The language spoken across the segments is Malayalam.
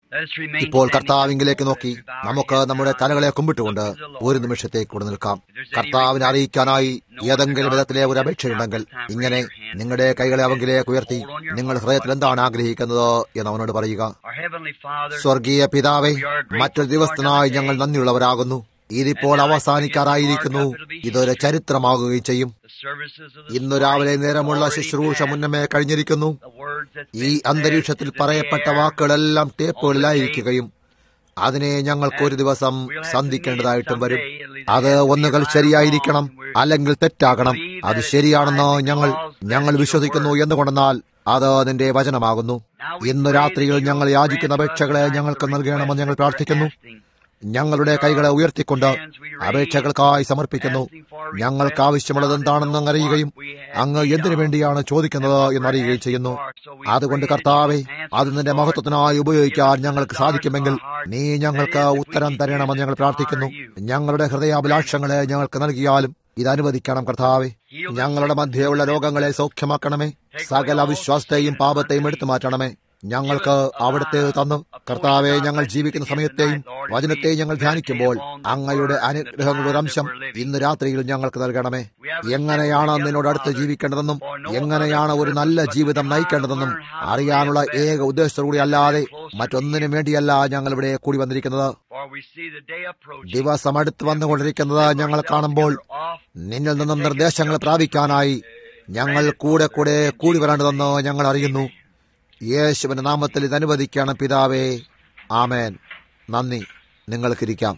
ഇപ്പോൾ കർത്താവിങ്കിലേക്ക് നോക്കി നമുക്ക് നമ്മുടെ തലകളെ കുമ്പിട്ടുകൊണ്ട് ഒരു നിമിഷത്തേക്ക് കൂടെ നിൽക്കാം കർത്താവിനെ അറിയിക്കാനായി ഏതെങ്കിലും വിധത്തിലെ ഒരു അപേക്ഷയുണ്ടെങ്കിൽ ഇങ്ങനെ നിങ്ങളുടെ കൈകളെ അവങ്കിലേക്ക് ഉയർത്തി നിങ്ങൾ ഹൃദയത്തിൽ എന്താണ് ആഗ്രഹിക്കുന്നത് എന്ന് അവനോട് പറയുക സ്വർഗീയ പിതാവേ മറ്റൊരു ദിവസത്തിനായി ഞങ്ങൾ നന്ദിയുള്ളവരാകുന്നു ഇതിപ്പോൾ അവസാനിക്കാറായിരിക്കുന്നു ഇതൊരു ചരിത്രമാകുകയും ചെയ്യും ഇന്നു രാവിലെ നേരമുള്ള ശുശ്രൂഷ മുന്നമേ കഴിഞ്ഞിരിക്കുന്നു ഈ അന്തരീക്ഷത്തിൽ പറയപ്പെട്ട വാക്കുകളെല്ലാം ടേപ്പുകളിലായിരിക്കുകയും അതിനെ ഞങ്ങൾക്ക് ഒരു ദിവസം സന്ധിക്കേണ്ടതായിട്ടും വരും അത് ഒന്നുകൾ ശരിയായിരിക്കണം അല്ലെങ്കിൽ തെറ്റാകണം അത് ശരിയാണെന്ന് ഞങ്ങൾ ഞങ്ങൾ വിശ്വസിക്കുന്നു എന്നുകൊണ്ടെന്നാൽ അത് നിന്റെ വചനമാകുന്നു ഇന്ന് രാത്രിയിൽ ഞങ്ങൾ യാചിക്കുന്ന അപേക്ഷകളെ ഞങ്ങൾക്ക് നൽകണമെന്ന് ഞങ്ങൾ പ്രാർത്ഥിക്കുന്നു ഞങ്ങളുടെ കൈകളെ ഉയർത്തിക്കൊണ്ട് അപേക്ഷകൾക്കായി സമർപ്പിക്കുന്നു ഞങ്ങൾക്ക് ആവശ്യമുള്ളത് എന്താണെന്ന് അങ്ങ് അറിയുകയും അങ്ങ് എന്തിനു വേണ്ടിയാണ് ചോദിക്കുന്നത് എന്നറിയുകയും ചെയ്യുന്നു അതുകൊണ്ട് കർത്താവെ അത് നിന്റെ മഹത്വത്തിനായി ഉപയോഗിക്കാൻ ഞങ്ങൾക്ക് സാധിക്കുമെങ്കിൽ നീ ഞങ്ങൾക്ക് ഉത്തരം തരണമെന്ന് ഞങ്ങൾ പ്രാർത്ഥിക്കുന്നു ഞങ്ങളുടെ ഹൃദയാഭിലാഷങ്ങളെ ഞങ്ങൾക്ക് നൽകിയാലും ഇത് അനുവദിക്കണം കർത്താവെ ഞങ്ങളുടെ മധ്യയുള്ള രോഗങ്ങളെ സൗഖ്യമാക്കണമേ സകല അവിശ്വാസത്തെയും പാപത്തെയും എടുത്തു മാറ്റണമേ ഞങ്ങൾക്ക് അവിടുത്തെ തന്നു കർത്താവെ ഞങ്ങൾ ജീവിക്കുന്ന സമയത്തെയും വചനത്തെയും ഞങ്ങൾ ധ്യാനിക്കുമ്പോൾ അങ്ങയുടെ അനുഗ്രഹങ്ങളുടെ ഒരു അംശം ഇന്ന് രാത്രിയിൽ ഞങ്ങൾക്ക് നൽകണമേ എങ്ങനെയാണ് നിന്നോട് അടുത്ത് ജീവിക്കേണ്ടതെന്നും എങ്ങനെയാണ് ഒരു നല്ല ജീവിതം നയിക്കേണ്ടതെന്നും അറിയാനുള്ള ഏക ഉദ്ദേശത്തോടുകൂടി അല്ലാതെ മറ്റൊന്നിനും വേണ്ടിയല്ല ഞങ്ങൾ ഇവിടെ കൂടി വന്നിരിക്കുന്നത് ദിവസം അടുത്ത് വന്നുകൊണ്ടിരിക്കുന്നത് ഞങ്ങൾ കാണുമ്പോൾ നിന്നിൽ നിന്നും നിർദ്ദേശങ്ങൾ പ്രാപിക്കാനായി ഞങ്ങൾ കൂടെ കൂടെ കൂടി വരേണ്ടതെന്ന് ഞങ്ങൾ അറിയുന്നു യേശുവിന്റെ നാമത്തിൽ ഇത് അനുവദിക്കണം പിതാവേ ആമേൻ നന്ദി നിങ്ങൾക്കിരിക്കാം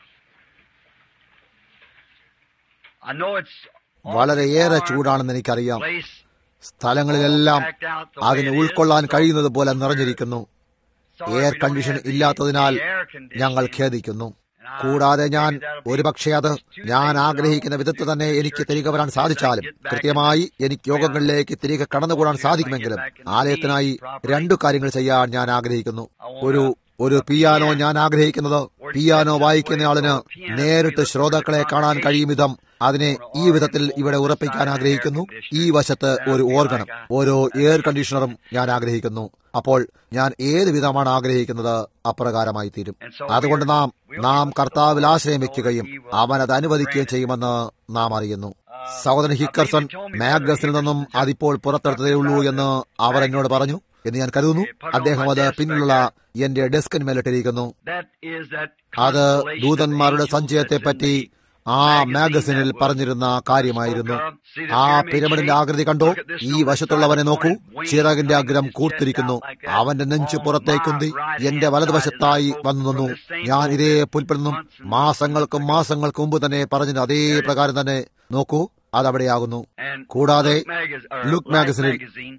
വളരെയേറെ ചൂടാണെന്ന് എനിക്കറിയാം സ്ഥലങ്ങളിലെല്ലാം അതിന് ഉൾക്കൊള്ളാൻ കഴിയുന്നത് പോലെ നിറഞ്ഞിരിക്കുന്നു എയർ കണ്ടീഷൻ ഇല്ലാത്തതിനാൽ ഞങ്ങൾ ഖേദിക്കുന്നു കൂടാതെ ഞാൻ ഒരുപക്ഷെ അത് ഞാൻ ആഗ്രഹിക്കുന്ന വിധത്തിൽ തന്നെ എനിക്ക് തിരികെ വരാൻ സാധിച്ചാലും കൃത്യമായി എനിക്ക് യോഗങ്ങളിലേക്ക് തിരികെ കടന്നുകൂടാൻ സാധിക്കുമെങ്കിലും ആലയത്തിനായി രണ്ടു കാര്യങ്ങൾ ചെയ്യാൻ ഞാൻ ആഗ്രഹിക്കുന്നു ഒരു ഒരു പിയാനോ ഞാൻ ആഗ്രഹിക്കുന്നത് പിയാനോ വായിക്കുന്നയാളിന് നേരിട്ട് ശ്രോതാക്കളെ കാണാൻ കഴിയും വിധം അതിനെ ഈ വിധത്തിൽ ഇവിടെ ഉറപ്പിക്കാൻ ആഗ്രഹിക്കുന്നു ഈ വശത്ത് ഒരു ഓർഗണം ഓരോ എയർ കണ്ടീഷണറും ഞാൻ ആഗ്രഹിക്കുന്നു അപ്പോൾ ഞാൻ ഏത് വിധമാണ് ആഗ്രഹിക്കുന്നത് അപ്രകാരമായി തീരും അതുകൊണ്ട് നാം നാം കർത്താവിൽ ആശ്രയം വെക്കുകയും അവൻ അത് അനുവദിക്കുകയും ചെയ്യുമെന്ന് നാം അറിയുന്നു സഹോദരൻ ഹിക്കർസൺ മാഗസിനിൽ നിന്നും അതിപ്പോൾ പുറത്തെടുത്തതേ ഉള്ളൂ എന്ന് അവർ എന്നോട് പറഞ്ഞു എന്ന് ഞാൻ കരുതുന്നു അദ്ദേഹം അത് പിന്നിലുള്ള എന്റെ ഡെസ്കിന്മേലിട്ടിരിക്കുന്നു അത് ദൂതന്മാരുടെ സഞ്ചയത്തെ പറ്റി ആ മാഗസിനിൽ പറഞ്ഞിരുന്ന കാര്യമായിരുന്നു ആ പിരമിഡിന്റെ ആകൃതി കണ്ടോ ഈ വശത്തുള്ളവനെ നോക്കൂ ചിറകിന്റെ അഗ്രം കൂർത്തിരിക്കുന്നു അവന്റെ നെഞ്ചു പുറത്തേക്കുന്തി എന്റെ വലതുവശത്തായി വന്നു നിന്നു ഞാൻ ഇതേ പുൽപ്പെടുന്നും മാസങ്ങൾക്കും മാസങ്ങൾക്കും മുമ്പ് തന്നെ പറഞ്ഞത് അതേ പ്രകാരം തന്നെ നോക്കൂ അതവിടെയാകുന്നു കൂടാതെ ലുക്ക് മാഗസിനിൽ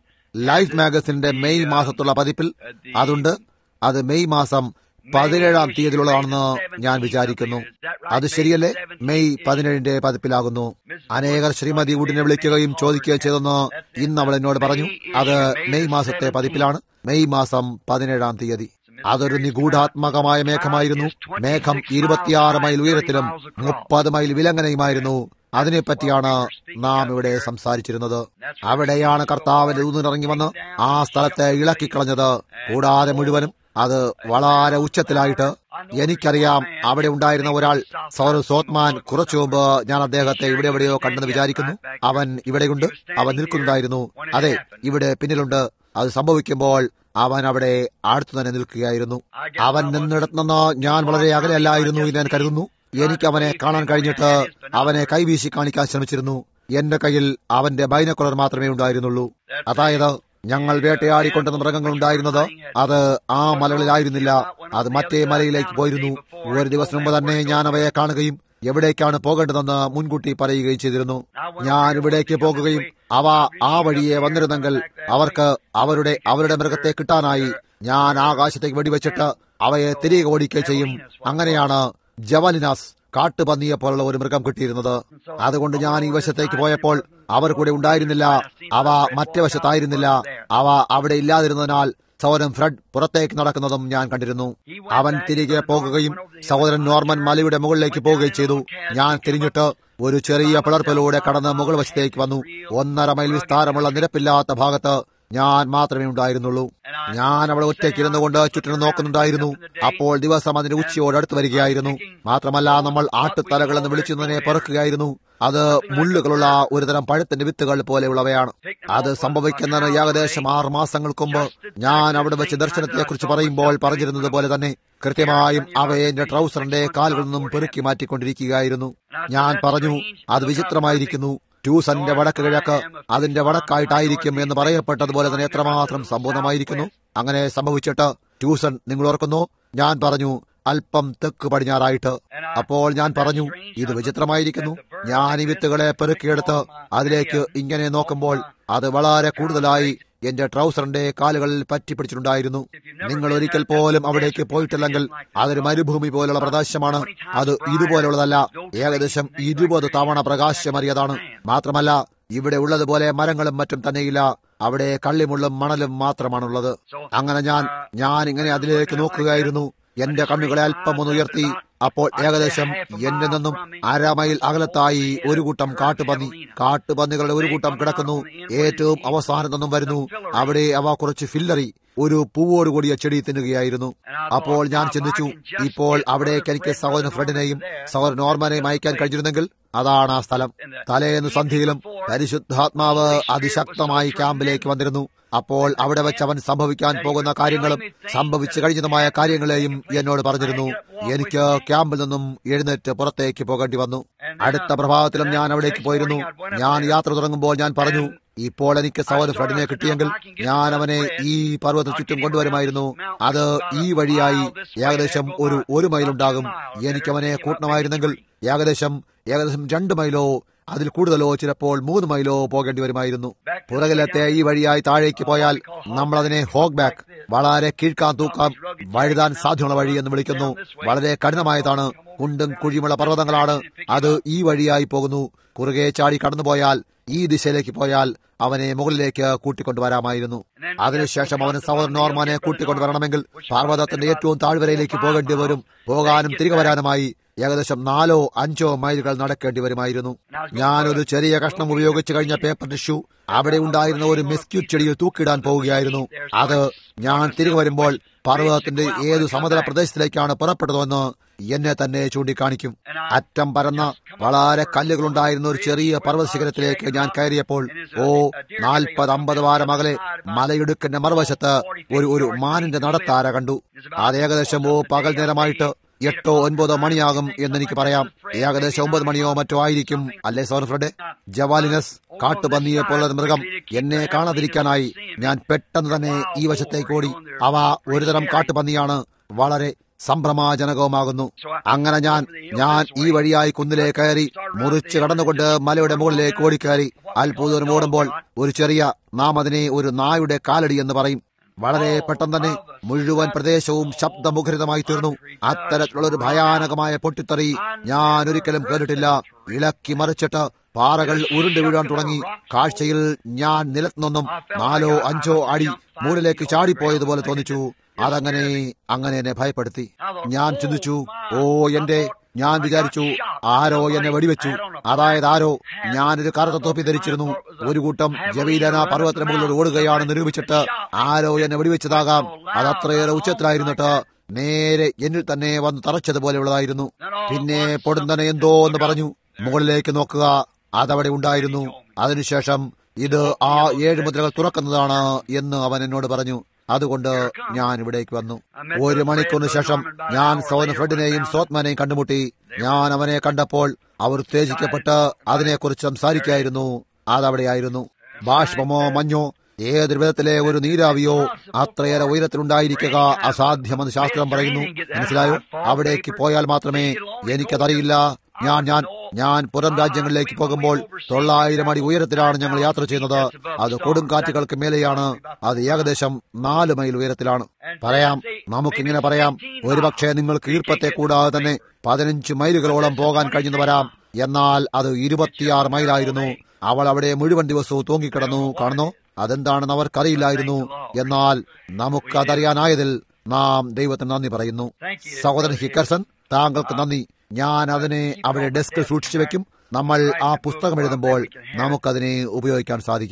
ലൈഫ് മാഗസിന്റെ മെയ് മാസത്തുള്ള പതിപ്പിൽ അതുണ്ട് അത് മെയ് മാസം പതിനേഴാം തീയതിയിലുള്ളതാണെന്ന് ഞാൻ വിചാരിക്കുന്നു അത് ശരിയല്ലേ മെയ് പതിനേഴിന്റെ പതിപ്പിലാകുന്നു അനേകർ ശ്രീമതി ഉടിനെ വിളിക്കുകയും ചോദിക്കുകയും ചെയ്തെന്ന് ഇന്ന് അവൾ എന്നോട് പറഞ്ഞു അത് മെയ് മാസത്തെ പതിപ്പിലാണ് മെയ് മാസം പതിനേഴാം തീയതി അതൊരു നിഗൂഢാത്മകമായ മേഘമായിരുന്നു മേഘം ഇരുപത്തിയാറ് മൈൽ ഉയരത്തിലും മുപ്പത് മൈൽ വിലങ്ങനയുമായിരുന്നു അതിനെപ്പറ്റിയാണ് നാം ഇവിടെ സംസാരിച്ചിരുന്നത് അവിടെയാണ് കർത്താവിന്റെ ഊന്നിറങ്ങി വന്ന് ആ സ്ഥലത്തെ ഇളക്കിക്കളഞ്ഞത് കൂടാതെ മുഴുവനും അത് വളരെ ഉച്ചത്തിലായിട്ട് എനിക്കറിയാം അവിടെ ഉണ്ടായിരുന്ന ഒരാൾ സൗരവ് സോത്മാൻ കുറച്ചു മുമ്പ് ഞാൻ അദ്ദേഹത്തെ ഇവിടെ എവിടെയോ കണ്ടെന്ന് വിചാരിക്കുന്നു അവൻ ഇവിടെയുണ്ട് അവൻ നിൽക്കുന്നുണ്ടായിരുന്നു അതെ ഇവിടെ പിന്നിലുണ്ട് അത് സംഭവിക്കുമ്പോൾ അവൻ അവിടെ അടുത്തു തന്നെ നിൽക്കുകയായിരുന്നു അവൻ നിന്നിടത്ത് നിന്ന് ഞാൻ വളരെ അകലെയല്ലായിരുന്നു എന്ന് ഞാൻ കരുതുന്നു എനിക്ക് അവനെ കാണാൻ കഴിഞ്ഞിട്ട് അവനെ കൈവീശി കാണിക്കാൻ ശ്രമിച്ചിരുന്നു എന്റെ കയ്യിൽ അവന്റെ ബൈനക്കുലർ മാത്രമേ ഉണ്ടായിരുന്നുള്ളൂ അതായത് ഞങ്ങൾ വേട്ടയാടിക്കൊണ്ടുവന്ന മൃഗങ്ങൾ ഉണ്ടായിരുന്നത് അത് ആ മലകളിലായിരുന്നില്ല അത് മറ്റേ മലയിലേക്ക് പോയിരുന്നു ഒരു ദിവസം മുമ്പ് തന്നെ ഞാൻ അവയെ കാണുകയും എവിടേക്കാണ് പോകേണ്ടതെന്ന് മുൻകൂട്ടി പറയുകയും ചെയ്തിരുന്നു ഞാൻ ഇവിടേക്ക് പോകുകയും അവ ആ വഴിയെ വന്നിരുന്നെങ്കിൽ അവർക്ക് അവരുടെ അവരുടെ മൃഗത്തെ കിട്ടാനായി ഞാൻ ആകാശത്തേക്ക് വെടിവെച്ചിട്ട് അവയെ തിരികെ ഓടിക്കുകയും ചെയ്യും അങ്ങനെയാണ് ജവലിനാസ് കാട്ടുപന്നിയെ പോലുള്ള ഒരു മൃഗം കിട്ടിയിരുന്നത് അതുകൊണ്ട് ഞാൻ ഈ വശത്തേക്ക് പോയപ്പോൾ അവർ കൂടെ ഉണ്ടായിരുന്നില്ല അവ മറ്റേ വശത്തായിരുന്നില്ല അവ അവിടെ ഇല്ലാതിരുന്നതിനാൽ സഹോദരൻ ഫ്രെഡ് പുറത്തേക്ക് നടക്കുന്നതും ഞാൻ കണ്ടിരുന്നു അവൻ തിരികെ പോകുകയും സഹോദരൻ നോർമൻ മലയുടെ മുകളിലേക്ക് പോവുകയും ചെയ്തു ഞാൻ തിരിഞ്ഞിട്ട് ഒരു ചെറിയ പിളർപ്പിലൂടെ കടന്ന് മുകൾ വശത്തേക്ക് വന്നു ഒന്നര മൈൽ വിസ്താരമുള്ള നിരപ്പില്ലാത്ത ഭാഗത്ത് ഞാൻ മാത്രമേ ഉണ്ടായിരുന്നുള്ളൂ ഞാൻ അവിടെ ഒറ്റയ്ക്ക് ഇരുന്നുകൊണ്ട് ചുറ്റിനും നോക്കുന്നുണ്ടായിരുന്നു അപ്പോൾ ദിവസം അതിന്റെ ഉച്ചയോട് അടുത്ത് വരികയായിരുന്നു മാത്രമല്ല നമ്മൾ ആട്ടുതലകൾ എന്ന് വിളിക്കുന്നതിനെ പെറുക്കുകയായിരുന്നു അത് മുള്ളുകളുള്ള ഒരുതരം പഴത്തിന്റെ വിത്തുകൾ പോലെയുള്ളവയാണ് അത് സംഭവിക്കുന്നതിന് ഏകദേശം ആറ് മാസങ്ങൾക്ക് മുമ്പ് ഞാൻ അവിടെ വെച്ച് ദർശനത്തെക്കുറിച്ച് പറയുമ്പോൾ പറഞ്ഞിരുന്നത് പോലെ തന്നെ കൃത്യമായും അവയെ എന്റെ ട്രൗസറിന്റെ കാലുകളിൽ നിന്നും പെറുക്കി മാറ്റിക്കൊണ്ടിരിക്കുകയായിരുന്നു ഞാൻ പറഞ്ഞു അത് വിചിത്രമായിരിക്കുന്നു ട്യൂസന്റെ വടക്ക് കിഴക്ക് അതിന്റെ വടക്കായിട്ടായിരിക്കും എന്ന് പറയപ്പെട്ടതുപോലെ തന്നെ എത്രമാത്രം സമ്പൂർണ്ണമായിരിക്കുന്നു അങ്ങനെ സംഭവിച്ചിട്ട് ട്യൂസൺ നിങ്ങൾ ഓർക്കുന്നു ഞാൻ പറഞ്ഞു അല്പം തെക്ക് പടിഞ്ഞാറായിട്ട് അപ്പോൾ ഞാൻ പറഞ്ഞു ഇത് വിചിത്രമായിരിക്കുന്നു ഞാൻ ഈ വിത്തുകളെ പെറുക്കിയെടുത്ത് അതിലേക്ക് ഇങ്ങനെ നോക്കുമ്പോൾ അത് വളരെ കൂടുതലായി എന്റെ ട്രൗസറിന്റെ കാലുകളിൽ പറ്റിപ്പിടിച്ചിട്ടുണ്ടായിരുന്നു നിങ്ങൾ ഒരിക്കൽ പോലും അവിടേക്ക് പോയിട്ടില്ലെങ്കിൽ അതൊരു മരുഭൂമി പോലുള്ള പ്രദേശമാണ് അത് ഇതുപോലുള്ളതല്ല ഏകദേശം ഇരുപത് തവണ പ്രകാശമേറിയതാണ് മാത്രമല്ല ഇവിടെ ഉള്ളതുപോലെ മരങ്ങളും മറ്റും തന്നെയില്ല അവിടെ കള്ളിമുള്ളും മണലും മാത്രമാണുള്ളത് അങ്ങനെ ഞാൻ ഞാൻ ഇങ്ങനെ അതിലേക്ക് നോക്കുകയായിരുന്നു എന്റെ കണ്ണുകളെ അല്പം ഒന്ന് ഉയർത്തി അപ്പോൾ ഏകദേശം എന്റെ നിന്നും അര മൈൽ അകലത്തായി ഒരു കൂട്ടം കാട്ടുപന്നി കാട്ടുപന്നികളുടെ ഒരു കൂട്ടം കിടക്കുന്നു ഏറ്റവും അവസാനം നിന്നും വരുന്നു അവിടെ അവ കുറച്ച് ഫില്ലറി ഒരു പൂവോട് കൂടിയ ചെടി തിന്നുകയായിരുന്നു അപ്പോൾ ഞാൻ ചിന്തിച്ചു ഇപ്പോൾ അവിടേക്ക് എനിക്ക് സഹോദരൻ ഫ്രെഡിനെയും സഹോദരൻ നോർമനെയും അയക്കാൻ കഴിഞ്ഞിരുന്നെങ്കിൽ അതാണ് ആ സ്ഥലം തലേന്ന് സന്ധ്യയിലും പരിശുദ്ധാത്മാവ് അതിശക്തമായി ക്യാമ്പിലേക്ക് വന്നിരുന്നു അപ്പോൾ അവിടെ വെച്ച് അവൻ സംഭവിക്കാൻ പോകുന്ന കാര്യങ്ങളും സംഭവിച്ചു കഴിഞ്ഞതുമായ കാര്യങ്ങളെയും എന്നോട് പറഞ്ഞിരുന്നു എനിക്ക് ക്യാമ്പിൽ നിന്നും എഴുന്നേറ്റ് പുറത്തേക്ക് പോകേണ്ടി വന്നു അടുത്ത പ്രഭാതത്തിലും ഞാൻ അവിടേക്ക് പോയിരുന്നു ഞാൻ യാത്ര തുടങ്ങുമ്പോൾ ഞാൻ പറഞ്ഞു ഇപ്പോൾ എനിക്ക് സഹോദര ഫ്രെഡിനെ കിട്ടിയെങ്കിൽ ഞാൻ അവനെ ഈ പർവ്വത ചുറ്റും കൊണ്ടുവരുമായിരുന്നു അത് ഈ വഴിയായി ഏകദേശം ഒരു ഒരു മൈലുണ്ടാകും എനിക്ക് അവനെ കൂട്ടണമായിരുന്നെങ്കിൽ ഏകദേശം ഏകദേശം രണ്ട് മൈലോ അതിൽ കൂടുതലോ ചിലപ്പോൾ മൂന്ന് മൈലോ പോകേണ്ടി വരുമായിരുന്നു പുറകിലത്തെ ഈ വഴിയായി താഴേക്ക് പോയാൽ നമ്മൾ അതിനെ ഹോഗ് ബാക്ക് വളരെ കീഴ്ക്കാൻ തൂക്കാം വഴുതാൻ സാധ്യതയുള്ള വഴി എന്ന് വിളിക്കുന്നു വളരെ കഠിനമായതാണ് കുണ്ടും കുഴിയുമുള്ള പർവ്വതങ്ങളാണ് അത് ഈ വഴിയായി പോകുന്നു കുറുകെ ചാടി കടന്നുപോയാൽ ഈ ദിശയിലേക്ക് പോയാൽ അവനെ മുകളിലേക്ക് കൂട്ടിക്കൊണ്ടുവരാമായിരുന്നു അതിനുശേഷം അവന് സഹോദരൻ നോർമാനെ കൂട്ടിക്കൊണ്ടുവരണമെങ്കിൽ പർവ്വതത്തിന്റെ ഏറ്റവും താഴ്വരയിലേക്ക് പോകേണ്ടി വരും പോകാനും തിരികെ വരാനുമായി ഏകദേശം നാലോ അഞ്ചോ മൈലുകൾ നടക്കേണ്ടി വരുമായിരുന്നു ഞാനൊരു ചെറിയ കഷ്ണം ഉപയോഗിച്ചു കഴിഞ്ഞ പേപ്പർ ടിഷ്യൂ അവിടെ ഉണ്ടായിരുന്ന ഒരു മെസ്ക്യൂട്ട് ചെടിയിൽ തൂക്കിടാൻ പോവുകയായിരുന്നു അത് ഞാൻ തിരികെ വരുമ്പോൾ പർവ്വതത്തിന്റെ ഏതു സമതല പ്രദേശത്തിലേക്കാണ് പുറപ്പെട്ടതെന്ന് എന്നെ തന്നെ ചൂണ്ടിക്കാണിക്കും അറ്റം പരന്ന വളരെ കല്ലുകളുണ്ടായിരുന്ന ഒരു ചെറിയ പർവ്വത ശിഖരത്തിലേക്ക് ഞാൻ കയറിയപ്പോൾ ഓ നാൽപ്പത് അമ്പത് വാരം അകലെ മലയിടുക്കിന്റെ മറുവശത്ത് ഒരു ഒരു മാനിന്റെ നടത്താര കണ്ടു അത് ഏകദേശം ഓ പകൽ നേരമായിട്ട് എട്ടോ ഒൻപതോ മണിയാകും എന്നെനിക്ക് പറയാം ഏകദേശം ഒമ്പത് മണിയോ മറ്റോ ആയിരിക്കും അല്ലേ സോർഫ്രഡ് ജവാലിനസ് കാട്ടുപന്നിയെ പോലുള്ള മൃഗം എന്നെ കാണാതിരിക്കാനായി ഞാൻ പെട്ടെന്ന് തന്നെ ഈ വശത്തേക്ക് ഓടി അവ ഒരുതരം കാട്ടുപന്നിയാണ് വളരെ സംഭ്രമാജനകവുമാകുന്നു അങ്ങനെ ഞാൻ ഞാൻ ഈ വഴിയായി കുന്നിലെ കയറി മുറിച്ച് കടന്നുകൊണ്ട് മലയുടെ മുകളിലേക്ക് ഓടിക്കയറി അത്ഭുതം ഓടുമ്പോൾ ഒരു ചെറിയ നാം അതിനെ ഒരു നായുടെ കാലടി എന്ന് പറയും വളരെ പെട്ടെന്ന് തന്നെ മുഴുവൻ പ്രദേശവും ശബ്ദമുഖരിതമായി തീർന്നു അത്തരത്തിലുള്ള ഒരു ഭയാനകമായ പൊട്ടിത്തെറി ഞാൻ ഒരിക്കലും കേട്ടിട്ടില്ല ഇളക്കി മറിച്ചിട്ട് പാറകൾ ഉരുണ്ടു വീഴാൻ തുടങ്ങി കാഴ്ചയിൽ ഞാൻ നിലത്തുനിന്നും നാലോ അഞ്ചോ അടി മൂടിലേക്ക് ചാടിപ്പോയതുപോലെ തോന്നിച്ചു അതങ്ങനെ അങ്ങനെ എന്നെ ഭയപ്പെടുത്തി ഞാൻ ചിന്തിച്ചു ഓ എന്റെ ഞാൻ വിചാരിച്ചു ആരോ എന്നെ വെടിവെച്ചു അതായത് ആരോ ഞാനൊരു കറുത്ത തൊപ്പി ധരിച്ചിരുന്നു ഒരു കൂട്ടം ജവീലന പർവ്വതത്തിന് മുകളിൽ ഓടുകയാണ് നിരൂപിച്ചിട്ട് ആരോ എന്നെ വെടിവെച്ചതാകാം അത് അത്രയേറെ ഉച്ചത്തിലായിരുന്നിട്ട് നേരെ എന്നിൽ തന്നെ വന്ന് തറച്ചതുപോലെയുള്ളതായിരുന്നു പിന്നെ പൊടുന്തനെ എന്തോ എന്ന് പറഞ്ഞു മുകളിലേക്ക് നോക്കുക അതവിടെ ഉണ്ടായിരുന്നു അതിനുശേഷം ഇത് ആ ഏഴ് മുദ്രകൾ തുറക്കുന്നതാണ് എന്ന് അവൻ എന്നോട് പറഞ്ഞു അതുകൊണ്ട് ഞാൻ ഇവിടേക്ക് വന്നു ഒരു മണിക്കൂറിന് ശേഷം ഞാൻ സോന ഫ്രെഡിനെയും സോത്മാനെയും കണ്ടുമുട്ടി ഞാൻ അവനെ കണ്ടപ്പോൾ അവർ ഉത്തേജിക്കപ്പെട്ട് അതിനെക്കുറിച്ച് സംസാരിക്കായിരുന്നു അതവിടെയായിരുന്നു ബാഷ്പമോ മഞ്ഞോ ഏതൊരു വിധത്തിലെ ഒരു നീരാവിയോ അത്രയേറെ ഉയരത്തിലുണ്ടായിരിക്കുക അസാധ്യമെന്ന് ശാസ്ത്രം പറയുന്നു മനസ്സിലായോ അവിടേക്ക് പോയാൽ മാത്രമേ എനിക്കതറിയില്ല ഞാൻ ഞാൻ ഞാൻ പുറം രാജ്യങ്ങളിലേക്ക് പോകുമ്പോൾ തൊള്ളായിരം അടി ഉയരത്തിലാണ് ഞങ്ങൾ യാത്ര ചെയ്യുന്നത് അത് കൊടുങ്കാറ്റുകൾക്ക് മേലെയാണ് അത് ഏകദേശം നാല് മൈൽ ഉയരത്തിലാണ് പറയാം നമുക്കിങ്ങനെ പറയാം ഒരുപക്ഷെ നിങ്ങൾക്ക് ഈർപ്പത്തെ കൂടാതെ തന്നെ പതിനഞ്ച് മൈലുകളോളം പോകാൻ കഴിഞ്ഞെന്ന് വരാം എന്നാൽ അത് ഇരുപത്തിയാറ് മൈലായിരുന്നു അവൾ അവിടെ മുഴുവൻ ദിവസവും തൂങ്ങിക്കിടന്നു കാണുന്നു അതെന്താണെന്ന് അവർക്കറിയില്ലായിരുന്നു എന്നാൽ നമുക്കതറിയാനായതിൽ നാം ദൈവത്തിന് നന്ദി പറയുന്നു സഹോദരൻ ഹിക്കർസൺ താങ്കൾക്ക് നന്ദി ഞാൻ അതിനെ അവിടെ ഡെസ്കിൽ സൂക്ഷിച്ചു വെക്കും നമ്മൾ ആ പുസ്തകം എഴുതുമ്പോൾ നമുക്കതിനെ ഉപയോഗിക്കാൻ സാധിക്കും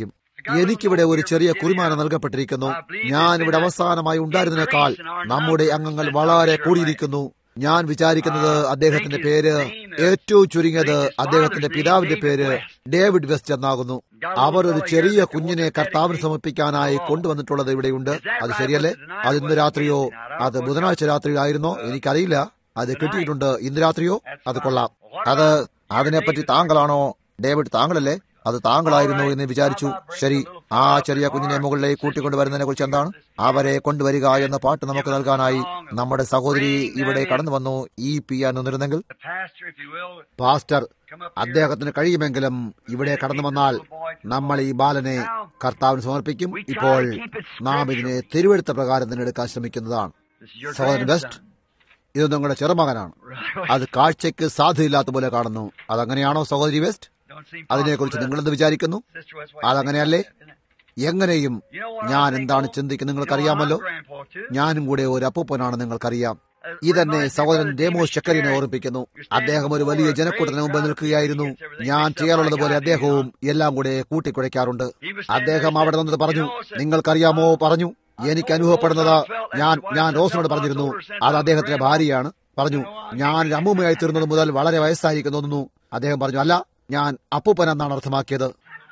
എനിക്കിവിടെ ഒരു ചെറിയ കുറിമാനം നൽകപ്പെട്ടിരിക്കുന്നു ഞാൻ ഇവിടെ അവസാനമായി ഉണ്ടായിരുന്നതിനേക്കാൾ നമ്മുടെ അംഗങ്ങൾ വളരെ കൂടിയിരിക്കുന്നു ഞാൻ വിചാരിക്കുന്നത് അദ്ദേഹത്തിന്റെ പേര് ഏറ്റവും ചുരുങ്ങിയത് അദ്ദേഹത്തിന്റെ പിതാവിന്റെ പേര് ഡേവിഡ് വെസ്റ്റ് എന്നാകുന്നു അവർ ഒരു ചെറിയ കുഞ്ഞിനെ കർത്താവിന് സമർപ്പിക്കാനായി കൊണ്ടുവന്നിട്ടുള്ളത് ഇവിടെയുണ്ട് അത് ശരിയല്ലേ അത് ഇന്ന് രാത്രിയോ അത് ബുധനാഴ്ച രാത്രിയോ ആയിരുന്നോ എനിക്കറിയില്ല അത് കിട്ടിയിട്ടുണ്ട് ഇന്ന് രാത്രിയോ അത് കൊള്ളാം അത് അതിനെപ്പറ്റി താങ്കളാണോ ഡേവിഡ് താങ്കളല്ലേ അത് താങ്കളായിരുന്നു എന്ന് വിചാരിച്ചു ശരി ആ ചെറിയ കുഞ്ഞിനെ മുകളിലേക്ക് കൂട്ടിക്കൊണ്ടുവരുന്നതിനെ കുറിച്ച് എന്താണ് അവരെ കൊണ്ടുവരിക എന്ന പാട്ട് നമുക്ക് നൽകാനായി നമ്മുടെ സഹോദരി ഇവിടെ കടന്നു വന്നു ഈ പി നിന്നിരുന്നെങ്കിൽ പാസ്റ്റർ അദ്ദേഹത്തിന് കഴിയുമെങ്കിലും ഇവിടെ കടന്നു വന്നാൽ നമ്മൾ ഈ ബാലനെ കർത്താവിന് സമർപ്പിക്കും ഇപ്പോൾ നാം ഇതിനെ തിരുവെടുത്ത പ്രകാരം തന്നെ എടുക്കാൻ ശ്രമിക്കുന്നതാണ് സഹോദരൻ ബെസ്റ്റ് ഇത് നിങ്ങളുടെ ചെറുമകനാണ് അത് കാഴ്ചയ്ക്ക് സാധ്യതയില്ലാത്ത പോലെ കാണുന്നു അതങ്ങനെയാണോ സഹോദരി വെസ്റ്റ് അതിനെക്കുറിച്ച് നിങ്ങളെന്ത് വിചാരിക്കുന്നു അതങ്ങനെയല്ലേ എങ്ങനെയും ഞാൻ എന്താണ് ചിന്തിക്കുന്നത് നിങ്ങൾക്കറിയാമല്ലോ ഞാനും കൂടെ ഒരു അപ്പൂപ്പനാണ് നിങ്ങൾക്കറിയാം ഇതെന്നെ സഹോദരൻ ഡേമോ ശക്കറിനെ ഓർമ്മിപ്പിക്കുന്നു അദ്ദേഹം ഒരു വലിയ ജനക്കൂട്ടത്തിന് മുമ്പ് നിൽക്കുകയായിരുന്നു ഞാൻ ചെയ്യാറുള്ളത് പോലെ അദ്ദേഹവും എല്ലാം കൂടെ കൂട്ടിക്കുഴയ്ക്കാറുണ്ട് അദ്ദേഹം അവിടെ നിന്നത് പറഞ്ഞു നിങ്ങൾക്കറിയാമോ പറഞ്ഞു എനിക്ക് അനുഭവപ്പെടുന്നത് ഞാൻ ഞാൻ റോസിനോട് പറഞ്ഞിരുന്നു അത് അദ്ദേഹത്തിന്റെ ഭാര്യയാണ് പറഞ്ഞു ഞാൻ അമ്മൂമ്മയായി തീർന്നത് മുതൽ വളരെ വയസ്സായിരിക്കുന്നു തോന്നുന്നു അദ്ദേഹം പറഞ്ഞു അല്ല ഞാൻ അപ്പൂപ്പൻ എന്നാണ് അർത്ഥമാക്കിയത്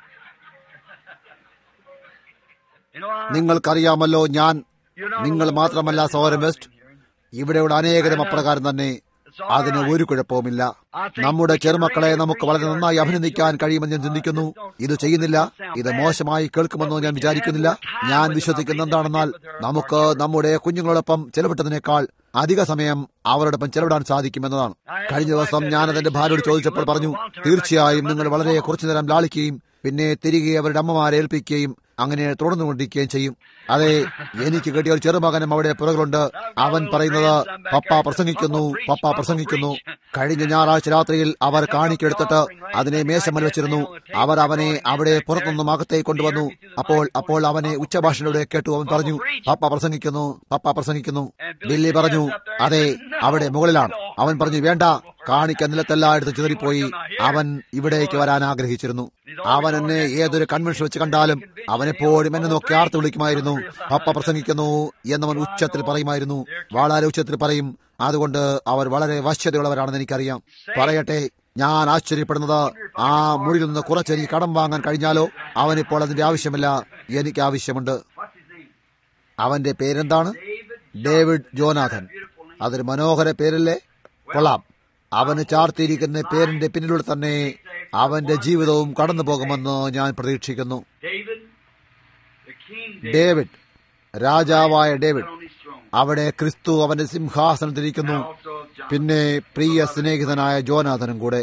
നിങ്ങൾക്കറിയാമല്ലോ ഞാൻ നിങ്ങൾ മാത്രമല്ല സോരം വെസ്റ്റ് ഇവിടെയുള്ള അനേകരും അപ്രകാരം തന്നെ അതിന് ഒരു കുഴപ്പവുമില്ല നമ്മുടെ ചെറുമക്കളെ നമുക്ക് വളരെ നന്നായി അഭിനന്ദിക്കാൻ കഴിയുമെന്ന് ഞാൻ ചിന്തിക്കുന്നു ഇത് ചെയ്യുന്നില്ല ഇത് മോശമായി കേൾക്കുമെന്നോ ഞാൻ വിചാരിക്കുന്നില്ല ഞാൻ വിശ്വസിക്കുന്ന എന്താണെന്നാൽ നമുക്ക് നമ്മുടെ കുഞ്ഞുങ്ങളോടൊപ്പം ചെലവിട്ടതിനേക്കാൾ അധിക സമയം അവരോടൊപ്പം ചെലവിടാൻ സാധിക്കുമെന്നതാണ് കഴിഞ്ഞ ദിവസം ഞാൻ അതെന്റെ ഭാര്യയോട് ചോദിച്ചപ്പോൾ പറഞ്ഞു തീർച്ചയായും നിങ്ങൾ വളരെ കുറച്ചു നേരം ലാളിക്കുകയും പിന്നെ തിരികെ അവരുടെ അമ്മമാരെ ഏൽപ്പിക്കുകയും അങ്ങനെ തുടർന്നുകൊണ്ടിരിക്കുകയും ചെയ്യും അതെ എനിക്ക് കിട്ടിയ ഒരു ചെറുമകനും അവിടെ പുറകിലുണ്ട് അവൻ പറയുന്നത് പപ്പ പ്രസംഗിക്കുന്നു പപ്പ പ്രസംഗിക്കുന്നു കഴിഞ്ഞ ഞായറാഴ്ച രാത്രിയിൽ അവർ കാണിക്കെടുത്തിട്ട് അതിനെ മേശമൽ വെച്ചിരുന്നു അവർ അവനെ അവിടെ പുറത്തുനിന്നും അകത്തേക്ക് കൊണ്ടുവന്നു അപ്പോൾ അപ്പോൾ അവനെ ഉച്ചഭാഷണിലൂടെ കേട്ടു അവൻ പറഞ്ഞു പപ്പ പ്രസംഗിക്കുന്നു പപ്പ പ്രസംഗിക്കുന്നു ബില്ലി പറഞ്ഞു അതെ അവിടെ മുകളിലാണ് അവൻ പറഞ്ഞു വേണ്ട കാണിക്ക നിലത്തെല്ലാം എടുത്ത് ചിതറിപ്പോയി അവൻ ഇവിടേക്ക് വരാൻ ആഗ്രഹിച്ചിരുന്നു അവൻ എന്നെ ഏതൊരു കൺവെൻഷൻ വെച്ച് കണ്ടാലും അവനെപ്പോഴും എന്നെ നോക്കി ആർത്ത് വിളിക്കുമായിരുന്നു പപ്പ പ്രസംഗിക്കുന്നു എന്നവൻ ഉച്ചത്തിൽ പറയുമായിരുന്നു വളരെ ഉച്ചത്തിൽ പറയും അതുകൊണ്ട് അവർ വളരെ വശ്യതയുള്ളവരാണെന്ന് എനിക്കറിയാം പറയട്ടെ ഞാൻ ആശ്ചര്യപ്പെടുന്നത് ആ മുറിയിൽ നിന്ന് കുറച്ചെനിക്ക് കടം വാങ്ങാൻ കഴിഞ്ഞാലോ അവനിപ്പോൾ അതിന്റെ ആവശ്യമില്ല എനിക്ക് ആവശ്യമുണ്ട് അവന്റെ പേരെന്താണ് ഡേവിഡ് ജോനാഥൻ അതൊരു മനോഹര പേരല്ലേ കൊള്ളാം അവന് ചാർത്തിയിരിക്കുന്ന പേരിന്റെ പിന്നിലൂടെ തന്നെ അവന്റെ ജീവിതവും കടന്നു പോകുമെന്ന് ഞാൻ പ്രതീക്ഷിക്കുന്നു ഡേവിഡ് രാജാവായ ഡേവിഡ് അവിടെ ക്രിസ്തു അവന്റെ സിംഹാസനത്തിരിക്കുന്നു പിന്നെ പ്രിയ സ്നേഹിതനായ ജോനാഥനും കൂടെ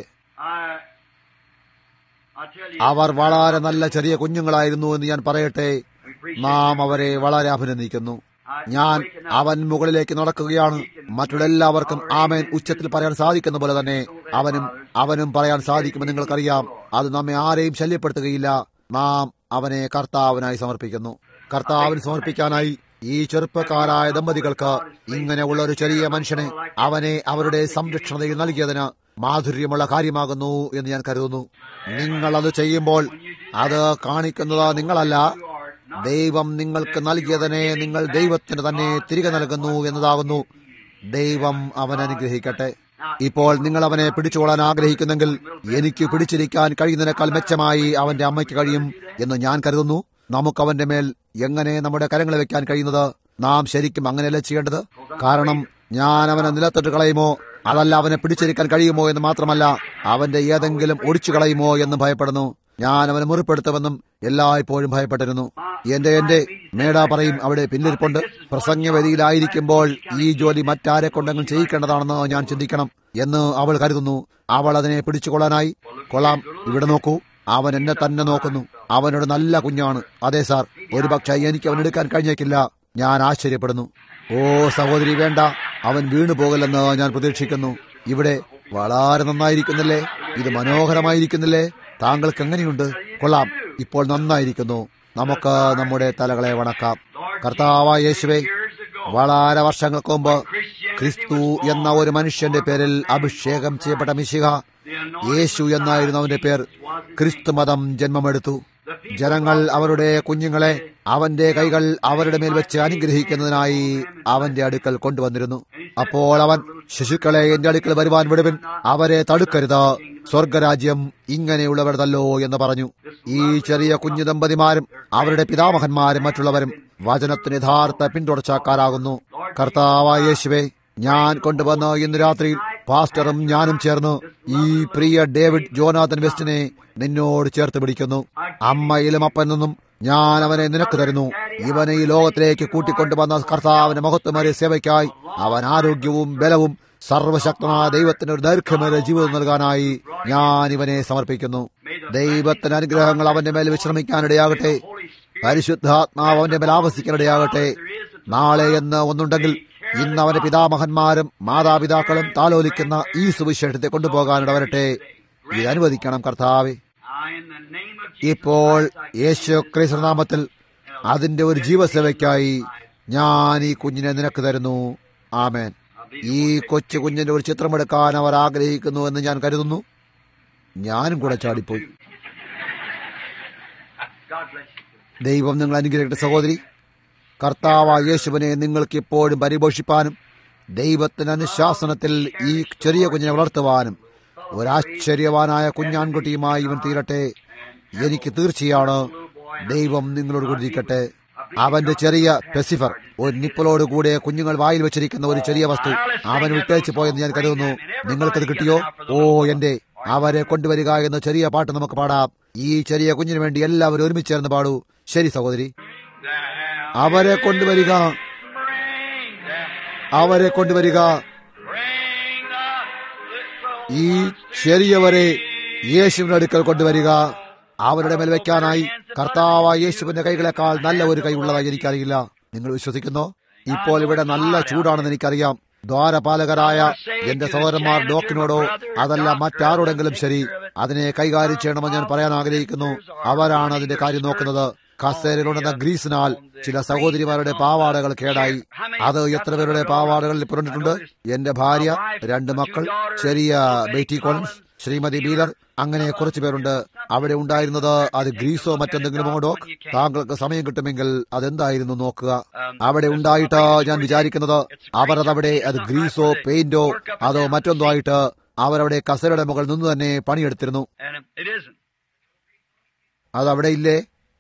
അവർ വളരെ നല്ല ചെറിയ കുഞ്ഞുങ്ങളായിരുന്നു എന്ന് ഞാൻ പറയട്ടെ നാം അവരെ വളരെ അഭിനന്ദിക്കുന്നു ഞാൻ അവൻ മുകളിലേക്ക് നടക്കുകയാണ് മറ്റുള്ള എല്ലാവർക്കും ആമേൻ ഉച്ചത്തിൽ പറയാൻ സാധിക്കുന്ന പോലെ തന്നെ അവനും അവനും പറയാൻ സാധിക്കുമെന്ന് നിങ്ങൾക്കറിയാം അത് നമ്മെ ആരെയും ശല്യപ്പെടുത്തുകയില്ല നാം അവനെ കർത്താവിനായി സമർപ്പിക്കുന്നു കർത്താവിന് സമർപ്പിക്കാനായി ഈ ചെറുപ്പക്കാരായ ദമ്പതികൾക്ക് ഇങ്ങനെയുള്ള ഒരു ചെറിയ മനുഷ്യനെ അവനെ അവരുടെ സംരക്ഷണതയിൽ നൽകിയതിന് മാധുര്യമുള്ള കാര്യമാകുന്നു എന്ന് ഞാൻ കരുതുന്നു നിങ്ങൾ അത് ചെയ്യുമ്പോൾ അത് കാണിക്കുന്നത് നിങ്ങളല്ല ദൈവം നിങ്ങൾക്ക് നൽകിയതിനെ നിങ്ങൾ ദൈവത്തിന് തന്നെ തിരികെ നൽകുന്നു എന്നതാകുന്നു ദൈവം അവൻ അനുഗ്രഹിക്കട്ടെ ഇപ്പോൾ നിങ്ങൾ അവനെ പിടിച്ചുകൊള്ളാൻ ആഗ്രഹിക്കുന്നെങ്കിൽ എനിക്ക് പിടിച്ചിരിക്കാൻ കഴിയുന്നതിനേക്കാൾ മെച്ചമായി അവന്റെ അമ്മയ്ക്ക് കഴിയും എന്ന് ഞാൻ കരുതുന്നു നമുക്ക് അവന്റെ മേൽ എങ്ങനെ നമ്മുടെ കരങ്ങൾ വെക്കാൻ കഴിയുന്നത് നാം ശരിക്കും അങ്ങനെയല്ല ചെയ്യേണ്ടത് കാരണം ഞാൻ അവനെ നിലത്തിട്ട് കളയുമോ അതല്ല അവനെ പിടിച്ചിരിക്കാൻ കഴിയുമോ എന്ന് മാത്രമല്ല അവന്റെ ഏതെങ്കിലും ഒടിച്ചു കളയുമോ എന്ന് ഭയപ്പെടുന്നു ഞാൻ അവനെ മുറിപ്പെടുത്തുമെന്നും എല്ലായ്പ്പോഴും ഭയപ്പെട്ടിരുന്നു എന്റെ എന്റെ മേടാ പറയും അവിടെ പിന്നിരിപ്പുണ്ട് പ്രസംഗവേദിയിലായിരിക്കുമ്പോൾ ഈ ജോലി മറ്റാരെ കൊണ്ടെങ്കിലും ചെയ്യിക്കേണ്ടതാണെന്ന് ഞാൻ ചിന്തിക്കണം എന്ന് അവൾ കരുതുന്നു അവൾ അതിനെ പിടിച്ചുകൊള്ളാനായി കൊള്ളാം ഇവിടെ നോക്കൂ അവൻ എന്നെ തന്നെ നോക്കുന്നു അവനൊരു നല്ല കുഞ്ഞാണ് അതെ സാർ ഒരുപക്ഷെ എനിക്ക് അവൻ എടുക്കാൻ കഴിഞ്ഞേക്കില്ല ഞാൻ ആശ്ചര്യപ്പെടുന്നു ഓ സഹോദരി വേണ്ട അവൻ വീണു പോകലെന്ന് ഞാൻ പ്രതീക്ഷിക്കുന്നു ഇവിടെ വളരെ നന്നായിരിക്കുന്നില്ലേ ഇത് മനോഹരമായിരിക്കുന്നില്ലേ താങ്കൾക്ക് എങ്ങനെയുണ്ട് കൊള്ളാം ഇപ്പോൾ നന്നായിരിക്കുന്നു നമുക്ക് നമ്മുടെ തലകളെ വണക്കാം കർത്താവായ യേശുവെ വളരെ വർഷങ്ങൾക്ക് മുമ്പ് ക്രിസ്തു എന്ന ഒരു മനുഷ്യന്റെ പേരിൽ അഭിഷേകം ചെയ്യപ്പെട്ട മിശിഹ യേശു എന്നായിരുന്നു അവന്റെ പേർ ക്രിസ്തു മതം ജന്മമെടുത്തു ജനങ്ങൾ അവരുടെ കുഞ്ഞുങ്ങളെ അവന്റെ കൈകൾ അവരുടെ മേൽ വെച്ച് അനുഗ്രഹിക്കുന്നതിനായി അവന്റെ അടുക്കൽ കൊണ്ടുവന്നിരുന്നു അപ്പോൾ അവൻ ശിശുക്കളെ എന്റെ അടുക്കൽ വരുവാൻ വിടുവിൻ അവരെ തടുക്കരുത് സ്വർഗരാജ്യം ഇങ്ങനെയുള്ളവരതല്ലോ എന്ന് പറഞ്ഞു ഈ ചെറിയ കുഞ്ഞു ദമ്പതിമാരും അവരുടെ പിതാമഹന്മാരും മറ്റുള്ളവരും വചനത്തിന് യഥാർത്ഥ പിന്തുടർച്ചക്കാരാകുന്നു കർത്താവായ യേശുവെ ഞാൻ കൊണ്ടുവന്ന ഇന്ന് രാത്രിയിൽ പാസ്റ്ററും ഞാനും ചേർന്ന് ഈ പ്രിയ ഡേവിഡ് ജോനാഥൻ വെസ്റ്റിനെ നിന്നോട് ചേർത്ത് പിടിക്കുന്നു അമ്മയിലും അപ്പനെന്നും ഞാൻ അവനെ നിനക്ക് തരുന്നു ഇവനെ ഈ ലോകത്തിലേക്ക് കൂട്ടിക്കൊണ്ടുവന്ന കർത്താവിന്റെ മഹത്വമേറിയ സേവയ്ക്കായി അവൻ ആരോഗ്യവും ബലവും സർവശക്തനായ ദൈവത്തിന് ഒരു ദൈർഘ്യമേറിയ ജീവിതം നൽകാനായി ഞാൻ ഇവനെ സമർപ്പിക്കുന്നു ദൈവത്തിന്റെ അനുഗ്രഹങ്ങൾ അവന്റെ മേൽ വിശ്രമിക്കാനിടയാകട്ടെ പരിശുദ്ധാത്മാവ് അവന്റെ മേൽ ആവസിക്കാനിടയാകട്ടെ നാളെ എന്ന് ഒന്നുണ്ടെങ്കിൽ ഇന്ന് അവന്റെ പിതാമഹന്മാരും മാതാപിതാക്കളും താലോലിക്കുന്ന ഈ സുവിശേഷത്തെ കൊണ്ടുപോകാനിടവരട്ടെ ഇത് അനുവദിക്കണം കർത്താവെ ഇപ്പോൾ യേശു ക്രിസ്തുനാമത്തിൽ അതിന്റെ ഒരു ജീവസേവയ്ക്കായി ഞാൻ ഈ കുഞ്ഞിനെ നിനക്ക് തരുന്നു ആമേൻ ഈ കൊച്ചു കുഞ്ഞിന്റെ ഒരു ചിത്രമെടുക്കാൻ അവർ ആഗ്രഹിക്കുന്നു എന്ന് ഞാൻ കരുതുന്നു ഞാനും കൂടെ ചാടിപ്പോയി ദൈവം നിങ്ങൾ അനുഗ്രഹിക്കട്ടെ സഹോദരി കർത്താവായ യേശുവിനെ നിങ്ങൾക്ക് ഇപ്പോഴും പരിപോഷിപ്പാനും ദൈവത്തിന് അനുശാസനത്തിൽ ഈ ചെറിയ കുഞ്ഞിനെ വളർത്തുവാനും ഒരാശ്ചര്യവാനായ കുഞ്ഞാൻകുട്ടിയുമായി ഇവൻ തീരട്ടെ എനിക്ക് തീർച്ചയാണ് ദൈവം നിങ്ങളോട് കൂടിയിരിക്കട്ടെ അവന്റെ ചെറിയ പെസിഫർ ഒരു നിപ്പലോട് കൂടെ കുഞ്ഞുങ്ങൾ വായിൽ വെച്ചിരിക്കുന്ന ഒരു ചെറിയ വസ്തു അവൻ വിട്ടേച്ച് പോയെന്ന് ഞാൻ കരുതുന്നു നിങ്ങൾക്കത് കിട്ടിയോ ഓ എന്റെ അവരെ കൊണ്ടുവരിക എന്ന ചെറിയ പാട്ട് നമുക്ക് പാടാം ഈ ചെറിയ കുഞ്ഞിന് വേണ്ടി എല്ലാവരും ഒരുമിച്ചേർന്ന് പാടൂ ശരി സഹോദരി അവരെ കൊണ്ടുവരിക അവരെ കൊണ്ടുവരിക ഈ ചെറിയവരെ യേശുവിന്റെ അടുക്കൽ കൊണ്ടുവരിക അവരുടെ മേൽ വെക്കാനായി കർത്താവായ യേശുവിന്റെ കൈകളെക്കാൾ നല്ല ഒരു കൈ ഉള്ളതായി എനിക്കറിയില്ല നിങ്ങൾ വിശ്വസിക്കുന്നോ ഇപ്പോൾ ഇവിടെ നല്ല ചൂടാണെന്ന് എനിക്കറിയാം ദ്വാരപാലകരായ എന്റെ സഹോദരന്മാർ ഡോക്കിനോടോ അതല്ല മറ്റാരോടെങ്കിലും ശരി അതിനെ കൈകാര്യം ചെയ്യണമെന്ന് ഞാൻ പറയാൻ ആഗ്രഹിക്കുന്നു അവരാണ് അതിന്റെ കാര്യം നോക്കുന്നത് കസേരയിലുണ്ടെന്ന ഗ്രീസിനാൽ ചില സഹോദരിമാരുടെ പാവാടകൾ കേടായി അത് എത്ര പേരുടെ പാവാടകളിൽ പുരണ്ടിട്ടുണ്ട് എന്റെ ഭാര്യ രണ്ട് മക്കൾ ചെറിയ ബേറ്റി കോളൻസ് ശ്രീമതി ബീലർ അങ്ങനെ കുറച്ചു പേരുണ്ട് അവിടെ ഉണ്ടായിരുന്നത് അത് ഗ്രീസോ മറ്റെന്തെങ്കിലുമോ ഡോക് താങ്കൾക്ക് സമയം കിട്ടുമെങ്കിൽ അതെന്തായിരുന്നു നോക്കുക അവിടെ ഉണ്ടായിട്ട് ഞാൻ വിചാരിക്കുന്നത് അവർ അതവിടെ അത് ഗ്രീസോ പെയിന്റോ അതോ മറ്റൊന്തോ ആയിട്ട് അവരവിടെ കസരയുടെ മുകളിൽ നിന്ന് തന്നെ പണിയെടുത്തിരുന്നു അതവിടെ ഇല്ലേ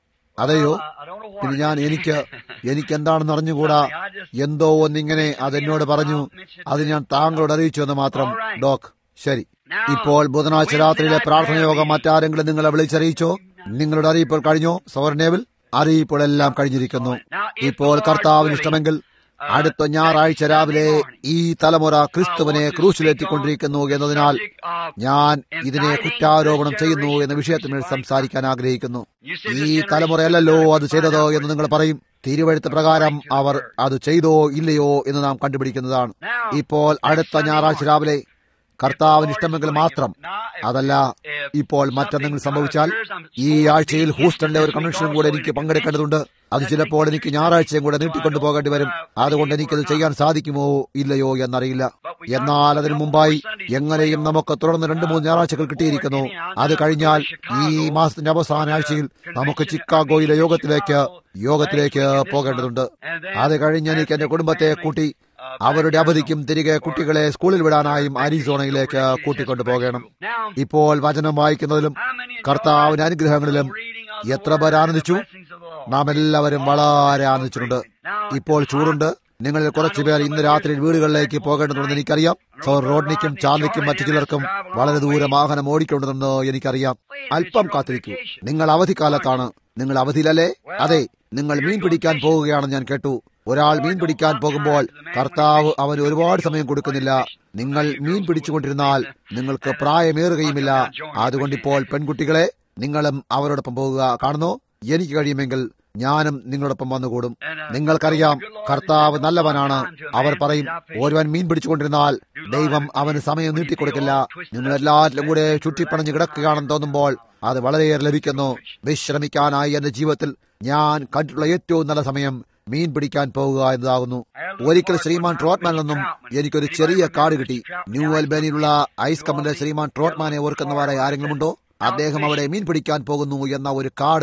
അതെയോ പിന്നെ ഞാൻ എനിക്ക് എനിക്ക് എന്താണെന്ന് അറിഞ്ഞുകൂടാ എന്തോ ഒന്നിങ്ങനെ അതെന്നോട് പറഞ്ഞു അത് ഞാൻ താങ്കളോട് അറിയിച്ചു എന്ന് മാത്രം ഡോക് ശരി ഇപ്പോൾ ബുധനാഴ്ച രാത്രിയിലെ പ്രാർത്ഥനയോഗം മറ്റാരെങ്കിലും നിങ്ങളെ വിളിച്ചറിയിച്ചോ നിങ്ങളുടെ അറിയിപ്പോൾ കഴിഞ്ഞോ സവർണേവിൽ അറിയിപ്പോഴെല്ലാം കഴിഞ്ഞിരിക്കുന്നു ഇപ്പോൾ കർത്താവിന് ഇഷ്ടമെങ്കിൽ അടുത്ത ഞായറാഴ്ച രാവിലെ ഈ തലമുറ ക്രിസ്തുവിനെ ക്രൂശിലേറ്റിക്കൊണ്ടിരിക്കുന്നു എന്നതിനാൽ ഞാൻ ഇതിനെ കുറ്റാരോപണം ചെയ്യുന്നു എന്ന വിഷയത്തിന്മേൽ സംസാരിക്കാൻ ആഗ്രഹിക്കുന്നു ഈ തലമുറയല്ലല്ലോ അത് ചെയ്തത് എന്ന് നിങ്ങൾ പറയും തിരുവഴുത്ത് പ്രകാരം അവർ അത് ചെയ്തോ ഇല്ലയോ എന്ന് നാം കണ്ടുപിടിക്കുന്നതാണ് ഇപ്പോൾ അടുത്ത ഞായറാഴ്ച രാവിലെ കർത്താവിന് ഇഷ്ടമെങ്കിൽ മാത്രം അതല്ല ഇപ്പോൾ മറ്റെന്തെങ്കിലും സംഭവിച്ചാൽ ഈ ആഴ്ചയിൽ ഹൂസ്റ്റണിലെ ഒരു കൺവെൻഷനും കൂടെ എനിക്ക് പങ്കെടുക്കേണ്ടതുണ്ട് അത് ചിലപ്പോൾ എനിക്ക് ഞായറാഴ്ചയും കൂടെ നീട്ടിക്കൊണ്ടു പോകേണ്ടി വരും അതുകൊണ്ട് എനിക്കത് ചെയ്യാൻ സാധിക്കുമോ ഇല്ലയോ എന്നറിയില്ല എന്നാൽ അതിനു മുമ്പായി എങ്ങനെയും നമുക്ക് തുടർന്ന് രണ്ടു മൂന്ന് ഞായറാഴ്ചകൾ കിട്ടിയിരിക്കുന്നു അത് കഴിഞ്ഞാൽ ഈ മാസത്തിന്റെ അവസാന ആഴ്ചയിൽ നമുക്ക് ചിക്കാഗോയിലെ യോഗത്തിലേക്ക് യോഗത്തിലേക്ക് പോകേണ്ടതുണ്ട് അത് കഴിഞ്ഞ് എനിക്ക് എന്റെ കുടുംബത്തെ കൂട്ടി അവരുടെ അവധിക്കും തിരികെ കുട്ടികളെ സ്കൂളിൽ വിടാനായും അരിസോണയിലേക്ക് കൂട്ടിക്കൊണ്ടു പോകണം ഇപ്പോൾ വചനം വായിക്കുന്നതിലും കർത്താവിന്റെ അനുഗ്രഹങ്ങളിലും എത്ര പേർ ആനന്ദിച്ചു നാം എല്ലാവരും വളരെ ആനന്ദിച്ചിട്ടുണ്ട് ഇപ്പോൾ ചൂടുണ്ട് നിങ്ങളിൽ കുറച്ചു പേർ ഇന്ന് രാത്രി വീടുകളിലേക്ക് പോകേണ്ടതുണ്ടെന്ന് എനിക്കറിയാം സോർ റോഡ്നിക്കും ചാർലിക്കും മറ്റു ചിലർക്കും വളരെ ദൂരം വാഹനം ഓടിക്കൊണ്ടെന്ന് എനിക്കറിയാം അല്പം കാത്തിരിക്കൂ നിങ്ങൾ അവധിക്കാലത്താണ് നിങ്ങൾ അവധിയിലല്ലേ അതെ നിങ്ങൾ മീൻ പിടിക്കാൻ പോവുകയാണെന്ന് ഞാൻ കേട്ടു ഒരാൾ മീൻ പിടിക്കാൻ പോകുമ്പോൾ കർത്താവ് അവന് ഒരുപാട് സമയം കൊടുക്കുന്നില്ല നിങ്ങൾ മീൻ പിടിച്ചുകൊണ്ടിരുന്നാൽ നിങ്ങൾക്ക് പ്രായമേറുകയുമില്ല അതുകൊണ്ട് ഇപ്പോൾ പെൺകുട്ടികളെ നിങ്ങളും അവരോടൊപ്പം പോകുക കാണുന്നു എനിക്ക് കഴിയുമെങ്കിൽ ഞാനും നിങ്ങളോടൊപ്പം വന്നുകൂടും നിങ്ങൾക്കറിയാം കർത്താവ് നല്ലവനാണ് അവർ പറയും ഒരുവൻ മീൻ പിടിച്ചുകൊണ്ടിരുന്നാൽ ദൈവം അവന് സമയം നീട്ടിക്കൊടുക്കില്ല നിങ്ങൾ എല്ലാറ്റിലും കൂടെ ചുറ്റിപ്പണഞ്ഞ് കിടക്കുകയാണെന്ന് തോന്നുമ്പോൾ അത് വളരെയേറെ ലഭിക്കുന്നു വിശ്രമിക്കാനായി എന്റെ ജീവിതത്തിൽ ഞാൻ കണ്ടിട്ടുള്ള ഏറ്റവും നല്ല സമയം മീൻ പിടിക്കാൻ പോവുക എന്നതാകുന്നു ഒരിക്കൽ ശ്രീമാൻ ട്രോട്ട്മാനിൽ നിന്നും എനിക്കൊരു ചെറിയ കാർഡ് കിട്ടി ന്യൂ അൽബേനിയിലുള്ള ഐസ് കമ്മിലെ ശ്രീമാൻ ട്രോട്ട്മാനെ ഓർക്കുന്നവരെ ആരെങ്കിലും ഉണ്ടോ അദ്ദേഹം അവിടെ മീൻ പിടിക്കാൻ പോകുന്നു എന്ന ഒരു കാർഡ്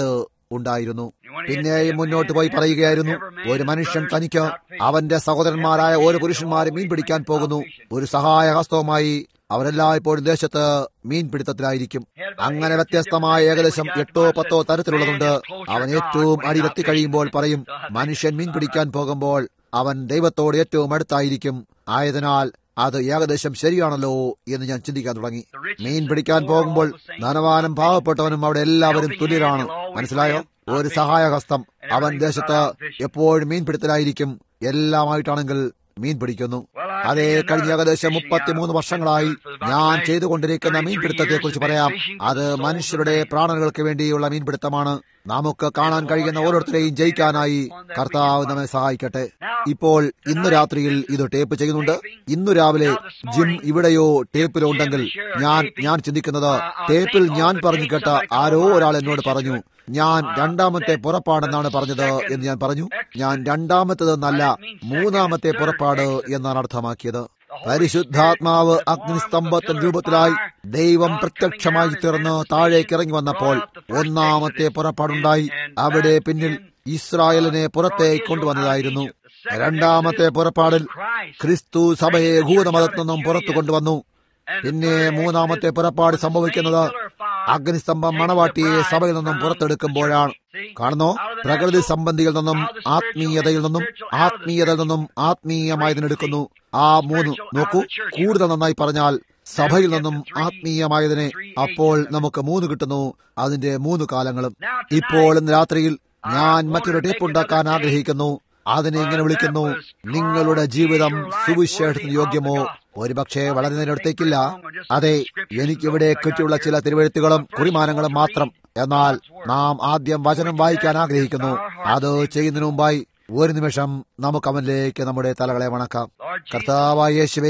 ഉണ്ടായിരുന്നു പിന്നെയും മുന്നോട്ട് പോയി പറയുകയായിരുന്നു ഒരു മനുഷ്യൻ തനിക്ക് അവന്റെ സഹോദരന്മാരായ ഓരോ പുരുഷന്മാരും മീൻ പിടിക്കാൻ പോകുന്നു ഒരു സഹായ ഹസ്തവുമായി അവരെല്ലായ്പ്പോഴും ദേശത്ത് മീൻപിടുത്തത്തിലായിരിക്കും അങ്ങനെ വ്യത്യസ്തമായ ഏകദേശം എട്ടോ പത്തോ തരത്തിലുള്ളതുണ്ട് അവൻ ഏറ്റവും അടിയിലെത്തി കഴിയുമ്പോൾ പറയും മനുഷ്യൻ മീൻ പിടിക്കാൻ പോകുമ്പോൾ അവൻ ദൈവത്തോട് ഏറ്റവും അടുത്തായിരിക്കും ആയതിനാൽ അത് ഏകദേശം ശരിയാണല്ലോ എന്ന് ഞാൻ ചിന്തിക്കാൻ തുടങ്ങി മീൻ പിടിക്കാൻ പോകുമ്പോൾ ധനവാനും പാവപ്പെട്ടവനും അവിടെ എല്ലാവരും തുല്യരാണ് മനസ്സിലായോ ഒരു സഹായഹസ്തം അവൻ ദേശത്ത് എപ്പോഴും മീൻപിടുത്തലായിരിക്കും എല്ലാമായിട്ടാണെങ്കിൽ മീൻ പിടിക്കുന്നു അതേ കഴിഞ്ഞ ഏകദേശം മുപ്പത്തിമൂന്ന് വർഷങ്ങളായി ഞാൻ ചെയ്തുകൊണ്ടിരിക്കുന്ന മീൻപിടുത്തത്തെ കുറിച്ച് പറയാം അത് മനുഷ്യരുടെ പ്രാണനുകൾക്ക് വേണ്ടിയുള്ള മീൻപിടുത്തമാണ് നമുക്ക് കാണാൻ കഴിയുന്ന ഓരോരുത്തരെയും ജയിക്കാനായി കർത്താവ് നമ്മെ സഹായിക്കട്ടെ ഇപ്പോൾ ഇന്ന് രാത്രിയിൽ ഇത് ടേപ്പ് ചെയ്യുന്നുണ്ട് ഇന്നു രാവിലെ ജിം ഇവിടെയോ ടേപ്പിലോ ഉണ്ടെങ്കിൽ ഞാൻ ഞാൻ ചിന്തിക്കുന്നത് ടേപ്പിൽ ഞാൻ പറഞ്ഞു കേട്ട ആരോ ഒരാൾ എന്നോട് പറഞ്ഞു ഞാൻ രണ്ടാമത്തെ പുറപ്പാടെന്നാണ് പറഞ്ഞത് എന്ന് ഞാൻ പറഞ്ഞു ഞാൻ രണ്ടാമത്തേതെന്നല്ല മൂന്നാമത്തെ പുറപ്പാട് എന്നാണ് അർത്ഥമാക്കിയത് പരിശുദ്ധാത്മാവ് അഗ്നിസ്തംഭത്തിന്റെ രൂപത്തിലായി ദൈവം പ്രത്യക്ഷമായി തീർന്ന് താഴേക്ക് ഇറങ്ങി വന്നപ്പോൾ ഒന്നാമത്തെ പുറപ്പാടുണ്ടായി അവിടെ പിന്നിൽ ഇസ്രായേലിനെ പുറത്തേക്ക് കൊണ്ടുവന്നതായിരുന്നു രണ്ടാമത്തെ പുറപ്പാടിൽ ക്രിസ്തു സഭയെ യഹൂദമതത്തിൽ നിന്നും പുറത്തു കൊണ്ടുവന്നു പിന്നെ മൂന്നാമത്തെ പുറപ്പാട് സംഭവിക്കുന്നത് അഗ്നിസ്തംഭം മണവാട്ടിയെ സഭയിൽ നിന്നും പുറത്തെടുക്കുമ്പോഴാണ് കാണുന്നോ പ്രകൃതി സംബന്ധിയിൽ നിന്നും ആത്മീയതയിൽ നിന്നും ആത്മീയതയിൽ നിന്നും ആത്മീയമായതിനെടുക്കുന്നു ആ മൂന്ന് നോക്കൂ കൂടുതൽ നന്നായി പറഞ്ഞാൽ സഭയിൽ നിന്നും ആത്മീയമായതിനെ അപ്പോൾ നമുക്ക് മൂന്ന് കിട്ടുന്നു അതിന്റെ മൂന്ന് കാലങ്ങളും ഇപ്പോൾ ഇന്ന് രാത്രിയിൽ ഞാൻ മറ്റൊരു ടേപ്പ് ഉണ്ടാക്കാൻ ആഗ്രഹിക്കുന്നു അതിനെ ഇങ്ങനെ വിളിക്കുന്നു നിങ്ങളുടെ ജീവിതം സുവിശേഷത്തിന് യോഗ്യമോ ഒരുപക്ഷെ വളരെ നേരത്തേക്കില്ല അതെ എനിക്കിവിടെ കിട്ടിയുള്ള ചില തിരുവഴുത്തുകളും കുറിമാനങ്ങളും മാത്രം എന്നാൽ നാം ആദ്യം വചനം വായിക്കാൻ ആഗ്രഹിക്കുന്നു അത് ചെയ്യുന്നതിന് മുമ്പായി ഒരു നിമിഷം നമുക്ക് അവനിലേക്ക് നമ്മുടെ തലകളെ വണക്കാം കർത്താവായ യേശുവേ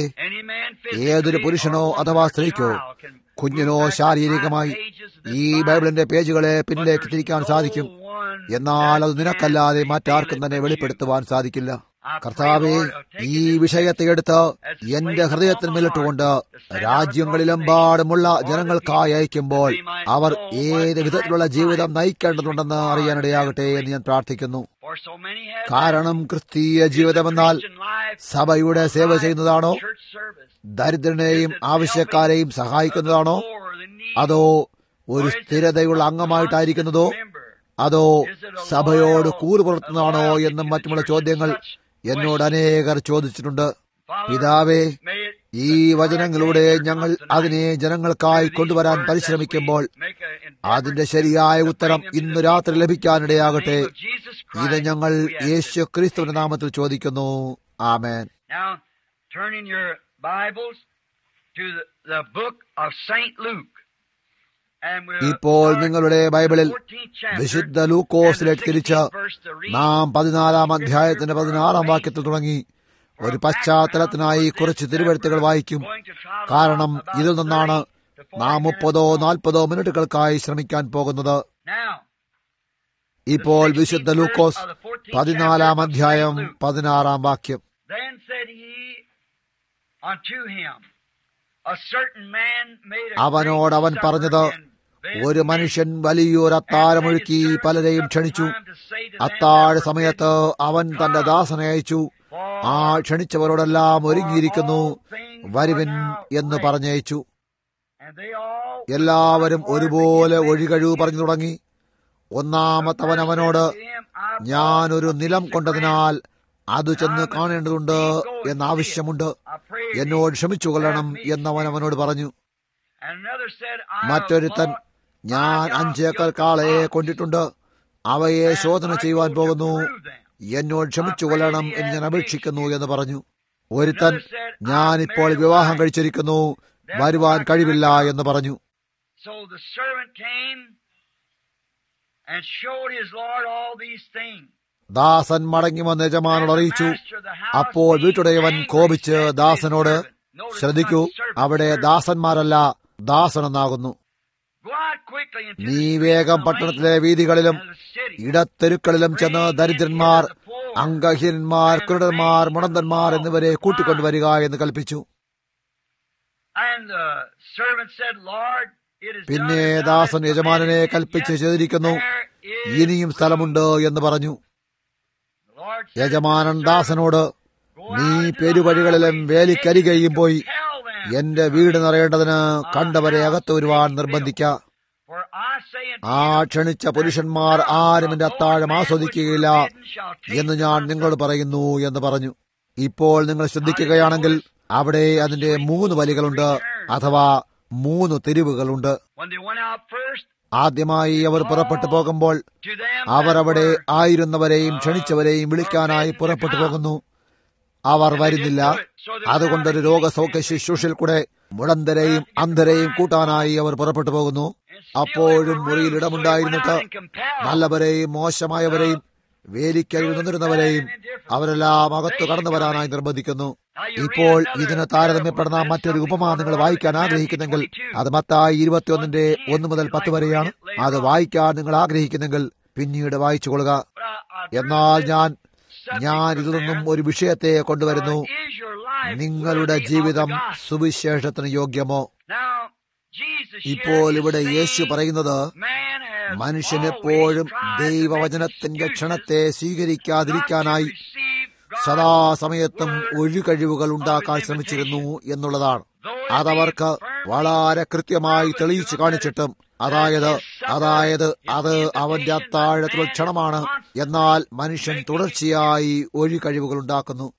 ഏതൊരു പുരുഷനോ അഥവാ സ്ത്രീക്കോ കുഞ്ഞിനോ ശാരീരികമായി ഈ ബൈബിളിന്റെ പേജുകളെ പിന്നിലേക്ക് തിരിക്കാൻ സാധിക്കും എന്നാൽ അത് നിനക്കല്ലാതെ മറ്റാർക്കും തന്നെ വെളിപ്പെടുത്തുവാൻ സാധിക്കില്ല കർത്താവെ ഈ വിഷയത്തെ എടുത്ത് എന്റെ ഹൃദയത്തിൽ മേലിട്ടുകൊണ്ട് രാജ്യങ്ങളിലെമ്പാടുമുള്ള ജനങ്ങൾക്കായി അയക്കുമ്പോൾ അവർ ഏത് വിധത്തിലുള്ള ജീവിതം നയിക്കേണ്ടതുണ്ടെന്ന് അറിയാനിടയാകട്ടെ എന്ന് ഞാൻ പ്രാർത്ഥിക്കുന്നു കാരണം ക്രിസ്തീയ ജീവിതമെന്നാൽ സഭയുടെ സേവ ചെയ്യുന്നതാണോ ദരിദ്രനെയും ആവശ്യക്കാരെയും സഹായിക്കുന്നതാണോ അതോ ഒരു സ്ഥിരതയുള്ള അംഗമായിട്ടായിരിക്കുന്നതോ അതോ സഭയോട് കൂറ് പുലർത്തുന്നതാണോ എന്നും മറ്റുമുള്ള ചോദ്യങ്ങൾ എന്നോട് അനേകർ ചോദിച്ചിട്ടുണ്ട് പിതാവേ ഈ വചനങ്ങളിലൂടെ ഞങ്ങൾ അതിനെ ജനങ്ങൾക്കായി കൊണ്ടുവരാൻ പരിശ്രമിക്കുമ്പോൾ അതിന്റെ ശരിയായ ഉത്തരം ഇന്ന് രാത്രി ലഭിക്കാനിടയാകട്ടെ ഇത് ഞങ്ങൾ യേശു ക്രിസ്തുവിന്റെ നാമത്തിൽ ചോദിക്കുന്നു ആമേൻ Now, turn in your Bibles to the, the book of St. Luke. And we'll ഇപ്പോൾ start നിങ്ങളുടെ ബൈബിളിൽ 14th chapter വിശുദ്ധ ലൂക്കോസിലേക്ക് and the തിരിച്ച് 16th verse to read. നാം പതിനാലാം അധ്യായത്തിന്റെ പതിനാറാം വാക്യത്തിൽ തുടങ്ങി ഒരു പശ്ചാത്തലത്തിനായി കുറച്ച് തിരുവഴുത്തുകൾ വായിക്കും കാരണം ഇതിൽ നിന്നാണ് നാം മുപ്പതോ നാൽപ്പതോ മിനിറ്റുകൾക്കായി ശ്രമിക്കാൻ പോകുന്നത് Now, ഇപ്പോൾ വിശുദ്ധ ലൂക്കോസ് പതിനാലാം അധ്യായം പതിനാറാം വാക്യം then said he unto him, A certain man made a അവനോട് great അവൻ supper പറഞ്ഞത് and bid ഒരു many മനുഷ്യൻ വലിയൊരു അത്താഴമൊഴുക്കി പലരെയും ക്ഷണിച്ചു അത്താഴ സമയത്ത് അവൻ തന്റെ ദാസനെ അയച്ചു ആ ക്ഷണിച്ചവരോടെല്ലാം ഒരുങ്ങിയിരിക്കുന്നു വരുവിൻ എന്ന് പറഞ്ഞയച്ചു എല്ലാവരും ഒരുപോലെ ഒഴികഴിവ് പറഞ്ഞു തുടങ്ങി ഒന്നാമത്തവൻ അവനോട് ഞാനൊരു നിലം കൊണ്ടതിനാൽ അത് ചെന്ന് കാണേണ്ടതുണ്ട് എന്ന ആവശ്യമുണ്ട് എന്നോട് ക്ഷമിച്ചു കൊള്ളണം എന്നവൻ അവനോട് പറഞ്ഞു മറ്റൊരുത്തൻ ഞാൻ അഞ്ചേക്കർ കാളയെ കൊണ്ടിട്ടുണ്ട് അവയെ ശോധന ചെയ്യുവാൻ പോകുന്നു എന്നോട് ക്ഷമിച്ചു കൊള്ളണം എന്ന് ഞാൻ അപേക്ഷിക്കുന്നു എന്ന് പറഞ്ഞു ഒരുത്തൻ ഞാൻ ഇപ്പോൾ വിവാഹം കഴിച്ചിരിക്കുന്നു വരുവാൻ കഴിവില്ല എന്ന് പറഞ്ഞു So the servant came and showed his Lord all these things. ദാസൻ മടങ്ങി വന്ന് യജമാനോട് അറിയിച്ചു അപ്പോൾ വീട്ടുടയവൻ കോപിച്ച് ദാസനോട് ശ്രദ്ധിക്കൂ അവിടെ ദാസന്മാരല്ല ദാസനെന്നാകുന്നു Go out quickly into നീ the വേഗം streets പട്ടണത്തിലെ of the വീതികളിലും land and the city. ഇടത്തെരുക്കളിലും ചെന്ന് ദരിദ്രന്മാർ അംഗഹീനന്മാർ കുരുടന്മാർ മുടന്തന്മാർ എന്നിവരെ കൂട്ടിക്കൊണ്ടുവരിക എന്ന് കൽപ്പിച്ചു And the servant said, Lord, പിന്നെ ദാസൻ യജമാനനെ കൽപ്പിച്ച് ചെയ്തിരിക്കുന്നു ഇനിയും സ്ഥലമുണ്ട് എന്ന് പറഞ്ഞു യജമാനൻ ദാസനോട് നീ പെരുവഴികളിലും വേലിക്കരികയും പോയി എന്റെ വീട് നിറയേണ്ടതിന് കണ്ടവരെ അകത്ത് വരുവാൻ നിർബന്ധിക്ക ആ ക്ഷണിച്ച പുരുഷന്മാർ ആരും എന്റെ അത്താഴം ആസ്വദിക്കുകയില്ല എന്ന് ഞാൻ നിങ്ങളോട് പറയുന്നു എന്ന് പറഞ്ഞു ഇപ്പോൾ നിങ്ങൾ ശ്രദ്ധിക്കുകയാണെങ്കിൽ അവിടെ അതിന്റെ മൂന്ന് വലികളുണ്ട് അഥവാ മൂന്ന് തെരുവുകളുണ്ട് ആദ്യമായി അവർ പുറപ്പെട്ടു പോകുമ്പോൾ അവർ അവിടെ ആയിരുന്നവരെയും ക്ഷണിച്ചവരെയും വിളിക്കാനായി പുറപ്പെട്ടു പോകുന്നു അവർ വരുന്നില്ല അതുകൊണ്ടൊരു രോഗസൗഖ്യ ശുശ്രൂഷയിൽ കൂടെ മുടന്തരെയും അന്ധരെയും കൂട്ടാനായി അവർ പുറപ്പെട്ടു പോകുന്നു അപ്പോഴും മുറിയിൽ ഇടമുണ്ടായിരുന്നിട്ട് നല്ലവരെയും മോശമായവരെയും വേലിക്കരിൽ നിന്നിരുന്നവരെയും അവരെല്ലാം അകത്തു കടന്നു വരാനായി നിർബന്ധിക്കുന്നു ഇപ്പോൾ ഇതിന് താരതമ്യപ്പെടുന്ന മറ്റൊരു ഉപമ നിങ്ങൾ വായിക്കാൻ ആഗ്രഹിക്കുന്നെങ്കിൽ അത് മത്തായി ഇരുപത്തിയൊന്നിന്റെ ഒന്ന് മുതൽ പത്ത് വരെയാണ് അത് വായിക്കാൻ നിങ്ങൾ ആഗ്രഹിക്കുന്നെങ്കിൽ പിന്നീട് വായിച്ചു കൊള്ളുക എന്നാൽ ഞാൻ ഞാൻ ഇതിൽ നിന്നും ഒരു വിഷയത്തെ കൊണ്ടുവരുന്നു നിങ്ങളുടെ ജീവിതം സുവിശേഷത്തിന് യോഗ്യമോ ഇപ്പോൾ ഇവിടെ യേശു പറയുന്നത് മനുഷ്യൻ എപ്പോഴും ദൈവവചനത്തിന്റെ ക്ഷണത്തെ സ്വീകരിക്കാതിരിക്കാനായി സദാസമയത്തും ഒഴികഴിവുകൾ ഉണ്ടാക്കാൻ ശ്രമിച്ചിരുന്നു എന്നുള്ളതാണ് അതവർക്ക് വളരെ കൃത്യമായി തെളിയിച്ചു കാണിച്ചിട്ടും അതായത് അതായത് അത് അവന്റെ അത്താഴത്തിലുള്ള ക്ഷണമാണ് എന്നാൽ മനുഷ്യൻ തുടർച്ചയായി ഒഴികഴിവുകൾ ഉണ്ടാക്കുന്നു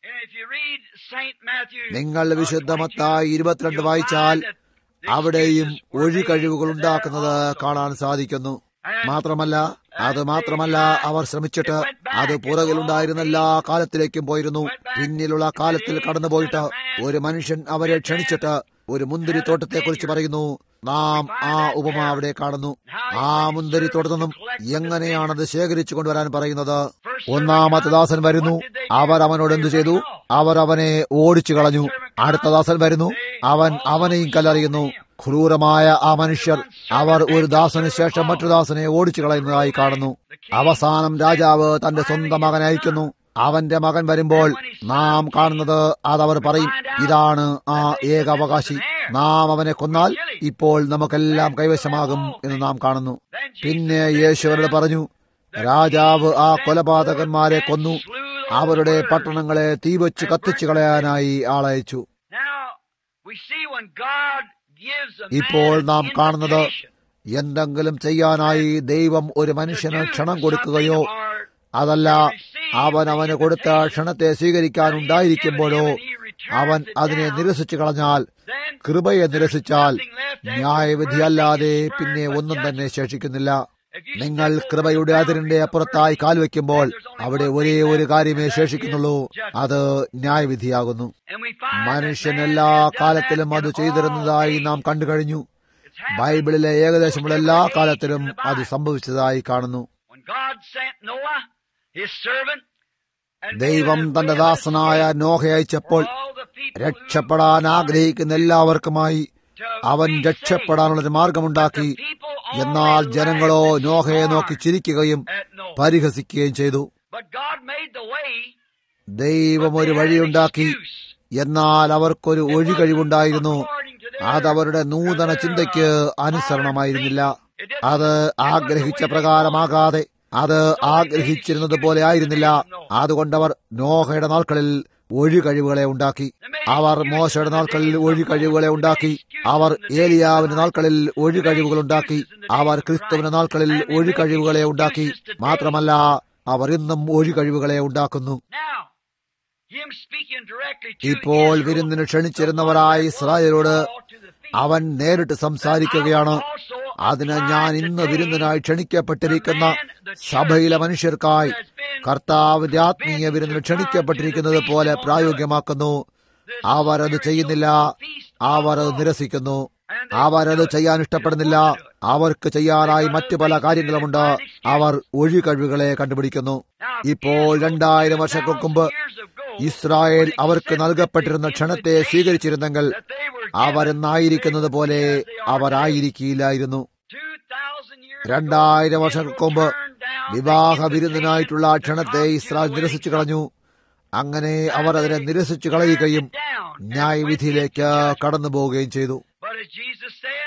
നിങ്ങൾ വിശുദ്ധമത്തായി ഇരുപത്തിരണ്ട് വായിച്ചാൽ അവിടെയും ഒഴികഴിവുകൾ ഉണ്ടാക്കുന്നത് കാണാൻ സാധിക്കുന്നു മാത്രമല്ല അത് മാത്രമല്ല അവർ ശ്രമിച്ചിട്ട് അത് പുറകിലുണ്ടായിരുന്ന എല്ലാ കാലത്തിലേക്കും പോയിരുന്നു പിന്നിലുള്ള കാലത്തിൽ കടന്നുപോയിട്ട് ഒരു മനുഷ്യൻ അവരെ ക്ഷണിച്ചിട്ട് ഒരു മുന്തിരിത്തോട്ടത്തെക്കുറിച്ച് പറയുന്നു നാം ആ ഉപമ അവിടെ കാണുന്നു ആ മുന്തിരിത്തോട്ടത്തു നിന്നും എങ്ങനെയാണത് ശേഖരിച്ചു കൊണ്ടുവരാൻ പറയുന്നത് ഒന്നാമത്തെ ദാസൻ വരുന്നു അവർ അവനോട് എന്തു ചെയ്തു അവർ അവനെ ഓടിച്ചു കളഞ്ഞു അടുത്ത ദാസൻ വരുന്നു അവൻ അവനെയും കല്ലെറിയുന്നു ക്രൂരമായ ആ മനുഷ്യർ അവർ ഒരു ദാസന് ശേഷം മറ്റൊരു ദാസനെ ഓടിച്ചു കളയുന്നതായി കാണുന്നു അവസാനം രാജാവ് തന്റെ സ്വന്തം മകനെ അയക്കുന്നു അവന്റെ മകൻ വരുമ്പോൾ നാം കാണുന്നത് അതവർ പറയും ഇതാണ് ആ ഏക അവകാശി നാം അവനെ കൊന്നാൽ ഇപ്പോൾ നമുക്കെല്ലാം കൈവശമാകും എന്ന് നാം കാണുന്നു പിന്നെ യേശുവരോട് പറഞ്ഞു രാജാവ് ആ കൊലപാതകന്മാരെ കൊന്നു അവരുടെ പട്ടണങ്ങളെ തീവച്ച് കത്തിച്ചു കളയാനായി ആളയച്ചു ഇപ്പോൾ നാം കാണുന്നത് എന്തെങ്കിലും ചെയ്യാനായി ദൈവം ഒരു മനുഷ്യന് ക്ഷണം കൊടുക്കുകയോ അതല്ല അവൻ അവന് കൊടുത്ത ക്ഷണത്തെ സ്വീകരിക്കാനുണ്ടായിരിക്കുമ്പോഴോ അവൻ അതിനെ നിരസിച്ചു കളഞ്ഞാൽ കൃപയെ നിരസിച്ചാൽ ന്യായവിധിയല്ലാതെ പിന്നെ ഒന്നും തന്നെ ശേഷിക്കുന്നില്ല നിങ്ങൾ കൃപയുടെ അതിരിന്റെ അപ്പുറത്തായി കാൽവെക്കുമ്പോൾ അവിടെ ഒരേ ഒരു കാര്യമേ ശേഷിക്കുന്നുള്ളൂ അത് ന്യായവിധിയാകുന്നു മനുഷ്യൻ എല്ലാ കാലത്തിലും അത് ചെയ്തിരുന്നതായി നാം കണ്ടു കഴിഞ്ഞു ബൈബിളിലെ ഏകദേശമുള്ള എല്ലാ കാലത്തിലും അത് സംഭവിച്ചതായി കാണുന്നു ദൈവം തന്റെ ദാസനായ നോഹ അയച്ചപ്പോൾ രക്ഷപ്പെടാൻ ആഗ്രഹിക്കുന്ന എല്ലാവർക്കുമായി അവൻ രക്ഷപ്പെടാനുള്ളൊരു മാർഗമുണ്ടാക്കി എന്നാൽ ജനങ്ങളോ നോഹയെ നോക്കി ചിരിക്കുകയും പരിഹസിക്കുകയും ചെയ്തു ദൈവം ഒരു വഴിയുണ്ടാക്കി എന്നാൽ അവർക്കൊരു ഒഴികഴിവുണ്ടായിരുന്നു അതവരുടെ നൂതന ചിന്തയ്ക്ക് അനുസരണമായിരുന്നില്ല അത് ആഗ്രഹിച്ച പ്രകാരമാകാതെ അത് ആഗ്രഹിച്ചിരുന്നത് പോലെ ആയിരുന്നില്ല അതുകൊണ്ടവർ നോഹയുടെ നാൾക്കളിൽ ഒഴികഴിവുകളെ ഉണ്ടാക്കി അവർ മോശയുടെ നാൾക്കളിൽ ഒഴികഴിവുകളെ ഉണ്ടാക്കി അവർ ഏലിയാവിന്റെ നാൾക്കളിൽ ഒഴികഴിവുകൾ ഉണ്ടാക്കി അവർ ക്രിസ്തുവിന്റെ നാൾക്കളിൽ ഒഴികഴിവുകളെ ഉണ്ടാക്കി മാത്രമല്ല അവർ ഇന്നും ഒഴികഴിവുകളെ ഉണ്ടാക്കുന്നു ഇപ്പോൾ വിരുന്നിന് ക്ഷണിച്ചിരുന്നവരായ ഇസ്രായേലോട് അവൻ നേരിട്ട് സംസാരിക്കുകയാണ് അതിന് ഞാൻ ഇന്ന് വിരുന്നിനായി ക്ഷണിക്കപ്പെട്ടിരിക്കുന്ന സഭയിലെ മനുഷ്യർക്കായി കർത്താവിന്റെ ആത്മീയ വിരുന്നിന് ക്ഷണിക്കപ്പെട്ടിരിക്കുന്നത് പോലെ പ്രായോഗികമാക്കുന്നു അവരത് ചെയ്യുന്നില്ല അവർ അത് നിരസിക്കുന്നു അവരത് ചെയ്യാൻ ഇഷ്ടപ്പെടുന്നില്ല അവർക്ക് ചെയ്യാനായി മറ്റു പല കാര്യങ്ങളുമുണ്ട് അവർ ഒഴികഴിവുകളെ കണ്ടുപിടിക്കുന്നു ഇപ്പോൾ രണ്ടായിരം വർഷങ്ങൾക്ക് മുമ്പ് ഇസ്രായേൽ അവർക്ക് നൽകപ്പെട്ടിരുന്ന ക്ഷണത്തെ സ്വീകരിച്ചിരുന്നെങ്കിൽ അവരെന്നായിരിക്കുന്നത് പോലെ അവരായിരിക്കില്ലായിരുന്നു രണ്ടായിരം വർഷങ്ങൾക്ക് മുമ്പ് വിവാഹ വിരുന്നിനായിട്ടുള്ള ആ ക്ഷണത്തെ ഇസ്രായേൽ നിരസിച്ചു കളഞ്ഞു അങ്ങനെ അവർ അതിനെ നിരസിച്ചു കളയുകയും ന്യായവിധിയിലേക്ക് കടന്നു പോവുകയും ചെയ്തു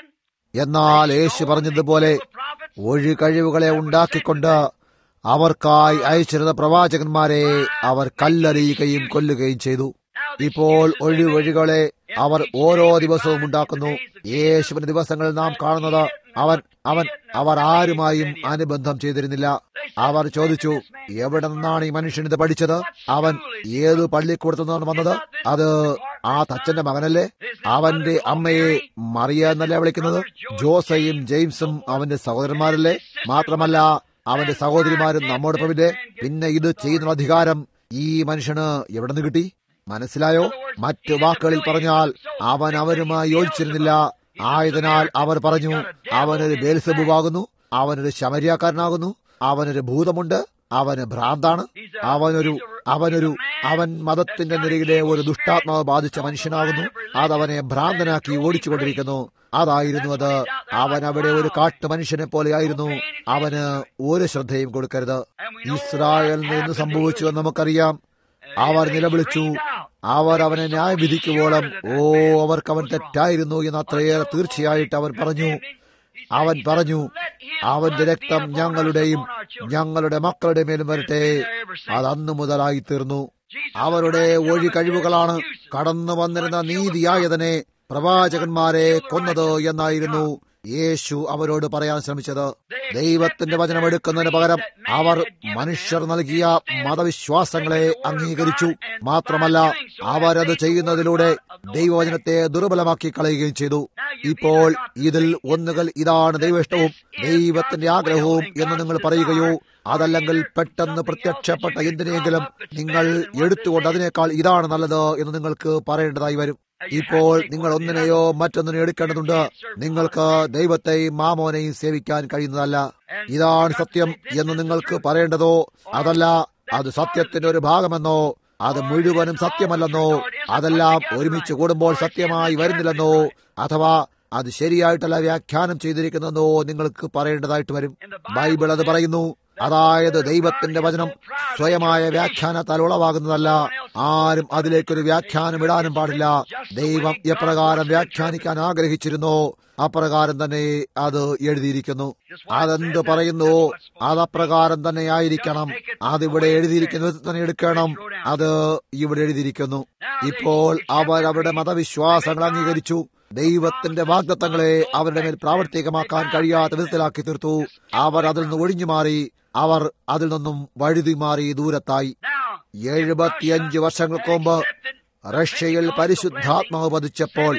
എന്നാൽ യേശു പറഞ്ഞതുപോലെ ഒഴികഴിവുകളെ ഉണ്ടാക്കിക്കൊണ്ട് അവർക്കായി അയച്ചിരുന്ന പ്രവാചകന്മാരെ അവർ കല്ലെറിയുകയും കൊല്ലുകയും ചെയ്തു ഇപ്പോൾ ഒഴിവഴികളെ അവർ ഓരോ ദിവസവും ഉണ്ടാക്കുന്നു യേശുവിന്റെ ദിവസങ്ങളിൽ നാം കാണുന്നത് അവൻ അവൻ അവർ ആരുമായും അനുബന്ധം ചെയ്തിരുന്നില്ല അവർ ചോദിച്ചു എവിടെ നിന്നാണ് ഈ മനുഷ്യൻ ഇത് പഠിച്ചത് അവൻ ഏത് പള്ളിക്കൂടത്തു നിന്നാണ് വന്നത് അത് ആ തച്ചന്റെ മകനല്ലേ അവന്റെ അമ്മയെ മറിയ എന്നല്ലേ വിളിക്കുന്നത് ജോസയും ജെയിംസും അവന്റെ സഹോദരന്മാരല്ലേ മാത്രമല്ല അവന്റെ സഹോദരിമാരും നമ്മോടൊപ്പമില്ലേ പിന്നെ ഇത് ചെയ്യുന്ന അധികാരം ഈ മനുഷ്യന് എവിടെ നിന്ന് കിട്ടി മനസ്സിലായോ മറ്റു വാക്കുകളിൽ പറഞ്ഞാൽ അവൻ അവരുമായി യോജിച്ചിരുന്നില്ല ആയതിനാൽ അവർ പറഞ്ഞു അവനൊരു ബേൽസബുവാകുന്നു അവനൊരു ശമര്യാക്കാരനാകുന്നു അവനൊരു ഭൂതമുണ്ട് അവന് ഭ്രാന്താണ് അവനൊരു അവനൊരു അവൻ മതത്തിന്റെ നിരയിലെ ഒരു ദുഷ്ടാത്മാവ് ബാധിച്ച മനുഷ്യനാകുന്നു അതവനെ ഭ്രാന്തനാക്കി ഓടിച്ചുകൊണ്ടിരിക്കുന്നു അതായിരുന്നു അത് അവൻ അവിടെ ഒരു കാട്ടു മനുഷ്യനെ പോലെയായിരുന്നു അവന് ഒരു ശ്രദ്ധയും കൊടുക്കരുത് ഇസ്രായേലിൽ നിന്ന് സംഭവിച്ചു എന്ന് നമുക്കറിയാം അവർ നിലവിളിച്ചു അവർ അവനെ ന്യായവിധിക്കുവോളം ഓ അവർക്ക് അവൻ തെറ്റായിരുന്നു എന്ന് അത്രയേറെ തീർച്ചയായിട്ട് അവൻ പറഞ്ഞു അവൻ പറഞ്ഞു അവന്റെ രക്തം ഞങ്ങളുടെയും ഞങ്ങളുടെ മക്കളുടെ മേലും വരട്ടെ അത് അന്നു മുതലായി തീർന്നു അവരുടെ ഒഴി കഴിവുകളാണ് കടന്നു വന്നിരുന്ന നീതിയായതിനെ പ്രവാചകന്മാരെ കൊന്നത് എന്നായിരുന്നു യേശു അവരോട് പറയാൻ ശ്രമിച്ചത് ദൈവത്തിന്റെ വചനം എടുക്കുന്നതിന് പകരം അവർ മനുഷ്യർ നൽകിയ മതവിശ്വാസങ്ങളെ അംഗീകരിച്ചു മാത്രമല്ല അവരത് ചെയ്യുന്നതിലൂടെ ദൈവവചനത്തെ ദുർബലമാക്കി കളയുകയും ചെയ്തു ഇപ്പോൾ ഇതിൽ ഒന്നുകൾ ഇതാണ് ദൈവഇഷ്ടവും ദൈവത്തിന്റെ ആഗ്രഹവും എന്ന് നിങ്ങൾ പറയുകയോ അതല്ലെങ്കിൽ പെട്ടെന്ന് പ്രത്യക്ഷപ്പെട്ട എന്തിനെങ്കിലും നിങ്ങൾ എടുത്തുകൊണ്ട് അതിനേക്കാൾ ഇതാണ് നല്ലത് എന്ന് നിങ്ങൾക്ക് പറയേണ്ടതായി വരും ഇപ്പോൾ നിങ്ങൾ ഒന്നിനെയോ മറ്റൊന്നിനെയോ എടുക്കേണ്ടതുണ്ട് നിങ്ങൾക്ക് ദൈവത്തെയും മാമോനെയും സേവിക്കാൻ കഴിയുന്നതല്ല ഇതാണ് സത്യം എന്ന് നിങ്ങൾക്ക് പറയേണ്ടതോ അതല്ല അത് സത്യത്തിന്റെ ഒരു ഭാഗമെന്നോ അത് മുഴുവനും സത്യമല്ലെന്നോ അതെല്ലാം ഒരുമിച്ച് കൂടുമ്പോൾ സത്യമായി വരുന്നില്ലെന്നോ അഥവാ അത് ശരിയായിട്ടല്ല വ്യാഖ്യാനം ചെയ്തിരിക്കുന്നതെന്നോ നിങ്ങൾക്ക് പറയേണ്ടതായിട്ട് വരും ബൈബിൾ അത് പറയുന്നു അതായത് ദൈവത്തിന്റെ വചനം സ്വയമായ വ്യാഖ്യാനത്താൽ ഉളവാകുന്നതല്ല ആരും അതിലേക്കൊരു വ്യാഖ്യാനം ഇടാനും പാടില്ല ദൈവം എപ്രകാരം വ്യാഖ്യാനിക്കാൻ ആഗ്രഹിച്ചിരുന്നോ അപ്രകാരം തന്നെ അത് എഴുതിയിരിക്കുന്നു അതെന്ത് പറയുന്നു അതപ്രകാരം തന്നെ ആയിരിക്കണം അതിവിടെ എഴുതിയിരിക്കുന്നത് തന്നെ എടുക്കണം അത് ഇവിടെ എഴുതിയിരിക്കുന്നു ഇപ്പോൾ അവർ അവരുടെ മതവിശ്വാസങ്ങൾ അംഗീകരിച്ചു ദൈവത്തിന്റെ വാഗ്ദത്തങ്ങളെ അവരുടെ മേൽ പ്രാവർത്തികമാക്കാൻ കഴിയാത്ത വിധത്തിലാക്കി തീർത്തു അവർ അതിൽ നിന്ന് ഒഴിഞ്ഞു മാറി അവർ അതിൽ നിന്നും വഴുതി മാറി ദൂരത്തായി എഴുപത്തിയഞ്ച് വർഷങ്ങൾക്ക് മുമ്പ് റഷ്യയിൽ പരിശുദ്ധാത്മാവ് പതിച്ചപ്പോൾ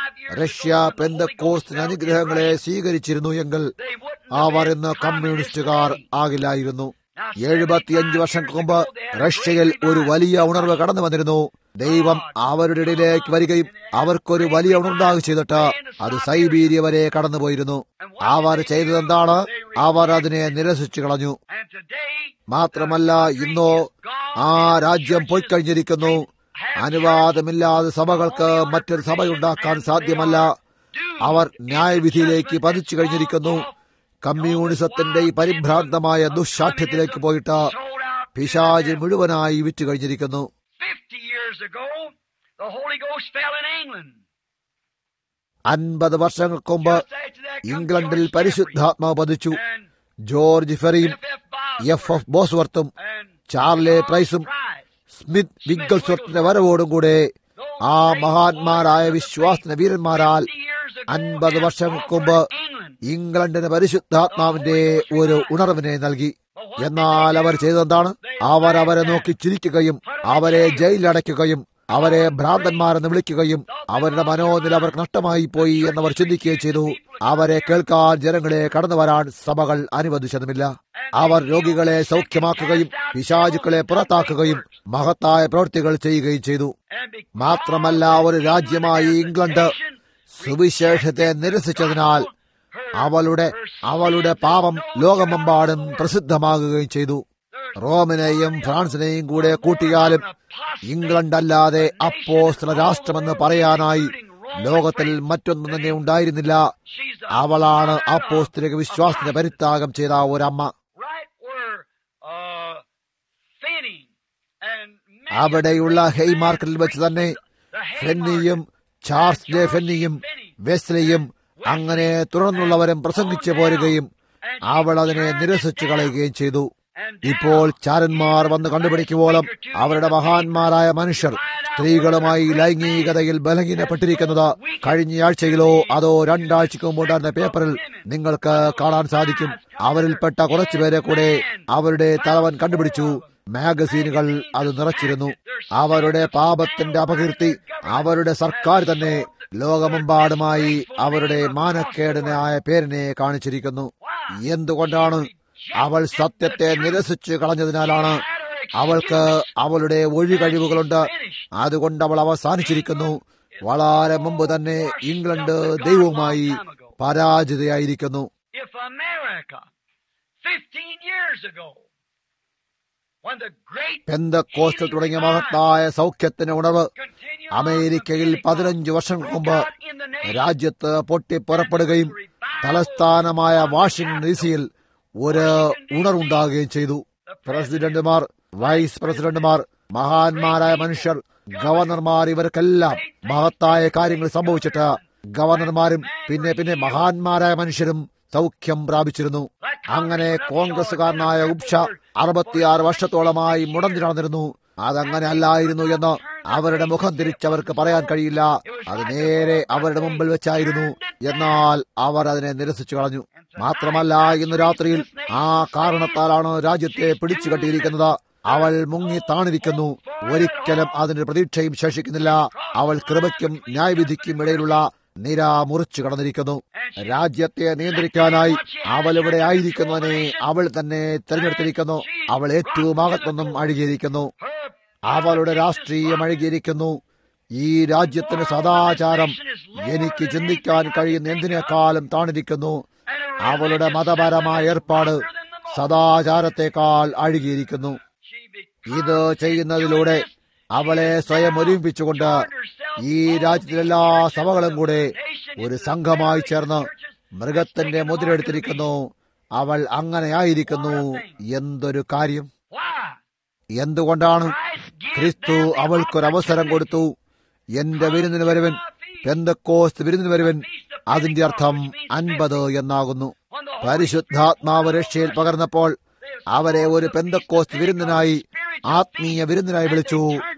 റഷ്യ പെന്തക്കോസ്റ്റിന് അനുഗ്രഹങ്ങളെ സ്വീകരിച്ചിരുന്നു എങ്കിൽ അവർ ഇന്ന് കമ്മ്യൂണിസ്റ്റുകാർ ആകില്ലായിരുന്നു എഴുപത്തിയഞ്ച് വർഷങ്ങൾക്ക് മുമ്പ് റഷ്യയിൽ ഒരു വലിയ ഉണർവ് കടന്നു വന്നിരുന്നു ദൈവം അവരുടെ ഇടയിലേക്ക് വരികയും അവർക്കൊരു വലിയ ഉണർന്നാകും ചെയ്തിട്ട് അത് സൈബീരിയ വരെ കടന്നുപോയിരുന്നു അവർ ചെയ്തതെന്താണ് അവർ അതിനെ നിരസിച്ചു കളഞ്ഞു മാത്രമല്ല ഇന്നോ ആ രാജ്യം പോയിക്കഴിഞ്ഞിരിക്കുന്നു അനുവാദമില്ലാതെ സഭകൾക്ക് മറ്റൊരു സഭയുണ്ടാക്കാൻ സാധ്യമല്ല അവർ ന്യായവിധിയിലേക്ക് പതിച്ചു കഴിഞ്ഞിരിക്കുന്നു കമ്മ്യൂണിസത്തിന്റെ ഈ പരിഭ്രാന്തമായ ദുശാഠ്യത്തിലേക്ക് പോയിട്ട് പിശാജ് മുഴുവനായി വിറ്റു കഴിഞ്ഞിരിക്കുന്നു അൻപത് വർഷങ്ങൾക്ക് മുമ്പ് ഇംഗ്ലണ്ടിൽ പരിശുദ്ധാത്മാവ് പതിച്ചു ജോർജ് ഫെറിയും എഫ് എഫ് ബോസ്വർത്തും ചാർലെ പ്രൈസും സ്മിത്ത് വിഗൽസ്വർത്തിന്റെ വരവോടും കൂടെ ആ മഹാന്മാരായ വിശ്വാസന വീരന്മാരാൽ അൻപത് വർഷങ്ങൾക്ക് മുമ്പ് ഇംഗ്ലണ്ടിന് പരിശുദ്ധാത്മാവിന്റെ ഒരു ഉണർവിനെ നൽകി എന്നാൽ അവർ ചെയ്തതെന്താണ് അവർ അവരെ നോക്കി ചിരിക്കുകയും അവരെ ജയിലിലടയ്ക്കുകയും അവരെ ഭ്രാന്തന്മാരെന്ന് വിളിക്കുകയും അവരുടെ മനോനില അവർക്ക് നഷ്ടമായി പോയി എന്നവർ ചിന്തിക്കുകയും ചെയ്തു അവരെ കേൾക്കാൻ ജനങ്ങളെ കടന്നു വരാൻ സഭകൾ അനുവദിച്ചതുമില്ല അവർ രോഗികളെ സൗഖ്യമാക്കുകയും പിശാചുക്കളെ പുറത്താക്കുകയും മഹത്തായ പ്രവൃത്തികൾ ചെയ്യുകയും ചെയ്തു മാത്രമല്ല ഒരു രാജ്യമായി ഇംഗ്ലണ്ട് സുവിശേഷത്തെ നിരസിച്ചതിനാൽ അവളുടെ അവളുടെ പാപം ലോകമെമ്പാടും പ്രസിദ്ധമാകുകയും ചെയ്തു റോമിനെയും ഫ്രാൻസിനെയും കൂടെ കൂട്ടിയാലും ഇംഗ്ലണ്ട് അല്ലാതെ അപ്പോസ്തല രാഷ്ട്രമെന്ന് പറയാനായി ലോകത്തിൽ മറ്റൊന്നും തന്നെ ഉണ്ടായിരുന്നില്ല അവളാണ് അപ്പോസ്തലിക വിശ്വാസത്തിന്റെ പരിത്യാഗം ചെയ്ത ഒരമ്മ അവിടെയുള്ള ഹെയ് മാർക്കറ്റിൽ വെച്ച് തന്നെ ഫെന്നിയും ചാൾസ് ജെ ഫെന്നിയും വെസ്ലിയും അങ്ങനെ തുടർന്നുള്ളവരും പ്രസംഗിച്ചു പോരുകയും അവൾ അതിനെ നിരസിച്ചു കളയുകയും ചെയ്തു ഇപ്പോൾ ചാരന്മാർ വന്ന് കണ്ടുപിടിക്കുവോളം അവരുടെ മഹാന്മാരായ മനുഷ്യർ സ്ത്രീകളുമായി ലൈംഗികതയിൽ ബലഹീനപ്പെട്ടിരിക്കുന്നത് കഴിഞ്ഞയാഴ്ചയിലോ അതോ രണ്ടാഴ്ചക്ക് മുമ്പുണ്ടായിരുന്ന പേപ്പറിൽ നിങ്ങൾക്ക് കാണാൻ സാധിക്കും അവരിൽപ്പെട്ട കുറച്ചുപേരെ കൂടെ അവരുടെ തലവൻ കണ്ടുപിടിച്ചു മാഗസീനുകൾ അത് നിറച്ചിരുന്നു അവരുടെ പാപത്തിന്റെ അപകീർത്തി അവരുടെ സർക്കാർ തന്നെ ലോകമെമ്പാടുമായി അവരുടെ മാനക്കേടനായ പേരിനെ കാണിച്ചിരിക്കുന്നു എന്തുകൊണ്ടാണ് അവൾ സത്യത്തെ നിരസിച്ചു കളഞ്ഞതിനാലാണ് അവൾക്ക് അവളുടെ ഒഴികഴിവുകളുണ്ട് അതുകൊണ്ട് അവൾ അവസാനിച്ചിരിക്കുന്നു വളരെ മുമ്പ് തന്നെ ഇംഗ്ലണ്ട് ദൈവവുമായി പരാജിതയായിരിക്കുന്നു If America, 15 years ago, when the great pentecostal തുടങ്ങിയ മഹത്തായ സൗഖ്യത്തിന് ഉണർവ് continued അമേരിക്കയിൽ പതിനഞ്ച് വർഷം മുമ്പ് രാജ്യത്ത് പൊട്ടിപ്പുറപ്പെടുകയും തലസ്ഥാനമായ വാഷിംഗ്ടൺ ഡി സിയിൽ ഒരു ഉണർവുണ്ടാകുകയും ചെയ്തു പ്രസിഡന്റുമാർ വൈസ് പ്രസിഡന്റുമാർ മഹാന്മാരായ മനുഷ്യർ ഗവർണർമാർ ഇവർക്കെല്ലാം മഹത്തായ കാര്യങ്ങൾ സംഭവിച്ചിട്ട് ഗവർണർമാരും പിന്നെ പിന്നെ മഹാന്മാരായ മനുഷ്യരും സൗഖ്യം പ്രാപിച്ചിരുന്നു അങ്ങനെ കോൺഗ്രസുകാരനായ ഉപ്ഷ അറുപത്തിയാറ് വർഷത്തോളമായി മുടന്തി നടന്നിരുന്നു അതങ്ങനെ അല്ലായിരുന്നു എന്ന് അവരുടെ മുഖം തിരിച്ചവർക്ക് പറയാൻ കഴിയില്ല അത് നേരെ അവരുടെ മുമ്പിൽ വെച്ചായിരുന്നു എന്നാൽ അവർ അതിനെ നിരസിച്ചു കളഞ്ഞു മാത്രമല്ല ഇന്ന് രാത്രിയിൽ ആ കാരണത്താലാണ് രാജ്യത്തെ പിടിച്ചു കെട്ടിയിരിക്കുന്നത് അവൾ മുങ്ങി താണിരിക്കുന്നു ഒരിക്കലും അതിന് പ്രതീക്ഷയും ശേഷിക്കുന്നില്ല അവൾ കൃപയ്ക്കും ന്യായവിധിക്കും ഇടയിലുള്ള നിര മുറിച്ചു കടന്നിരിക്കുന്നു രാജ്യത്തെ നിയന്ത്രിക്കാനായി അവൾ ഇവിടെ ആയിരിക്കുന്നതിനെ അവൾ തന്നെ തിരഞ്ഞെടുത്തിരിക്കുന്നു അവൾ ഏറ്റവും അകത്തൊന്നും അഴുകിയിരിക്കുന്നു അവളുടെ രാഷ്ട്രീയം അഴുകിയിരിക്കുന്നു ഈ രാജ്യത്തിന് സദാചാരം എനിക്ക് ചിന്തിക്കാൻ കഴിയുന്ന എന്തിനേക്കാളും താണിരിക്കുന്നു അവളുടെ മതപരമായ ഏർപ്പാട് സദാചാരത്തെക്കാൾ അഴുകിയിരിക്കുന്നു ഇത് ചെയ്യുന്നതിലൂടെ അവളെ സ്വയം ഒരുമിപ്പിച്ചുകൊണ്ട് ഈ രാജ്യത്തിലെല്ലാ സഭകളും കൂടെ ഒരു സംഘമായി ചേർന്ന് മൃഗത്തിന്റെ മുദ്രയെടുത്തിരിക്കുന്നു അവൾ അങ്ങനെയായിരിക്കുന്നു എന്തൊരു കാര്യം Why? എന്തുകൊണ്ടാണ് Christ gives ക്രിസ്തു them the അവൾക്കൊരവസരം കൊടുത്തു എന്റെ വിരുന്നിന് വരുവൻ പെന്തക്കോസ്ത് വിരുന്നിന് വരുവൻ അതിന്റെ അർത്ഥം അൻപത് എന്നാകുന്നു പരിശുദ്ധാത്മാവ് രക്ഷയിൽ പകർന്നപ്പോൾ അവരെ ഒരു പെന്തക്കോസ്ത് വിരുന്നിനായി ആത്മീയ വിരുന്നിനായി വിളിച്ചു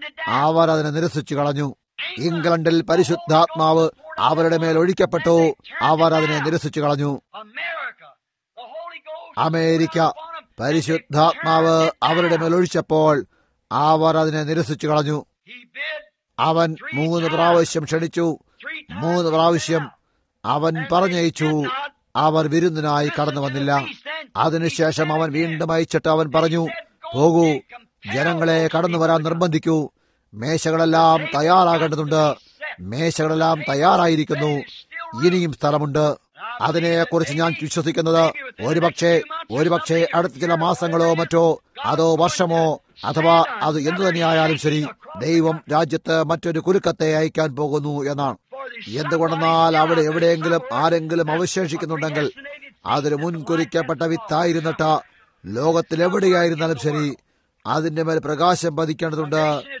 അവർ അതിനെ നിരസിച്ചു കളഞ്ഞു ഇംഗ്ലണ്ടിൽ പരിശുദ്ധാത്മാവ് അവരുടെ മേൽ ഒഴിക്കപ്പെട്ടു അവർ അതിനെ നിരസിച്ചു കളഞ്ഞു America, the Holy Ghost, America പരിശുദ്ധാത്മാവ് അവരുടെ മേൽ ഒഴിച്ചപ്പോൾ അവർ അതിനെ നിരസിച്ചു കളഞ്ഞു He bid അവൻ മൂന്ന് പ്രാവശ്യം ക്ഷണിച്ചു three times. മൂന്ന് പ്രാവശ്യം അവൻ പറഞ്ഞയച്ചു അവർ വിരുന്നിനായി കടന്നു വന്നില്ല അതിനുശേഷം അവൻ വീണ്ടും അയച്ചിട്ട് അവൻ പറഞ്ഞു പോകൂ ജനങ്ങളെ കടന്നു വരാൻ നിർബന്ധിക്കൂ മേശകളെല്ലാം തയ്യാറാകേണ്ടതുണ്ട് മേശകളെല്ലാം തയ്യാറായിരിക്കുന്നു ഇനിയും സ്ഥലമുണ്ട് അതിനെക്കുറിച്ച് ഞാൻ വിശ്വസിക്കുന്നത് ഒരുപക്ഷെ ഒരുപക്ഷെ അടുത്ത ചില മാസങ്ങളോ മറ്റോ അതോ വർഷമോ അഥവാ അത് എന്തു തന്നെയായാലും ശരി ദൈവം രാജ്യത്ത് മറ്റൊരു കുലുക്കത്തെ അയക്കാൻ പോകുന്നു എന്നാണ് എന്തുകൊണ്ടെന്നാൽ അവിടെ എവിടെയെങ്കിലും ആരെങ്കിലും അവശേഷിക്കുന്നുണ്ടെങ്കിൽ അതൊരു മുൻകുറിക്കപ്പെട്ട വിത്തായിരുന്നിട്ട് ലോകത്തിൽ എവിടെയായിരുന്നാലും ശരി അതിന്റെ മേൽ പ്രകാശം പതിക്കേണ്ടതുണ്ട്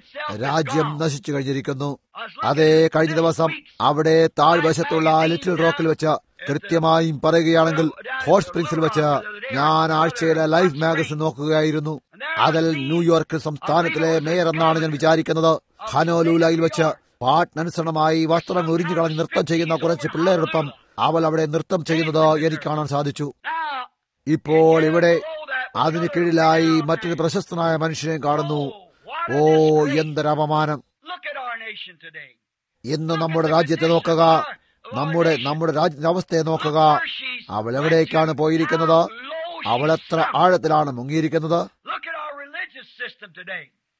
രാജ്യം നശിച്ചു കഴിഞ്ഞിരിക്കുന്നു അതേ കഴിഞ്ഞ ദിവസം അവിടെ താഴ്വശത്തുള്ള ലിറ്റിൽ റോക്കിൽ വെച്ച് കൃത്യമായും പറയുകയാണെങ്കിൽ ഹോട്ട് സ്പ്രിങ്സിൽ വെച്ച് ഞാൻ ആഴ്ചയിലെ ലൈഫ് മാഗസിൻ നോക്കുകയായിരുന്നു അതിൽ ന്യൂയോർക്ക് സംസ്ഥാനത്തിലെ മേയർ എന്നാണ് ഞാൻ വിചാരിക്കുന്നത് ഹനോലൂലയിൽ വെച്ച് പാട്ടിനനുസരണമായി വസ്ത്രങ്ങൾ ഉരിഞ്ഞു കളഞ്ഞ് നൃത്തം ചെയ്യുന്ന കുറച്ച് പിള്ളേരോടൊപ്പം അവൾ അവിടെ നൃത്തം ചെയ്യുന്നത് എനിക്ക് കാണാൻ സാധിച്ചു Now, ഇപ്പോൾ ഇവിടെ അതിന് കീഴിലായി മറ്റൊരു പ്രശസ്തനായ മനുഷ്യനെ കാണുന്നു ഓ എന്തൊരു അപമാനം look at our nation today. ഇന്ന് നമ്മുടെ രാജ്യത്തെ നോക്കുക നമ്മുടെ നമ്മുടെ രാജ്യത്തിന്റെ അവസ്ഥയെ നോക്കുക അവൾ എവിടേക്കാണ് പോയിരിക്കുന്നത് അവൾ എത്ര ആഴത്തിലാണ് മുങ്ങിയിരിക്കുന്നത് Look at our religious system today.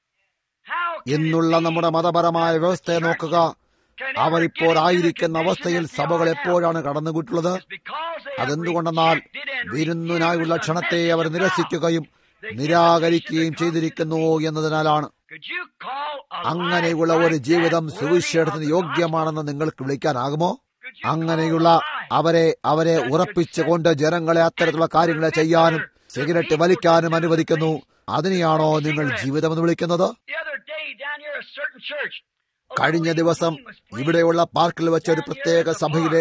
How can ഇന്നുള്ള it be നമ്മുടെ മതപരമായ വ്യവസ്ഥയെ നോക്കുക can അവർ ever ഇപ്പോൾ get into ആയിരിക്കുന്ന the അവസ്ഥയിൽ condition that സഭകൾ they are now? എപ്പോഴാണ് കടന്നുകൂട്ടുള്ളത് It's because they have അതെന്തുകൊണ്ടെന്നാൽ rejected and വിരുന്നിനായുള്ള refused the ക്ഷണത്തെ message our of God. നിരസിക്കുകയും The നിരാകരിക്കുകയും invitation that ചെയ്തിരിക്കുന്നു comes to the എന്നതിനാലാണ് Could you call a life അങ്ങനെയുള്ള ഒരു like ജീവിതം that worthy സുവിശേഷത്തിന് of the യോഗ്യമാണെന്ന് നിങ്ങൾക്ക് വിളിക്കാനാകുമോ gospel? Could you അങ്ങനെയുള്ള call a life അവരെ അവരെ ഉറപ്പിച്ചുകൊണ്ട് ജനങ്ങളെ അത്തരത്തിലുള്ള കാര്യങ്ങളെ ചെയ്യാനും സിഗരറ്റ് വലിക്കാനും അനുവദിക്കുന്നു അതിനെയാണോ നിങ്ങൾ ജീവിതമെന്ന് വിളിക്കുന്നത് The other day down here, a certain church. a കഴിഞ്ഞ little ദിവസം meeting was playing. ഇവിടെയുള്ള പാർക്കിൽ വെച്ച ഒരു പ്രത്യേക സഭയിലെ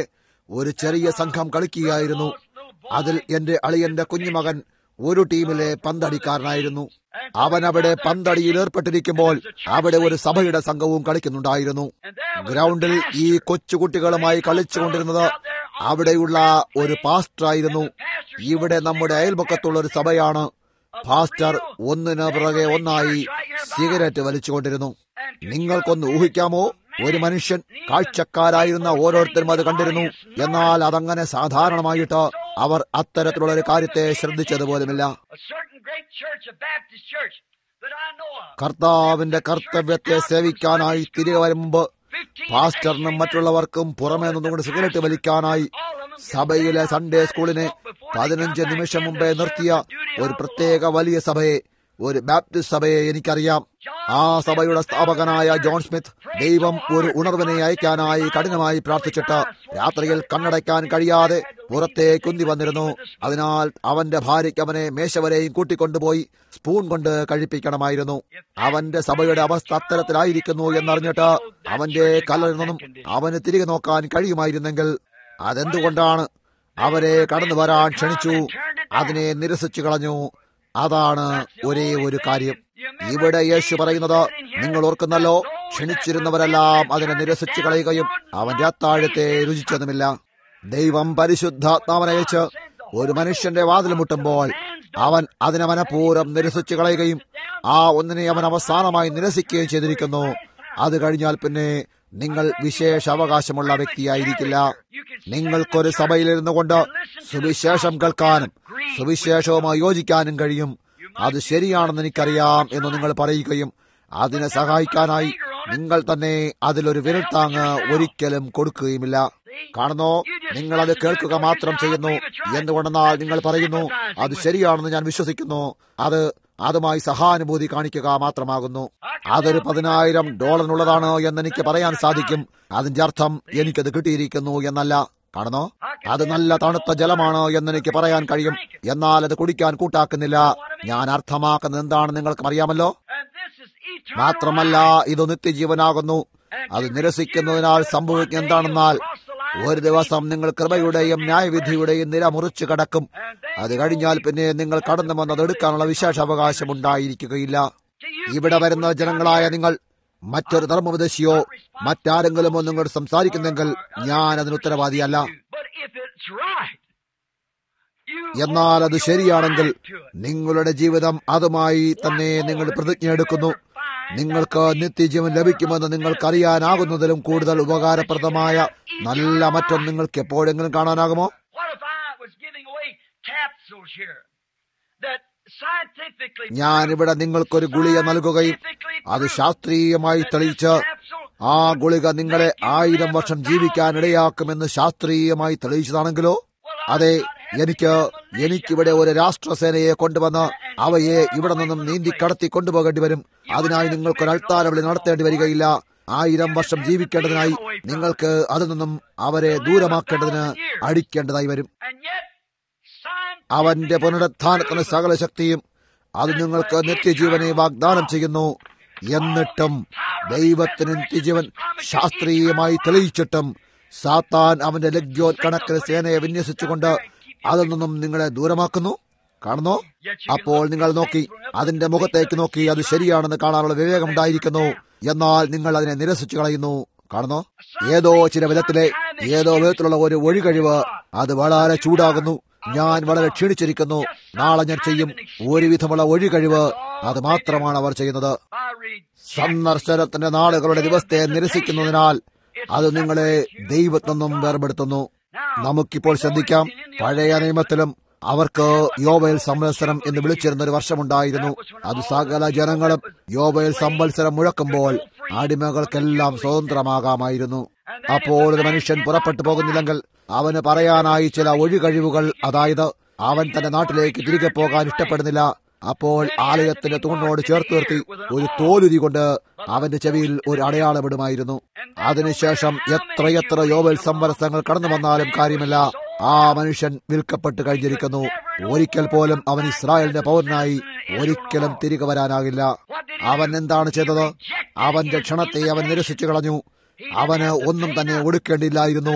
ഒരു ചെറിയ സംഘം കളിക്കുകയായിരുന്നു അതിൽ എന്റെ അളിയന്റെ കുഞ്ഞുമകൻ ഒരു ടീമിലെ പന്തടിക്കാരനായിരുന്നു അവൻ അവിടെ പന്തടിയിൽ ഏർപ്പെട്ടിരിക്കുമ്പോൾ അവിടെ ഒരു സഭയുടെ സംഘവും കളിക്കുന്നുണ്ടായിരുന്നു ഗ്രൗണ്ടിൽ ഈ കൊച്ചുകുട്ടികളുമായി കളിച്ചുകൊണ്ടിരുന്നത് അവിടെയുള്ള ഒരു പാസ്റ്ററായിരുന്നു ഇവിടെ നമ്മുടെ അയൽപക്കത്തുള്ള ഒരു സഭയാണ് പാസ്റ്റർ ഒന്നിന് പിറകെ ഒന്നായി സിഗരറ്റ് വലിച്ചുകൊണ്ടിരുന്നു നിങ്ങൾക്കൊന്ന് ഊഹിക്കാമോ ഒരു മനുഷ്യൻ കാഴ്ചക്കാരായിരുന്ന ഓരോരുത്തരും അത് കണ്ടിരുന്നു എന്നാൽ അതങ്ങനെ സാധാരണമായിട്ട് അവർ അത്തരത്തിലുള്ള ഒരു കാര്യത്തെ ശ്രദ്ധിച്ചതുപോലുമില്ല A certain great church, a Baptist church that I know of. കർത്താവിന്റെ കർത്തവ്യത്തെ സേവിക്കാനായി തിരികെ വരുമ്പ് പാസ്റ്ററിനും മറ്റുള്ളവർക്കും പുറമേ നിന്നുകൊണ്ട് സിഗരറ്റ് വലിക്കാനായി സഭയിലെ സൺഡേ സ്കൂളിനെ പതിനഞ്ച് നിമിഷം മുമ്പേ നിർത്തിയ ഒരു പ്രത്യേക വലിയ സഭയെ ഒരു ബാപ്റ്റിസ്റ്റ് സഭയെ എനിക്കറിയാം ആ സഭയുടെ സ്ഥാപകനായ ജോൺ സ്മിത്ത് ദൈവം ഒരു ഉണർവിനെ അയക്കാനായി കഠിനമായി പ്രാർത്ഥിച്ചിട്ട് രാത്രിയിൽ കണ്ണടയ്ക്കാൻ കഴിയാതെ പുറത്തേക്ക് ഉന്തി വന്നിരുന്നു അതിനാൽ അവന്റെ ഭാര്യയ്ക്ക് അവനെ മേശവരെയും കൂട്ടിക്കൊണ്ടുപോയി സ്പൂൺ കൊണ്ട് കഴിപ്പിക്കണമായിരുന്നു അവന്റെ സഭയുടെ അവസ്ഥ അത്തരത്തിലായിരിക്കുന്നു എന്നറിഞ്ഞിട്ട് അവന്റെ കലറിൽ നിന്നും അവന് തിരികെ നോക്കാൻ കഴിയുമായിരുന്നെങ്കിൽ അതെന്തുകൊണ്ടാണ് അവരെ കടന്നു വരാൻ ക്ഷണിച്ചു അതിനെ നിരസിച്ചു കളഞ്ഞു അതാണ് ഒരേ ഒരു കാര്യം ഇവിടെ യേശു പറയുന്നത് നിങ്ങൾ ഓർക്കുന്നല്ലോ ക്ഷണിച്ചിരുന്നവരെല്ലാം അതിനെ നിരസിച്ചു കളയുകയും അവന്റെ അത്താഴത്തെ രുചിച്ചതുമില്ല ദൈവം പരിശുദ്ധാത്മാവനയച്ച് ഒരു മനുഷ്യന്റെ വാതിൽ മുട്ടുമ്പോൾ അവൻ അതിനെ മനഃപൂർവ്വം നിരസിച്ചു കളയുകയും ആ ഒന്നിനെ അവൻ അവസാനമായി നിരസിക്കുകയും ചെയ്തിരിക്കുന്നു അത് കഴിഞ്ഞാൽ പിന്നെ നിങ്ങൾ വിശേഷ അവകാശമുള്ള വ്യക്തിയായിരിക്കില്ല നിങ്ങൾക്കൊരു സഭയിലിരുന്നു കൊണ്ട് സുവിശേഷം കേൾക്കാനും സുവിശേഷവുമായി യോജിക്കാനും കഴിയും അത് ശരിയാണെന്ന് എനിക്കറിയാം എന്ന് നിങ്ങൾ പറയുകയും അതിനെ സഹായിക്കാനായി നിങ്ങൾ തന്നെ അതിലൊരു വിരൽത്താങ്ങ് ഒരിക്കലും കൊടുക്കുകയുമില്ല കാണുന്നോ നിങ്ങൾ അത് കേൾക്കുക മാത്രം ചെയ്യുന്നു എന്തുകൊണ്ടെന്നാൽ നിങ്ങൾ പറയുന്നു അത് ശരിയാണെന്ന് ഞാൻ വിശ്വസിക്കുന്നു അത് അതുമായി സഹാനുഭൂതി കാണിക്കുക മാത്രമാകുന്നു അതൊരു പതിനായിരം ഡോളറിനുള്ളതാണ് എന്നെനിക്ക് പറയാൻ സാധിക്കും അതിന്റെ അർത്ഥം എനിക്കത് കിട്ടിയിരിക്കുന്നു എന്നല്ല കാണുന്നോ അത് നല്ല തണുത്ത ജലമാണ് എന്നെനിക്ക് പറയാൻ കഴിയും എന്നാൽ അത് കുടിക്കാൻ കൂട്ടാക്കുന്നില്ല ഞാൻ അർത്ഥമാക്കുന്നത് എന്താണെന്ന് നിങ്ങൾക്ക് അറിയാമല്ലോ And this is eternal മാത്രമല്ല ഇത് നിത്യജീവനാകുന്നു അത് നിരസിക്കുന്നതിനാൽ സംഭവിക്കുക എന്താണെന്നാൽ ഒരു ദിവസം നിങ്ങൾ കൃപയുടെയും ന്യായവിധിയുടെയും നില മുറിച്ചു കടക്കും അത് കഴിഞ്ഞാൽ പിന്നെ നിങ്ങൾ കടന്നു വന്നത് എടുക്കാനുള്ള വിശേഷാവകാശം ഉണ്ടായിരിക്കുകയില്ല ഇവിടെ വരുന്ന ജനങ്ങളായ നിങ്ങൾ മറ്റൊരു ധർമ്മോപദേശിയോ മറ്റാരെങ്കിലുമോ നിങ്ങൾ സംസാരിക്കുന്നെങ്കിൽ ഞാൻ അതിന് ഉത്തരവാദിയല്ല But if it's right, you എന്നാൽ അത് owe your ശരിയാണെങ്കിൽ life to it. നിങ്ങളുടെ ജീവിതം അതുമായി തന്നെ നിങ്ങൾ പ്രതിജ്ഞ എടുക്കുന്നു നിങ്ങൾക്ക് നിത്യജീവൻ ലഭിക്കുമെന്ന് നിങ്ങൾക്കറിയാനാകുന്നതിലും കൂടുതൽ ഉപകാരപ്രദമായ നല്ല മറ്റൊന്ന് നിങ്ങൾക്ക് എപ്പോഴെങ്കിലും കാണാനാകുമോ What if I was giving away capsules here that scientifically ഞാൻ ഇവിടെ നിങ്ങൾക്കൊരു ഗുളിക നൽകുകയും അത് ശാസ്ത്രീയമായി തെളിയിച്ച് ആ ഗുളിക നിങ്ങളെ ആയിരം വർഷം ജീവിക്കാൻ ഇടയാക്കുമെന്ന് ശാസ്ത്രീയമായി തെളിയിച്ചതാണെങ്കിലോ അതെ എനിക്ക് എനിക്കിവിടെ ഒരു രാഷ്ട്രസേനയെ കൊണ്ടുവന്ന് അവയെ ഇവിടെ നിന്നും നീന്തി കടത്തി കൊണ്ടുപോകേണ്ടി വരും അതിനായി നിങ്ങൾക്കൊരു അൾത്താരവിളി നടത്തേണ്ടി വരികയില്ല ആയിരം വർഷം ജീവിക്കേണ്ടതിനായി നിങ്ങൾക്ക് അതിൽ നിന്നും അവരെ ദൂരമാക്കേണ്ടതിന് അടിക്കേണ്ടതായി വരും and yet science അവന്റെ പുനരുത്ഥാനത്തിന് സകല ശക്തിയും അത് നിങ്ങൾക്ക് നിത്യജീവനെ വാഗ്ദാനം ചെയ്യുന്നു എന്നിട്ടും ദൈവത്തിന് നിത്യജീവൻ ശാസ്ത്രീയമായി തെളിയിച്ചിട്ടും സാത്താൻ അവന്റെ ലഗ്യോത്കണക്കിന് സേനയെ വിന്യസിച്ചുകൊണ്ട് അതിൽ നിന്നും നിങ്ങളെ ദൂരമാക്കുന്നു കാണുന്നോ അപ്പോൾ നിങ്ങൾ നോക്കി അതിന്റെ മുഖത്തേക്ക് നോക്കി അത് ശരിയാണെന്ന് കാണാനുള്ള വിവേകമുണ്ടായിരിക്കുന്നു എന്നാൽ നിങ്ങൾ അതിനെ നിരസിച്ചു കളയുന്നു കാണുന്നോ ഏതോ ചില വിധത്തിലെ ഏതോ വിധത്തിലുള്ള ഒരു ഒഴികഴിവ് അത് വളരെ ചൂടാകുന്നു ഞാൻ വളരെ ക്ഷീണിച്ചിരിക്കുന്നു നാളെ ഞാൻ ചെയ്യും ഒരുവിധമുള്ള ഒഴികഴിവ് അത് മാത്രമാണ് അവർ ചെയ്യുന്നത് I read സന്ദർശനത്തിന്റെ നാളുകളുടെ ദിവസത്തെ നിരസിക്കുന്നതിനാൽ അത് നിങ്ങളെ ദൈവത്തിൽ നിന്നും വേർപെടുത്തുന്നു നമുക്കിപ്പോൾ ശ്രദ്ധിക്കാം പഴയ നിയമത്തിലും അവർക്ക് യോബേൽ സംവത്സരം എന്ന് വിളിച്ചിരുന്ന ഒരു വർഷമുണ്ടായിരുന്നു അത് സകല ജനങ്ങളും യോബേൽ സംവത്സരം മുഴക്കുമ്പോൾ അടിമകൾക്കെല്ലാം സ്വതന്ത്രമാകാമായിരുന്നു അപ്പോൾ ഒരു മനുഷ്യൻ പുറപ്പെട്ടു പോകുന്നില്ലെങ്കിൽ അവന് പറയാനായി ചില ഒഴികഴിവുകൾ അതായത് അവൻ തന്റെ നാട്ടിലേക്ക് തിരികെ പോകാൻ ഇഷ്ടപ്പെടുന്നില്ല അപ്പോൾ ആലയത്തിന്റെ തൂണിനോട് ചേർത്ത് നിർത്തി ഒരു തോലുരി കൊണ്ട് അവന്റെ ചെവിയിൽ ഒരു അടയാളമിടുമായിരുന്നു അതിനുശേഷം എത്രയെത്ര യോബൽ സംവത്സരങ്ങൾ കടന്നു വന്നാലും കാര്യമില്ല ആ മനുഷ്യൻ വിൽക്കപ്പെട്ട് കഴിഞ്ഞിരിക്കുന്നു ഒരിക്കൽ പോലും അവൻ ഇസ്രായേലിന്റെ പൗരനായി ഒരിക്കലും തിരികെ വരാനാകില്ല അവൻ എന്താണ് ചെയ്തത് അവന്റെ ക്ഷണത്തെ അവൻ നിരസിച്ചു കളഞ്ഞു അവന് ഒന്നും തന്നെ ഒടുക്കേണ്ടിയില്ലായിരുന്നു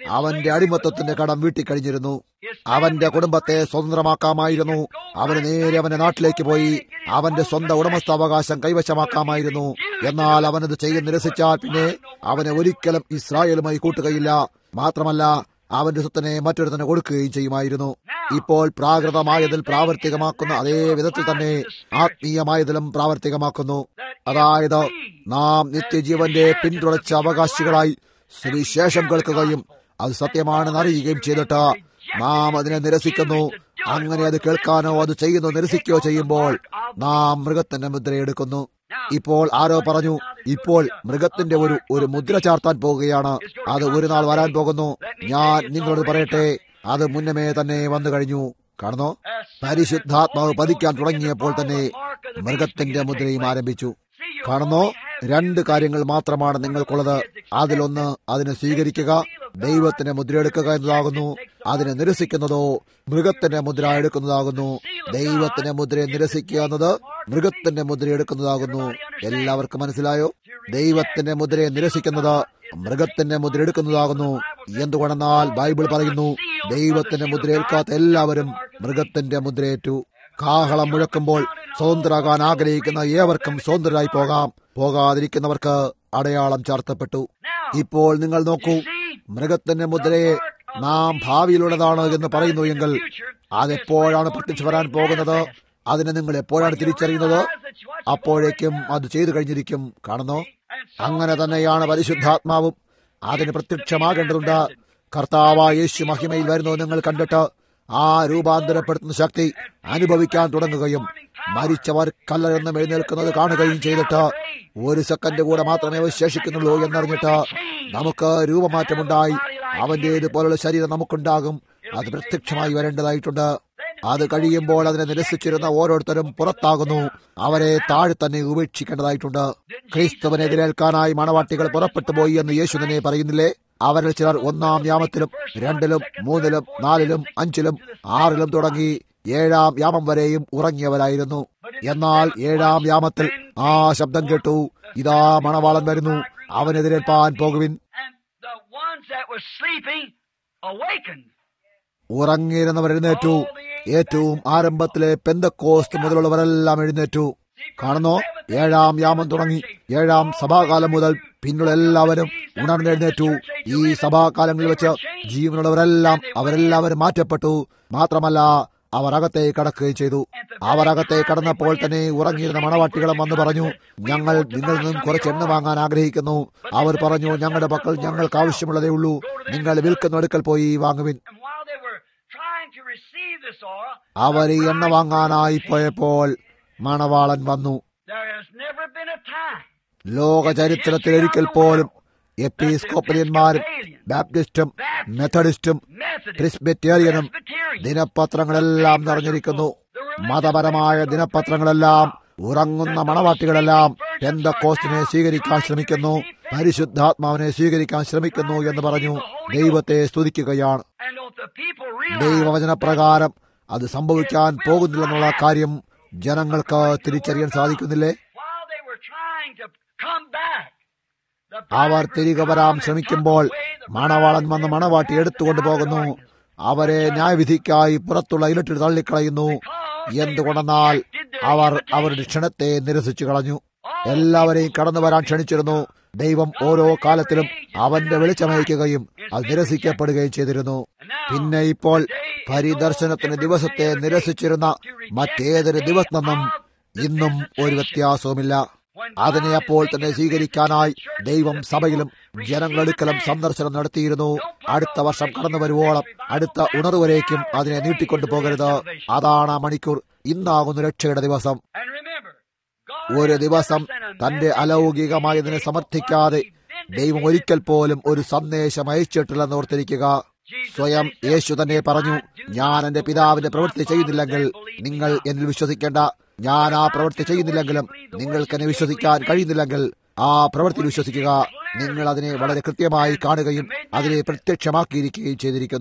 അവന്റെ അടിമത്തത്തിന്റെ കടം വീട്ടിക്കഴിഞ്ഞിരുന്നു അവന്റെ കുടുംബത്തെ സ്വതന്ത്രമാക്കാമായിരുന്നു അവന് നേരെ അവന്റെ നാട്ടിലേക്ക് പോയി അവന്റെ സ്വന്തം ഉടമസ്ഥാവകാശം കൈവശമാക്കാമായിരുന്നു എന്നാൽ അവനത് ചെയ്യാൻ നിരസിച്ചാൽ പിന്നെ അവനെ ഒരിക്കലും ഇസ്രായേലുമായി കൂട്ടുകയില്ല മാത്രമല്ല അവന്റെ സ്വത്തിനെ മറ്റൊരുത്തനെ കൊടുക്കുകയും ചെയ്യുമായിരുന്നു ഇപ്പോൾ പ്രാകൃതമായതിൽ പ്രാവർത്തികമാക്കുന്ന അതേ വിധത്തിൽ തന്നെ ആത്മീയമായതിലും പ്രാവർത്തികമാക്കുന്നു അതായത് നാം നിത്യജീവന്റെ പിന്തുടച്ച അവകാശികളായി സുവിശേഷം കേൾക്കുകയും അത് സത്യമാണെന്ന് അറിയുകയും ചെയ്തിട്ട് നാം അതിനെ നിരസിക്കുന്നു അങ്ങനെ അത് കേൾക്കാനോ അത് ചെയ്യുന്നു നിരസിക്കുകയോ ചെയ്യുമ്പോൾ നാം മൃഗത്തിന്റെ മുദ്രയെടുക്കുന്നു ഇപ്പോൾ ആരോ പറഞ്ഞു ഇപ്പോൾ മൃഗത്തിന്റെ ഒരു ഒരു മുദ്ര ചാർത്താൻ പോവുകയാണ് അത് ഒരു നാൾ വരാൻ പോകുന്നു ഞാൻ നിങ്ങളോട് പറയട്ടെ അത് മുന്നമേ തന്നെ വന്നു കഴിഞ്ഞു കാണുന്നോ പരിശുദ്ധാത്മാവ് പതിക്കാൻ തുടങ്ങിയപ്പോൾ തന്നെ മൃഗത്തിന്റെ മുദ്രയും ആരംഭിച്ചു കാണുന്നോ രണ്ട് കാര്യങ്ങൾ മാത്രമാണ് നിങ്ങൾക്കുള്ളത് അതിലൊന്ന് അതിനെ സ്വീകരിക്കുക ദൈവത്തിന്റെ മുദ്ര എടുക്കുക എന്നതാകുന്നു അതിനെ നിരസിക്കുന്നതോ മൃഗത്തിന്റെ മുദ്ര എടുക്കുന്നതാകുന്നു ദൈവത്തിന്റെ മുദ്രയെ നിരസിക്കുക എന്നത് മൃഗത്തിന്റെ മുദ്ര എടുക്കുന്നതാകുന്നു എല്ലാവർക്കും മനസ്സിലായോ ദൈവത്തിന്റെ മുദ്രയെ നിരസിക്കുന്നത് മൃഗത്തിന്റെ മുദ്ര എടുക്കുന്നതാകുന്നു എന്തുകൊണ്ടെന്നാൽ ബൈബിൾ പറയുന്നു ദൈവത്തിന്റെ മുദ്ര ഏൽക്കാത്ത എല്ലാവരും മൃഗത്തിന്റെ മുദ്രയേറ്റു കാഹളം മുഴക്കുമ്പോൾ സ്വതന്ത്രരാകാൻ ആഗ്രഹിക്കുന്ന ഏവർക്കും സ്വതന്ത്രരായി പോകാം പോകാതിരിക്കുന്നവർക്ക് അടയാളം ചാർത്തപ്പെട്ടു ഇപ്പോൾ നിങ്ങൾ നോക്കൂ മൃഗത്തിന്റെ മുദ്രയെ നാം ഭാവിയിലുള്ളതാണ് എന്ന് പറയുന്നു എങ്കിൽ അതെപ്പോഴാണ് പ്രത്യക്ഷ വരാൻ പോകുന്നത് അതിനെ നിങ്ങൾ എപ്പോഴാണ് തിരിച്ചറിയുന്നത് അപ്പോഴേക്കും അത് ചെയ്തു കഴിഞ്ഞിരിക്കും കാണുന്നോ അങ്ങനെ തന്നെയാണ് പരിശുദ്ധാത്മാവും അതിന് പ്രത്യക്ഷമാകേണ്ടതുണ്ട് കർത്താവ് യേശു മഹിമയിൽ വരുന്നത് നിങ്ങൾ കണ്ടിട്ട് ആ രൂപാന്തരപ്പെടുത്തുന്ന ശക്തി അനുഭവിക്കാൻ തുടങ്ങുകയും മരിച്ചവർ കല്ലറെന്നും എഴുന്നേൽക്കുന്നത് കാണുകയും ചെയ്തിട്ട് ഒരു സെക്കൻഡ് കൂടെ മാത്രമേ അവശേഷിക്കുന്നുള്ളൂ എന്നറിഞ്ഞിട്ട് നമുക്ക് രൂപമാറ്റമുണ്ടായി അവന്റേത് പോലുള്ള ശരീരം നമുക്കുണ്ടാകും അത് പ്രത്യക്ഷമായി വരേണ്ടതായിട്ടുണ്ട് അത് കഴിയുമ്പോൾ അതിനെ നിരസിച്ചിരുന്ന ഓരോരുത്തരും പുറത്താകുന്നു അവരെ താഴെ തന്നെ ഉപേക്ഷിക്കേണ്ടതായിട്ടുണ്ട് ക്രിസ്തുവിനെ എതിരേൽക്കാനായി മണവാട്ടികൾ പുറപ്പെട്ടു പോയി എന്ന് യേശു തന്നെ പറയുന്നില്ലേ അവരിൽ ചിലർ ഒന്നാം യാമത്തിലും രണ്ടിലും മൂന്നിലും നാലിലും അഞ്ചിലും ആറിലും തുടങ്ങി ഏഴാം യാമം വരെയും ഉറങ്ങിയവരായിരുന്നു എന്നാൽ ഏഴാം യാമത്തിൽ ആ ശബ്ദം കേട്ടു ഇതാ മണവാളൻ വരുന്നു അവനെതിരേൽപ്പാൻ പോകുവിൻ And the ones that was sleeping awakened. ഉറങ്ങിയിരുന്നവർ എഴുന്നേറ്റു ഏറ്റവും ആരംഭത്തിലെ പെന്തക്കോസ്റ്റ് മുതലുള്ളവരെല്ലാം എഴുന്നേറ്റു കാണുന്നോ ഏഴാം യാമം തുടങ്ങി ഏഴാം സഭാകാലം മുതൽ പിന്നുള്ള എല്ലാവരും ഉണർന്നെഴുന്നേറ്റു ഈ സഭാകാലങ്ങളിൽ വെച്ച് ജീവനുള്ളവരെല്ലാം അവരെല്ലാവരും മാറ്റപ്പെട്ടു മാത്രമല്ല അവർ അകത്തെ കടക്കുകയും ചെയ്തു അവർ അകത്തെ കടന്നപ്പോൾ തന്നെ ഉറങ്ങിയിരുന്ന മണവാട്ടികളും വന്ന് പറഞ്ഞു ഞങ്ങൾ നിങ്ങളിൽ നിന്നും കുറച്ച് എണ്ണ വാങ്ങാൻ ആഗ്രഹിക്കുന്നു അവർ പറഞ്ഞു ഞങ്ങളുടെ പക്കൽ ഞങ്ങൾക്ക് ആവശ്യമുള്ളതേ ഉള്ളൂ നിങ്ങൾ വിൽക്കുന്നിടക്കൽ പോയി വാങ്ങുവിൻ And while they were trying to receive this oil, അവർ ഈ എണ്ണ വാങ്ങാനായി പോയപ്പോൾ മണവാളൻ വന്നു there has never been a time ലോക ചരിത്രത്തിൽ ഒരിക്കൽ പോലും എപ്പീസ്കോപ്പലിയന്മാരും ബാപ്റ്റിസ്റ്റും മെത്തഡിസ്റ്റും Methodist, പ്രിസ്ബെറ്റേറിയനും Presbyterian, ദിനപത്രങ്ങളെല്ലാം നിറഞ്ഞിരിക്കുന്നു മതപരമായ ദിനപത്രങ്ങളെല്ലാം ഉറങ്ങുന്ന മണവാട്ടികളെല്ലാം കോസ്റ്റിനെ സ്വീകരിക്കാൻ ശ്രമിക്കുന്നു പരിശുദ്ധാത്മാവിനെ സ്വീകരിക്കാൻ ശ്രമിക്കുന്നു എന്ന് പറഞ്ഞു ദൈവത്തെ സ്തുതിക്കുകയാണ് and don't the people realize ദൈവവചനപ്രകാരം അത് സംഭവിക്കാൻ പോകുന്നില്ലെന്നുള്ള കാര്യം ജനങ്ങൾക്ക് തിരിച്ചറിയാൻ സാധിക്കുന്നില്ലേ while they were trying to come back, the our bridegroom തിരികെ വരാൻ come and ശ്രമിക്കുമ്പോൾ took away the മണവാളൻ വന്ന് മണവാട്ടി എടുത്തുകൊണ്ട് പോകുന്നു അവരെ ന്യായവിധിക്കായി പുറത്തുള്ള ഇലട്ടിൽ തള്ളിക്കളയുന്നു എന്തുകൊണ്ടെന്നാൽ അവർ അവരുടെ ക്ഷണത്തെ നിരസിച്ചു കളഞ്ഞു എല്ലാവരെയും കടന്നു വരാൻ ക്ഷണിച്ചിരുന്നു ദൈവം ഓരോ കാലത്തിലും അവന്റെ വെളിച്ചമയക്കുകയും അത് നിരസിക്കപ്പെടുകയും ചെയ്തിരുന്നു പിന്നെ ഇപ്പോൾ പരിദർശനത്തിന് ദിവസത്തെ നിരസിച്ചിരുന്ന മറ്റേതൊരു ദിവസം നിന്നും ഇന്നും ഒരു വ്യത്യാസവുമില്ല അതിനെ അപ്പോൾ തന്നെ സ്വീകരിക്കാനായി ദൈവം സഭയിലും ജനങ്ങളെടുക്കലും സന്ദർശനം നടത്തിയിരുന്നു അടുത്ത വർഷം കടന്നു വരുവോളം അടുത്ത ഉണർവരേക്കും അതിനെ നീട്ടിക്കൊണ്ടു പോകരുത് അതാണ് ആ മണിക്കൂർ ഇന്നാകുന്നു രക്ഷയുടെ ദിവസം And remember, God ഒരു has ദിവസം never sent a തന്റെ message അലൗകികമായതിനെ to സമർത്ഥിക്കാതെ vindicated ദൈവം ഒരിക്കൽ പോലും ഒരു സന്ദേശം അയച്ചിട്ടില്ലെന്ന് ഓർത്തിരിക്കുക സ്വയം യേശു തന്നെ പറഞ്ഞു ഞാൻ എന്റെ പിതാവിന്റെ പ്രവൃത്തി ചെയ്യുന്നില്ലെങ്കിൽ നിങ്ങൾ എന്നിൽ വിശ്വസിക്കേണ്ട ഞാൻ ആ പ്രവൃത്തി ചെയ്യുന്നില്ലെങ്കിലും നിങ്ങൾക്ക് എന്നെ വിശ്വസിക്കാൻ കഴിയുന്നില്ലെങ്കിൽ ആ പ്രവൃത്തി വിശ്വസിക്കുക നിങ്ങൾ അതിനെ വളരെ കൃത്യമായി കാണുകയും അതിനെ പ്രത്യക്ഷമാക്കിയിരിക്കുകയും ചെയ്തിരിക്കുന്നു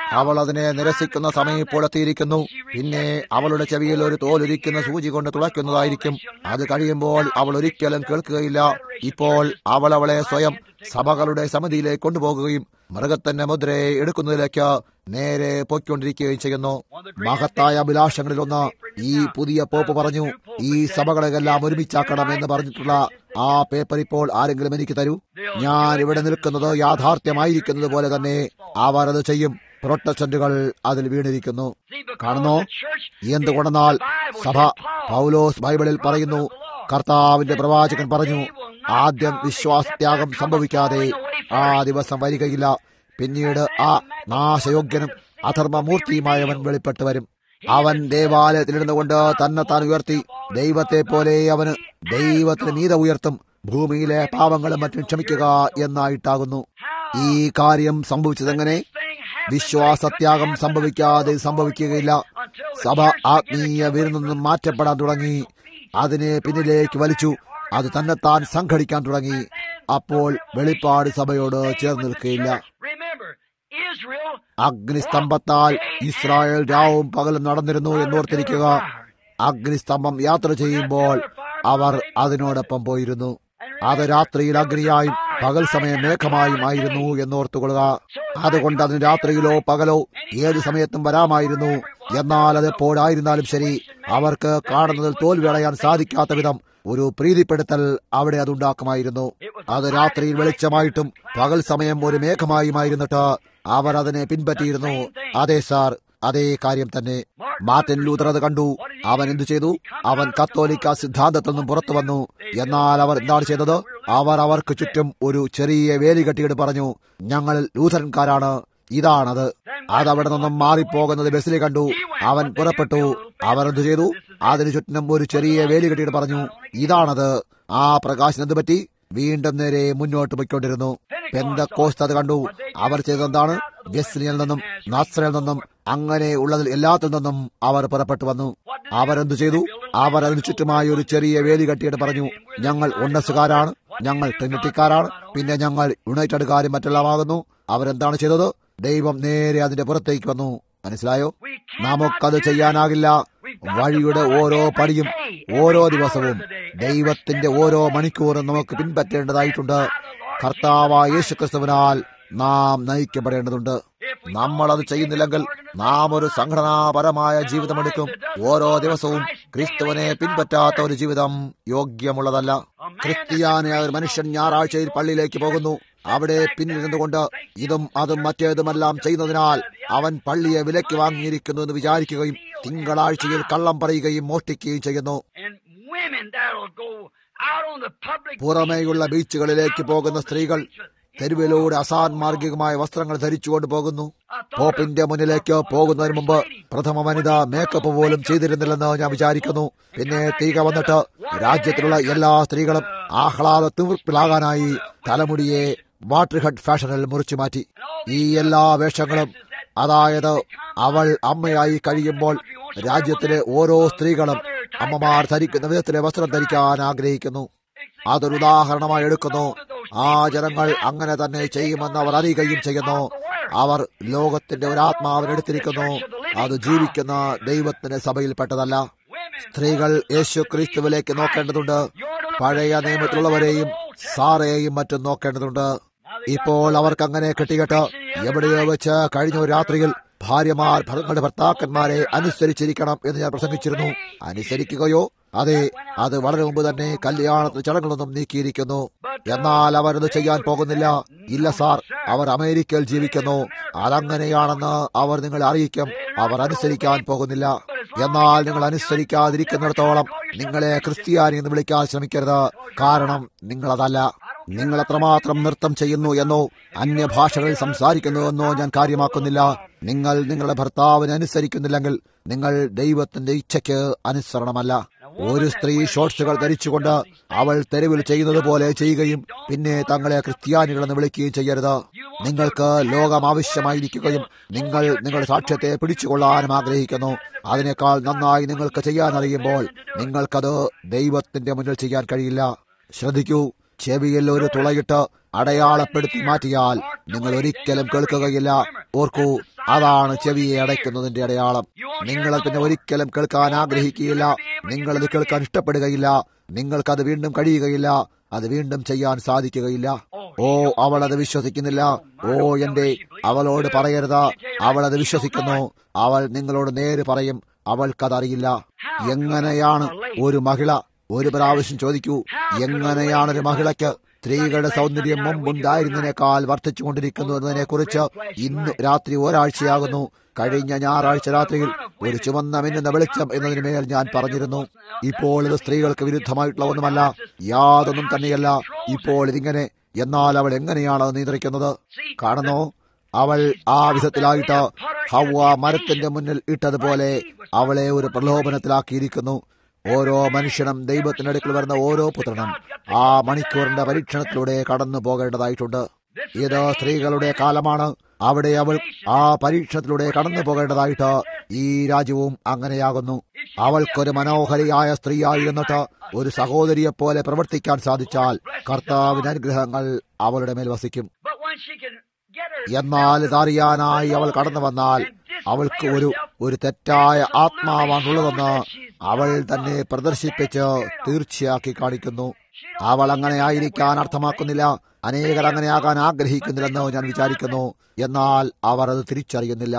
അവൾ അതിനെ നിരസിക്കുന്ന സമയം ഇപ്പോൾ എത്തിയിരിക്കുന്നു പിന്നെ അവളുടെ ചെവിയിൽ ഒരു തോലൊരിക്കുന്ന സൂചി കൊണ്ട് തുളയ്ക്കുന്നതായിരിക്കും അത് കഴിയുമ്പോൾ അവൾ ഒരിക്കലും കേൾക്കുകയില്ല ഇപ്പോൾ അവൾ അവളെ സ്വയം സഭകളുടെ സമിതിയിലേക്ക് കൊണ്ടുപോകുകയും മൃഗത്തിന്റെ മുദ്രയെ എടുക്കുന്നതിലേക്ക് നേരെ പൊയ്ക്കൊണ്ടിരിക്കുകയും ചെയ്യുന്നു മഹത്തായ അഭിലാഷങ്ങളിലൊന്ന് ഈ പുതിയ പോപ്പ് പറഞ്ഞു ഈ സഭകളെല്ലാം ഒരുമിച്ചാക്കണം എന്ന് പറഞ്ഞിട്ടുള്ള ആ പേപ്പർ ഇപ്പോൾ ആരെങ്കിലും എനിക്ക് തരൂ ഞാൻ ഇവിടെ നിൽക്കുന്നത് യാഥാർത്ഥ്യമായിരിക്കുന്നത് പോലെ തന്നെ അവർ അത് ചെയ്യും പ്രൊട്ടസ്റ്റന്റുകൾ അതിൽ വീണിരിക്കുന്നു കാണുന്നു എന്തുകൊണ്ടെന്നാൽ സഭ പൗലോസ് ബൈബിളിൽ പറയുന്നു കർത്താവിന്റെ പ്രവാചകൻ പറഞ്ഞു ആദ്യം വിശ്വാസത്യാഗം സംഭവിക്കാതെ ആ ദിവസം വരികയില്ല പിന്നീട് ആ നാശയോഗ്യനും അധർമ്മമൂർത്തിയുമായവൻ വെളിപ്പെട്ടു വരും അവൻ ദേവാലയത്തിലിരുന്നു കൊണ്ട് തന്നെ താൻ ഉയർത്തി ദൈവത്തെ പോലെ അവന് ദൈവത്തിന് മീത ഉയർത്തും ഭൂമിയിലെ പാവങ്ങളും മറ്റും ക്ഷമിക്കുക എന്നായിട്ടാകുന്നു ഈ കാര്യം സംഭവിച്ചതെങ്ങനെ വിശ്വാസത്യാഗം സംഭവിക്കാതെ സംഭവിക്കുകയില്ല സഭ ആത്മീയ വീരിൽ നിന്നും മാറ്റപ്പെടാൻ തുടങ്ങി അതിനെ പിന്നിലേക്ക് വലിച്ചു അത് തന്നെത്താൻ സംഘടിക്കാൻ തുടങ്ങി അപ്പോൾ വെളിപ്പാട് സഭയോട് ചേർന്ന് നിൽക്കുകയില്ല അഗ്നിസ്തംഭത്താൽ ഇസ്രായേൽ രാവും പകലും നടന്നിരുന്നു എന്നോർത്തിരിക്കുക അഗ്നിസ്തംഭം യാത്ര ചെയ്യുമ്പോൾ അവർ അതിനോടൊപ്പം പോയിരുന്നു അത് രാത്രിയിൽ അഗ്നിയായും പകൽ സമയം മേഘമായും ആയിരുന്നു എന്നോർത്തുകൊള്ളുക അതുകൊണ്ട് അതിന് രാത്രിയിലോ പകലോ ഏത് സമയത്തും വരാമായിരുന്നു എന്നാൽ അത് എപ്പോഴായിരുന്നാലും ശരി അവർക്ക് കാണുന്നതിൽ തോൽവിയടയാൻ സാധിക്കാത്ത വിധം ഒരു പ്രീതിപ്പെടുത്തൽ അവിടെ അതുണ്ടാക്കുമായിരുന്നു അത് രാത്രിയിൽ വെളിച്ചമായിട്ടും പകൽ സമയം ഒരു മേഘമായുമായിരുന്നിട്ട് അവർ അതിനെ പിൻപറ്റിയിരുന്നു അതെ സാർ അതേ കാര്യം തന്നെ മാർട്ടിൻ ലൂതർ അത് കണ്ടു അവൻ എന്തു ചെയ്തു അവൻ കത്തോലിക്ക സിദ്ധാന്തത്തിൽ നിന്നും പുറത്തു വന്നു എന്നാൽ അവർ എന്താണ് ചെയ്തത് അവർ അവർക്ക് ചുറ്റും ഒരു ചെറിയ വേലി കെട്ടിയിട്ട് പറഞ്ഞു ഞങ്ങൾ ലൂഥറൻകാരാണ് ഇതാണത് അതവിടെ നിന്നും മാറിപ്പോകുന്നത് ബസ്സിൽ കണ്ടു അവൻ പുറപ്പെട്ടു അവർ എന്തു ചെയ്തു അതിനു ചുറ്റിനും ഒരു ചെറിയ വേലി കെട്ടിയിട്ട് പറഞ്ഞു ഇതാണത് ആ പ്രകാശനം എന്ത് പറ്റി വീണ്ടും നേരെ മുന്നോട്ട് പോയിക്കൊണ്ടിരുന്നു പെന്തക്കോസ്ത് അത് കണ്ടു അവർ ചെയ്തതെന്താണ് ജസ്ലിനിൽ നിന്നും നാസ്രയിൽ നിന്നും അങ്ങനെ ഉള്ളതിൽ എല്ലാത്തിൽ നിന്നും അവർ പുറപ്പെട്ടു വന്നു അവരെന്തു ചെയ്തു അവർ അതിനു ചുറ്റുമായി ഒരു ചെറിയ വേലി കെട്ടിയിട്ട് പറഞ്ഞു ഞങ്ങൾ ഉണ്ണസുകാരാണ് ഞങ്ങൾ ട്രിനിറ്റിക്കാരാണ് പിന്നെ ഞങ്ങൾ യുണൈറ്റഡുകാരും മറ്റെല്ലാമാകുന്നു അവരെന്താണ് ചെയ്തത് ദൈവം നേരെ അതിന്റെ പുറത്തേക്ക് വന്നു മനസ്സിലായോ നമുക്കത് ചെയ്യാനാകില്ല വഴിയുടെ ഓരോ പടിയും ഓരോ ദിവസവും ദൈവത്തിന്റെ ഓരോ മണിക്കൂറും നമുക്ക് പിൻപറ്റേണ്ടതായിട്ടുണ്ട് കർത്താവായ യേശുക്രിസ്തുവിനാൽ നാം നയിക്കപ്പെടേണ്ടതുണ്ട് നമ്മൾ അത് ചെയ്യുന്നില്ലെങ്കിൽ നാം ഒരു സംഘടനാപരമായ ജീവിതമെടുക്കും ഓരോ ദിവസവും ക്രിസ്തുവിനെ പിൻപറ്റാത്ത ഒരു ജീവിതം യോഗ്യമുള്ളതല്ല ക്രിസ്ത്യാനിയായ ഒരു മനുഷ്യൻ ഞായറാഴ്ചയിൽ പള്ളിയിലേക്ക് പോകുന്നു അവിടെ പിന്നിരുന്നുകൊണ്ട് ഇതും അതും മറ്റേതുമെല്ലാം ചെയ്യുന്നതിനാൽ അവൻ പള്ളിയെ വിലയ്ക്ക് വാങ്ങിയിരിക്കുന്നു എന്ന് വിചാരിക്കുകയും തിങ്കളാഴ്ചയിൽ കള്ളം പറയുകയും മോഷ്ടിക്കുകയും ചെയ്യുന്നു പുറമേയുള്ള ബീച്ചുകളിലേക്ക് പോകുന്ന സ്ത്രീകൾ തെരുവിലൂടെ അസാൻമാർഗികമായ വസ്ത്രങ്ങൾ ധരിച്ചുകൊണ്ട് പോകുന്നു പോപ്പിന്റെ മുന്നിലേക്ക് പോകുന്നതിന് മുമ്പ് പ്രഥമ വനിത മേക്കപ്പ് പോലും ചെയ്തിരുന്നില്ലെന്ന് ഞാൻ വിചാരിക്കുന്നു പിന്നെ തീക വന്നിട്ട് രാജ്യത്തിലുള്ള എല്ലാ സ്ത്രീകളും ആഹ്ലാദ തീർപ്പിലാകാനായി തലമുടിയെ വാട്ടർ ഹെഡ് ഫാഷനിൽ മുറിച്ചു മാറ്റി ഈ എല്ലാ വേഷങ്ങളും അതായത് അവൾ അമ്മയായി കഴിയുമ്പോൾ രാജ്യത്തിലെ ഓരോ സ്ത്രീകളും അമ്മമാർ ധരിക്കുന്ന വിധത്തിലെ വസ്ത്രം ധരിക്കാൻ ആഗ്രഹിക്കുന്നു അതൊരു ഉദാഹരണമായി എടുക്കുന്നു ആ ജനങ്ങൾ അങ്ങനെ തന്നെ ചെയ്യുമെന്ന് അവർ അറിയുകയും ചെയ്യുന്നു അവർ ലോകത്തിന്റെ ഒരു ആത്മാവിനെടുത്തിരിക്കുന്നു അത് ജീവിക്കുന്ന ദൈവത്തിന്റെ സഭയിൽപ്പെട്ടതല്ല സ്ത്രീകൾ യേശു ക്രിസ്തുവിലേക്ക് നോക്കേണ്ടതുണ്ട് പഴയ നിയമത്തിലുള്ളവരെയും സാറയെയും മറ്റും നോക്കേണ്ടതുണ്ട് ഇപ്പോൾ അവർക്ക് അങ്ങനെ കെട്ടിക്കെട്ട് എവിടെയോ വെച്ച് കഴിഞ്ഞ ഒരു രാത്രിയിൽ ഭാര്യമാർ തങ്ങളുടെ ഭർത്താക്കന്മാരെ അനുസരിച്ചിരിക്കണം എന്ന് ഞാൻ പ്രസംഗിച്ചിരുന്നു അനുസരിക്കുകയോ അതെ അത് വളരെ മുമ്പ് തന്നെ കല്യാണത്തിന് ചടങ്ങുകളൊന്നും നീക്കിയിരിക്കുന്നു എന്നാൽ അവരത് ചെയ്യാൻ പോകുന്നില്ല ഇല്ല സാർ അവർ അമേരിക്കയിൽ ജീവിക്കുന്നു അതങ്ങനെയാണെന്ന് അവർ നിങ്ങളെ അറിയിക്കും അവർ അനുസരിക്കാൻ പോകുന്നില്ല എന്നാൽ നിങ്ങൾ അനുസരിക്കാതിരിക്കുന്നിടത്തോളം നിങ്ങളെ ക്രിസ്ത്യാനി എന്ന് വിളിക്കാൻ ശ്രമിക്കരുത് കാരണം നിങ്ങളതല്ല നിങ്ങൾ എത്രമാത്രം നൃത്തം ചെയ്യുന്നു എന്നോ അന്യഭാഷകളിൽ സംസാരിക്കുന്നു എന്നോ ഞാൻ കാര്യമാക്കുന്നില്ല നിങ്ങൾ നിങ്ങളുടെ ഭർത്താവിനെ അനുസരിക്കുന്നില്ലെങ്കിൽ നിങ്ങൾ ദൈവത്തിന്റെ ഇച്ഛയ്ക്ക് അനുസരണമല്ല ഒരു സ്ത്രീ ഷോർട്സുകൾ ധരിച്ചുകൊണ്ട് അവൾ തെരുവിൽ ചെയ്യുന്നത് പോലെ ചെയ്യുകയും പിന്നെ തങ്ങളെ ക്രിസ്ത്യാനികളെന്ന് വിളിക്കുകയും ചെയ്യരുത് നിങ്ങൾക്ക് ലോകം ആവശ്യമായിരിക്കുകയും നിങ്ങൾ നിങ്ങളുടെ സാക്ഷ്യത്തെ പിടിച്ചുകൊള്ളാനും ആഗ്രഹിക്കുന്നു അതിനേക്കാൾ നന്നായി നിങ്ങൾക്ക് ചെയ്യാനറിയുമ്പോൾ നിങ്ങൾക്കത് ദൈവത്തിന്റെ മുന്നിൽ ചെയ്യാൻ കഴിയില്ല ശ്രദ്ധിക്കൂ ചെവിയിൽ ഒരു തുളയിട്ട് അടയാളപ്പെടുത്തി മാറ്റിയാൽ നിങ്ങൾ ഒരിക്കലും കേൾക്കുകയില്ല ഓർക്കൂ അതാണ് ചെവിയെ അടയ്ക്കുന്നതിന്റെ അടയാളം നിങ്ങളത് പിന്നെ ഒരിക്കലും കേൾക്കാൻ ആഗ്രഹിക്കുകയില്ല നിങ്ങളത് കേൾക്കാൻ ഇഷ്ടപ്പെടുകയില്ല നിങ്ങൾക്കത് വീണ്ടും കഴിയുകയില്ല അത് വീണ്ടും ചെയ്യാൻ സാധിക്കുകയില്ല ഓ അവൾ അത് വിശ്വസിക്കുന്നില്ല ഓ എന്റെ അവളോട് പറയരുത് അവൾ അത് വിശ്വസിക്കുന്നു അവൾ നിങ്ങളോട് നേര് പറയും അവൾക്കതറിയില്ല എങ്ങനെയാണ് ഒരു മഹിള ഒരു പ്രാവശ്യം ചോദിക്കൂ എങ്ങനെയാണ് ഒരു മഹിളയ്ക്ക് സ്ത്രീകളുടെ സൗന്ദര്യം മുമ്പുണ്ടായിരുന്നതിനേക്കാൾ വർദ്ധിച്ചുകൊണ്ടിരിക്കുന്നു എന്നതിനെ കുറിച്ച് ഇന്ന് രാത്രി ഒരാഴ്ചയാകുന്നു കഴിഞ്ഞ ഞായറാഴ്ച രാത്രിയിൽ ഒരു ചുവന്ന മിന്നുന്ന വെളിച്ചം എന്നതിന് മേൽ ഞാൻ പറഞ്ഞിരുന്നു ഇപ്പോൾ ഇത് സ്ത്രീകൾക്ക് വിരുദ്ധമായിട്ടുള്ള ഒന്നുമല്ല യാതൊന്നും തന്നെയല്ല ഇപ്പോൾ ഇതിങ്ങനെ എന്നാൽ അവൾ എങ്ങനെയാണ് അത് നിയന്ത്രിക്കുന്നത് കാണുന്നോ അവൾ ആ വിധത്തിലായിട്ട് ഹവ മരത്തിന്റെ മുന്നിൽ ഇട്ടതുപോലെ അവളെ ഒരു പ്രലോഭനത്തിലാക്കിയിരിക്കുന്നു ഓരോ മനുഷ്യനും ദൈവത്തിനടുക്കൽ വരുന്ന ഓരോ പുത്രനും ആ മണിക്കൂറിന്റെ പരീക്ഷണത്തിലൂടെ കടന്നു പോകേണ്ടതായിട്ടുണ്ട് ഇത് സ്ത്രീകളുടെ കാലമാണ് അവിടെ അവൾ ആ പരീക്ഷണത്തിലൂടെ കടന്നു പോകേണ്ടതായിട്ട് ഈ രാജ്യവും അങ്ങനെയാകുന്നു അവൾക്കൊരു മനോഹരിയായ സ്ത്രീയായിരുന്നിട്ട് ഒരു സഹോദരിയെ പോലെ പ്രവർത്തിക്കാൻ സാധിച്ചാൽ കർത്താവിന്റെ അനുഗ്രഹങ്ങൾ അവളുടെ മേൽ വസിക്കും എന്നാൽ ഇതറിയാനായി അവൾ കടന്നു വന്നാൽ അവൾക്ക് ഒരു ഒരു തെറ്റായ ആത്മാവാണുള്ളതെന്ന് അവൾ തന്നെ പ്രദർശിപ്പിച്ച് തീർച്ചയാക്കി കാണിക്കുന്നു അവൾ അങ്ങനെ ആയിരിക്കാൻ അർത്ഥമാക്കുന്നില്ല അനേകർ അങ്ങനെയാകാൻ ആഗ്രഹിക്കുന്നില്ലെന്ന് ഞാൻ വിചാരിക്കുന്നു എന്നാൽ അവർ അത് തിരിച്ചറിയുന്നില്ല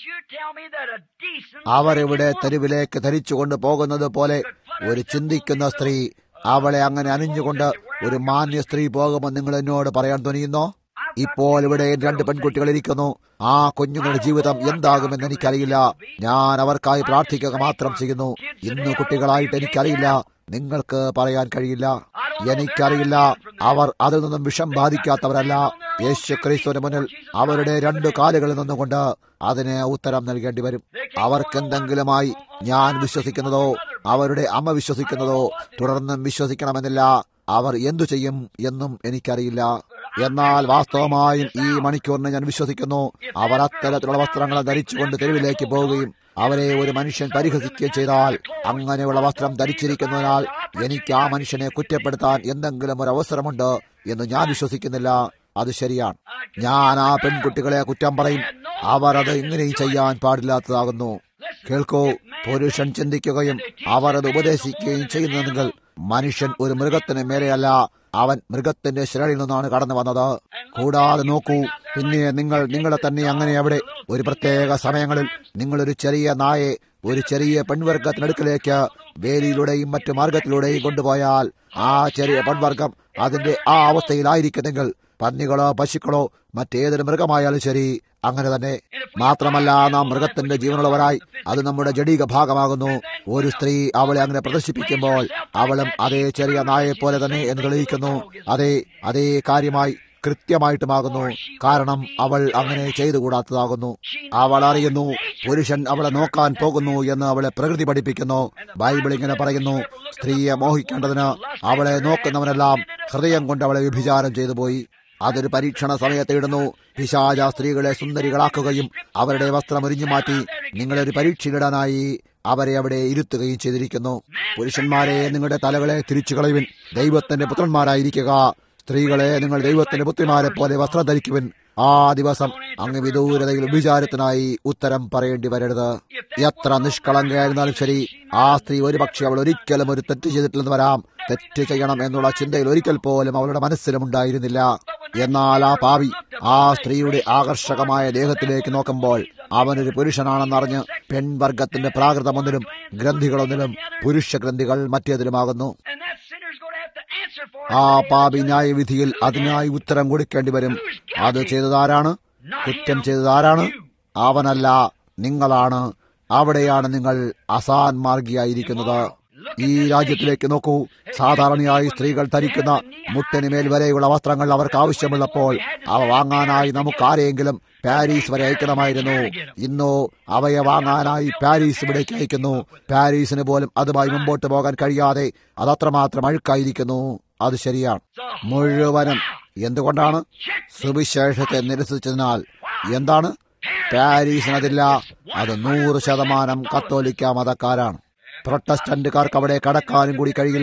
അവരിവിടെ തെരുവിലേക്ക് ധരിച്ചുകൊണ്ട് പോകുന്നത് പോലെ ഒരു ചിന്തിക്കുന്ന സ്ത്രീ അവളെ അങ്ങനെ അണിഞ്ഞുകൊണ്ട് ഒരു മാന്യ സ്ത്രീ പോകുമെന്ന് നിങ്ങൾ എന്നോട് പറയാൻ തുനിയുന്നോ ഇപ്പോൾ ഇവിടെ രണ്ട് പെൺകുട്ടികൾ ഇരിക്കുന്നു ആ കുഞ്ഞുങ്ങളുടെ ജീവിതം എന്താകുമെന്ന് എനിക്കറിയില്ല ഞാൻ അവർക്കായി പ്രാർത്ഥിക്കുക മാത്രം ചെയ്യുന്നു ഇന്ന് കുട്ടികളായിട്ട് എനിക്കറിയില്ല നിങ്ങൾക്ക് പറയാൻ കഴിയില്ല എനിക്കറിയില്ല അവർ അതിൽ നിന്നും വിഷം ബാധിക്കാത്തവരല്ല യേശു ക്രിസ്തുവിന് മുന്നിൽ അവരുടെ രണ്ടു കാലുകളിൽ നിന്നുകൊണ്ട് അതിന് ഉത്തരം നൽകേണ്ടി വരും അവർക്കെന്തെങ്കിലുമായി ഞാൻ വിശ്വസിക്കുന്നതോ അവരുടെ അമ്മ വിശ്വസിക്കുന്നതോ തുടർന്നും വിശ്വസിക്കണമെന്നില്ല അവർ എന്തു ചെയ്യും എന്നും എനിക്കറിയില്ല എന്നാൽ വാസ്തവമായും ഈ മണിക്കൂറിനെ ഞാൻ വിശ്വസിക്കുന്നു അവർ അത്തരത്തിലുള്ള വസ്ത്രങ്ങൾ ധരിച്ചുകൊണ്ട് തെരുവിലേക്ക് പോവുകയും അവരെ ഒരു മനുഷ്യൻ പരിഹസിക്കുകയും ചെയ്താൽ അങ്ങനെയുള്ള വസ്ത്രം ധരിച്ചിരിക്കുന്നതിനാൽ എനിക്ക് ആ മനുഷ്യനെ കുറ്റപ്പെടുത്താൻ എന്തെങ്കിലും ഒരു അവസരമുണ്ട് എന്ന് ഞാൻ വിശ്വസിക്കുന്നില്ല അത് ശരിയാണ് ഞാൻ ആ പെൺകുട്ടികളെ കുറ്റം പറയും അവർ അത് ഇങ്ങനെയും ചെയ്യാൻ പാടില്ലാത്തതാകുന്നു കേൾക്കൂ പുരുഷൻ ചിന്തിക്കുകയും അവർ അത് ഉപദേശിക്കുകയും ചെയ്യുന്നതെങ്കിൽ മനുഷ്യൻ ഒരു മൃഗത്തിന് മേലെയല്ല അവൻ മൃഗത്തിന്റെ ശ്രേണിയിൽ നിന്നാണ് കടന്നു വന്നത് കൂടാതെ നോക്കൂ പിന്നെ നിങ്ങൾ നിങ്ങളെ തന്നെ അങ്ങനെ അവിടെ ഒരു പ്രത്യേക സമയങ്ങളിൽ നിങ്ങളൊരു ചെറിയ നായെ ഒരു ചെറിയ പെൺവർഗത്തിനടുക്കലേക്ക് വേലിയിലൂടെയും മറ്റു മാർഗത്തിലൂടെയും കൊണ്ടുപോയാൽ ആ ചെറിയ പെൺവർഗം അതിന്റെ ആ അവസ്ഥയിലായിരിക്കുന്നെങ്കിൽ പന്നികളോ പശുക്കളോ മറ്റേതൊരു മൃഗമായാലും ശരി അങ്ങനെ തന്നെ മാത്രമല്ല നാം മൃഗത്തിന്റെ ജീവനുള്ളവരായി അത് നമ്മുടെ ജഡീക ഭാഗമാകുന്നു ഒരു സ്ത്രീ അവളെ അങ്ങനെ പ്രദർശിപ്പിക്കുമ്പോൾ അവളും അതേ ചെറിയ നായെ പോലെ തന്നെ എന്ന് തെളിയിക്കുന്നു അതേ അതേ കാര്യമായി കൃത്യമായിട്ടുമാകുന്നു കാരണം അവൾ അങ്ങനെ ചെയ്തുകൂടാത്തതാകുന്നു അവൾ അറിയുന്നു പുരുഷൻ അവളെ നോക്കാൻ പോകുന്നു എന്ന് അവളെ പ്രകൃതി പഠിപ്പിക്കുന്നു ബൈബിൾ ഇങ്ങനെ പറയുന്നു സ്ത്രീയെ മോഹിക്കേണ്ടതിന് അവളെ നോക്കുന്നവനെല്ലാം ഹൃദയം കൊണ്ട് അവളെ വ്യഭിചാരം ചെയ്തു പോയി അതൊരു പരീക്ഷണ സമയത്ത് ഇടുന്നു പിശാച സ്ത്രീകളെ സുന്ദരികളാക്കുകയും അവരുടെ വസ്ത്രം ഒരിഞ്ഞു മാറ്റി നിങ്ങളൊരു പരീക്ഷയിടാനായി അവരെ അവിടെ ഇരുത്തുകയും ചെയ്തിരിക്കുന്നു പുരുഷന്മാരെ നിങ്ങളുടെ തലകളെ തിരിച്ചു കളയുവിൻ ദൈവത്തിന്റെ പുത്രന്മാരായിരിക്കുക സ്ത്രീകളെ നിങ്ങൾ ദൈവത്തിന്റെ പുത്രിമാരെ പോലെ വസ്ത്രം ധരിക്കുവിൻ ആ ദിവസം അങ്ങ് വിദൂരതയിൽ വിചാരത്തിനായി ഉത്തരം പറയേണ്ടി വരരുത് എത്ര നിഷ്കളങ്കയായിരുന്നാലും ശരി ആ സ്ത്രീ ഒരുപക്ഷെ അവൾ ഒരിക്കലും ഒരു തെറ്റ് ചെയ്തിട്ടില്ലെന്ന് വരാം തെറ്റ് ചെയ്യണം എന്നുള്ള ചിന്തയിൽ ഒരിക്കൽ പോലും അവളുടെ മനസ്സിലും ഉണ്ടായിരുന്നില്ല എന്നാൽ ആ പാവി ആ സ്ത്രീയുടെ ആകർഷകമായ ദേഹത്തിലേക്ക് നോക്കുമ്പോൾ അവനൊരു പുരുഷനാണെന്നറിഞ്ഞ് പെൺവർഗത്തിന്റെ പ്രാകൃതമൊന്നിലും ഗ്രന്ഥികളൊന്നിലും പുരുഷ ഗ്രന്ഥികൾ മറ്റേതിലുമാകുന്നു ആ പാപി ന്യായവിധിയിൽ അതിനായി ഉത്തരം കൊടുക്കേണ്ടി വരും അത് ചെയ്തതാരാണ് കുറ്റം ചെയ്തതാരാണ് അവനല്ല നിങ്ങളാണ് അവിടെയാണ് നിങ്ങൾ അസാൻമാർഗിയായിരിക്കുന്നത് ഈ രാജ്യത്തിലേക്ക് നോക്കൂ സാധാരണയായി സ്ത്രീകൾ ധരിക്കുന്ന മുട്ടിനുമേൽ വരെയുള്ള വസ്ത്രങ്ങൾ അവർക്ക് ആവശ്യമുള്ളപ്പോൾ അവ വാങ്ങാനായി നമുക്ക് ആരെയെങ്കിലും പാരീസ് വരെ അയക്കണമായിരുന്നു ഇന്നോ അവയെ വാങ്ങാനായി പാരീസ് ഇവിടേക്ക് അയക്കുന്നു പാരീസിന് പോലും അതുമായി മുമ്പോട്ട് പോകാൻ കഴിയാതെ അതത്രമാത്രം അഴുക്കായിരിക്കുന്നു അത് ശരിയാണ് മുഴുവനും എന്തുകൊണ്ടാണ് സുവിശേഷത്തെ നിരസിച്ചതിനാൽ എന്താണ് പാരീസിനതില്ല അത് നൂറ് ശതമാനം കത്തോലിക്ക മതക്കാരാണ് പ്രൊട്ടസ്റ്റന്റുകാർക്ക് അവിടെ കടക്കാനും കൂടി കഴിയില്ല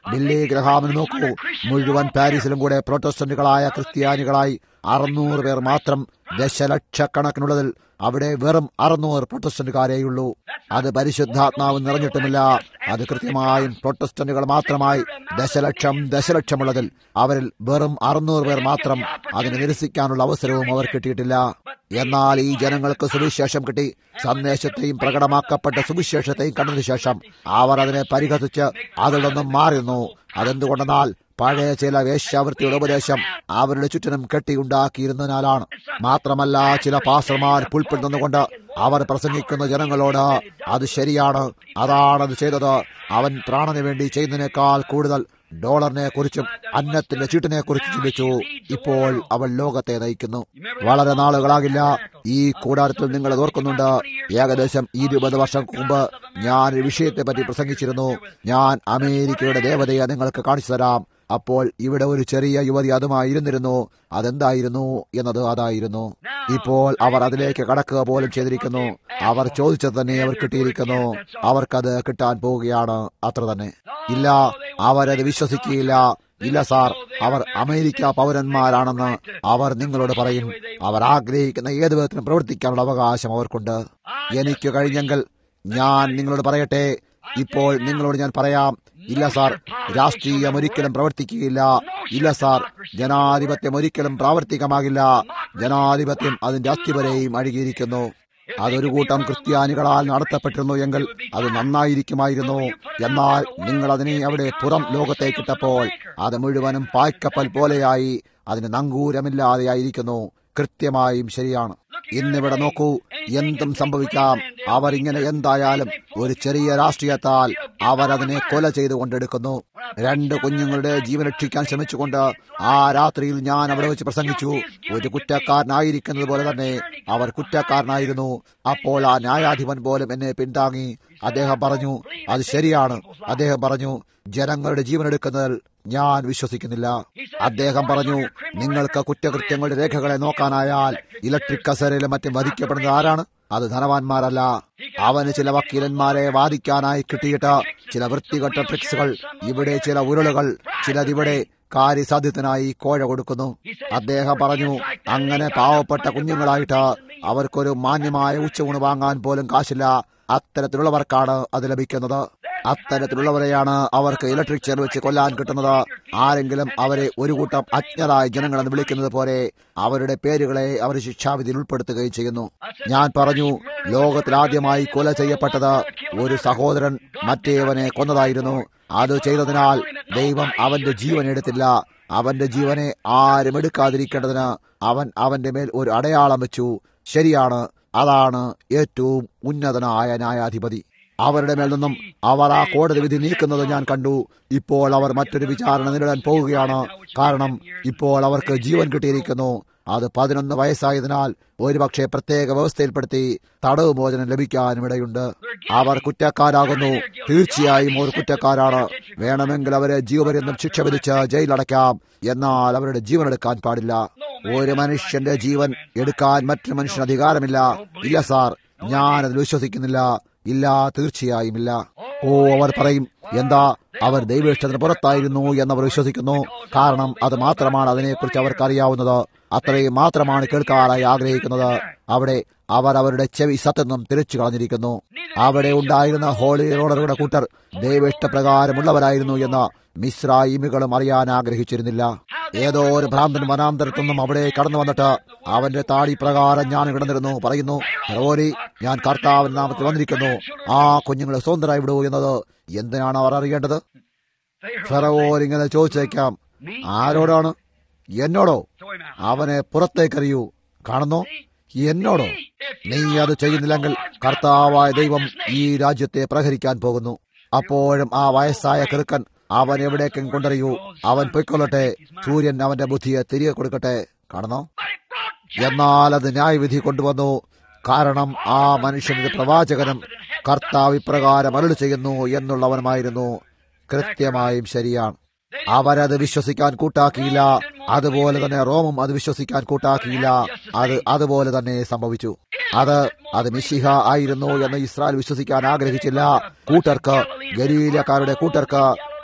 ബില്ലി ഗ്രഹാമിന് നോക്കൂ മുഴുവൻ പാരീസിലും കൂടെ പ്രൊട്ടസ്റ്റന്റുകളായ ക്രിസ്ത്യാനികളായി അറുന്നൂറ് പേർ മാത്രം ദശലക്ഷക്കണക്കിനുള്ളതിൽ അവിടെ വെറും അറുന്നൂറ് പ്രൊട്ടസ്റ്റന്റുകാരെയുള്ളൂ അത് പരിശുദ്ധാത്മാവ് നിറഞ്ഞിട്ടുമില്ല അത് കൃത്യമായും പ്രൊട്ടസ്റ്റന്റുകൾ മാത്രമായി ദശലക്ഷം ദശലക്ഷമുള്ളതിൽ അവരിൽ വെറും അറുന്നൂറ് പേർ മാത്രം അതിനെ നിരസിക്കാനുള്ള അവസരവും അവർ കിട്ടിയിട്ടില്ല എന്നാൽ ഈ ജനങ്ങൾക്ക് സുവിശേഷം കിട്ടി സന്ദേശത്തെയും പ്രകടമാക്കപ്പെട്ട സുവിശേഷത്തെയും കണ്ടതിനു ശേഷം അവർ അതിനെ പരിഹസിച്ച് അതിൽ നിന്നും മാറുന്നു അതെന്തുകൊണ്ടെന്നാൽ പഴയ ചില വേശ്യാവൃത്തിയുടെ ഉപദേശം അവരുടെ ചുറ്റിനും കെട്ടിയുണ്ടാക്കിയിരുന്നതിനാലാണ് മാത്രമല്ല ചില പാസ്റ്റർമാർ പുൽപ്പിൽ നിന്നുകൊണ്ട് അവർ പ്രസംഗിക്കുന്ന ജനങ്ങളോട് അത് ശരിയാണ് അതാണത് ചെയ്തത് അവൻ പ്രാണന് വേണ്ടി ചെയ്യുന്നതിനേക്കാൾ കൂടുതൽ ഡോളറിനെ കുറിച്ചും അന്നത്തിന്റെ ചീട്ടിനെ കുറിച്ചും ചിന്തിച്ചു ഇപ്പോൾ അവൾ ലോകത്തെ നയിക്കുന്നു വളരെ നാളുകളാകില്ല ഈ കൂടാരത്തിൽ നിങ്ങൾ അത് ഓർക്കുന്നുണ്ട് ഏകദേശം ഇരുപത് വർഷം മുമ്പ് ഞാൻ ഒരു വിഷയത്തെ പറ്റി പ്രസംഗിച്ചിരുന്നു ഞാൻ അമേരിക്കയുടെ ദേവതയെ നിങ്ങൾക്ക് കാണിച്ചു തരാം അപ്പോൾ ഇവിടെ ഒരു ചെറിയ യുവതി അതുമായി ഇരുന്നിരുന്നു അതെന്തായിരുന്നു എന്നത് അതായിരുന്നു ഇപ്പോൾ അവർ അതിലേക്ക് കടക്കുക പോലും ചെയ്തിരിക്കുന്നു അവർ ചോദിച്ചത് തന്നെ അവർ കിട്ടിയിരിക്കുന്നു അവർക്കത് കിട്ടാൻ പോവുകയാണ് അത്ര തന്നെ ഇല്ല അവരത് വിശ്വസിക്കുകയില്ല ഇല്ല സാർ അവർ അമേരിക്ക പൗരന്മാരാണെന്ന് അവർ നിങ്ങളോട് പറയും അവർ ആഗ്രഹിക്കുന്ന ഏത് വിധത്തിലും പ്രവർത്തിക്കാനുള്ള അവകാശം അവർക്കുണ്ട് എനിക്ക് കഴിഞ്ഞെങ്കിൽ ഞാൻ നിങ്ങളോട് പറയട്ടെ ഇപ്പോൾ നിങ്ങളോട് ഞാൻ പറയാം ഇല്ല സാർ രാഷ്ട്രീയം ഒരിക്കലും പ്രവർത്തിക്കുകയില്ല ഇല്ല സാർ ജനാധിപത്യം ഒരിക്കലും പ്രാവർത്തികമാകില്ല ജനാധിപത്യം അതിന്റെ അസ്ഥിവരെയും അഴുകിയിരിക്കുന്നു അതൊരു കൂട്ടം ക്രിസ്ത്യാനികളാൽ നടത്തപ്പെട്ടിരുന്നു എങ്കിൽ അത് നന്നായിരിക്കുമായിരുന്നു എന്നാൽ നിങ്ങൾ അതിനെ അവിടെ പുറം ലോകത്തേക്കിട്ടപ്പോൾ അത് മുഴുവനും പായ്ക്കപ്പൽ പോലെയായി അതിന് നങ്കൂരമില്ലാതെയായിരിക്കുന്നു കൃത്യമായും ശരിയാണ് ഇന്നിവിടെ നോക്കൂ എന്തും സംഭവിക്കാം അവർ ഇങ്ങനെ എന്തായാലും ഒരു ചെറിയ രാഷ്ട്രീയത്താൽ അവരതിനെ കൊല ചെയ്തുകൊണ്ടെടുക്കുന്നു രണ്ട് കുഞ്ഞുങ്ങളുടെ ജീവൻ രക്ഷിക്കാൻ ശ്രമിച്ചുകൊണ്ട് ആ രാത്രിയിൽ ഞാൻ അവിടെ വെച്ച് പ്രസംഗിച്ചു ഒരു കുറ്റക്കാരനായിരിക്കുന്നത് പോലെ തന്നെ അവർ കുറ്റക്കാരനായിരുന്നു അപ്പോൾ ആ ന്യായാധിപൻ പോലും എന്നെ പിന്താങ്ങി അദ്ദേഹം പറഞ്ഞു അത് ശരിയാണ് അദ്ദേഹം പറഞ്ഞു ജനങ്ങളുടെ ജീവൻ എടുക്കുന്നതിൽ ഞാൻ വിശ്വസിക്കുന്നില്ല അദ്ദേഹം പറഞ്ഞു നിങ്ങൾക്ക് കുറ്റകൃത്യങ്ങളുടെ രേഖകളെ നോക്കാനായാൽ ഇലക്ട്രിക് കസേരയിലും മറ്റും വധിക്കപ്പെടുന്നത് ആരാണ് അത് ധനവാന്മാരല്ല അവന് ചില വക്കീലന്മാരെ വാദിക്കാനായി കിട്ടിയിട്ട് ചില വൃത്തികെട്ട ട്രിക്സുകൾ ഇവിടെ ചില ഉരുളുകൾ ചിലതിവിടെ കാര്യസാധ്യത്തിനായി കോഴ കൊടുക്കുന്നു അദ്ദേഹം പറഞ്ഞു അങ്ങനെ പാവപ്പെട്ട കുഞ്ഞുങ്ങളായിട്ട് അവർക്കൊരു മാന്യമായ ഉച്ചയൂണ് വാങ്ങാൻ പോലും കാശില്ല അത്തരത്തിലുള്ളവർക്കാണ് അത് ലഭിക്കുന്നത് അത്തരത്തിലുള്ളവരെയാണ് അവർക്ക് ഇലക്ട്രിക് ചെയർ വെച്ച് കൊല്ലാൻ കിട്ടുന്നത് ആരെങ്കിലും അവരെ ഒരു കൂട്ടം അജ്ഞരായ ജനങ്ങളെന്ന് വിളിക്കുന്നത് പോലെ അവരുടെ പേരുകളെ അവർ ശിക്ഷാവിധിയിൽ ഉൾപ്പെടുത്തുകയും ചെയ്യുന്നു ഞാൻ പറഞ്ഞു ലോകത്തിലാദ്യമായി കൊല ചെയ്യപ്പെട്ടത് ഒരു സഹോദരൻ മറ്റേവനെ കൊന്നതായിരുന്നു അത് ചെയ്തതിനാൽ ദൈവം അവന്റെ ജീവൻ എടുത്തില്ല അവന്റെ ജീവനെ ആരും എടുക്കാതിരിക്കേണ്ടതിന് അവൻ അവന്റെ മേൽ ഒരു അടയാളം വെച്ചു ശരിയാണ് അതാണ് ഏറ്റവും ഉന്നതനായ ന്യായാധിപതി അവരുടെ മേൽ നിന്നും അവർ ആ കോടതി വിധി നീക്കുന്നത് ഞാൻ കണ്ടു ഇപ്പോൾ അവർ മറ്റൊരു വിചാരണ നേരിടാൻ പോവുകയാണ് കാരണം ഇപ്പോൾ അവർക്ക് ജീവൻ കിട്ടിയിരിക്കുന്നു അത് പതിനൊന്ന് വയസ്സായതിനാൽ ഒരുപക്ഷെ പ്രത്യേക വ്യവസ്ഥയിൽപ്പെടുത്തി തടവ് മോചനം ലഭിക്കാനും ഇടയുണ്ട് അവർ കുറ്റക്കാരാകുന്നു തീർച്ചയായും ഒരു കുറ്റക്കാരാണ് വേണമെങ്കിൽ അവരെ ജീവപര്യന്തം ശിക്ഷ വിധിച്ച് ജയിലടയ്ക്കാം എന്നാൽ അവരുടെ ജീവൻ എടുക്കാൻ പാടില്ല ഒരു മനുഷ്യന്റെ ജീവൻ എടുക്കാൻ മറ്റൊരു മനുഷ്യന് അധികാരമില്ല ഇല്ല സാർ ഞാനതിൽ വിശ്വസിക്കുന്നില്ല ഇല്ല തീർച്ചയായും ഇല്ല ഓ അവർ പറയും എന്താ അവർ ദൈവേഷ്ടത്തിന് പുറത്തായിരുന്നു എന്നവർ വിശ്വസിക്കുന്നു കാരണം അത് മാത്രമാണ് അതിനെക്കുറിച്ച് അവർക്ക് അറിയാവുന്നത് അത്രയും മാത്രമാണ് കേൾക്കാനായി ആഗ്രഹിക്കുന്നത് അവിടെ അവർ അവരുടെ ചെവി സത്യം തിരിച്ചു കളഞ്ഞിരിക്കുന്നു അവിടെ ഉണ്ടായിരുന്ന ഹോളി റോഡറുടെ കൂട്ടർ ദൈവേഷ്ടപ്രകാരമുള്ളവരായിരുന്നു എന്ന് മിശ്രായിമികളും അറിയാൻ ആഗ്രഹിച്ചിരുന്നില്ല ഏതോ ഒരു ഭ്രാന്തൻ വനാന്തരത്തു നിന്നും അവിടെ കടന്നു വന്നിട്ട് അവന്റെ താടി പ്രകാരം ഞാൻ കിടന്നിരുന്നു പറയുന്നു ഫെറോരി ഞാൻ കർത്താവിന്റെ നാമത്തിൽ വന്നിരിക്കുന്നു ആ കുഞ്ഞുങ്ങളെ സ്വതന്ത്രമായി വിടൂ എന്നത് എന്തിനാണ് അവർ അറിയേണ്ടത് ഫെറവോർ ഇങ്ങനെ ചോദിച്ചേക്കാം ആരോടാണ് എന്നോടോ അവനെ പുറത്തേക്കറിയൂ കാണുന്നു എന്നോടോ നീ അത് ചെയ്യുന്നില്ലെങ്കിൽ കർത്താവായ ദൈവം ഈ രാജ്യത്തെ പ്രഹരിക്കാൻ പോകുന്നു അപ്പോഴും ആ വയസ്സായ കിറുക്കൻ അവൻ എവിടേക്കും കൊണ്ടറിയൂ അവൻ പൊയ്ക്കൊള്ളട്ടെ സൂര്യൻ അവന്റെ ബുദ്ധിയെ തിരികെ കൊടുക്കട്ടെ കാണുന്നോ എന്നാൽ അത് ന്യായവിധി കൊണ്ടുവന്നു കാരണം ആ മനുഷ്യന്റെ പ്രവാചകനും കർത്താവ് ഇപ്രകാരം അരുളി ചെയ്യുന്നു എന്നുള്ളവനുമായിരുന്നു കൃത്യമായും ശരിയാണ് അവരത് വിശ്വസിക്കാൻ കൂട്ടാക്കിയില്ല അതുപോലെ തന്നെ റോമും അത് വിശ്വസിക്കാൻ കൂട്ടാക്കിയില്ല അത് അതുപോലെ തന്നെ സംഭവിച്ചു അത് അത് മിശിഹ ആയിരുന്നു എന്ന് ഇസ്രായേൽ വിശ്വസിക്കാൻ ആഗ്രഹിച്ചില്ല കൂട്ടർക്ക് ഗലീലക്കാരുടെ കൂട്ടർക്ക്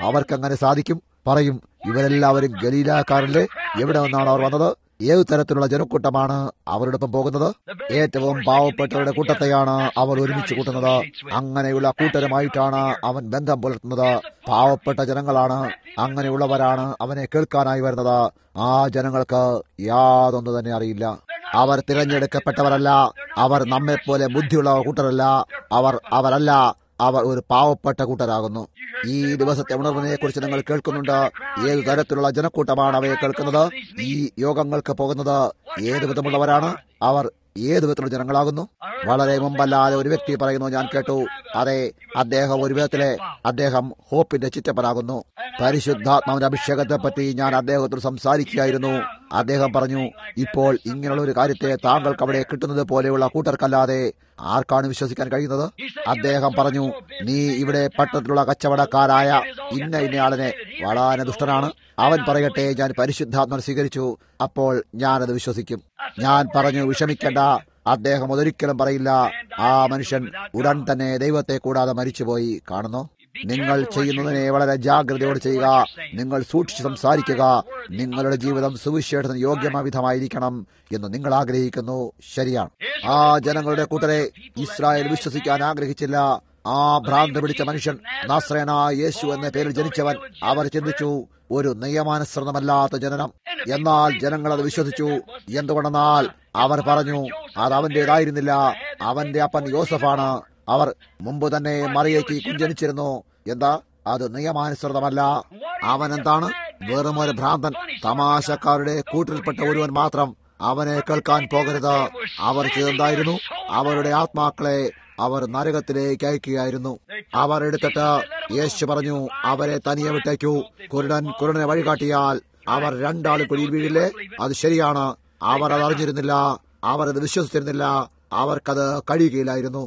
അവർക്കങ്ങനെ സാധിക്കും പറയും ഇവരെല്ലാവരും ഗലീലാക്കാരിലെ എവിടെ നിന്നാണ് അവർ വന്നത് ഏതു തരത്തിലുള്ള ജനക്കൂട്ടമാണ് അവരോടൊപ്പം പോകുന്നത് ഏറ്റവും പാവപ്പെട്ടവരുടെ കൂട്ടത്തെയാണ് അവർ ഒരുമിച്ച് കൂട്ടുന്നത് അങ്ങനെയുള്ള കൂട്ടരുമായിട്ടാണ് അവൻ ബന്ധം പുലർത്തുന്നത് പാവപ്പെട്ട ജനങ്ങളാണ് അങ്ങനെയുള്ളവരാണ് അവനെ കേൾക്കാനായി വരുന്നത് ആ ജനങ്ങൾക്ക് യാതൊന്നു തന്നെ അറിയില്ല അവർ തിരഞ്ഞെടുക്കപ്പെട്ടവരല്ല അവർ നമ്മെപ്പോലെ ബുദ്ധിയുള്ള കൂട്ടരല്ല അവർ അവരല്ല അവർ ഒരു പാവപ്പെട്ട കൂട്ടരാകുന്നു ഈ ദിവസത്തെ ഉണർവിനെ കുറിച്ച് നിങ്ങൾ കേൾക്കുന്നുണ്ട് ഏത് തരത്തിലുള്ള ജനക്കൂട്ടമാണ് അവയെ കേൾക്കുന്നത് ഈ യോഗങ്ങൾക്ക് പോകുന്നത് ഏത് വിധമുള്ളവരാണ് അവർ ഏത് വിധത്തിലുള്ള ജനങ്ങളാകുന്നു വളരെ മുമ്പല്ലാതെ ഒരു വ്യക്തി പറയുന്നു ഞാൻ കേട്ടു അതെ അദ്ദേഹം ഒരു വിധത്തിലെ അദ്ദേഹം ഹോപ്പിന്റെ ചിറ്റപ്പനാകുന്നു പരിശുദ്ധാത്മാവിന്റെ അഭിഷേകത്തെ പറ്റി ഞാൻ അദ്ദേഹത്തോട് സംസാരിക്കുകയായിരുന്നു അദ്ദേഹം പറഞ്ഞു ഇപ്പോൾ ഇങ്ങനെയുള്ള ഒരു കാര്യത്തെ താങ്കൾക്ക് അവിടെ കിട്ടുന്നത് പോലെയുള്ള കൂട്ടർക്കല്ലാതെ ആർക്കാണ് വിശ്വസിക്കാൻ കഴിയുന്നത് അദ്ദേഹം പറഞ്ഞു നീ ഇവിടെ പട്ടണത്തിലുള്ള കച്ചവടക്കാരായ ഇന്ന ഇന്നയാളിനെ വളരെ ദുഷ്ടനാണ് അവൻ പറയട്ടെ ഞാൻ പരിശുദ്ധാത്മ സ്വീകരിച്ചു അപ്പോൾ ഞാനത് വിശ്വസിക്കും ഞാൻ പറഞ്ഞു വിഷമിക്കേണ്ട അദ്ദേഹം അതൊരിക്കലും പറയില്ല ആ മനുഷ്യൻ ഉടൻ തന്നെ ദൈവത്തെ കൂടാതെ മരിച്ചുപോയി കാണുന്നു നിങ്ങൾ ചെയ്യുന്നതിനെ വളരെ ജാഗ്രതയോടെ ചെയ്യുക നിങ്ങൾ സൂക്ഷിച്ച് സംസാരിക്കുക നിങ്ങളുടെ ജീവിതം സുവിശേഷത്തിന് യോഗ്യമായ വിധമായിരിക്കണം എന്ന് നിങ്ങൾ ആഗ്രഹിക്കുന്നു ശരിയാണ് ആ ജനങ്ങളുടെ കൂട്ടരെ ഇസ്രായേൽ വിശ്വസിക്കാൻ ആഗ്രഹിച്ചില്ല ആ ഭ്രാന്ത് പിടിച്ച മനുഷ്യൻ നാസ്രേന യേശു എന്ന പേരിൽ ജനിച്ചവൻ അവർ ചിന്തിച്ചു ഒരു നിയമാനുസൃതമല്ലാത്ത ജനനം എന്നാൽ ജനങ്ങൾ അത് വിശ്വസിച്ചു എന്തുകൊണ്ടെന്നാൽ അവർ പറഞ്ഞു അത് അവന്റേതായിരുന്നില്ല അവന്റെ അപ്പൻ യോസഫാണ് അവർ മുമ്പ് തന്നെ മറിയേക്ക് കുഞ്ചനിച്ചിരുന്നു എന്താ അത് നിയമാനുസൃതമല്ല അവൻ എന്താണ് വെറും ഒരു ഭ്രാന്തൻ തമാശക്കാരുടെ കൂട്ടിൽപ്പെട്ട ഒരുവൻ മാത്രം അവനെ കേൾക്കാൻ പോകരുത് അവർ ചെയ്തെന്തായിരുന്നു അവരുടെ ആത്മാക്കളെ അവർ നരകത്തിലേക്ക് അയക്കുകയായിരുന്നു അവർ എടുത്തിട്ട് യേശു പറഞ്ഞു അവരെ തനിയെ വിട്ടേക്കൂ കുരുടൻ കുരുടനെ വഴികാട്ടിയാൽ അവർ രണ്ടാളും കുഴിയിൽ വീഴില്ലേ അത് ശരിയാണ് അവർ അത് അറിഞ്ഞിരുന്നില്ല അവർ അത് വിശ്വസിച്ചിരുന്നില്ല അവർക്കത് കഴിയുകയില്ലായിരുന്നു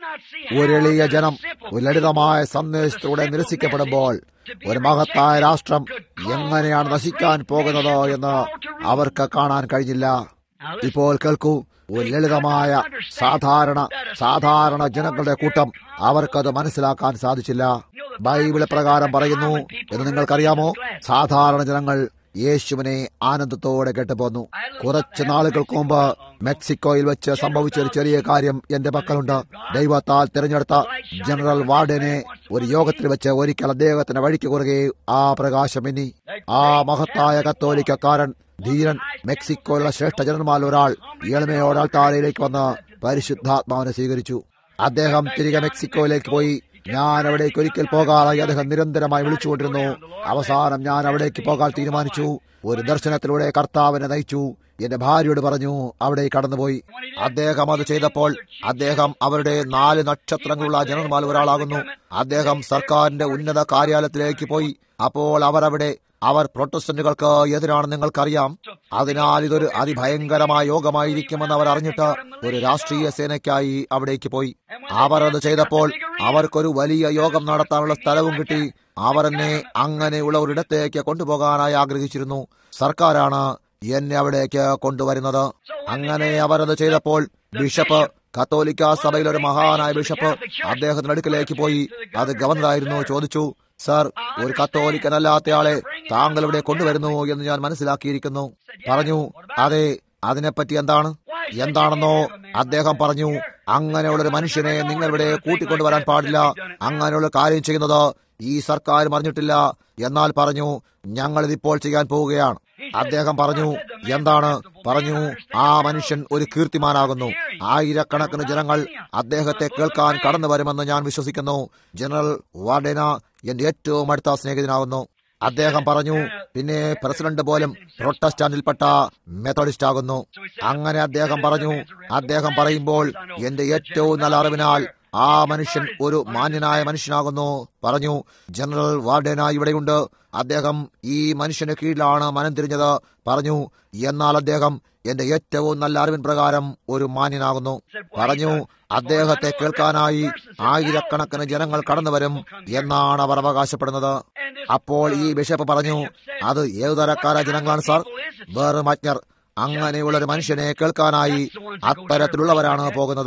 ഒരു എളിയ ജനം ഒരു ലളിതമായ സന്ദേശത്തിലൂടെ നിരസിക്കപ്പെടുമ്പോൾ ഒരു മഹത്തായ രാഷ്ട്രം എങ്ങനെയാണ് നശിക്കാൻ പോകുന്നത് എന്ന് അവർക്ക് കാണാൻ കഴിഞ്ഞില്ല ഇപ്പോൾ കേൾക്കൂ ഒരു ലളിതമായ സാധാരണ സാധാരണ ജനങ്ങളുടെ കൂട്ടം അവർക്കത് മനസ്സിലാക്കാൻ സാധിച്ചില്ല ബൈബിള് പ്രകാരം പറയുന്നു എന്ന് നിങ്ങൾക്കറിയാമോ സാധാരണ ജനങ്ങൾ യേശുവിനെ ആനന്ദത്തോടെ കേട്ടുപോന്നു കുറച്ച് നാളുകൾക്ക് മുമ്പ് മെക്സിക്കോയിൽ വെച്ച് സംഭവിച്ച ഒരു ചെറിയ കാര്യം എന്റെ പക്കലുണ്ട് ദൈവത്താൽ തിരഞ്ഞെടുത്ത ജനറൽ വാർഡനെ ഒരു യോഗത്തിൽ വെച്ച് ഒരിക്കൽ അദ്ദേഹത്തിന്റെ വഴിക്ക് കുറുകെ ആ പ്രകാശം ഇനി ആ മഹത്തായ കത്തോലിക്കക്കാരൻ ധീരൻ മെക്സിക്കോയിലുള്ള ശ്രേഷ്ഠ ജനന്മാരിൽ ഒരാൾ എളിമയോടെ ആൾത്താരയിലേക്ക് വന്ന് പരിശുദ്ധാത്മാവിനെ സ്വീകരിച്ചു അദ്ദേഹം തിരികെ മെക്സിക്കോയിലേക്ക് പോയി ഞാൻ അവിടേക്ക് ഒരിക്കൽ പോകാറായി അദ്ദേഹം നിരന്തരമായി വിളിച്ചുകൊണ്ടിരുന്നു അവസാനം ഞാൻ അവിടേക്ക് പോകാൻ തീരുമാനിച്ചു ഒരു ദർശനത്തിലൂടെ കർത്താവിനെ നയിച്ചു എന്റെ ഭാര്യയോട് പറഞ്ഞു അവിടെ കടന്നുപോയി അദ്ദേഹം അത് ചെയ്തപ്പോൾ അദ്ദേഹം അവരുടെ നാല് നക്ഷത്രങ്ങളുള്ള ജനന്മാരിൽ ഒരാളാകുന്നു അദ്ദേഹം സർക്കാരിന്റെ ഉന്നത കാര്യാലയത്തിലേക്ക് പോയി അപ്പോൾ അവർ അവിടെ അവർ പ്രൊട്ടസ്റ്റന്റുകൾക്ക് എതിരാണെന്ന് നിങ്ങൾക്കറിയാം അതിനാൽ ഇതൊരു അതിഭയങ്കരമായ യോഗമായിരിക്കുമെന്ന് അവർ അറിഞ്ഞിട്ട് ഒരു രാഷ്ട്രീയ സേനയ്ക്കായി അവിടേക്ക് പോയി അവർ അത് ചെയ്തപ്പോൾ അവർക്കൊരു വലിയ യോഗം നടത്താനുള്ള സ്ഥലവും കിട്ടി അവർ എന്നെ അങ്ങനെയുള്ള ഒരിടത്തേക്ക് കൊണ്ടുപോകാനായി ആഗ്രഹിച്ചിരുന്നു സർക്കാരാണ് എന്നെ അവിടേക്ക് കൊണ്ടുവരുന്നത് അങ്ങനെ അവരത് ചെയ്തപ്പോൾ ബിഷപ്പ് കത്തോലിക്ക സഭയിലെ ഒരു മഹാനായ ബിഷപ്പ് അദ്ദേഹത്തിന്റെ അടുക്കിലേക്ക് പോയി അത് ഗവർണറായിരുന്നു ചോദിച്ചു സർ ഒരു കത്തോലിക്കനല്ലാത്തയാളെ താങ്കൾ ഇവിടെ കൊണ്ടുവരുന്നു എന്ന് ഞാൻ മനസ്സിലാക്കിയിരിക്കുന്നു പറഞ്ഞു അതെ അതിനെപ്പറ്റി എന്താണ് എന്താണെന്നോ അദ്ദേഹം പറഞ്ഞു അങ്ങനെയുള്ള ഒരു മനുഷ്യനെ നിങ്ങൾ ഇവിടെ കൂട്ടിക്കൊണ്ടുവരാൻ പാടില്ല അങ്ങനെയുള്ള കാര്യം ചെയ്യുന്നത് ഈ സർക്കാർ അറിഞ്ഞിട്ടില്ല എന്നാൽ പറഞ്ഞു ഞങ്ങൾ ഇതിപ്പോൾ ചെയ്യാൻ പോവുകയാണ് അദ്ദേഹം പറഞ്ഞു എന്താണ് പറഞ്ഞു ആ മനുഷ്യൻ ഒരു കീർത്തിമാനാകുന്നു ആയിരക്കണക്കിന് ജനങ്ങൾ അദ്ദേഹത്തെ കേൾക്കാൻ കടന്നു വരുമെന്ന് ഞാൻ വിശ്വസിക്കുന്നു ജനറൽ വാർഡേന എന്റെ ഏറ്റവും അടുത്ത സ്നേഹിതനാകുന്നു അദ്ദേഹം പറഞ്ഞു പിന്നെ പ്രസിഡന്റ് പോലും പ്രൊട്ടസ്റ്റാന്റിൽപ്പെട്ട മെത്തഡിസ്റ്റ് ആകുന്നു അങ്ങനെ അദ്ദേഹം പറഞ്ഞു അദ്ദേഹം പറയുമ്പോൾ എന്റെ ഏറ്റവും നല്ല അറിവിനാൽ ആ മനുഷ്യൻ ഒരു മാന്യനായ മനുഷ്യനാകുന്നു പറഞ്ഞു ജനറൽ വാർഡേന ഇവിടെയുണ്ട് അദ്ദേഹം ഈ മനുഷ്യന് കീഴിലാണ് മനം തിരിഞ്ഞത് പറഞ്ഞു എന്നാൽ അദ്ദേഹം എന്റെ ഏറ്റവും നല്ല അറിവിൻ പ്രകാരം ഒരു മാന്യനാകുന്നു പറഞ്ഞു അദ്ദേഹത്തെ കേൾക്കാനായി ആയിരക്കണക്കിന് ജനങ്ങൾ കടന്നുവരും എന്നാണ് അവർ അവകാശപ്പെടുന്നത് അപ്പോൾ ഈ ബിഷപ്പ് പറഞ്ഞു അത് ഏതു തരക്കാര ജനങ്ങളാണ് സാർ വെറും അജ്ഞർ അങ്ങനെയുള്ള ഒരു മനുഷ്യനെ കേൾക്കാനായി അത്തരത്തിലുള്ളവരാണ് പോകുന്നത്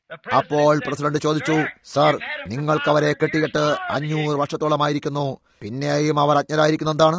അപ്പോൾ പ്രസിഡന്റ് ചോദിച്ചു സർ നിങ്ങൾക്ക് അവരെ കെട്ടിയിട്ട് അഞ്ഞൂറ് വർഷത്തോളമായിരിക്കുന്നു പിന്നെയും അവർ അജ്ഞരായിരിക്കുന്ന എന്താണ്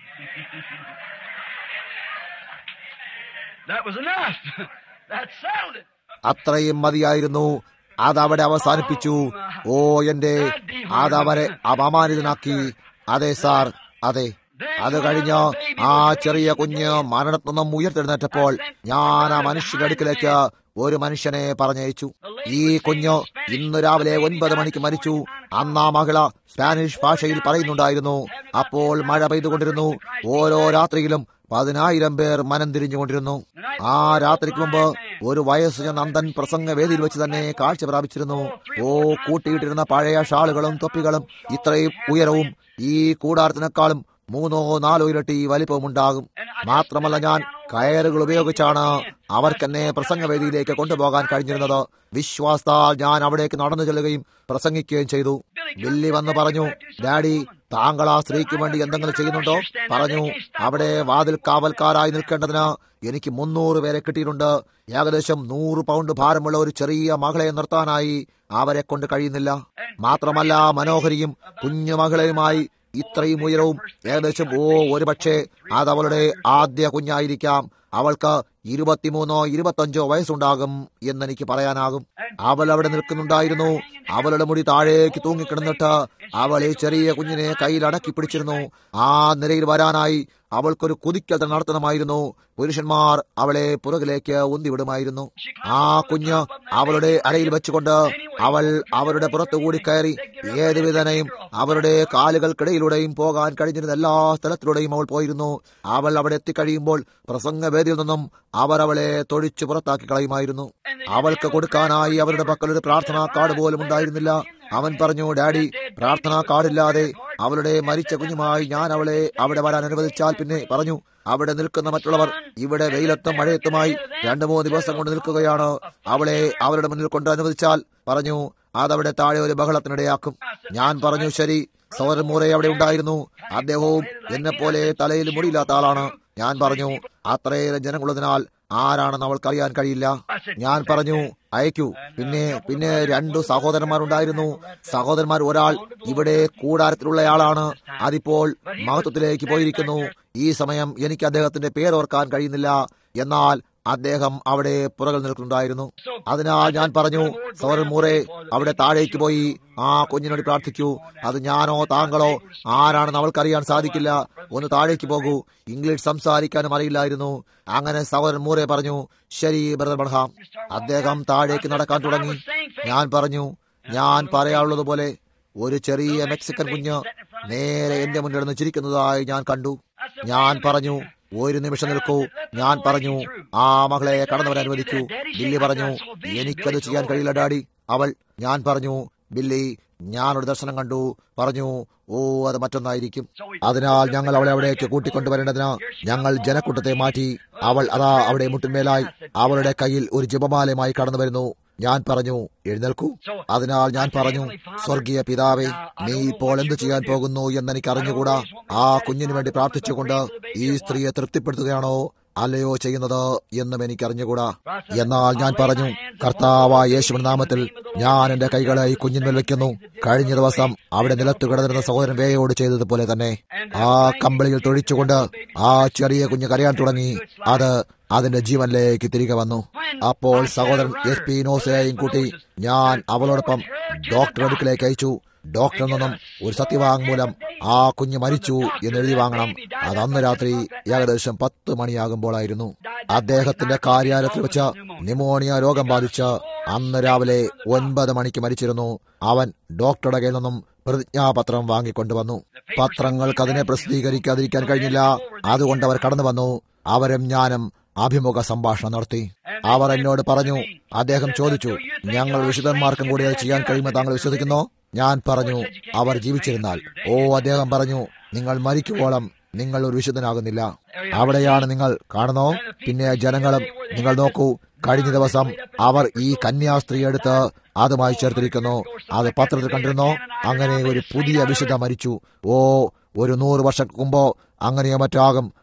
That was enough. that settled it. അത്രയും മതിയായിരുന്നു അതവിടെ അവസാനിപ്പിച്ചു ഓ എന്റെ അതവരെ അപമാനിതനാക്കി അതെ സാർ അതെ അത് കഴിഞ്ഞ് ആ ചെറിയ കുഞ്ഞ് മരണത്തിൽ നിന്നും ഉയർത്തെഴുന്നേറ്റപ്പോൾ ഞാൻ ആ മനുഷ്യന്റെ അടുക്കിലേക്ക് ഒരു മനുഷ്യനെ പറഞ്ഞയച്ചു ഈ കുഞ്ഞ് ഇന്ന് രാവിലെ ഒൻപത് മണിക്ക് മരിച്ചു അന്ന് ആ മഹിള സ്പാനിഷ് ഭാഷയിൽ പറയുന്നുണ്ടായിരുന്നു അപ്പോൾ മഴ പെയ്തുകൊണ്ടിരുന്നു ഓരോ രാത്രിയിലും പതിനായിരം പേർ മനം തിരിഞ്ഞുകൊണ്ടിരുന്നു ആ രാത്രിക്ക് മുമ്പ് ഒരു വയസ്സ് നന്ദൻ പ്രസംഗവേദിയിൽ വെച്ച് തന്നെ കാഴ്ച പ്രാപിച്ചിരുന്നു ഓ കൂട്ടിയിട്ടിരുന്ന പഴയ ഷാളുകളും തൊപ്പികളും ഇത്രയും ഉയരവും ഈ കൂടാരത്തിനേക്കാളും മൂന്നോ നാലോ ഇരട്ടി വലിപ്പവും ഉണ്ടാകും മാത്രമല്ല ഞാൻ കയറുകൾ ഉപയോഗിച്ചാണ് അവർക്കെന്നെ പ്രസംഗവേദിയിലേക്ക് കൊണ്ടുപോകാൻ കഴിഞ്ഞിരുന്നത് വിശ്വാസത്താൽ ഞാൻ അവിടേക്ക് നടന്നു ചെല്ലുകയും പ്രസംഗിക്കുകയും ചെയ്തു ബില്ലി വന്ന് പറഞ്ഞു ഡാഡി താങ്കൾ ആ സ്ത്രീക്ക് വേണ്ടി എന്തെങ്കിലും ചെയ്യുന്നുണ്ടോ പറഞ്ഞു അവിടെ വാതിൽ കാവൽക്കാരായി നിൽക്കേണ്ടതിന് എനിക്ക് മുന്നൂറ് പേരെ കിട്ടിയിട്ടുണ്ട് ഏകദേശം നൂറ് പൗണ്ട് ഭാരമുള്ള ഒരു ചെറിയ മകളെ നിർത്താനായി അവരെ കൊണ്ട് കഴിയുന്നില്ല മാത്രമല്ല മനോഹരിയും കുഞ്ഞു മകളെയുമായി ഇത്രയും ഉയരവും ഏകദേശം ഓ ഒരു പക്ഷേ അത് അവളുടെ ആദ്യ കുഞ്ഞായിരിക്കാം അവൾക്ക് ഇരുപത്തിമൂന്നോ ഇരുപത്തഞ്ചോ വയസ്സുണ്ടാകും എന്നെനിക്ക് പറയാനാകും അവൾ അവിടെ നിൽക്കുന്നുണ്ടായിരുന്നു അവളുടെ മുടി താഴേക്ക് തൂങ്ങിക്കിടന്നിട്ട് അവൾ ഈ ചെറിയ കുഞ്ഞിനെ കയ്യിൽ അടക്കി പിടിച്ചിരുന്നു ആ നിലയിൽ വരാനായി അവൾക്കൊരു കുതിക്കൽ തന്നെ നടത്തണമായിരുന്നു പുരുഷന്മാർ അവളെ പുറകിലേക്ക് ഉന്തിവിടുമായിരുന്നു ആ കുഞ്ഞ് അവളുടെ അരയിൽ വെച്ചുകൊണ്ട് അവൾ അവരുടെ പുറത്തുകൂടി കയറി ഏത് വിധനയും അവരുടെ കാലുകൾക്കിടയിലൂടെയും പോകാൻ കഴിഞ്ഞിരുന്ന എല്ലാ സ്ഥലത്തിലൂടെയും അവൾ പോയിരുന്നു അവൾ അവിടെ എത്തിക്കഴിയുമ്പോൾ പ്രസംഗവേദിയിൽ നിന്നും അവർ അവളെ തൊഴിച്ചു പുറത്താക്കി കളയുമായിരുന്നു അവൾക്ക് കൊടുക്കാനായി അവരുടെ പക്കൽ ഒരു പ്രാർത്ഥനാ കാർഡ് പോലും ഉണ്ടായിരുന്നില്ല അവൻ പറഞ്ഞു ഡാഡി പ്രാർത്ഥനാ കാർഡില്ലാതെ അവളുടെ മരിച്ച കുഞ്ഞുമായി ഞാൻ അവളെ അവിടെ വരാൻ അനുവദിച്ചാൽ പിന്നെ പറഞ്ഞു അവിടെ നിൽക്കുന്ന മറ്റുള്ളവർ ഇവിടെ വെയിലത്തും മഴയത്തുമായി രണ്ടു മൂന്ന് ദിവസം കൊണ്ട് നിൽക്കുകയാണ് അവളെ അവരുടെ മുന്നിൽ കൊണ്ട് അനുവദിച്ചാൽ പറഞ്ഞു അതവിടെ താഴെ ഒരു ബഹളത്തിനിടയാക്കും ഞാൻ പറഞ്ഞു ശരി സൗരൻ മൂറെ അവിടെ ഉണ്ടായിരുന്നു അദ്ദേഹവും എന്നെ പോലെ തലയിൽ മുടിയില്ലാത്ത ആളാണ് ഞാൻ പറഞ്ഞു അത്രയേറെ ജനങ്ങളുള്ളതിനാൽ ആരാണെന്ന് അവൾക്കറിയാൻ കഴിയില്ല ഞാൻ പറഞ്ഞു അയക്കൂ പിന്നെ പിന്നെ രണ്ടു സഹോദരന്മാരുണ്ടായിരുന്നു സഹോദരന്മാർ ഒരാൾ ഇവിടെ കൂടാരത്തിലുള്ളയാളാണ് അതിപ്പോൾ മഹത്വത്തിലേക്ക് പോയിരിക്കുന്നു ഈ സമയം എനിക്ക് അദ്ദേഹത്തിന്റെ പേരോർക്കാൻ കഴിയുന്നില്ല എന്നാൽ അദ്ദേഹം അവിടെ പുറകിൽ നിൽക്കുന്നുണ്ടായിരുന്നു അതിനാൽ ഞാൻ പറഞ്ഞു സൗരൻ മൂറെ അവിടെ താഴേക്ക് പോയി ആ കുഞ്ഞിനോട് പ്രാർത്ഥിക്കൂ അത് ഞാനോ താങ്കളോ ആരാണെന്ന് അവൾക്കറിയാൻ സാധിക്കില്ല ഒന്ന് താഴേക്ക് പോകൂ ഇംഗ്ലീഷ് സംസാരിക്കാനും അറിയില്ലായിരുന്നു അങ്ങനെ സൗരൻ മൂറെ പറഞ്ഞു ശരി ബ്രദർ ബർഹാം അദ്ദേഹം താഴേക്ക് നടക്കാൻ തുടങ്ങി ഞാൻ പറഞ്ഞു ഞാൻ പറയാനുള്ളതുപോലെ ഒരു ചെറിയ മെക്സിക്കൻ കുഞ്ഞ് നേരെ എന്റെ മുന്നിൽ നിന്ന് ചിരിക്കുന്നതായി ഞാൻ കണ്ടു ഞാൻ പറഞ്ഞു ഒരു നിമിഷം നിൽക്കൂ ഞാൻ പറഞ്ഞു ആ മകളെ കടന്നു വരാൻ അനുവദിക്കൂ ബില്ലി പറഞ്ഞു എനിക്കത് ചെയ്യാൻ കഴിയില്ല ഡാഡി അവൾ ഞാൻ പറഞ്ഞു ബില്ലി ഞാനൊരു ദർശനം കണ്ടു പറഞ്ഞു ഓ അത് മറ്റൊന്നായിരിക്കും അതിനാൽ ഞങ്ങൾ അവളെ അവിടേക്ക് കൂട്ടിക്കൊണ്ടുവരേണ്ടതിന് ഞങ്ങൾ ജനക്കൂട്ടത്തെ മാറ്റി അവൾ അതാ അവിടെ മുട്ടിന്മേലായി അവളുടെ കയ്യിൽ ഒരു ജപമാലയുമായി കടന്നു വരുന്നു ഞാൻ പറഞ്ഞു എഴുന്നേൽക്കൂ അതിനാൽ ഞാൻ പറഞ്ഞു സ്വർഗീയ പിതാവേ നീ ഇപ്പോൾ എന്ത് ചെയ്യാൻ പോകുന്നു എന്നെനിക്ക് അറിഞ്ഞുകൂടാ ആ കുഞ്ഞിനു വേണ്ടി പ്രാർത്ഥിച്ചുകൊണ്ട് ഈ സ്ത്രീയെ തൃപ്തിപ്പെടുത്തുകയാണോ അല്ലയോ ചെയ്യുന്നത് എന്നും എനിക്ക് അറിഞ്ഞുകൂടാ എന്നാൽ ഞാൻ പറഞ്ഞു കർത്താവായ യേശുവിൻ നാമത്തിൽ ഞാൻ എന്റെ കൈകളെ ഈ കുഞ്ഞിന്മേൽ വെക്കുന്നു കഴിഞ്ഞ ദിവസം അവിടെ നിലത്ത് കിടന്നിരുന്ന സഹോദരൻ വേയോട് ചെയ്തതുപോലെ തന്നെ ആ കമ്പിളിയിൽ തൊഴിച്ചുകൊണ്ട് ആ ചെറിയ കുഞ്ഞ് കരയാൻ തുടങ്ങി അത് അതിന്റെ ജീവനിലേക്ക് തിരികെ വന്നു അപ്പോൾ സഹോദരൻ എസ് പി നോസയെയും കൂട്ടി ഞാൻ അവളോടൊപ്പം ഡോക്ടർ അടുക്കിലേക്ക് അയച്ചു ഡോക്ടറിൽ നിന്നും ഒരു സത്യവാങ്മൂലം ആ കുഞ്ഞ് മരിച്ചു എന്ന് എഴുതി വാങ്ങണം അത് അന്ന് രാത്രി ഏകദേശം പത്ത് മണിയാകുമ്പോഴായിരുന്നു അദ്ദേഹത്തിന്റെ കാര്യാലയത്തിൽ വെച്ച് ന്യൂമോണിയ രോഗം ബാധിച്ച് അന്ന് രാവിലെ ഒൻപത് മണിക്ക് മരിച്ചിരുന്നു അവൻ ഡോക്ടറുടെ കയ്യിൽ നിന്നും പ്രതിജ്ഞാപത്രം വാങ്ങിക്കൊണ്ടുവന്നു പത്രങ്ങൾക്ക് അതിനെ പ്രസിദ്ധീകരിക്കാതിരിക്കാൻ കഴിഞ്ഞില്ല അതുകൊണ്ട് അവർ കടന്നു വന്നു അവരും ഞാനും അഭിമുഖ സംഭാഷണം നടത്തി അവർ എന്നോട് പറഞ്ഞു അദ്ദേഹം ചോദിച്ചു ഞങ്ങൾ വിശുദ്ധന്മാർക്കും കൂടി അത് ചെയ്യാൻ കഴിയുമെന്ന് താങ്കൾ വിശ്വസിക്കുന്നോ ഞാൻ പറഞ്ഞു അവർ ജീവിച്ചിരുന്നാൽ ഓ അദ്ദേഹം പറഞ്ഞു നിങ്ങൾ മരിക്കുവോളം നിങ്ങൾ ഒരു വിശുദ്ധനാകുന്നില്ല അവിടെയാണ് നിങ്ങൾ കാണുന്നോ പിന്നെ ജനങ്ങളും നിങ്ങൾ നോക്കൂ കഴിഞ്ഞ ദിവസം അവർ ഈ കന്യാസ്ത്രീ എടുത്ത് അതുമായി ചേർത്തിരിക്കുന്നു അത് പത്രത്തിൽ കണ്ടിരുന്നോ അങ്ങനെ ഒരു പുതിയ വിശുദ്ധ മരിച്ചു ഓ ഒരു നൂറ് വർഷം മുമ്പോ അങ്ങനെയോ മറ്റാകും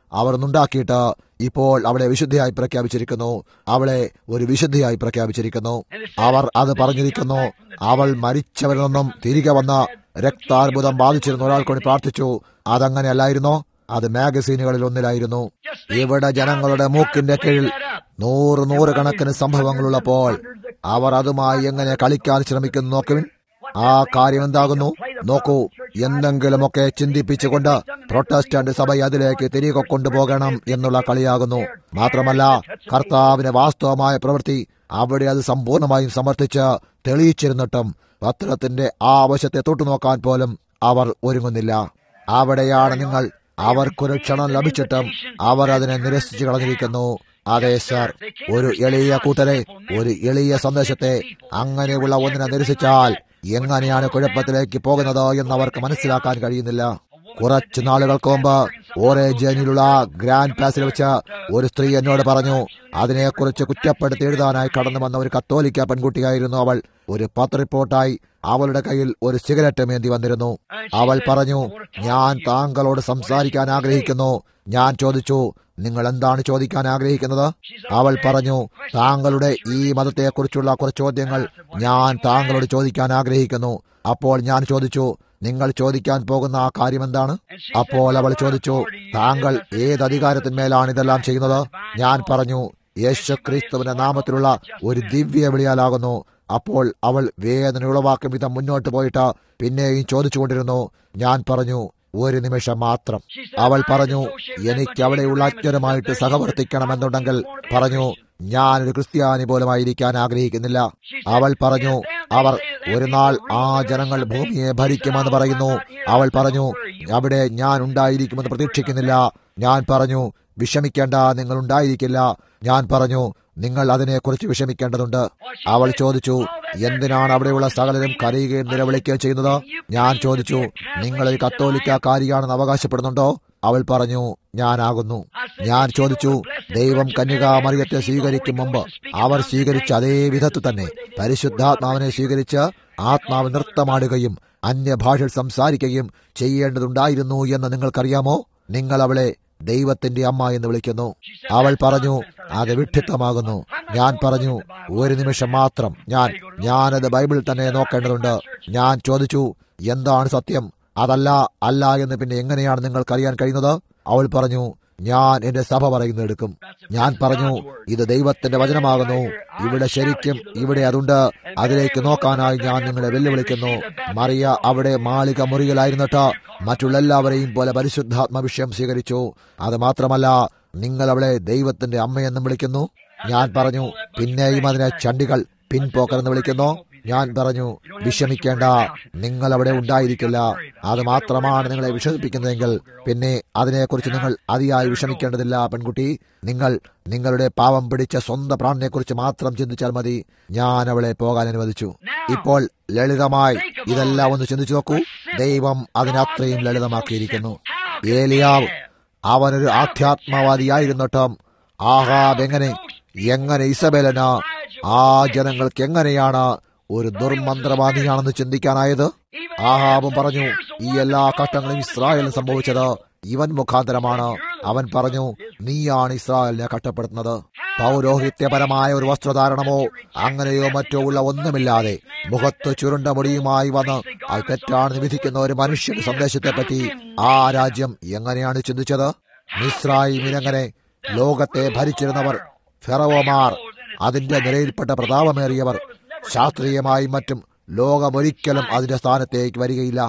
അവർ ഒന്നുണ്ടാക്കിയിട്ട് ഇപ്പോൾ അവളെ വിശുദ്ധിയായി പ്രഖ്യാപിച്ചിരിക്കുന്നു അവളെ ഒരു വിശുദ്ധിയായി പ്രഖ്യാപിച്ചിരിക്കുന്നു അവർ അത് പറഞ്ഞിരിക്കുന്നു അവൾ മരിച്ചവരിൽ നിന്നും തിരികെ വന്ന രക്താർബുദം ബാധിച്ചിരുന്ന ഒരാൾക്ക് വേണ്ടി പ്രാർത്ഥിച്ചു അതങ്ങനെയല്ലായിരുന്നോ അത് മാഗസീനുകളിൽ ഒന്നിലായിരുന്നു ഇവിടെ ജനങ്ങളുടെ മൂക്കിന്റെ കീഴിൽ നൂറ് നൂറുകണക്കിന് സംഭവങ്ങളുള്ളപ്പോൾ അവർ അതുമായി എങ്ങനെ കളിക്കാൻ ശ്രമിക്കുന്നു നോക്കുവിൻ ആ കാര്യം എന്താകുന്നു നോക്കൂ എന്തെങ്കിലുമൊക്കെ ചിന്തിപ്പിച്ചുകൊണ്ട് പ്രൊട്ടസ്റ്റന്റ് സഭ അതിലേക്ക് തിരികെ കൊണ്ടുപോകണം എന്നുള്ള കളിയാകുന്നു മാത്രമല്ല കർത്താവിന്റെ വാസ്തവമായ പ്രവൃത്തി അവിടെ അത് സമ്പൂർണമായും സമർത്ഥിച്ച് തെളിയിച്ചിരുന്നിട്ടും പത്രത്തിന്റെ ആ ആവശ്യത്തെ തൊട്ടുനോക്കാൻ പോലും അവർ ഒരുങ്ങുന്നില്ല അവിടെയാണ് നിങ്ങൾ അവർക്കൊരു ക്ഷണം ലഭിച്ചിട്ടും അവർ അതിനെ നിരസിച്ചു കളഞ്ഞിരിക്കുന്നു അതെ സർ ഒരു എളിയ കൂട്ടരെ ഒരു എളിയ സന്ദേശത്തെ അങ്ങനെയുള്ള ഒന്നിനെ നിരസിച്ചാൽ എങ്ങനെയാണ് കുഴപ്പത്തിലേക്ക് പോകുന്നത് എന്ന് അവർക്ക് മനസ്സിലാക്കാൻ കഴിയുന്നില്ല കുറച്ചു നാളുകൾക്ക് മുമ്പ് ഓറേജനിലുള്ള ഗ്രാൻഡ് പാസിൽ വെച്ച് ഒരു സ്ത്രീ എന്നോട് പറഞ്ഞു അതിനെക്കുറിച്ച് കുറ്റപ്പെടുത്തി എഴുതാനായി കടന്നു വന്ന ഒരു കത്തോലിക്ക പെൺകുട്ടിയായിരുന്നു അവൾ ഒരു പത്ര റിപ്പോർട്ടായി അവളുടെ കയ്യിൽ ഒരു സിഗരറ്റ് മേന്തി വന്നിരുന്നു അവൾ പറഞ്ഞു ഞാൻ താങ്കളോട് സംസാരിക്കാൻ ആഗ്രഹിക്കുന്നു ഞാൻ ചോദിച്ചു നിങ്ങൾ എന്താണ് ചോദിക്കാൻ ആഗ്രഹിക്കുന്നത് അവൾ പറഞ്ഞു താങ്കളുടെ ഈ മതത്തെക്കുറിച്ചുള്ള കുറച്ച് ചോദ്യങ്ങൾ ഞാൻ താങ്കളോട് ചോദിക്കാൻ ആഗ്രഹിക്കുന്നു അപ്പോൾ ഞാൻ ചോദിച്ചു നിങ്ങൾ ചോദിക്കാൻ പോകുന്ന ആ കാര്യം എന്താണ് അപ്പോൾ അവൾ ചോദിച്ചു താങ്കൾ ഏത് അധികാരത്തിന്മേലാണ് ഇതെല്ലാം ചെയ്യുന്നത് ഞാൻ പറഞ്ഞു യേശു ക്രിസ്തുവിന്റെ നാമത്തിലുള്ള ഒരു ദിവ്യ വിളിയാലാകുന്നു അപ്പോൾ അവൾ വേദന ഉളവാക്കും വിധം മുന്നോട്ട് പോയിട്ട് പിന്നെയും ചോദിച്ചുകൊണ്ടിരുന്നു ഞാൻ പറഞ്ഞു ഒരു നിമിഷം മാത്രം അവൾ പറഞ്ഞു എനിക്ക് അവിടെയുള്ള അജ്ഞരുമായിട്ട് സഹവർത്തിക്കണമെന്നുണ്ടെങ്കിൽ പറഞ്ഞു ഞാനൊരു ക്രിസ്ത്യാനി പോലുമായിരിക്കാൻ ആഗ്രഹിക്കുന്നില്ല അവൾ പറഞ്ഞു അവർ ഒരു നാൾ ആ ജനങ്ങൾ ഭൂമിയെ ഭരിക്കുമെന്ന് പറയുന്നു അവൾ പറഞ്ഞു അവിടെ ഞാൻ ഉണ്ടായിരിക്കുമെന്ന് പ്രതീക്ഷിക്കുന്നില്ല ഞാൻ പറഞ്ഞു വിഷമിക്കേണ്ട നിങ്ങൾ ഉണ്ടായിരിക്കില്ല ഞാൻ പറഞ്ഞു നിങ്ങൾ അതിനെക്കുറിച്ച് വിഷമിക്കേണ്ടതുണ്ട് അവൾ ചോദിച്ചു എന്തിനാണ് അവിടെയുള്ള സകലരും കരയുകയും നിലവിളിക്കുകയും ചെയ്യുന്നത് ഞാൻ ചോദിച്ചു നിങ്ങളൊരു കത്തോലിക്കാരിയാണെന്ന് അവകാശപ്പെടുന്നുണ്ടോ അവൾ പറഞ്ഞു ഞാനാകുന്നു ഞാൻ ചോദിച്ചു ദൈവം കന്യകാമറിയത്തെ സ്വീകരിക്കും മുമ്പ് അവർ സ്വീകരിച്ച അതേ വിധത്തിൽ തന്നെ പരിശുദ്ധാത്മാവിനെ സ്വീകരിച്ച് ആത്മാവ് നൃത്തമാടുകയും അന്യഭാഷയിൽ സംസാരിക്കുകയും ചെയ്യേണ്ടതുണ്ടായിരുന്നു എന്ന് നിങ്ങൾക്കറിയാമോ നിങ്ങൾ അവളെ ദൈവത്തിന്റെ അമ്മ എന്ന് വിളിക്കുന്നു അവൾ പറഞ്ഞു അത് വിഡ്ഢിത്തമാകുന്നു ഞാൻ പറഞ്ഞു ഒരു നിമിഷം മാത്രം ഞാൻ ഞാനത് ബൈബിളിൽ തന്നെ നോക്കേണ്ടതുണ്ട് ഞാൻ ചോദിച്ചു എന്താണ് സത്യം അതല്ല അല്ല എന്ന് പിന്നെ എങ്ങനെയാണ് നിങ്ങൾക്കറിയാൻ കഴിയുന്നത് അവൾ പറഞ്ഞു ഞാൻ എന്റെ സഭ പറയുന്നത് എടുക്കും ഞാൻ പറഞ്ഞു ഇത് ദൈവത്തിന്റെ വചനമാകുന്നു ഇവിടെ ശരിക്കും ഇവിടെ അതുണ്ട് അതിലേക്ക് നോക്കാനായി ഞാൻ നിങ്ങളെ വെല്ലുവിളിക്കുന്നു മറിയ അവിടെ മാളിക മുറിയിലായിരുന്നിട്ട് മറ്റുള്ള എല്ലാവരെയും പോലെ പരിശുദ്ധാത്മ വിഷയം സ്വീകരിച്ചു അത് മാത്രമല്ല നിങ്ങൾ അവളെ ദൈവത്തിന്റെ അമ്മയെന്നും വിളിക്കുന്നു ഞാൻ പറഞ്ഞു പിന്നെയും അതിനെ ചണ്ടികൾ പിൻപോക്കർ എന്ന് വിളിക്കുന്നു ഞാൻ പറഞ്ഞു വിഷമിക്കേണ്ട നിങ്ങൾ അവിടെ ഉണ്ടായിരിക്കില്ല അത് മാത്രമാണ് നിങ്ങളെ വിഷമിപ്പിക്കുന്നതെങ്കിൽ പിന്നെ അതിനെക്കുറിച്ച് നിങ്ങൾ അതിയായി വിഷമിക്കേണ്ടതില്ല പെൺകുട്ടി നിങ്ങൾ നിങ്ങളുടെ പാവം പിടിച്ച സ്വന്തം പ്രാണനെക്കുറിച്ച് മാത്രം ചിന്തിച്ചാൽ മതി ഞാൻ അവളെ പോകാൻ അനുവദിച്ചു ഇപ്പോൾ ലളിതമായി ഇതെല്ലാം ഒന്ന് ചിന്തിച്ചു നോക്കൂ ദൈവം അതിനത്രയും ലളിതമാക്കിയിരിക്കുന്നു ഏലിയാവ് അവനൊരു ആധ്യാത്മവാദിയായിരുന്നിട്ടും ആഹാബ് എങ്ങനെ എങ്ങനെ ഇസബേലന ആ ജനങ്ങൾക്ക് എങ്ങനെയാണ് ഒരു ദുർമന്ത്രവാദിയാണെന്ന് ചിന്തിക്കാനായത് ആഹാബും പറഞ്ഞു ഈ എല്ലാ കഷ്ടങ്ങളും ഇസ്രായേലിന് സംഭവിച്ചത് ഇവൻ മുഖാന്തരമാണ് അവൻ പറഞ്ഞു നീയാണ് ഇസ്രായേലിനെ കഷ്ടപ്പെടുത്തുന്നത് പൗരോഹിത്യപരമായ ഒരു വസ്ത്രധാരണമോ അങ്ങനെയോ മറ്റോ ഉള്ള ഒന്നുമില്ലാതെ മുഖത്ത് ചുരുണ്ട മുടിയുമായി വന്ന് അത് തെറ്റാണെന്ന് വിധിക്കുന്ന ഒരു മനുഷ്യന്റെ സന്ദേശത്തെപ്പറ്റി ആ രാജ്യം എങ്ങനെയാണ് ചിന്തിച്ചത് മിസ്രായിമിനെങ്ങനെ ലോകത്തെ ഭരിച്ചിരുന്നവർ ഫെറവോമാർ അതിന്റെ നിലയിൽപ്പെട്ട പ്രതാപമേറിയവർ ശാസ്ത്രീയമായും മറ്റും ലോകമൊരിക്കലും അതിന്റെ സ്ഥാനത്തേക്ക് വരികയില്ല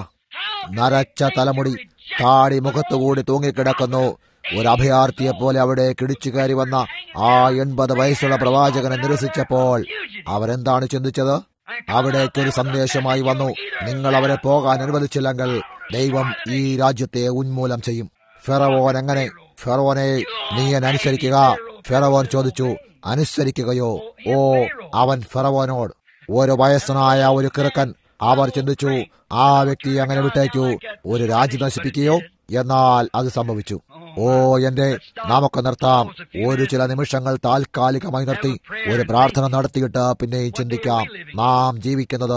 നരച്ച തലമുടി താടി മുഖത്തുകൂടി തൂങ്ങിക്കിടക്കുന്നു ഒരു അഭയാർത്ഥിയെ പോലെ അവിടെ കിടിച്ചു കയറി വന്ന ആ എൺപത് വയസ്സുള്ള പ്രവാചകനെ നിരസിച്ചപ്പോൾ അവരെന്താണ് ചിന്തിച്ചത് അവിടേക്കൊരു സന്ദേശമായി വന്നു നിങ്ങൾ അവരെ പോകാൻ അനുവദിച്ചില്ലെങ്കിൽ ദൈവം ഈ രാജ്യത്തെ ഉന്മൂലം ചെയ്യും ഫെറവോൻ എങ്ങനെ ഫെറോനെ നീ എന്നെ അനുസരിക്കുക ഫെറവോൻ ചോദിച്ചു അനുസരിക്കുകയോ ഓ അവൻ ഫെറവോനോട് ഒരു വയസ്സനായ ഒരു കിറുക്കൻ അവർ ചിന്തിച്ചു ആ വ്യക്തി അങ്ങനെ വിട്ടേക്കു ഒരു രാജ്യം നശിപ്പിക്കുകയോ എന്നാൽ അത് സംഭവിച്ചു ഓ എന്റെ നമുക്ക് നിർത്താം ഒരു ചില നിമിഷങ്ങൾ താൽക്കാലികമായി നിർത്തി ഒരു പ്രാർത്ഥന നടത്തിയിട്ട് പിന്നെയും ചിന്തിക്കാം നാം ജീവിക്കുന്നത്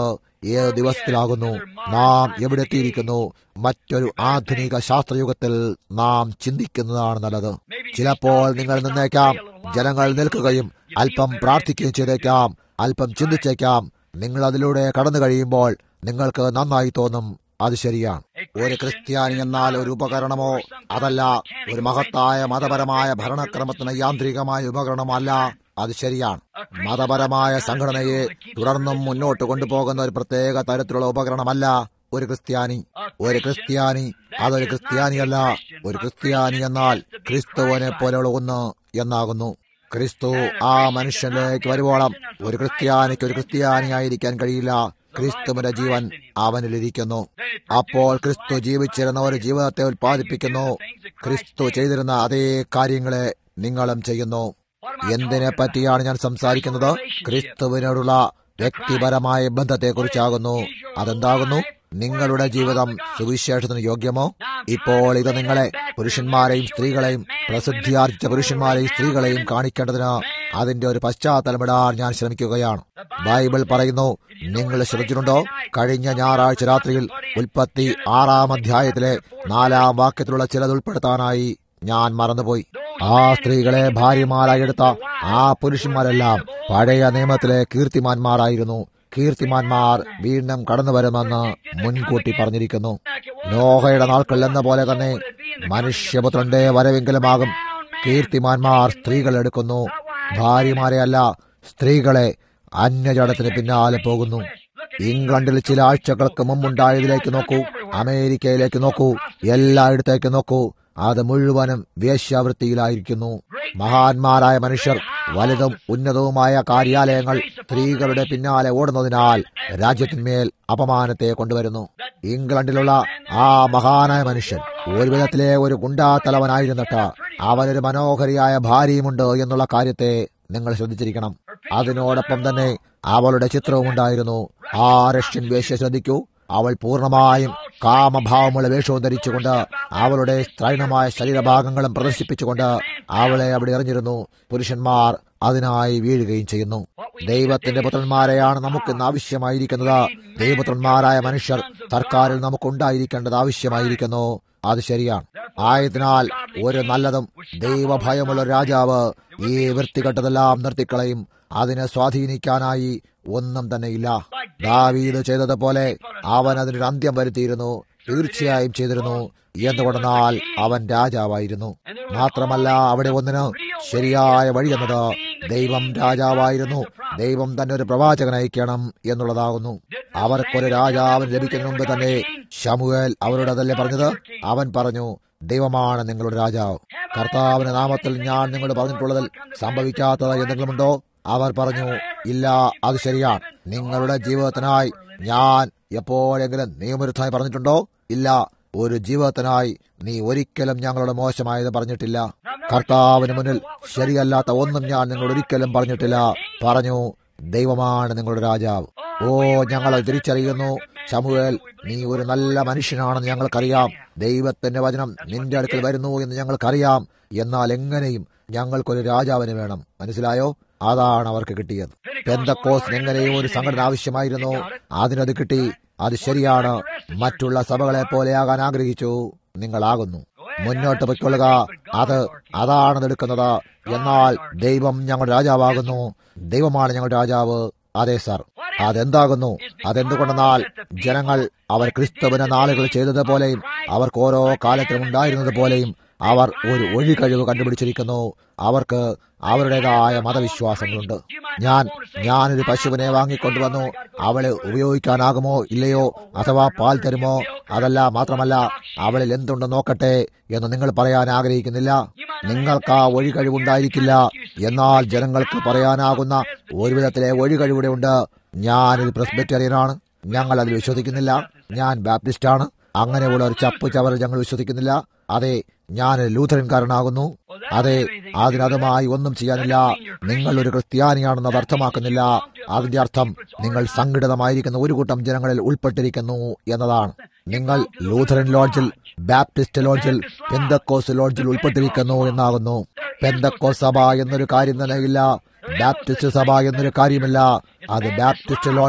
ഏത് ദിവസത്തിലാകുന്നു നാം എവിടെ എത്തിയിരിക്കുന്നു മറ്റൊരു ആധുനിക ശാസ്ത്രയുഗത്തിൽ നാം ചിന്തിക്കുന്നതാണ് നല്ലത് ചിലപ്പോൾ നിങ്ങൾ നിന്നേക്കാം ജനങ്ങൾ നിൽക്കുകയും അല്പം പ്രാർത്ഥിക്കുകയും ചെയ്തേക്കാം അല്പം ചിന്തിച്ചേക്കാം നിങ്ങൾ അതിലൂടെ കടന്നു കഴിയുമ്പോൾ നിങ്ങൾക്ക് നന്നായി തോന്നും അത് ശരിയാണ് ഒരു ക്രിസ്ത്യാനി എന്നാൽ ഒരു ഉപകരണമോ അതല്ല ഒരു മഹത്തായ മതപരമായ ഭരണക്രമത്തിന് യാന്ത്രികമായ ഉപകരണമല്ല അത് ശരിയാണ് മതപരമായ സംഘടനയെ തുടർന്നും മുന്നോട്ട് കൊണ്ടുപോകുന്ന ഒരു പ്രത്യേക തരത്തിലുള്ള ഉപകരണമല്ല ഒരു ക്രിസ്ത്യാനി ഒരു ക്രിസ്ത്യാനി അതൊരു ക്രിസ്ത്യാനിയല്ല ഒരു ക്രിസ്ത്യാനി എന്നാൽ ക്രിസ്തുവിനെ പോലെയുള്ള ഒന്ന് എന്നാകുന്നു ക്രിസ്തു ആ മനുഷ്യനിലേക്ക് വരുവോളം ഒരു ക്രിസ്ത്യാനിക്ക് ഒരു ക്രിസ്ത്യാനിയായിരിക്കാൻ കഴിയില്ല ക്രിസ്തുവിന്റെ ജീവൻ അവനിലിരിക്കുന്നു അപ്പോൾ ക്രിസ്തു ജീവിച്ചിരുന്ന ഒരു ജീവിതത്തെ ഉൽപ്പാദിപ്പിക്കുന്നു ക്രിസ്തു ചെയ്തിരുന്ന അതേ കാര്യങ്ങളെ നിങ്ങളും ചെയ്യുന്നു എന്തിനെ പറ്റിയാണ് ഞാൻ സംസാരിക്കുന്നത് ക്രിസ്തുവിനോടുള്ള വ്യക്തിപരമായ ബന്ധത്തെക്കുറിച്ചാകുന്നു അതെന്താകുന്നു നിങ്ങളുടെ ജീവിതം സുവിശേഷത്തിന് യോഗ്യമോ ഇപ്പോൾ ഇത് നിങ്ങളെ പുരുഷന്മാരെയും സ്ത്രീകളെയും പ്രസിദ്ധിയാർജിച്ച പുരുഷന്മാരെയും സ്ത്രീകളെയും കാണിക്കേണ്ടതിന് അതിന്റെ ഒരു പശ്ചാത്തലമിടാൻ ഞാൻ ശ്രമിക്കുകയാണ് ബൈബിൾ പറയുന്നു നിങ്ങൾ ശ്രദ്ധിച്ചിട്ടുണ്ടോ കഴിഞ്ഞ ഞായറാഴ്ച രാത്രിയിൽ ഉൽപ്പത്തി ആറാം അധ്യായത്തിലെ നാലാം വാക്യത്തിലുള്ള ചിലത് ഉൾപ്പെടുത്താനായി ഞാൻ മറന്നുപോയി ആ സ്ത്രീകളെ ഭാര്യമാരായി എടുത്ത ആ പുരുഷന്മാരെല്ലാം പഴയ നിയമത്തിലെ കീർത്തിമാന്മാരായിരുന്നു കീർത്തിമാന്മാർ വീണ്ടും കടന്നു വരുമെന്ന് മുൻകൂട്ടി പറഞ്ഞിരിക്കുന്നു നോഹയുടെ നാൾക്കൾ എന്ന പോലെ തന്നെ മനുഷ്യപുത്രന്റെ വരവെങ്കിലുമാകും കീർത്തിമാന്മാർ സ്ത്രീകൾ എടുക്കുന്നു ഭാര്യമാരെയല്ല സ്ത്രീകളെ അന്യജടത്തിന് പിന്നാലെ പോകുന്നു ഇംഗ്ലണ്ടിൽ ചില ആഴ്ചകൾക്ക് മുമ്പുണ്ടായതിലേക്ക് നോക്കൂ അമേരിക്കയിലേക്ക് നോക്കൂ എല്ലായിടത്തേക്ക് നോക്കൂ അത് മുഴുവനും വേശ്യാവൃത്തിയിലായിരിക്കുന്നു മഹാന്മാരായ മനുഷ്യർ വലുതും ഉന്നതവുമായ കാര്യാലയങ്ങൾ സ്ത്രീകളുടെ പിന്നാലെ ഓടുന്നതിനാൽ രാജ്യത്തിന്മേൽ അപമാനത്തെ കൊണ്ടുവരുന്നു ഇംഗ്ലണ്ടിലുള്ള ആ മഹാനായ മനുഷ്യൻ ഒരു വിധത്തിലെ ഒരു ഗുണ്ടാത്തലവനായിരുന്നിട്ട് അവനൊരു മനോഹരിയായ ഭാര്യയുമുണ്ട് എന്നുള്ള കാര്യത്തെ നിങ്ങൾ ശ്രദ്ധിച്ചിരിക്കണം അതിനോടൊപ്പം തന്നെ അവളുടെ ചിത്രവും ഉണ്ടായിരുന്നു ആ റഷ്യൻ വേശ്യ ശ്രദ്ധിക്കൂ അവൾ പൂർണ്ണമായും കാമഭാവമുള്ള വേഷവും ധരിച്ചുകൊണ്ട് അവളുടെ സ്ത്രൈണമായ ശരീരഭാഗങ്ങളും പ്രദർശിപ്പിച്ചുകൊണ്ട് അവളെ അവിടെ എറിഞ്ഞിരുന്നു പുരുഷന്മാർ അതിനായി വീഴുകയും ചെയ്യുന്നു ദൈവത്തിന്റെ പുത്രന്മാരെയാണ് നമുക്ക് ഇന്ന് ആവശ്യമായിരിക്കുന്നത് ദൈവപുത്രന്മാരായ മനുഷ്യർ സർക്കാരിൽ നമുക്കുണ്ടായിരിക്കേണ്ടത് ആവശ്യമായിരിക്കുന്നു അത് ശരിയാണ് ആയതിനാൽ ഒരു നല്ലതും ദൈവഭയമുള്ള രാജാവ് ഈ വൃത്തികെട്ടതെല്ലാം നിർത്തിക്കളയും അതിനെ സ്വാധീനിക്കാനായി ഒന്നും തന്നെയില്ല ദാവീദ് ചെയ്തതുപോലെ അവൻ അതിനൊരു അന്ത്യം വരുത്തിയിരുന്നു തീർച്ചയായും ചെയ്തിരുന്നു എന്തുകൊണ്ടെന്നാൽ അവൻ രാജാവായിരുന്നു മാത്രമല്ല അവിടെ ഒന്നിന് ശരിയായ വഴി എന്നത് ദൈവം രാജാവായിരുന്നു ദൈവം തന്നെ ഒരു പ്രവാചകൻ അയക്കണം എന്നുള്ളതാകുന്നു അവർക്കൊരു രാജാവിന് ലഭിക്കുന്നതിന് മുമ്പ് തന്നെ ഷമുവേൽ അവരോട് അതല്ലേ പറഞ്ഞത് അവൻ പറഞ്ഞു ദൈവമാണ് നിങ്ങളുടെ രാജാവ് കർത്താവിന്റെ നാമത്തിൽ ഞാൻ നിങ്ങളോട് പറഞ്ഞിട്ടുള്ളതിൽ സംഭവിക്കാത്തത് എന്തെങ്കിലുമുണ്ടോ അവർ പറഞ്ഞു ഇല്ല അത് ശരിയാണ് നിങ്ങളുടെ ജീവിതത്തിനായി ഞാൻ എപ്പോഴെങ്കിലും നിയമവിരുദ്ധമായി പറഞ്ഞിട്ടുണ്ടോ ഇല്ല ഒരു ജീവിതത്തിനായി നീ ഒരിക്കലും ഞങ്ങളോട് മോശമായത് പറഞ്ഞിട്ടില്ല കർത്താവിന് മുന്നിൽ ശരിയല്ലാത്ത ഒന്നും ഞാൻ നിങ്ങളോട് ഒരിക്കലും പറഞ്ഞിട്ടില്ല പറഞ്ഞു ദൈവമാണ് നിങ്ങളുടെ രാജാവ് ഓ ഞങ്ങൾ തിരിച്ചറിയുന്നു ശമുവേൽ നീ ഒരു നല്ല മനുഷ്യനാണെന്ന് ഞങ്ങൾക്കറിയാം ദൈവത്തിന്റെ വചനം നിന്റെ അടുക്കൽ വരുന്നു എന്ന് ഞങ്ങൾക്കറിയാം എന്നാൽ എങ്ങനെയും ഞങ്ങൾക്കൊരു രാജാവിന് വേണം മനസ്സിലായോ അതാണ് അവർക്ക് കിട്ടിയത് പെന്തക്കോസ് എങ്ങനെയും ഒരു സംഘടന ആവശ്യമായിരുന്നു അതിനത് കിട്ടി അത് ശരിയാണ് മറ്റുള്ള സഭകളെ പോലെയാകാൻ ആഗ്രഹിച്ചു നിങ്ങളാകുന്നു മുന്നോട്ട് പൊയ്ക്കൊള്ളുക അത് അതാണ് എടുക്കുന്നത് എന്നാൽ ദൈവം ഞങ്ങളുടെ രാജാവാകുന്നു ദൈവമാണ് ഞങ്ങളുടെ രാജാവ് അതെ സർ അതെന്താകുന്നു അതെന്തുകൊണ്ടെന്നാൽ ജനങ്ങൾ അവർ ക്രിസ്തുവിന്റെ നാളുകൾ ചെയ്തതുപോലെയും അവർക്ക് ഓരോ കാലത്തിലും ഉണ്ടായിരുന്നത് പോലെയും അവർ ഒരു ഒഴികഴിവ് കണ്ടുപിടിച്ചിരിക്കുന്നു അവർക്ക് അവരുടേതായ മതവിശ്വാസങ്ങളുണ്ട് ഞാൻ ഞാനൊരു പശുവിനെ വാങ്ങിക്കൊണ്ടുവന്നു അവളെ ഉപയോഗിക്കാനാകുമോ ഇല്ലയോ അഥവാ പാൽ തരുമോ അതല്ല മാത്രമല്ല അവളിൽ എന്തുണ്ട് നോക്കട്ടെ എന്ന് നിങ്ങൾ പറയാൻ ആഗ്രഹിക്കുന്നില്ല നിങ്ങൾക്ക് ആ ഒഴികഴിവുണ്ടായിരിക്കില്ല എന്നാൽ ജനങ്ങൾക്ക് പറയാനാകുന്ന ഒരു വിധത്തിലെ ഒഴികഴിവിടെ ഉണ്ട് ഞാനൊരു പ്രസ്ബെറ്റേറിയനാണ് ഞങ്ങൾ അതിൽ വിശ്വസിക്കുന്നില്ല ഞാൻ ബാപ്റ്റിസ്റ്റാണ് അങ്ങനെയുള്ള ഒരു ചപ്പ് ചവർ ഞങ്ങൾ വിശ്വസിക്കുന്നില്ല അതെ ഞാൻ ലൂഥറൻകാരനാകുന്നു അതെ അതിനതുമായി ഒന്നും ചെയ്യാനില്ല നിങ്ങൾ ഒരു ക്രിസ്ത്യാനിയാണെന്ന് അത് അർത്ഥമാക്കുന്നില്ല അതിന്റെ അർത്ഥം നിങ്ങൾ സംഘടിതമായിരിക്കുന്ന ഒരു കൂട്ടം ജനങ്ങളിൽ ഉൾപ്പെട്ടിരിക്കുന്നു എന്നതാണ് നിങ്ങൾ ലൂഥറൻ ലോഡ്ജിൽ ബാപ്റ്റിസ്റ്റ് ലോഡ്ജിൽ പെന്തക്കോസ് ലോഡ്ജിൽ ഉൾപ്പെട്ടിരിക്കുന്നു എന്നാകുന്നു പെന്തക്കോസ് സഭ എന്നൊരു കാര്യം തന്നെ ഇല്ല ബാപ്റ്റിസ്റ്റ് സഭ എന്നൊരു കാര്യമില്ല അത് baptist lodge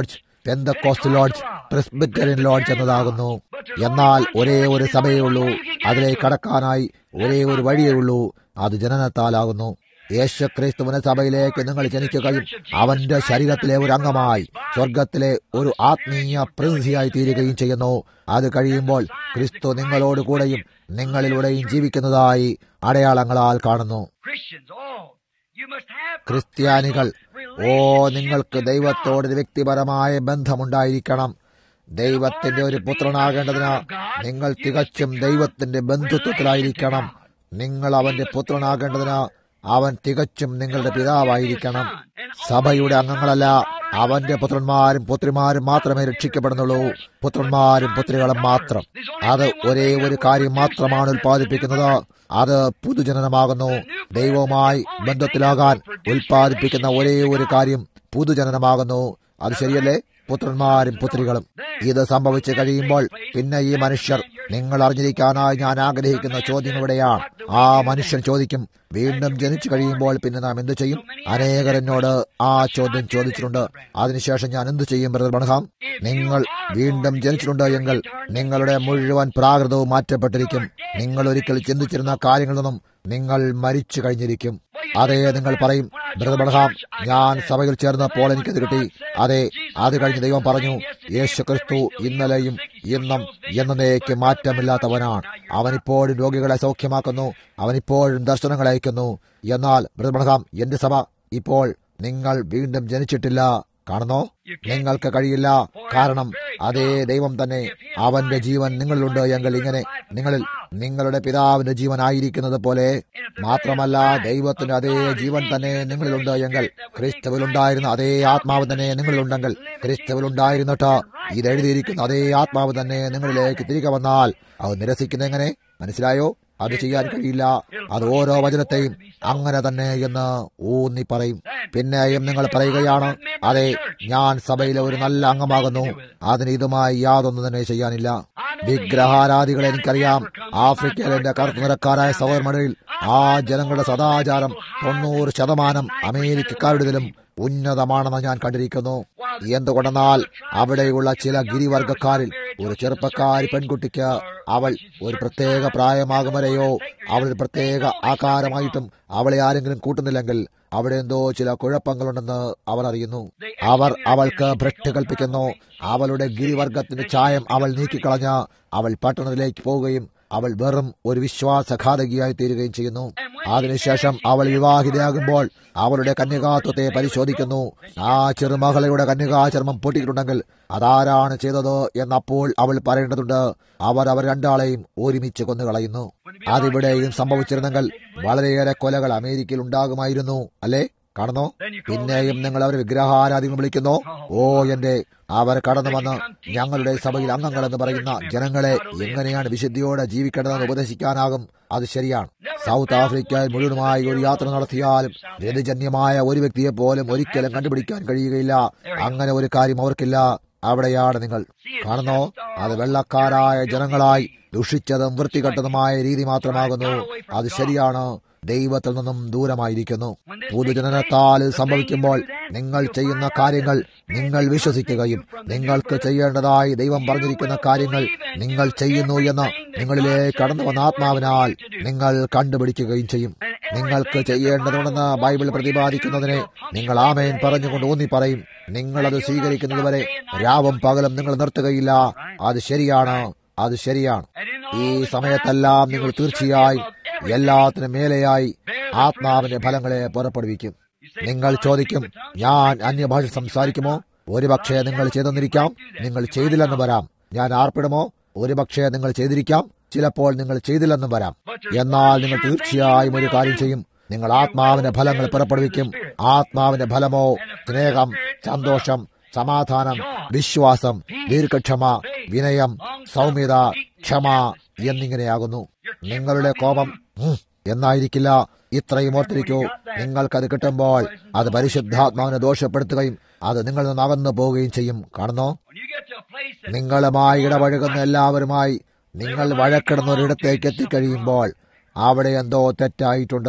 pentecost lodge presbyterian lodge എന്നതാകുന്നു എന്നാൽ ഒരേ ഒരു സഭയേ ഉള്ളൂ അതിലേക്ക് കടക്കാനായി ഒരേ ഒരു വഴിയേ ഉള്ളൂ അത് ജനനത്താലാകുന്നു യേശു ക്രിസ്തുവിന്റെ സഭയിലേക്ക് നിങ്ങൾ ജനിക്കുകയും അവന്റെ ശരീരത്തിലെ ഒരു അംഗമായി സ്വർഗത്തിലെ ഒരു ആത്മീയ പ്രതിനിധിയായി തീരുകയും ചെയ്യുന്നു അത് കഴിയുമ്പോൾ ക്രിസ്തു നിങ്ങളോട് കൂടെയും നിങ്ങളിലൂടെയും ജീവിക്കുന്നതായി അടയാളങ്ങളാൽ കാണുന്നു Christians, oh, you must have a ക്രിസ്ത്യാനികൾ personal ഓ relationship നിങ്ങൾക്ക് with ദൈവത്തോട് God. ഒരു വ്യക്തിപരമായ ബന്ധമുണ്ടായിരിക്കണം ദൈവത്തിന്റെ ഒരു പുത്രനാകേണ്ടതിന് നിങ്ങൾ തികച്ചും ദൈവത്തിന്റെ ബന്ധുത്വത്തിലായിരിക്കണം നിങ്ങൾ അവന്റെ പുത്രനാകേണ്ടതിന് അവൻ തികച്ചും നിങ്ങളുടെ പിതാവായിരിക്കണം സഭയുടെ അംഗങ്ങളല്ല അവന്റെ പുത്രന്മാരും പുത്രിമാരും മാത്രമേ രക്ഷിക്കപ്പെടുന്നുള്ളൂ പുത്രന്മാരും പുത്രികളും മാത്രം അത് ഒരേ ഒരു കാര്യം മാത്രമാണ് ഉൽപ്പാദിപ്പിക്കുന്നത് അത് പുതുജനനമാകുന്നു ദൈവവുമായി ബന്ധത്തിലാകാൻ ഉൽപ്പാദിപ്പിക്കുന്ന ഒരേ ഒരു കാര്യം പുതുജനനമാകുന്നു അത് ശരിയല്ലേ പുത്രന്മാരും പുത്രികളും ഇത് സംഭവിച്ചു കഴിയുമ്പോൾ പിന്നെ ഈ മനുഷ്യർ നിങ്ങൾ അറിഞ്ഞിരിക്കാനായി ഞാൻ ആഗ്രഹിക്കുന്ന ചോദ്യം ഇവിടെയാണ് ആ മനുഷ്യൻ ചോദിക്കും വീണ്ടും ജനിച്ചു കഴിയുമ്പോൾ പിന്നെ നാം എന്തു ചെയ്യും അനേകർ എന്നോട് ആ ചോദ്യം ചോദിച്ചിട്ടുണ്ട് അതിനുശേഷം ഞാൻ എന്തു ചെയ്യും ബ്രദർ ബണഹാം നിങ്ങൾ വീണ്ടും ജനിച്ചിട്ടുണ്ട് എങ്കിൽ നിങ്ങളുടെ മുഴുവൻ പ്രാകൃതവും മാറ്റപ്പെട്ടിരിക്കും നിങ്ങൾ ഒരിക്കൽ ചിന്തിച്ചിരുന്ന കാര്യങ്ങളിൽ നിന്നും നിങ്ങൾ മരിച്ചു കഴിഞ്ഞിരിക്കും അതെ നിങ്ങൾ പറയും ബ്രദർ ബണഹാം ഞാൻ സഭയിൽ ചേർന്നപ്പോൾ എനിക്കത് കിട്ടി അതെ അത് കഴിഞ്ഞ് ദൈവം പറഞ്ഞു യേശു ക്രിസ്തു ഇന്നലെയും ഇന്നും എന്നേക്ക് മാറ്റമില്ലാത്തവനാണ് അവനിപ്പോഴും രോഗികളെ സൗഖ്യമാക്കുന്നു അവനിപ്പോഴും ദർശനങ്ങൾ അയക്കുന്നു എന്നാൽ ബ്രദർ ബണഹാം എന്റെ സഭ ഇപ്പോൾ നിങ്ങൾ വീണ്ടും ജനിച്ചിട്ടില്ല കാണുന്നോ നിങ്ങൾക്ക് കഴിയില്ല കാരണം അതേ ദൈവം തന്നെ അവന്റെ ജീവൻ നിങ്ങളിലുണ്ട് എങ്കിൽ ഇങ്ങനെ നിങ്ങളിൽ നിങ്ങളുടെ പിതാവിന്റെ ജീവൻ ആയിരിക്കുന്നത് പോലെ മാത്രമല്ല ദൈവത്തിന്റെ അതേ ജീവൻ തന്നെ നിങ്ങളിലുണ്ട് എങ്കിൽ ക്രിസ്തുവിലുണ്ടായിരുന്ന അതേ ആത്മാവ് തന്നെ നിങ്ങളിലുണ്ടെങ്കിൽ ക്രിസ്തുവിലുണ്ടായിരുന്നിട്ട് ഇത് എഴുതിയിരിക്കുന്ന അതേ ആത്മാവ് തന്നെ നിങ്ങളിലേക്ക് തിരികെ വന്നാൽ അത് നിരസിക്കുന്ന എങ്ങനെ മനസ്സിലായോ അത് ചെയ്യാൻ കഴിയില്ല അത് ഓരോ വചനത്തെയും അങ്ങനെ തന്നെ എന്ന് ഊന്നി പറയും പിന്നെയും നിങ്ങൾ പറയുകയാണ് അതെ ഞാൻ സഭയിലെ ഒരു നല്ല അംഗമാകുന്നു അതിന് ഇതുമായി യാതൊന്നും തന്നെ ചെയ്യാനില്ല വിഗ്രഹാരാധികളെ എനിക്കറിയാം ആഫ്രിക്കയിൽ എന്റെ കറുത്ത നിറക്കാരായ സഹോദരമഴയിൽ ആ ജനങ്ങളുടെ സദാചാരം തൊണ്ണൂറ് ശതമാനം അമേരിക്കക്കാരുടേതിലും ഉന്നതമാണെന്ന് ഞാൻ കണ്ടിരിക്കുന്നു എന്തുകൊണ്ടെന്നാൽ അവിടെയുള്ള ചില ഗിരിവർഗക്കാരിൽ ഒരു ചെറുപ്പക്കാരി പെൺകുട്ടിക്ക് അവൾ ഒരു പ്രത്യേക പ്രായമാകും വരെയോ അവൾ ഒരു പ്രത്യേക ആകാരമായിട്ടും അവളെ ആരെങ്കിലും കൂട്ടുന്നില്ലെങ്കിൽ അവിടെ എന്തോ ചില കുഴപ്പങ്ങളുണ്ടെന്ന് അവർ അറിയുന്നു അവർ അവൾക്ക് ഭ്രഷ്ട് കൽപ്പിക്കുന്നു അവളുടെ ഗിരിവർഗത്തിന്റെ ചായം അവൾ നീക്കിക്കളഞ്ഞ് അവൾ പട്ടണത്തിലേക്ക് പോവുകയും അവൾ വെറും ഒരു വിശ്വാസഘാതകിയായി തീരുകയും ചെയ്യുന്നു അതിനുശേഷം അവൾ വിവാഹിതയാകുമ്പോൾ അവളുടെ കന്യകാത്വത്തെ പരിശോധിക്കുന്നു ആ ചെറുമകളുടെ കന്യകാചർമ്മം പൊട്ടിയിട്ടുണ്ടെങ്കിൽ അതാരാണ് ചെയ്തത് എന്നപ്പോൾ അവൾ പറയേണ്ടതുണ്ട് അവർ അവർ രണ്ടാളെയും ഒരുമിച്ച് കൊന്നുകളയുന്നു അതിവിടെയും സംഭവിച്ചിരുന്നെങ്കിൽ വളരെയേറെ കൊലകൾ അമേരിക്കയിൽ ഉണ്ടാകുമായിരുന്നു അല്ലേ കാണുന്നോ പിന്നെയും നിങ്ങൾ അവരെ വിഗ്രഹാരാധികൾ വിളിക്കുന്നു ഓ എന്റെ അവർ കടന്നു വന്ന് ഞങ്ങളുടെ സഭയിൽ അംഗങ്ങളെന്ന് പറയുന്ന ജനങ്ങളെ എങ്ങനെയാണ് വിശുദ്ധിയോടെ ജീവിക്കേണ്ടതെന്ന് ഉപദേശിക്കാനാകും അത് ശരിയാണ് സൗത്ത് ആഫ്രിക്കയിൽ മുഴുവനുമായി ഒരു യാത്ര നടത്തിയാലും രതിജന്യമായ ഒരു വ്യക്തിയെ പോലും ഒരിക്കലും കണ്ടുപിടിക്കാൻ കഴിയുകയില്ല അങ്ങനെ ഒരു കാര്യം ഓർക്കില്ല അവിടെയാണ് നിങ്ങൾ കാണുന്നോ അത് വെള്ളക്കാരായ ജനങ്ങളായി ദുഷിച്ചതും വൃത്തികെട്ടതുമായ രീതി മാത്രമാകുന്നു അത് ശരിയാണ് ദൈവത്തിൽ നിന്നും ദൂരമായിരിക്കുന്നു പുതുജനനത്താൽ ഇത് സംഭവിക്കുമ്പോൾ നിങ്ങൾ ചെയ്യുന്ന കാര്യങ്ങൾ നിങ്ങൾ വിശ്വസിക്കുകയും നിങ്ങൾക്ക് ചെയ്യേണ്ടതായി ദൈവം പറഞ്ഞിരിക്കുന്ന കാര്യങ്ങൾ നിങ്ങൾ ചെയ്യുന്നു എന്ന് നിങ്ങളിലേക്ക് കടന്നു വന്ന ആത്മാവിനാൽ നിങ്ങൾ കണ്ടുപിടിക്കുകയും ചെയ്യും നിങ്ങൾക്ക് ചെയ്യേണ്ടതുണ്ടെന്ന് ബൈബിൾ പ്രതിപാദിക്കുന്നതിനെ നിങ്ങൾ ആമേൻ പറഞ്ഞുകൊണ്ട് ഊന്നി പറയും നിങ്ങളത് സ്വീകരിക്കുന്നതുവരെ രാവും പകലും നിങ്ങൾ നിർത്തുകയില്ല അത് ശരിയാണ് അത് ശരിയാണ് ഈ സമയത്തെല്ലാം നിങ്ങൾ തീർച്ചയായും എല്ലാത്തിനും മേലെയായി ആത്മാവിന്റെ ഫലങ്ങളെ പുറപ്പെടുവിക്കും നിങ്ങൾ ചോദിക്കും ഞാൻ അന്യഭാഷ സംസാരിക്കുമോ ഒരുപക്ഷെ നിങ്ങൾ ചെയ്തെന്നിരിക്കാം നിങ്ങൾ ചെയ്തില്ലെന്ന് വരാം ഞാൻ ആർപ്പിടുമോ ഒരുപക്ഷെ നിങ്ങൾ ചെയ്തിരിക്കാം ചിലപ്പോൾ നിങ്ങൾ ചെയ്തില്ലെന്നും വരാം എന്നാൽ നിങ്ങൾ തീർച്ചയായും ഒരു കാര്യം ചെയ്യും നിങ്ങൾ ആത്മാവിന്റെ ഫലങ്ങൾ പുറപ്പെടുവിക്കും ആത്മാവിന്റെ ഫലമോ സ്നേഹം സന്തോഷം സമാധാനം വിശ്വാസം ദീർഘക്ഷമ വിനയം സൗമ്യത ക്ഷമ എന്നിങ്ങനെയാകുന്നു നിങ്ങളുടെ കോപം ഉം, എന്നായിരിക്കില്ല ഇത്രയും ഓർത്തിരിക്കൂ നിങ്ങൾക്കത് കിട്ടുമ്പോൾ അത് പരിശുദ്ധാത്മാവിനെ ദോഷപ്പെടുത്തുകയും അത് നിങ്ങളിൽ നിന്ന് അകന്നു പോവുകയും ചെയ്യും കാണുന്നോ When you get to a place that നിങ്ങളുമായി ഇടപഴകുന്ന എല്ലാവരുമായി നിങ്ങൾ വഴക്കിടുന്ന ഒരിടത്തേക്ക് എത്തിക്കഴിയുമ്പോൾ അവിടെ എന്തോ തെറ്റായിട്ടുണ്ട്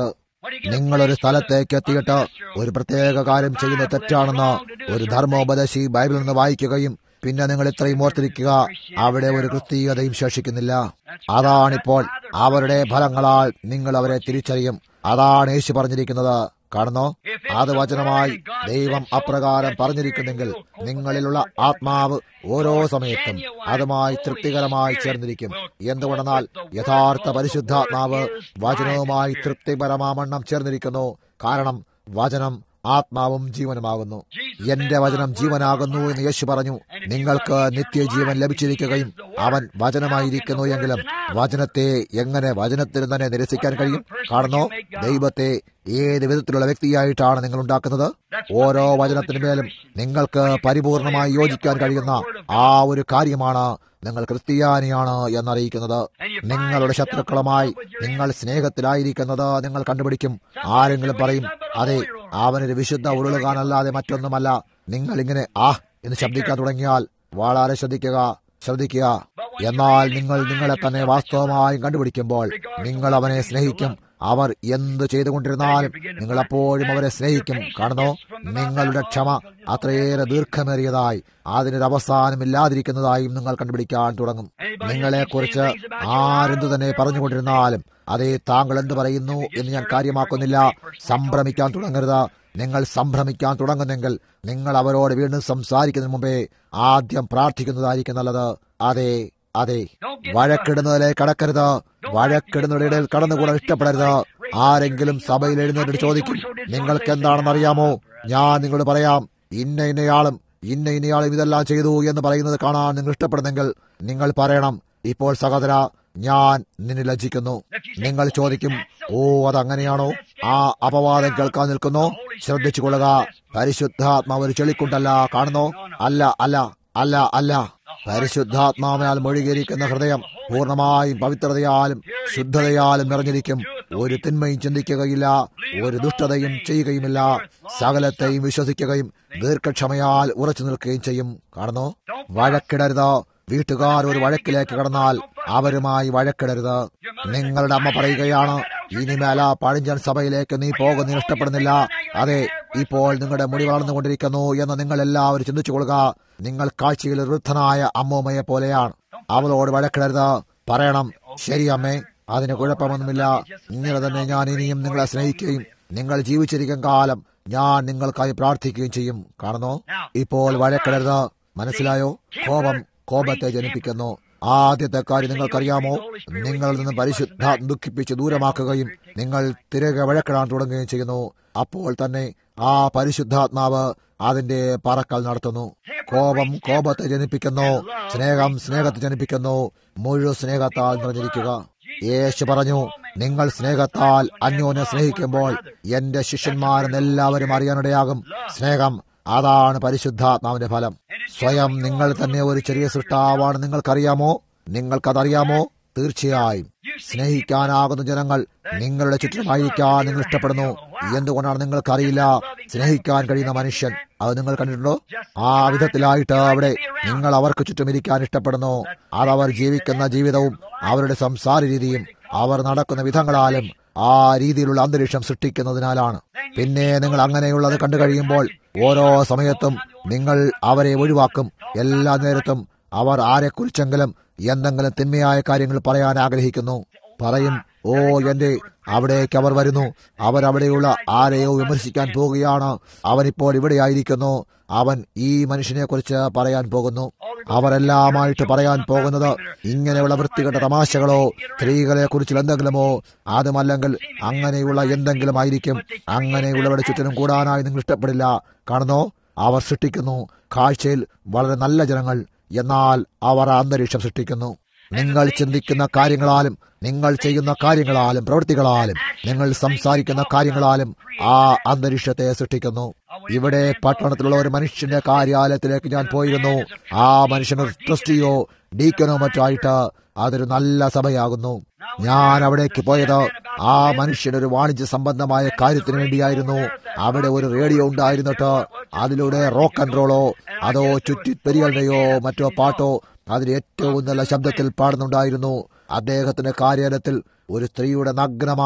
നിങ്ങളൊരു സ്ഥലത്തേക്ക് എത്തിയിട്ട് ഒരു പ്രത്യേക കാര്യം ചെയ്യുന്നത് തെറ്റാണെന്ന് ഒരു ധർമ്മോപദേശി ബൈബിളിൽ നിന്ന് വായിക്കുകയും പിന്നെ നിങ്ങൾ ഇത്രയും ഓർത്തിരിക്കുക അവിടെ ഒരു ക്രിസ്തീയതയും ശേഷിക്കുന്നില്ല അതാണിപ്പോൾ അവരുടെ ഫലങ്ങളാൽ നിങ്ങൾ അവരെ തിരിച്ചറിയും അതാണ് യേശു പറഞ്ഞിരിക്കുന്നത് കാണുന്നോ അത് വചനമായി ദൈവം അപ്രകാരം പറഞ്ഞിരിക്കുന്നെങ്കിൽ നിങ്ങളിലുള്ള ആത്മാവ് ഓരോ സമയത്തും അതുമായി തൃപ്തികരമായി ചേർന്നിരിക്കും എന്തുകൊണ്ടെന്നാൽ യഥാർത്ഥ പരിശുദ്ധാത്മാവ് വചനവുമായി തൃപ്തിപരമാവണ്ണം ചേർന്നിരിക്കുന്നു കാരണം വചനം ആത്മാവും ജീവനുമാകുന്നു എന്റെ വചനം ജീവനാകുന്നു എന്ന് യേശു പറഞ്ഞു നിങ്ങൾക്ക് നിത്യജീവൻ ലഭിച്ചിരിക്കുകയും അവൻ വചനമായിരിക്കുന്നു എങ്കിലും വചനത്തെ എങ്ങനെ വചനത്തിന് തന്നെ നിരസിക്കാൻ കഴിയും കാണുന്നോ ദൈവത്തെ ഏത് വിധത്തിലുള്ള വ്യക്തിയായിട്ടാണ് നിങ്ങൾ ഉണ്ടാക്കുന്നത് ഓരോ വചനത്തിനുമേലും നിങ്ങൾക്ക് പരിപൂർണമായി യോജിക്കാൻ കഴിയുന്ന ആ ഒരു കാര്യമാണ് നിങ്ങൾ ക്രിസ്ത്യാനിയാണ് എന്നറിയിക്കുന്നത് നിങ്ങളുടെ ശത്രുക്കളുമായി നിങ്ങൾ സ്നേഹത്തിലായിരിക്കുന്നത് നിങ്ങൾ കണ്ടുപിടിക്കും ആരെങ്കിലും പറയും അതെ അവനൊരു വിശുദ്ധ ഉരുളുകാനല്ലാതെ മറ്റൊന്നുമല്ല നിങ്ങൾ ഇങ്ങനെ ആ എന്ന് ശബ്ദിക്കാൻ തുടങ്ങിയാൽ വളരെ ശ്രദ്ധിക്കുക ശ്രദ്ധിക്കുക എന്നാൽ നിങ്ങൾ നിങ്ങളെ തന്നെ വാസ്തവമായും കണ്ടുപിടിക്കുമ്പോൾ നിങ്ങൾ അവനെ സ്നേഹിക്കും അവർ എന്ത് ചെയ്തുകൊണ്ടിരുന്നാലും നിങ്ങൾ അപ്പോഴും അവരെ സ്നേഹിക്കും കാണുന്നോ നിങ്ങളുടെ ക്ഷമ അത്രയേറെ ദീർഘമേറിയതായി അതിനൊരു അവസാനമില്ലാതിരിക്കുന്നതായും നിങ്ങൾ കണ്ടുപിടിക്കാൻ തുടങ്ങും നിങ്ങളെക്കുറിച്ച് ആരെന്തു തന്നെ പറഞ്ഞുകൊണ്ടിരുന്നാലും അതേ താങ്കൾ എന്ത് പറയുന്നു എന്ന് ഞാൻ കാര്യമാക്കുന്നില്ല സംഭ്രമിക്കാൻ തുടങ്ങരുത് നിങ്ങൾ സംഭ്രമിക്കാൻ തുടങ്ങുന്നെങ്കിൽ നിങ്ങൾ അവരോട് വീണ്ടും സംസാരിക്കുന്നതിന് മുമ്പേ ആദ്യം പ്രാർത്ഥിക്കുന്നതായിരിക്കും നല്ലത് അതെ അതെ വഴക്കിടുന്നതിലേക്ക് കടക്കരുത് വഴക്കിടുന്നതിന്റെ ഇടയിൽ കടന്നുകൂടാൻ ഇഷ്ടപ്പെടരുത് ആരെങ്കിലും സഭയിൽ എഴുന്നേറ്റ് ചോദിക്കും നിങ്ങൾക്ക് എന്താണെന്ന് അറിയാമോ ഞാൻ നിങ്ങളോട് പറയാം ഇന്ന ഇന്നയാളും ഇന്ന ഇന്നയാളും ഇതെല്ലാം ചെയ്തു എന്ന് പറയുന്നത് കാണാൻ നിങ്ങൾ ഇഷ്ടപ്പെടുന്നെങ്കിൽ നിങ്ങൾ പറയണം ഇപ്പോൾ സഹോദര ഞാൻ നിന്നെ ലജ്ജിക്കുന്നു നിങ്ങൾ ചോദിക്കും ഓ അതങ്ങനെയാണോ ആ അപവാദം കേൾക്കാൻ നിൽക്കുന്നു ശ്രദ്ധിച്ചു കൊള്ളുക പരിശുദ്ധാത്മാവ് ഒരു ചെളിക്കുണ്ടല്ല കാണുന്നോ അല്ല അല്ല അല്ല അല്ല പരിശുദ്ധാത്മാവിനാൽ മൊഴികിരിക്കുന്ന ഹൃദയം പൂർണ്ണമായും പവിത്രതയാലും ശുദ്ധതയാലും നിറഞ്ഞിരിക്കും ഒരു തിന്മയും ചിന്തിക്കുകയില്ല ഒരു ദുഷ്ടതയും ചെയ്യുകയുമില്ല സകലത്തെയും വിശ്വസിക്കുകയും ദീർഘക്ഷമയാൽ ഉറച്ചു നിൽക്കുകയും ചെയ്യും കാണുന്നു വഴക്കിടരുത് വീട്ടുകാർ ഒരു വഴക്കിലേക്ക് കടന്നാൽ അവരുമായി വഴക്കിടരുത് നിങ്ങളുടെ അമ്മ പറയുകയാണ് ഇനിമേല പഴഞ്ചൻ സഭയിലേക്ക് നീ പോകുന്നതിന് ഇഷ്ടപ്പെടുന്നില്ല അതെ ഇപ്പോൾ നിങ്ങളുടെ മുടി വളർന്നുകൊണ്ടിരിക്കുന്നു എന്ന് നിങ്ങൾ എല്ലാവരും ചിന്തിച്ചുകൊള്ളുക നിങ്ങൾ കാഴ്ചയിൽ വൃദ്ധനായ അമ്മൂമ്മയെ പോലെയാണ് അവളോട് വഴക്കിടരുത് പറയണം ശരി അമ്മേ അതിന് കുഴപ്പമൊന്നുമില്ല ഇങ്ങനെ തന്നെ ഞാൻ ഇനിയും നിങ്ങളെ സ്നേഹിക്കുകയും നിങ്ങൾ ജീവിച്ചിരിക്കും കാലം ഞാൻ നിങ്ങൾക്കായി പ്രാർത്ഥിക്കുകയും ചെയ്യും കാണുന്നു ഇപ്പോൾ വഴക്കിടരുത് മനസ്സിലായോ കോപം കോപത്തെ ജനിപ്പിക്കുന്നു ആദ്യത്തെ കാര്യം നിങ്ങൾക്കറിയാമോ നിങ്ങളിൽ നിന്ന് പരിശുദ്ധ ദുഃഖിപ്പിച്ച് ദൂരമാക്കുകയും നിങ്ങൾ തിരകെ വഴക്കിടാൻ തുടങ്ങുകയും ചെയ്യുന്നു അപ്പോൾ തന്നെ ആ പരിശുദ്ധാത്മാവ് അതിന്റെ പറക്കൽ നടത്തുന്നു കോപം കോപത്തെ ജനിപ്പിക്കുന്നു സ്നേഹം സ്നേഹത്തെ ജനിപ്പിക്കുന്നു മുഴുവൻ സ്നേഹത്താൽ നിറഞ്ഞിരിക്കുക യേശു പറഞ്ഞു നിങ്ങൾ സ്നേഹത്താൽ അന്യോന്യം സ്നേഹിക്കുമ്പോൾ എന്റെ ശിഷ്യന്മാരെന്ന് എല്ലാവരും അറിയാനിടയാകും സ്നേഹം അതാണ് പരിശുദ്ധാത്മാവിന്റെ ഫലം സ്വയം നിങ്ങൾ തന്നെ ഒരു ചെറിയ സൃഷ്ടാവാണ് നിങ്ങൾക്കറിയാമോ നിങ്ങൾക്കതറിയാമോ തീർച്ചയായും സ്നേഹിക്കാനാകുന്ന ജനങ്ങൾ നിങ്ങളുടെ ചുറ്റുമായിരിക്കാൻ നിങ്ങൾ ഇഷ്ടപ്പെടുന്നു എന്തുകൊണ്ടാണ് നിങ്ങൾക്കറിയില്ല സ്നേഹിക്കാൻ കഴിയുന്ന മനുഷ്യൻ അത് നിങ്ങൾ കണ്ടിട്ടുണ്ടോ ആ വിധത്തിലായിട്ട് അവിടെ നിങ്ങൾ അവർക്ക് ചുറ്റും ഇരിക്കാൻ ഇഷ്ടപ്പെടുന്നു അതവർ ജീവിക്കുന്ന ജീവിതവും അവരുടെ സംസാര രീതിയും അവർ നടക്കുന്ന വിധങ്ങളാലും ആ രീതിയിലുള്ള അന്തരീക്ഷം സൃഷ്ടിക്കുന്നതിനാലാണ് പിന്നെ നിങ്ങൾ അങ്ങനെയുള്ളത് കണ്ടു കഴിയുമ്പോൾ ഓരോ സമയത്തും നിങ്ങൾ അവരെ ഒഴിവാക്കും എല്ലാ നേരത്തും അവർ ആരെക്കുറിച്ചെങ്കിലും എന്തെങ്കിലും തിന്മയായ കാര്യങ്ങൾ പറയാൻ ആഗ്രഹിക്കുന്നു പറയും ഓ എന്റെ അവിടേക്ക് അവർ വരുന്നു അവരവിടെയുള്ള ആരെയോ വിമർശിക്കാൻ പോവുകയാണ് അവനിപ്പോൾ ഇവിടെയായിരിക്കുന്നു അവൻ ഈ മനുഷ്യനെ കുറിച്ച് പറയാൻ പോകുന്നു അവരെല്ലാമായിട്ട് പറയാൻ പോകുന്നത് ഇങ്ങനെയുള്ള വൃത്തികെട്ട തമാശകളോ സ്ത്രീകളെ കുറിച്ചുള്ള എന്തെങ്കിലുമോ അതുമല്ലെങ്കിൽ അങ്ങനെയുള്ള എന്തെങ്കിലും ആയിരിക്കും അങ്ങനെയുള്ളവരുടെ ചുറ്റിനും കൂടാനായി നിങ്ങൾ ഇഷ്ടപ്പെടില്ല കാണുന്നോ അവർ സൃഷ്ടിക്കുന്നു കാഴ്ചയിൽ വളരെ നല്ല ജനങ്ങൾ എന്നാൽ അവർ അന്തരീക്ഷം സൃഷ്ടിക്കുന്നു നിങ്ങൾ ചിന്തിക്കുന്ന കാര്യങ്ങളാലും നിങ്ങൾ ചെയ്യുന്ന കാര്യങ്ങളാലും പ്രവൃത്തികളാലും നിങ്ങൾ സംസാരിക്കുന്ന കാര്യങ്ങളാലും ആ അന്തരീക്ഷത്തെ സൃഷ്ടിക്കുന്നു ഇവിടെ പട്ടണത്തിലുള്ള ഒരു മനുഷ്യന്റെ കാര്യാലയത്തിലേക്ക് ഞാൻ പോയിരുന്നു ആ മനുഷ്യന് ട്രസ്റ്റിയോ ഡീക്കനോ മറ്റോ ആയിട്ട് അതൊരു നല്ല സഭയാകുന്നു ഞാൻ അവിടേക്ക് പോയത് ആ മനുഷ്യനൊരു വാണിജ്യ സംബന്ധമായ കാര്യത്തിന് വേണ്ടിയായിരുന്നു അവിടെ ഒരു റേഡിയോ ഉണ്ടായിരുന്നിട്ട് അതിലൂടെ റോക്ക് ആൻഡ് റോളോ അതോ ചുറ്റിപ്പെരികളുടെയോ മറ്റോ പാട്ടോ അതിൽ ഏറ്റവും നല്ല ശബ്ദത്തിൽ പാടുന്നുണ്ടായിരുന്നു അദ്ദേഹത്തിന്റെ കാര്യാലയത്തിൽ ഒരു സ്ത്രീയുടെ നഗ്നമായ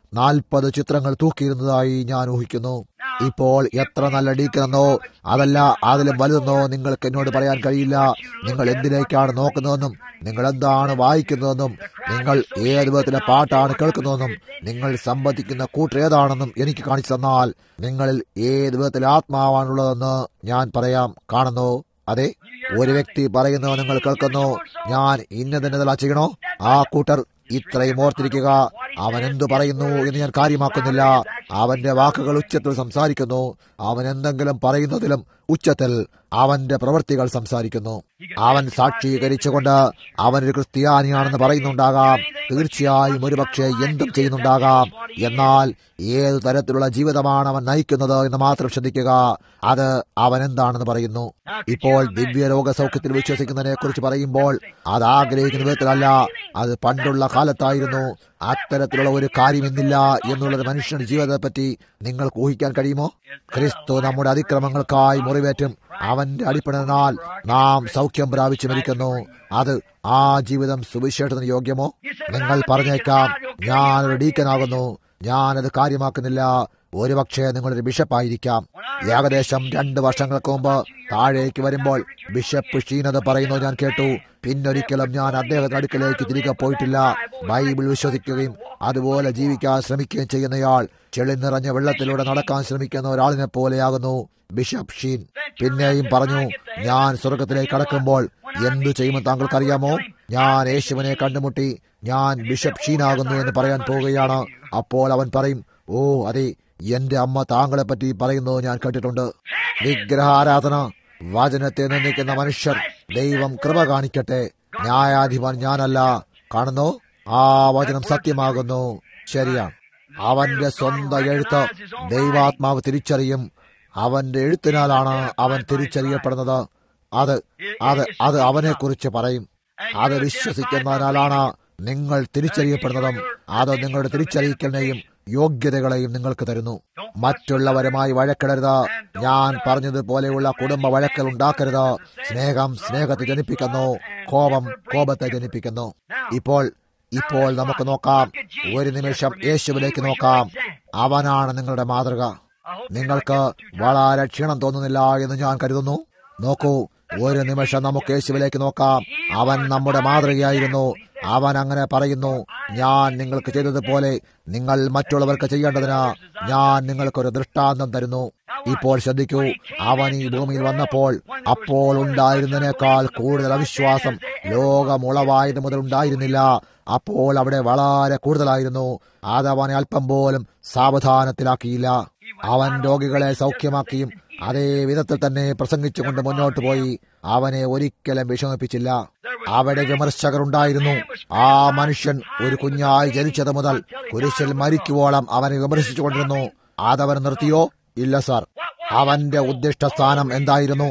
നാൽപ്പത് ചിത്രങ്ങൾ തൂക്കിയിരുന്നതായി ഞാൻ ഊഹിക്കുന്നു ഇപ്പോൾ എത്ര നല്ല ഡീക്കനെന്നോ അതല്ല അതിലും വലുതെന്നോ നിങ്ങൾക്ക് എന്നോട് പറയാൻ കഴിയില്ല നിങ്ങൾ എന്തിലേക്കാണ് നോക്കുന്നതെന്നും നിങ്ങൾ എന്താണ് വായിക്കുന്നതെന്നും നിങ്ങൾ ഏത് വിധത്തിലെ പാട്ടാണ് കേൾക്കുന്നതെന്നും നിങ്ങൾ സംബന്ധിക്കുന്ന കൂട്ടേതാണെന്നും എനിക്ക് കാണിച്ചു തന്നാൽ നിങ്ങളിൽ ഏത് വിധത്തിലെ ആത്മാവാണുള്ളതെന്ന് ഞാൻ പറയാം കാണുന്നു അതെ ഒരു വ്യക്തി പറയുന്നത് നിങ്ങൾ കേൾക്കുന്നു ഞാൻ ഇന്നതിനെല്ലാം ചെയ്യണോ ആ കൂട്ടർ ഇത്രയും ഓർത്തിരിക്കുക അവൻ എന്തു പറയുന്നു എന്ന് ഞാൻ കാര്യമാക്കുന്നില്ല അവന്റെ വാക്കുകൾ ഉച്ചത്തിൽ സംസാരിക്കുന്നു അവൻ എന്തെങ്കിലും പറയുന്നതിലും ഉച്ചത്തിൽ അവന്റെ പ്രവൃത്തികൾ സംസാരിക്കുന്നു അവൻ സാക്ഷീകരിച്ചുകൊണ്ട് അവനൊരു ക്രിസ്ത്യാനിയാണെന്ന് പറയുന്നുണ്ടാകാം തീർച്ചയായും ഒരുപക്ഷെ എന്തും ചെയ്യുന്നുണ്ടാകാം എന്നാൽ ഏതു തരത്തിലുള്ള ജീവിതമാണ് അവൻ നയിക്കുന്നത് എന്ന് മാത്രം ശ്രദ്ധിക്കുക അത് അവൻ എന്താണെന്ന് പറയുന്നു ഇപ്പോൾ ദിവ്യരോഗ സൗഖ്യത്തിൽ വിശ്വസിക്കുന്നതിനെ കുറിച്ച് പറയുമ്പോൾ അത് ആഗ്രഹിക്കുന്ന വിധത്തിലല്ല അത് പണ്ടുള്ള കാലത്തായിരുന്നു അത്തരത്തിലുള്ള ഒരു കാര്യം ഇന്നില്ല എന്നുള്ളത് മനുഷ്യന്റെ ജീവിതത്തെപ്പറ്റി നിങ്ങൾക്ക് ഊഹിക്കാൻ കഴിയുമോ ക്രിസ്തു നമ്മുടെ അതിക്രമങ്ങൾക്കായി മുറിവേറ്റും അവന്റെ അടിപ്പിണനാൽ നാം സൗഖ്യം പ്രാപിച്ചു മരിക്കുന്നു അത് ആ ജീവിതം സുവിശേഷത്തിന് യോഗ്യമോ നിങ്ങൾ പറഞ്ഞേക്കാം ഞാനൊരു ഡീക്കനാകുന്നു ഞാനത് കാര്യമാക്കുന്നില്ല ഒരുപക്ഷെ നിങ്ങളൊരു ബിഷപ്പായിരിക്കാം ഏകദേശം രണ്ട് വർഷങ്ങൾക്ക് മുമ്പ് താഴേക്ക് വരുമ്പോൾ ബിഷപ്പ് ഷീനത് പറയുന്നത് ഞാൻ കേട്ടു പിന്നൊരിക്കലും ഞാൻ അദ്ദേഹത്തിന്റെ അടുക്കലേക്ക് തിരികെ പോയിട്ടില്ല ബൈബിൾ വിശ്വസിക്കുകയും അതുപോലെ ജീവിക്കാൻ ശ്രമിക്കുകയും ചെയ്യുന്നയാൾ ചെളി നിറഞ്ഞ വെള്ളത്തിലൂടെ നടക്കാൻ ശ്രമിക്കുന്ന ഒരാളിനെ പോലെയാകുന്നു ബിഷപ്പ് ഷീൻ പിന്നെയും പറഞ്ഞു ഞാൻ സ്വർഗത്തിലേക്ക് കടക്കുമ്പോൾ എന്തു ചെയ്യുമെന്ന് താങ്കൾക്കറിയാമോ ഞാൻ യേശുവിനെ കണ്ടുമുട്ടി ഞാൻ ബിഷപ്പ് ഷീനാകുന്നു എന്ന് പറയാൻ പോവുകയാണ് അപ്പോൾ അവൻ പറയും ഓ അതെ എന്റെ അമ്മ താങ്കളെ പറ്റി പറയുന്നത് ഞാൻ കേട്ടിട്ടുണ്ട് വിഗ്രഹാരാധന വചനത്തെ നിന്ദിക്കുന്ന മനുഷ്യർ ദൈവം കൃപ കാണിക്കട്ടെ ന്യായാധിപൻ ഞാനല്ല കാണുന്നു ആ വചനം സത്യമാകുന്നു ശരിയാണ് അവന്റെ സ്വന്തം എഴുത്ത് ദൈവാത്മാവ് തിരിച്ചറിയും അവന്റെ എഴുത്തിനാലാണ് അവൻ തിരിച്ചറിയപ്പെടുന്നത് അത് അത് അത് അവനെ കുറിച്ച് പറയും അത് വിശ്വസിക്കുന്നതിനാലാണ് നിങ്ങൾ തിരിച്ചറിയപ്പെടുന്നതും അത് നിങ്ങളുടെ തിരിച്ചറിയിക്കലിനെയും യോഗ്യതകളെയും നിങ്ങൾക്ക് തരുന്നു മറ്റുള്ളവരുമായി വഴക്കിടരുത് ഞാൻ പറഞ്ഞതുപോലെയുള്ള കുടുംബ വഴക്കൽ ഉണ്ടാക്കരുത് സ്നേഹം സ്നേഹത്തെ ജനിപ്പിക്കുന്നു കോപം കോപത്തെ ജനിപ്പിക്കുന്നു ഇപ്പോൾ ഇപ്പോൾ നമുക്ക് നോക്കാം ഒരു നിമിഷം യേശുവിലേക്ക് നോക്കാം അവനാണ് നിങ്ങളുടെ മാതൃക നിങ്ങൾക്ക് വളരെ ക്ഷീണം തോന്നുന്നില്ല എന്ന് ഞാൻ കരുതുന്നു നോക്കൂ ഒരു നിമിഷം നമുക്ക് യേശുവിലേക്ക് നോക്കാം അവൻ നമ്മുടെ മാതൃകയായിരുന്നു അവൻ അങ്ങനെ പറയുന്നു ഞാൻ നിങ്ങൾക്ക് ചെയ്തതുപോലെ നിങ്ങൾ മറ്റുള്ളവർക്ക് ചെയ്യേണ്ടതിന് ഞാൻ നിങ്ങൾക്കൊരു ദൃഷ്ടാന്തം തരുന്നു ഇപ്പോൾ ശ്രദ്ധിക്കൂ അവൻ ഈ ഭൂമിയിൽ വന്നപ്പോൾ അപ്പോൾ ഉണ്ടായിരുന്നതിനേക്കാൾ കൂടുതൽ അവിശ്വാസം ലോകമുളവായത് മുതൽ ഉണ്ടായിരുന്നില്ല അപ്പോൾ അവിടെ വളരെ കൂടുതലായിരുന്നു അതവനെ അല്പം പോലും സാവധാനത്തിലാക്കിയില്ല അവൻ രോഗികളെ സൗഖ്യമാക്കിയും അതേ വിധത്തിൽ തന്നെ പ്രസംഗിച്ചുകൊണ്ട് മുന്നോട്ട് പോയി അവനെ ഒരിക്കലും വിഷമിപ്പിച്ചില്ല അവിടെ വിമർശകർ ഉണ്ടായിരുന്നു ആ മനുഷ്യൻ ഒരു കുഞ്ഞായി ജനിച്ചത് മുതൽ കുരിശിൽ മരിക്കുവോളം അവനെ വിമർശിച്ചുകൊണ്ടിരുന്നു അതവൻ നിർത്തിയോ ഇല്ല സാർ അവന്റെ ഉദ്ദിഷ്ട സ്ഥാനം എന്തായിരുന്നു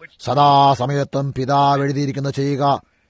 സദാസമയത്തും പിതാവ് എഴുതിയിരിക്കുന്നു ചെയ്യുക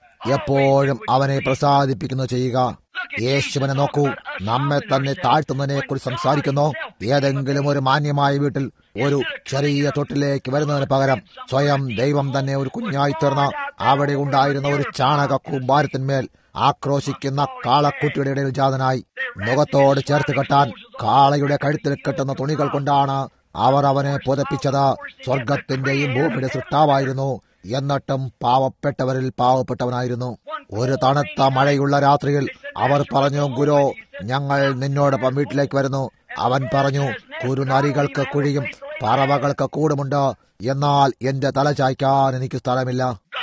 എപ്പോഴും അവനെ പ്രസാദിപ്പിക്കുന്നു ചെയ്യുക യേശുവിനെ നോക്കൂ നമ്മെ തന്നെ താഴ്ത്തുന്നതിനെ കുറിച്ച് സംസാരിക്കുന്നു ഏതെങ്കിലും ഒരു മാന്യമായ വീട്ടിൽ ഒരു ചെറിയ തൊട്ടിലേക്ക് വരുന്നതിന് പകരം സ്വയം ദൈവം തന്നെ ഒരു കുഞ്ഞായി തീർന്ന് അവിടെ ഉണ്ടായിരുന്ന ഒരു ചാണക കൂമ്പാരത്തിന്മേൽ ആക്രോശിക്കുന്ന കാളക്കുട്ടിയുടെ ഇടയിൽ ജാതനായി മുഖത്തോട് ചേർത്ത് കെട്ടാൻ കാളയുടെ കഴുത്തിൽ കെട്ടുന്ന തുണികൾ കൊണ്ടാണ് അവർ അവനെ പുതപ്പിച്ചത് സ്വർഗത്തിന്റെയും ഭൂമിയുടെ സൃഷ്ടാവായിരുന്നു എന്നിട്ടും പാവപ്പെട്ടവരിൽ പാവപ്പെട്ടവനായിരുന്നു ഒരു തണുത്ത മഴയുള്ള രാത്രിയിൽ അവർ പറഞ്ഞു ഗുരു ഞങ്ങൾ നിന്നോടൊപ്പം വീട്ടിലേക്ക് വരുന്നു അവൻ പറഞ്ഞു കുരുനരികൾക്ക് കുഴിയും പറവകൾക്ക് കൂടുമുണ്ട് എന്നാൽ എന്റെ തല ചായ്ക്കാൻ എനിക്ക് സ്ഥലമില്ല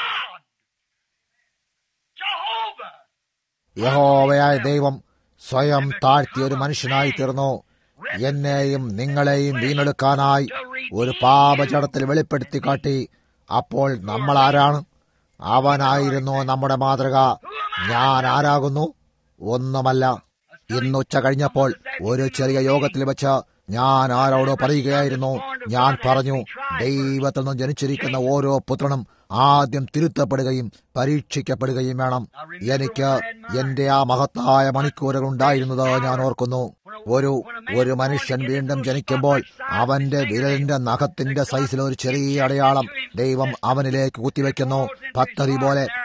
യഹോവയായ ദൈവം സ്വയം താഴ്ത്തിയ ഒരു മനുഷ്യനായി തീർന്നു എന്നെയും നിങ്ങളെയും വീണ്ടെടുക്കാനായി ഒരു പാപചടത്തിൽ വെളിപ്പെടുത്തി കാട്ടി അപ്പോൾ നമ്മൾ ആരാണ് അവനായിരുന്നു നമ്മുടെ മാതൃക ഞാൻ ആരാകുന്നു ഒന്നുമല്ല ഇന്ന് ഉച്ച കഴിഞ്ഞപ്പോൾ ഒരു ചെറിയ യോഗത്തിൽ വെച്ച് ഞാൻ ആരോടോ പറയുകയായിരുന്നു ഞാൻ പറഞ്ഞു ദൈവത്തിൽ നിന്ന് ജനിച്ചിരിക്കുന്ന ഓരോ പുത്രനും ആദ്യം തിരുത്തപ്പെടുകയും പരീക്ഷിക്കപ്പെടുകയും വേണം എനിക്ക് എന്റെ ആ മഹത്തായ മണിക്കൂറുകൾ ഉണ്ടായിരുന്നത് ഞാൻ ഓർക്കുന്നു ഒരു ഒരു മനുഷ്യൻ വീണ്ടും ജനിക്കുമ്പോൾ അവന്റെ വിരലിന്റെ നഖത്തിന്റെ സൈസിൽ ഒരു ചെറിയ അടയാളം ദൈവം അവനിലേക്ക് കുത്തിവെക്കുന്നു പദ്ധതി പോലെ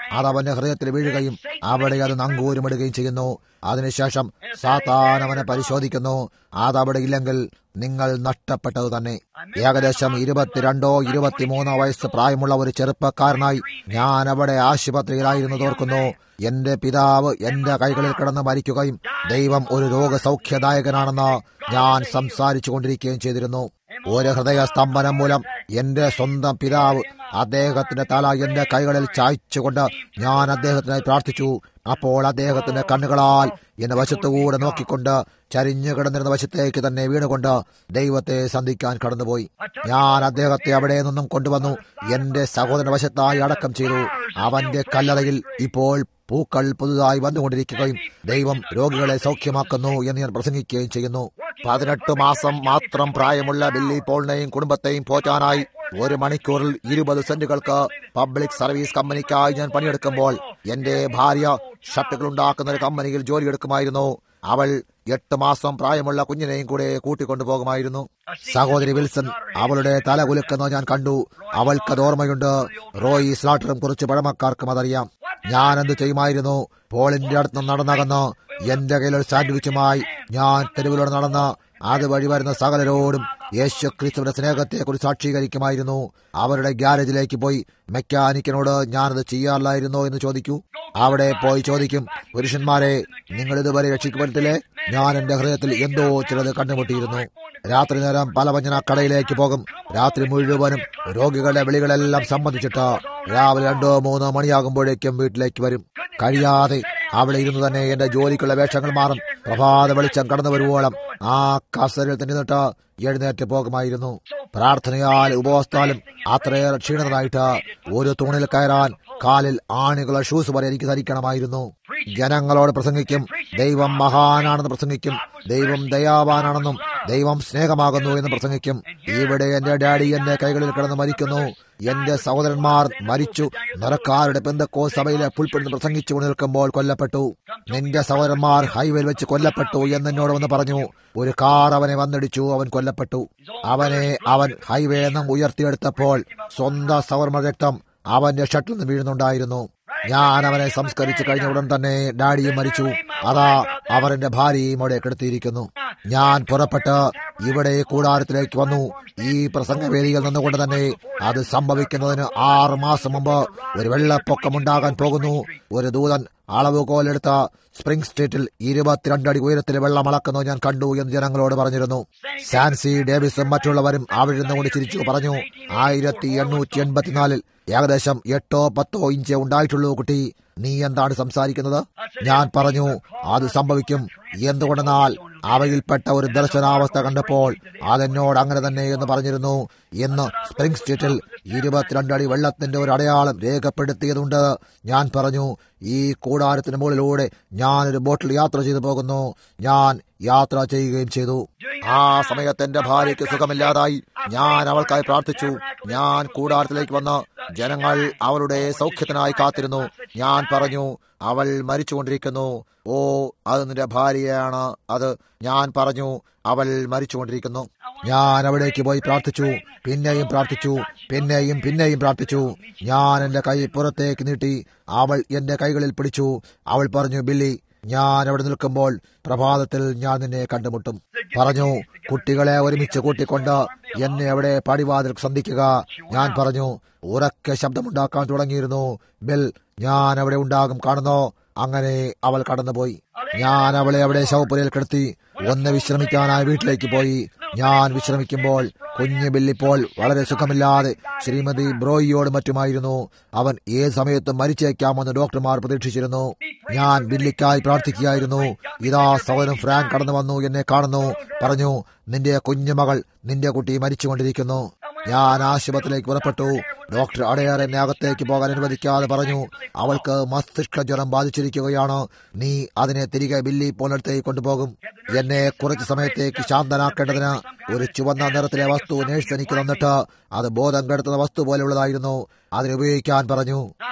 അത് അവന്റെ ഹൃദയത്തിൽ വീഴുകയും അവിടെ അത് നങ്കൂരമിടുകയും ചെയ്യുന്നു അതിനുശേഷം സാത്താൻ അവനെ പരിശോധിക്കുന്നു അതവിടെ ഇല്ലെങ്കിൽ നിങ്ങൾ നഷ്ടപ്പെട്ടത് തന്നെ ഏകദേശം ഇരുപത്തിരണ്ടോ ഇരുപത്തിമൂന്നോ വയസ്സ് പ്രായമുള്ള ഒരു ചെറുപ്പക്കാരനായി ഞാൻ അവിടെ ആശുപത്രിയിലായിരുന്നു തോർക്കുന്നു എന്റെ പിതാവ് എന്റെ കൈകളിൽ കിടന്ന് മരിക്കുകയും ദൈവം ഒരു രോഗസൗഖ്യദായകനാണെന്ന് ഞാൻ സംസാരിച്ചു കൊണ്ടിരിക്കുകയും ചെയ്തിരുന്നു ഒരു ഹൃദയ സ്തംഭനം മൂലം എന്റെ സ്വന്തം പിതാവ് അദ്ദേഹത്തിന്റെ തല എന്റെ കൈകളിൽ ചായച്ചുകൊണ്ട് ഞാൻ അദ്ദേഹത്തിനായി പ്രാർത്ഥിച്ചു അപ്പോൾ അദ്ദേഹത്തിന്റെ കണ്ണുകളാൽ എന്റെ വശത്തുകൂടെ നോക്കിക്കൊണ്ട് ചരിഞ്ഞു കിടന്നിരുന്ന വശത്തേക്ക് തന്നെ വീണുകൊണ്ട് ദൈവത്തെ സന്ധിക്കാൻ കടന്നുപോയി ഞാൻ അദ്ദേഹത്തെ അവിടെ നിന്നും കൊണ്ടുവന്നു എന്റെ സഹോദരന്റെ വശത്തായി അടക്കം ചെയ്തു അവന്റെ കല്ലറയിൽ ഇപ്പോൾ പൂക്കൾ പുതുതായി വന്നുകൊണ്ടിരിക്കുകയും ദൈവം രോഗികളെ സൗഖ്യമാക്കുന്നു എന്ന് ഞാൻ പ്രസംഗിക്കുകയും ചെയ്യുന്നു പതിനെട്ട് മാസം മാത്രം പ്രായമുള്ള ബില്ലി പോളിനെയും കുടുംബത്തെയും പോറ്റാനായി ഒരു മണിക്കൂറിൽ ഇരുപത് സെന്റുകൾക്ക് പബ്ലിക് സർവീസ് കമ്പനിക്കായി ഞാൻ പണിയെടുക്കുമ്പോൾ എന്റെ ഭാര്യ ഷർട്ടുകൾ ഉണ്ടാക്കുന്ന ഒരു കമ്പനിയിൽ ജോലിയെടുക്കുമായിരുന്നു അവൾ എട്ട് മാസം പ്രായമുള്ള കുഞ്ഞിനെയും കൂടെ കൂട്ടിക്കൊണ്ടുപോകുമായിരുന്നു സഹോദരി വിൽസൺ അവളുടെ തല കുലുക്കുന്നത് ഞാൻ കണ്ടു അവൾക്കത് ഓർമ്മയുണ്ട് റോയി സ്ലാട്ടറും കുറച്ച് പഴമക്കാർക്കും അതറിയാം ഞാൻ എന്ത് ചെയ്യുമായിരുന്നു പോളിന്റെ അടുത്ത് നടന്നകന്ന് എന്റെ കയ്യിൽ ഒരു സാൻഡ്വിച്ചുമായി ഞാൻ തെരുവിലൂടെ നടന്ന് അത് വഴി വരുന്ന സകലരോടും യേശു ക്രിസ്തുവിന്റെ സ്നേഹത്തെക്കുറിച്ച് സാക്ഷീകരിക്കുമായിരുന്നു അവരുടെ ഗ്യാരേജിലേക്ക് പോയി മെക്കാനിക്കിനോട് ഞാനത് ചെയ്യാറില്ലായിരുന്നോ എന്ന് ചോദിക്കൂ അവിടെ പോയി ചോദിക്കും പുരുഷന്മാരെ നിങ്ങൾ ഇതുവരെ രക്ഷിക്കപ്പെട്ടില്ലേ ഞാൻ എന്റെ ഹൃദയത്തിൽ എന്തോ ചിലത് കണ്ടുമുട്ടിയിരുന്നു രാത്രി നേരം പലവഞ്ചന കടയിലേക്ക് പോകും രാത്രി മുഴുവനും രോഗികളുടെ വിളികളെല്ലാം സംബന്ധിച്ചിട്ട് രാവിലെ രണ്ടോ മൂന്നോ മണിയാകുമ്പോഴേക്കും വീട്ടിലേക്ക് വരും കഴിയാതെ അവിടെ ഇരുന്ന് തന്നെ എന്റെ ജോലിക്കുള്ള വേഷങ്ങൾ മാറും പ്രഭാത വെളിച്ചം കടന്നു വരുവോളം ആ കസരിൽ തന്നെ നിന്നിട്ട് എഴുന്നേറ്റ് പോകുമായിരുന്നു പ്രാർത്ഥനയാൽ ഉപവസ്ഥാലും അത്രയേറെ ക്ഷീണിതനായിട്ട് ഒരു തൂണിൽ കയറാൻ കാലിൽ ആണികളുടെ ഷൂസ് വരെ എനിക്ക് ധരിക്കണമായിരുന്നു ജനങ്ങളോട് പ്രസംഗിക്കും ദൈവം മഹാനാണെന്ന് പ്രസംഗിക്കും ദൈവം ദയാവാനാണെന്നും ദൈവം സ്നേഹമാകുന്നു എന്ന് പ്രസംഗിക്കും ഇവിടെ എന്റെ ഡാഡി എന്റെ കൈകളിൽ കിടന്ന് മരിക്കുന്നു എന്റെ സഹോദരന്മാർ മരിച്ചു നിറക്കാരുടെ പെന്തക്കോ സഭയിലെ പുൽപ്പെടുന്ന് പ്രസംഗിച്ചു നിൽക്കുമ്പോൾ കൊല്ലപ്പെട്ടു നിന്റെ സഹോദരന്മാർ ഹൈവേയിൽ വെച്ച് കൊല്ലപ്പെട്ടു എന്നോട് വന്ന് പറഞ്ഞു ഒരു കാർ അവനെ വന്നിടിച്ചു അവൻ കൊല്ലപ്പെട്ടു അവനെ അവൻ ഹൈവേ നിന്നും ഉയർത്തിയെടുത്തപ്പോൾ സ്വന്തം സഹോദരന്മാർ രക്തം അവന്റെ ഷട്ടിൽ നിന്ന് വീഴുന്നുണ്ടായിരുന്നു ഞാൻ അവനെ സംസ്കരിച്ചു കഴിഞ്ഞ ഉടൻ തന്നെ ഡാഡിയും മരിച്ചു അതാ അവർ എന്റെ ഭാര്യയും അവിടെ കിടത്തിയിരിക്കുന്നു ഞാൻ പുറപ്പെട്ട് ഇവിടെ കൂടാരത്തിലേക്ക് വന്നു ഈ പ്രസംഗവേദിയിൽ നിന്നുകൊണ്ട് തന്നെ അത് സംഭവിക്കുന്നതിന് ആറ് മാസം മുമ്പ് ഒരു വെള്ളപ്പൊക്കമുണ്ടാകാൻ പോകുന്നു ഒരു ദൂതൻ അളവുകോലെടുത്ത സ്പ്രിംഗ് സ്ട്രീറ്റിൽ ഇരുപത്തിരണ്ട് അടി ഉയരത്തിൽ വെള്ളം അളക്കുന്നത് ഞാൻ കണ്ടു എന്ന് ജനങ്ങളോട് പറഞ്ഞിരുന്നു സാൻസി ഡേവിസും മറ്റുള്ളവരും അവിടെ നിന്നുകൊണ്ട് ചിരിച്ചു പറഞ്ഞു ആയിരത്തി എണ്ണൂറ്റി എൺപത്തിനാലിൽ ഏകദേശം എട്ടോ പത്തോ ഇഞ്ചേ ഉണ്ടായിട്ടുള്ളൂ കുട്ടി നീ എന്താണ് സംസാരിക്കുന്നത് ഞാൻ പറഞ്ഞു അത് സംഭവിക്കും എന്തുകൊണ്ടെന്നാൽ അവയിൽപ്പെട്ട ഒരു ദർശനാവസ്ഥ കണ്ടപ്പോൾ അതെന്നോട് അങ്ങനെ തന്നെ എന്ന് പറഞ്ഞിരുന്നു ഇന്ന് സ്പ്രിംഗ് സ്ട്രീറ്റിൽ ഇരുപത്തിരണ്ട് അടി വെള്ളത്തിന്റെ ഒരു അടയാളം രേഖപ്പെടുത്തിയതുണ്ട് ഞാൻ പറഞ്ഞു ഈ കൂടാരത്തിന് മുകളിലൂടെ ഞാൻ ഒരു ബോട്ടിൽ യാത്ര ചെയ്തു പോകുന്നു ഞാൻ യാത്ര ചെയ്യുകയും ചെയ്തു ആ സമയത്ത് എന്റെ ഭാര്യയ്ക്ക് സുഖമില്ലാതായി ഞാൻ അവൾക്കായി പ്രാർത്ഥിച്ചു ഞാൻ കൂടാരത്തിലേക്ക് വന്ന് ജനങ്ങൾ അവളുടെ സൗഖ്യത്തിനായി കാത്തിരുന്നു ഞാൻ പറഞ്ഞു അവൾ മരിച്ചുകൊണ്ടിരിക്കുന്നു ഓ അത് നിന്റെ ഭാര്യയാണ് അത് ഞാൻ പറഞ്ഞു അവൾ മരിച്ചുകൊണ്ടിരിക്കുന്നു ഞാൻ അവിടേക്ക് പോയി പ്രാർത്ഥിച്ചു പിന്നെയും പ്രാർത്ഥിച്ചു പിന്നെയും പിന്നെയും പ്രാർത്ഥിച്ചു ഞാൻ എന്റെ കൈ പുറത്തേക്ക് നീട്ടി അവൾ എന്റെ കൈകളിൽ പിടിച്ചു അവൾ പറഞ്ഞു ബില്ലി ഞാൻ അവിടെ നിൽക്കുമ്പോൾ പ്രഭാതത്തിൽ ഞാൻ നിന്നെ കണ്ടുമുട്ടും പറഞ്ഞു കുട്ടികളെ ഒരുമിച്ച് കൂട്ടിക്കൊണ്ട് എന്നെ അവിടെ പടിവാതിൽ സന്ധിക്കുക ഞാൻ പറഞ്ഞു ഉറക്കെ ശബ്ദമുണ്ടാക്കാൻ തുടങ്ങിയിരുന്നു ബിൽ ഞാൻ അവിടെ ഉണ്ടാകും കാണുന്നോ അങ്ങനെ അവൾ കടന്നുപോയി ഞാൻ അവളെ അവിടെ ശവപ്പുരയിൽ കിടത്തി ഒന്ന് വിശ്രമിക്കാനായി വീട്ടിലേക്ക് പോയി ഞാൻ വിശ്രമിക്കുമ്പോൾ കുഞ്ഞു ബില്ലിപ്പോൾ വളരെ സുഖമില്ലാതെ ശ്രീമതി ബ്രോയിയോട് മറ്റുമായിരുന്നു അവൻ ഏത് സമയത്തും മരിച്ചേക്കാമെന്ന് ഡോക്ടർമാർ പ്രതീക്ഷിച്ചിരുന്നു ഞാൻ ബില്ലിക്കായി പ്രാർത്ഥിക്കുകയായിരുന്നു ഇതാ സഹോദരൻ ഫ്രാങ്ക് കടന്നു വന്നു എന്നെ കാണുന്നു പറഞ്ഞു നിന്റെ കുഞ്ഞുമകൾ നിന്റെ കുട്ടി മരിച്ചുകൊണ്ടിരിക്കുന്നു ഞാൻ ആശുപത്രിയിലേക്ക് പുറപ്പെട്ടു ഡോക്ടർ അടയാർ എന്നെ അകത്തേക്ക് പോകാൻ അനുവദിക്കാതെ പറഞ്ഞു അവൾക്ക് മസ്തിഷ്ക ജ്വരം ബാധിച്ചിരിക്കുകയാണ് നീ അതിനെ തിരികെ ബില്ലി പോലടുത്തേക്ക് കൊണ്ടുപോകും എന്നെ കുറച്ചു സമയത്തേക്ക് ശാന്തനാക്കേണ്ടതിന് ഒരു ചുവന്ന നിറത്തിലെ വസ്തു നേഴ്സ് എനിക്ക് തന്നിട്ട് അത് ബോധം കെടുത്തുന്ന വസ്തു പോലെയുള്ളതായിരുന്നു അതിനുപയോഗിക്കാൻ പറഞ്ഞു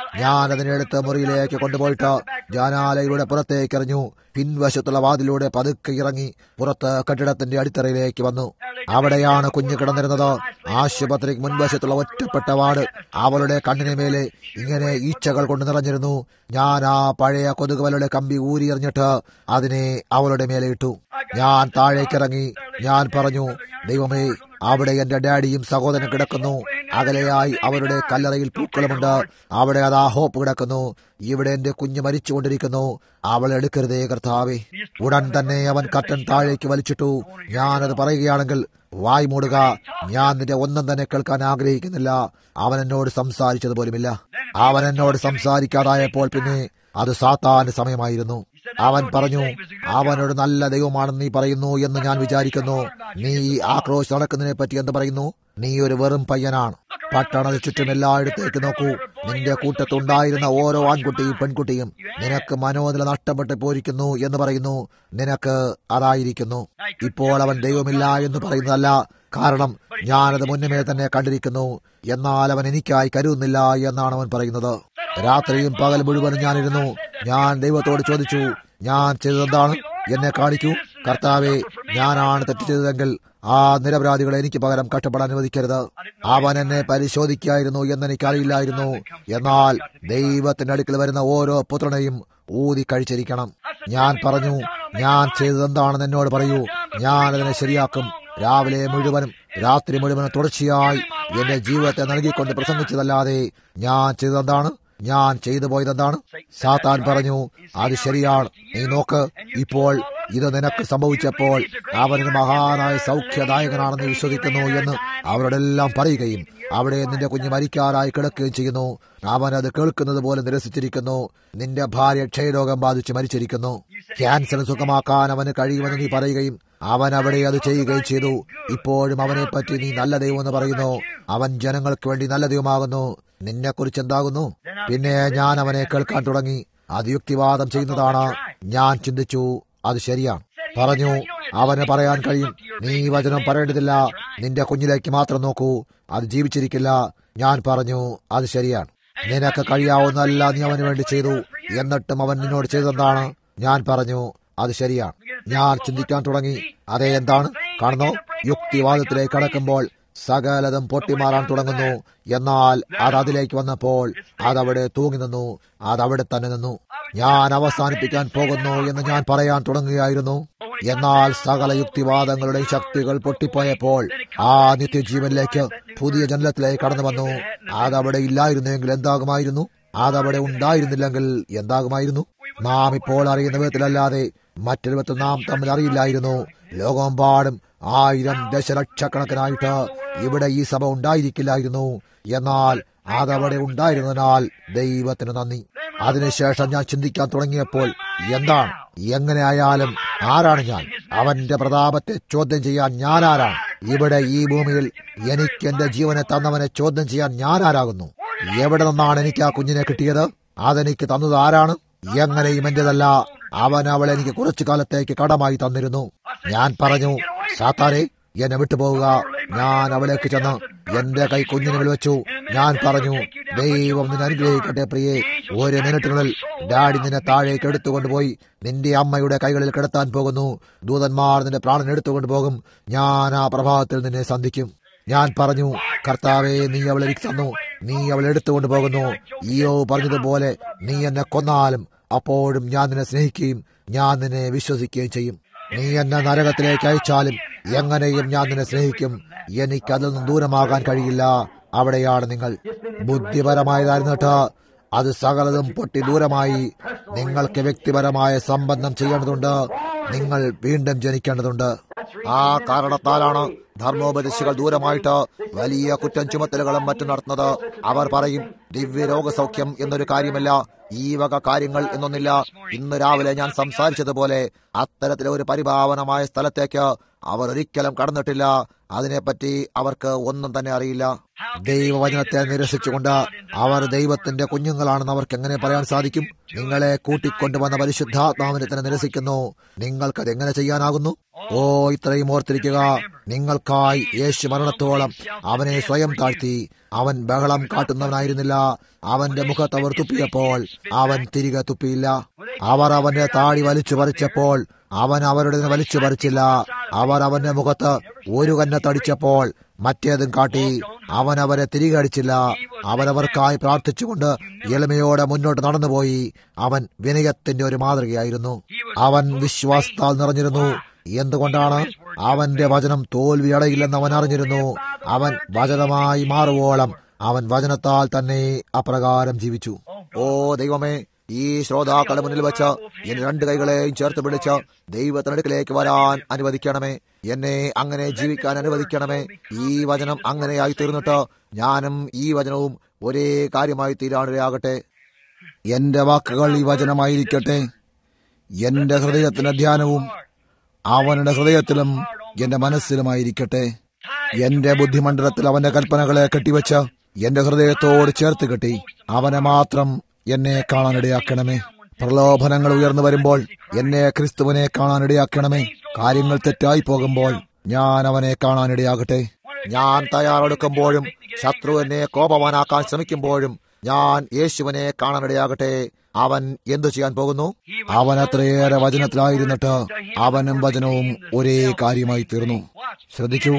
ഞാൻ അതിനെടുത്ത് മുറിയിലേക്ക് കൊണ്ടുപോയിട്ട് ജാനാലയിലൂടെ പുറത്തേക്ക് എറിഞ്ഞു പിൻവശത്തുള്ള വാതിലൂടെ പതുക്കെ ഇറങ്ങി പുറത്ത് കെട്ടിടത്തിന്റെ അടിത്തറയിലേക്ക് വന്നു അവിടെയാണ് കുഞ്ഞ് കിടന്നിരുന്നത് ആശുപത്രിക്ക് മുൻവശത്തുള്ള ഒറ്റപ്പെട്ട വാർഡ് അവളുടെ കണ്ണിന് മേലെ ഇങ്ങനെ ഈച്ചകൾ കൊണ്ട് നിറഞ്ഞിരുന്നു ഞാൻ ആ പഴയ കൊതുകുവലയുടെ കമ്പി ഊരിയെറിഞ്ഞിട്ട് അതിനെ അവളുടെ മേലെ ഇട്ടു ഞാൻ താഴേക്കിറങ്ങി ഞാൻ പറഞ്ഞു ദൈവമേ അവിടെ എന്റെ ഡാഡിയും സഹോദരൻ കിടക്കുന്നു അകലെയായി അവരുടെ കല്ലറയിൽ പൂക്കളുമുണ്ട് അവിടെ അതാ ഹോപ്പ് കിടക്കുന്നു ഇവിടെ എന്റെ കുഞ്ഞ് മരിച്ചുകൊണ്ടിരിക്കുന്നു അവൾ എടുക്കരുതേ കർത്താവേ ഉടൻ തന്നെ അവൻ കട്ടൻ താഴേക്ക് വലിച്ചിട്ടു ഞാനത് പറയുകയാണെങ്കിൽ വായ് മൂടുക ഞാൻ നിന്റെ ഒന്നും തന്നെ കേൾക്കാൻ ആഗ്രഹിക്കുന്നില്ല അവൻ എന്നോട് സംസാരിച്ചത് പോലുമില്ല അവൻ എന്നോട് സംസാരിക്കാതായപ്പോൾ പിന്നെ അത് സാത്താന്റെ സമയമായിരുന്നു അവൻ പറഞ്ഞു അവനൊരു നല്ല ദൈവമാണെന്ന് നീ പറയുന്നു എന്ന് ഞാൻ വിചാരിക്കുന്നു നീ ഈ ആക്രോശ് നടക്കുന്നതിനെ പറ്റി എന്ത് പറയുന്നു നീ ഒരു വെറും പയ്യനാണ് പട്ടണത്തിൽ ചുറ്റും എല്ലായിടത്തേക്ക് നോക്കൂ നിന്റെ കൂട്ടത്തുണ്ടായിരുന്ന ഓരോ ആൺകുട്ടിയും പെൺകുട്ടിയും നിനക്ക് മനോനില നഷ്ടപ്പെട്ട് പോയിരിക്കുന്നു എന്ന് പറയുന്നു നിനക്ക് അതായിരിക്കുന്നു ഇപ്പോൾ അവൻ ദൈവമില്ല എന്ന് പറയുന്നതല്ല കാരണം ഞാനത് മുന്നമേ തന്നെ കണ്ടിരിക്കുന്നു എന്നാൽ അവൻ എനിക്കായി കരുതുന്നില്ല എന്നാണ് അവൻ പറയുന്നത് രാത്രിയും പകൽ മുഴുവനും ഞാനിരുന്നു ഞാൻ ദൈവത്തോട് ചോദിച്ചു ഞാൻ ചെയ്തതെന്താണ് എന്നെ കാണിക്കൂ കർത്താവെ ഞാനാണ് തെറ്റ് ചെയ്തതെങ്കിൽ ആ നിരപരാധികളെ എനിക്ക് പകരം കഷ്ടപ്പെടാൻ അനുവദിക്കരുത് അവൻ എന്നെ പരിശോധിക്കായിരുന്നു എന്നെനിക്കറിയില്ലായിരുന്നു എന്നാൽ ദൈവത്തിന്റെ അടുക്കൽ വരുന്ന ഓരോ പുത്രനെയും ഊതി കഴിച്ചിരിക്കണം ഞാൻ പറഞ്ഞു ഞാൻ ചെയ്തതെന്താണെന്ന് എന്നോട് പറയൂ ഞാൻ അതിനെ ശരിയാക്കും രാവിലെ മുഴുവനും രാത്രി മുഴുവനും തുടർച്ചയായി എന്റെ ജീവിതത്തെ നൽകിക്കൊണ്ട് പ്രസംഗിച്ചതല്ലാതെ ഞാൻ ചെയ്തതെന്താണ് ഞാൻ ചെയ്തു പോയതെന്താണ് സാത്താൻ പറഞ്ഞു അത് ശരിയാണ് നീ നോക്ക് ഇപ്പോൾ ഇത് നിനക്ക് സംഭവിച്ചപ്പോൾ അവനൊരു മഹാനായ സൗഖ്യദായകനാണെന്ന് വിശ്വസിക്കുന്നു എന്ന് അവരോടെല്ലാം പറയുകയും അവിടെ നിന്റെ കുഞ്ഞ് മരിക്കാറായി കിടക്കുകയും ചെയ്യുന്നു അവൻ അത് കേൾക്കുന്നത് പോലെ നിരസിച്ചിരിക്കുന്നു നിന്റെ ഭാര്യ ക്ഷയരോഗം ബാധിച്ച് മരിച്ചിരിക്കുന്നു ക്യാൻസർ സുഖമാക്കാൻ അവന് കഴിയുമെന്ന് നീ പറയുകയും അവൻ അവിടെ അത് ചെയ്യുകയും ചെയ്തു ഇപ്പോഴും അവനെ പറ്റി നീ നല്ല ദൈവമെന്ന് പറയുന്നു അവൻ ജനങ്ങൾക്ക് വേണ്ടി നല്ല ദൈവമാകുന്നു നിന്നെക്കുറിച്ച് എന്താകുന്നു പിന്നെ ഞാൻ അവനെ കേൾക്കാൻ തുടങ്ങി അത് യുക്തിവാദം ചെയ്യുന്നതാണ് ഞാൻ ചിന്തിച്ചു അത് ശരിയാണ് പറഞ്ഞു അവന് പറയാൻ കഴിയും നീ ഈ വചനം പറയേണ്ടതില്ല നിന്റെ കുഞ്ഞിലേക്ക് മാത്രം നോക്കൂ അത് ജീവിച്ചിരിക്കില്ല ഞാൻ പറഞ്ഞു അത് ശരിയാണ് നിനക്ക് കഴിയാവുന്നല്ല നീ അവന് വേണ്ടി ചെയ്തു എന്നിട്ടും അവൻ നിന്നോട് ചെയ്തെന്താണ് ഞാൻ പറഞ്ഞു അത് ശരിയാണ് ഞാൻ ചിന്തിക്കാൻ തുടങ്ങി അതേ എന്താണ് കാണുന്നോ യുക്തിവാദത്തിലേക്ക് കടക്കുമ്പോൾ സകലതും പൊട്ടിമാറാൻ തുടങ്ങുന്നു എന്നാൽ അത് അതിലേക്ക് വന്നപ്പോൾ അതവിടെ തൂങ്ങി നിന്നു അതവിടെ തന്നെ നിന്നു ഞാൻ അവസാനിപ്പിക്കാൻ പോകുന്നു എന്ന് ഞാൻ പറയാൻ തുടങ്ങുകയായിരുന്നു എന്നാൽ സകല യുക്തിവാദങ്ങളുടെ ശക്തികൾ പൊട്ടിപ്പോയപ്പോൾ ആ നിത്യജീവനിലേക്ക് പുതിയ ജനലത്തിലേക്ക് കടന്നു വന്നു അതവിടെ ഇല്ലായിരുന്നെങ്കിൽ എന്താകുമായിരുന്നു അതവിടെ ഉണ്ടായിരുന്നില്ലെങ്കിൽ എന്താകുമായിരുന്നു നാം ഇപ്പോൾ അറിയുന്ന വിധത്തിലല്ലാതെ മറ്റൊരു വിധത്തിൽ നാം തമ്മിൽ അറിയില്ലായിരുന്നു ലോകമെമ്പാടും ആയിരം ദശലക്ഷക്കണക്കിനായിട്ട് ഇവിടെ ഈ സഭ ഉണ്ടായിരിക്കില്ലായിരുന്നു എന്നാൽ അതവിടെ ഉണ്ടായിരുന്നതിനാൽ ദൈവത്തിന് നന്ദി അതിനുശേഷം ഞാൻ ചിന്തിക്കാൻ തുടങ്ങിയപ്പോൾ എന്താണ് എങ്ങനെ ആയാലും ആരാണ് ഞാൻ അവന്റെ പ്രതാപത്തെ ചോദ്യം ചെയ്യാൻ ഞാൻ ആരാണ് ഇവിടെ ഈ ഭൂമിയിൽ എനിക്ക് എന്റെ ജീവനെ തന്നവനെ ചോദ്യം ചെയ്യാൻ ഞാൻ ആരാകുന്നു എവിടെ നിന്നാണ് എനിക്ക് ആ കുഞ്ഞിനെ കിട്ടിയത് അതെനിക്ക് തന്നത് ആരാണ് എങ്ങനെയും എന്റേതല്ല അവൻ അവളെ എനിക്ക് കുറച്ചു കാലത്തേക്ക് കടമായി തന്നിരുന്നു ഞാൻ പറഞ്ഞു സാത്താരെ എന്നെ വിട്ടുപോവുക ഞാൻ അവിടേക്ക് ചെന്ന് എന്റെ കൈ കുഞ്ഞിനെ വെച്ചു ഞാൻ പറഞ്ഞു ദൈവം നിന്നെ അനുഗ്രഹിക്കട്ടെ പ്രിയെ ഒരു മിനിറ്റിനുള്ളിൽ ഡാഡി നിന്നെ താഴേക്ക് എടുത്തുകൊണ്ടുപോയി നിന്റെ അമ്മയുടെ കൈകളിൽ കിടത്താൻ പോകുന്നു ദൂതന്മാർ നിന്റെ പ്രാണൻ എടുത്തുകൊണ്ട് പോകും ഞാൻ ആ പ്രഭാതത്തിൽ നിന്നെ സന്ധിക്കും ഞാൻ പറഞ്ഞു കർത്താവെ നീ അവളെ എനിക്ക് തന്നു നീ അവളെ എടുത്തുകൊണ്ട് പോകുന്നു ഈയോ പറഞ്ഞതുപോലെ നീ എന്നെ കൊന്നാലും അപ്പോഴും ഞാൻ നിന്നെ സ്നേഹിക്കുകയും ഞാൻ നിന്നെ വിശ്വസിക്കുകയും ചെയ്യും നീ എന്നെ നരകത്തിലേക്ക് അയച്ചാലും എങ്ങനെയും ഞാൻ നിന്നെ സ്നേഹിക്കും എനിക്ക് അതിൽ നിന്നും ദൂരമാകാൻ കഴിയില്ല അവിടെയാണ് നിങ്ങൾ ബുദ്ധിപരമായതായിരുന്നിട്ട് അത് സകലതും പൊട്ടി ദൂരമായി നിങ്ങൾക്ക് വ്യക്തിപരമായ സംബന്ധം ചെയ്യേണ്ടതുണ്ട് നിങ്ങൾ വീണ്ടും ജനിക്കേണ്ടതുണ്ട് ആ കാരണത്താലാണ് ധർമ്മോപദേശികൾ ദൂരമായിട്ട് വലിയ കുറ്റം ചുമത്തലുകളും മറ്റും നടത്തുന്നത് അവർ പറയും ദിവ്യ രോഗസൗഖ്യം എന്നൊരു കാര്യമില്ല ഈ വക കാര്യങ്ങൾ എന്നൊന്നില്ല ഇന്ന് രാവിലെ ഞാൻ സംസാരിച്ചതുപോലെ അത്തരത്തിലെ ഒരു പരിഭാവനമായ സ്ഥലത്തേക്ക് അവർ ഒരിക്കലും കടന്നിട്ടില്ല അതിനെപ്പറ്റി അവർക്ക് ഒന്നും തന്നെ അറിയില്ല ദൈവവചനത്തെ നിരസിച്ചുകൊണ്ട് അവർ ദൈവത്തിന്റെ കുഞ്ഞുങ്ങളാണെന്ന് അവർക്ക് എങ്ങനെ പറയാൻ സാധിക്കും നിങ്ങളെ കൂട്ടിക്കൊണ്ടുവന്ന പരിശുദ്ധാത്മാവിനെ തന്നെ നിരസിക്കുന്നു നിങ്ങൾക്കത് എങ്ങനെ ചെയ്യാനാകുന്നു ഓ ഇത്രയും ഓർത്തിരിക്കുക നിങ്ങൾക്കായി യേശു മരണത്തോളം അവനെ സ്വയം താഴ്ത്തി അവൻ ബഹളം കാട്ടുന്നവനായിരുന്നില്ല അവന്റെ മുഖത്ത് അവർ തുപ്പിയപ്പോൾ അവൻ തിരികെ തുപ്പിയില്ല അവർ അവന്റെ താടി വലിച്ചു പറിച്ചപ്പോൾ അവൻ അവരുടെ വലിച്ചു പറിച്ചില്ല അവർ അവന്റെ മുഖത്ത് ഒരു കന്ന തടിച്ചപ്പോൾ മറ്റേതും കാട്ടി അവൻ അവരെ തിരികെ അടിച്ചില്ല അവരവർക്കായി പ്രാർത്ഥിച്ചുകൊണ്ട് എളിമയോടെ മുന്നോട്ട് നടന്നുപോയി അവൻ വിനയത്തിന്റെ ഒരു മാതൃകയായിരുന്നു അവൻ വിശ്വാസത്താൽ നിറഞ്ഞിരുന്നു എന്തുകൊണ്ടാണ് അവന്റെ വചനം തോൽവിയടയില്ലെന്ന് അവൻ അറിഞ്ഞിരുന്നു അവൻ വചനമായി മാറുവോളം അവൻ വചനത്താൽ തന്നെ അപ്രകാരം ജീവിച്ചു ഓ ദൈവമേ ഈ ശ്രോതാക്കളുടെ മുന്നിൽ വെച്ച് എന്റെ രണ്ട് കൈകളെയും ചേർത്ത് പിടിച്ച് ദൈവത്തിനടുക്കിലേക്ക് വരാൻ അനുവദിക്കണമേ എന്നെ അങ്ങനെ ജീവിക്കാൻ അനുവദിക്കണമേ ഈ വചനം അങ്ങനെയായി തീർന്നിട്ട് ഞാനും ഈ വചനവും ഒരേ കാര്യമായി തീരാനിടയാകട്ടെ എന്റെ വാക്കുകൾ ഈ വചനമായിരിക്കട്ടെ എന്റെ ഹൃദയത്തിന്റെ ധ്യാനവും അവനുടെ ഹൃദയത്തിലും എന്റെ മനസ്സിലുമായിരിക്കട്ടെ എന്റെ ബുദ്ധിമണ്ഡലത്തിൽ അവന്റെ കൽപ്പനകളെ കെട്ടിവെച്ച് എന്റെ ഹൃദയത്തോട് ചേർത്ത് കെട്ടി അവനെ മാത്രം എന്നെ കാണാനിടയാക്കണമേ പ്രലോഭനങ്ങൾ ഉയർന്നു വരുമ്പോൾ എന്നെ ക്രിസ്തുവിനെ കാണാനിടയാക്കണമേ കാര്യങ്ങൾ തെറ്റായി പോകുമ്പോൾ ഞാൻ അവനെ കാണാനിടയാകട്ടെ ഞാൻ തയ്യാറെടുക്കുമ്പോഴും ശത്രു എന്നെ കോപവാനാക്കാൻ ശ്രമിക്കുമ്പോഴും ഞാൻ യേശുവിനെ കാണാനിടയാകട്ടെ അവൻ എന്തു ചെയ്യാൻ പോകുന്നു അവൻ അത്രയേറെ വചനത്തിലായിരുന്നിട്ട് അവനും വചനവും ഒരേ കാര്യമായി തീർന്നു ശ്രദ്ധിച്ചു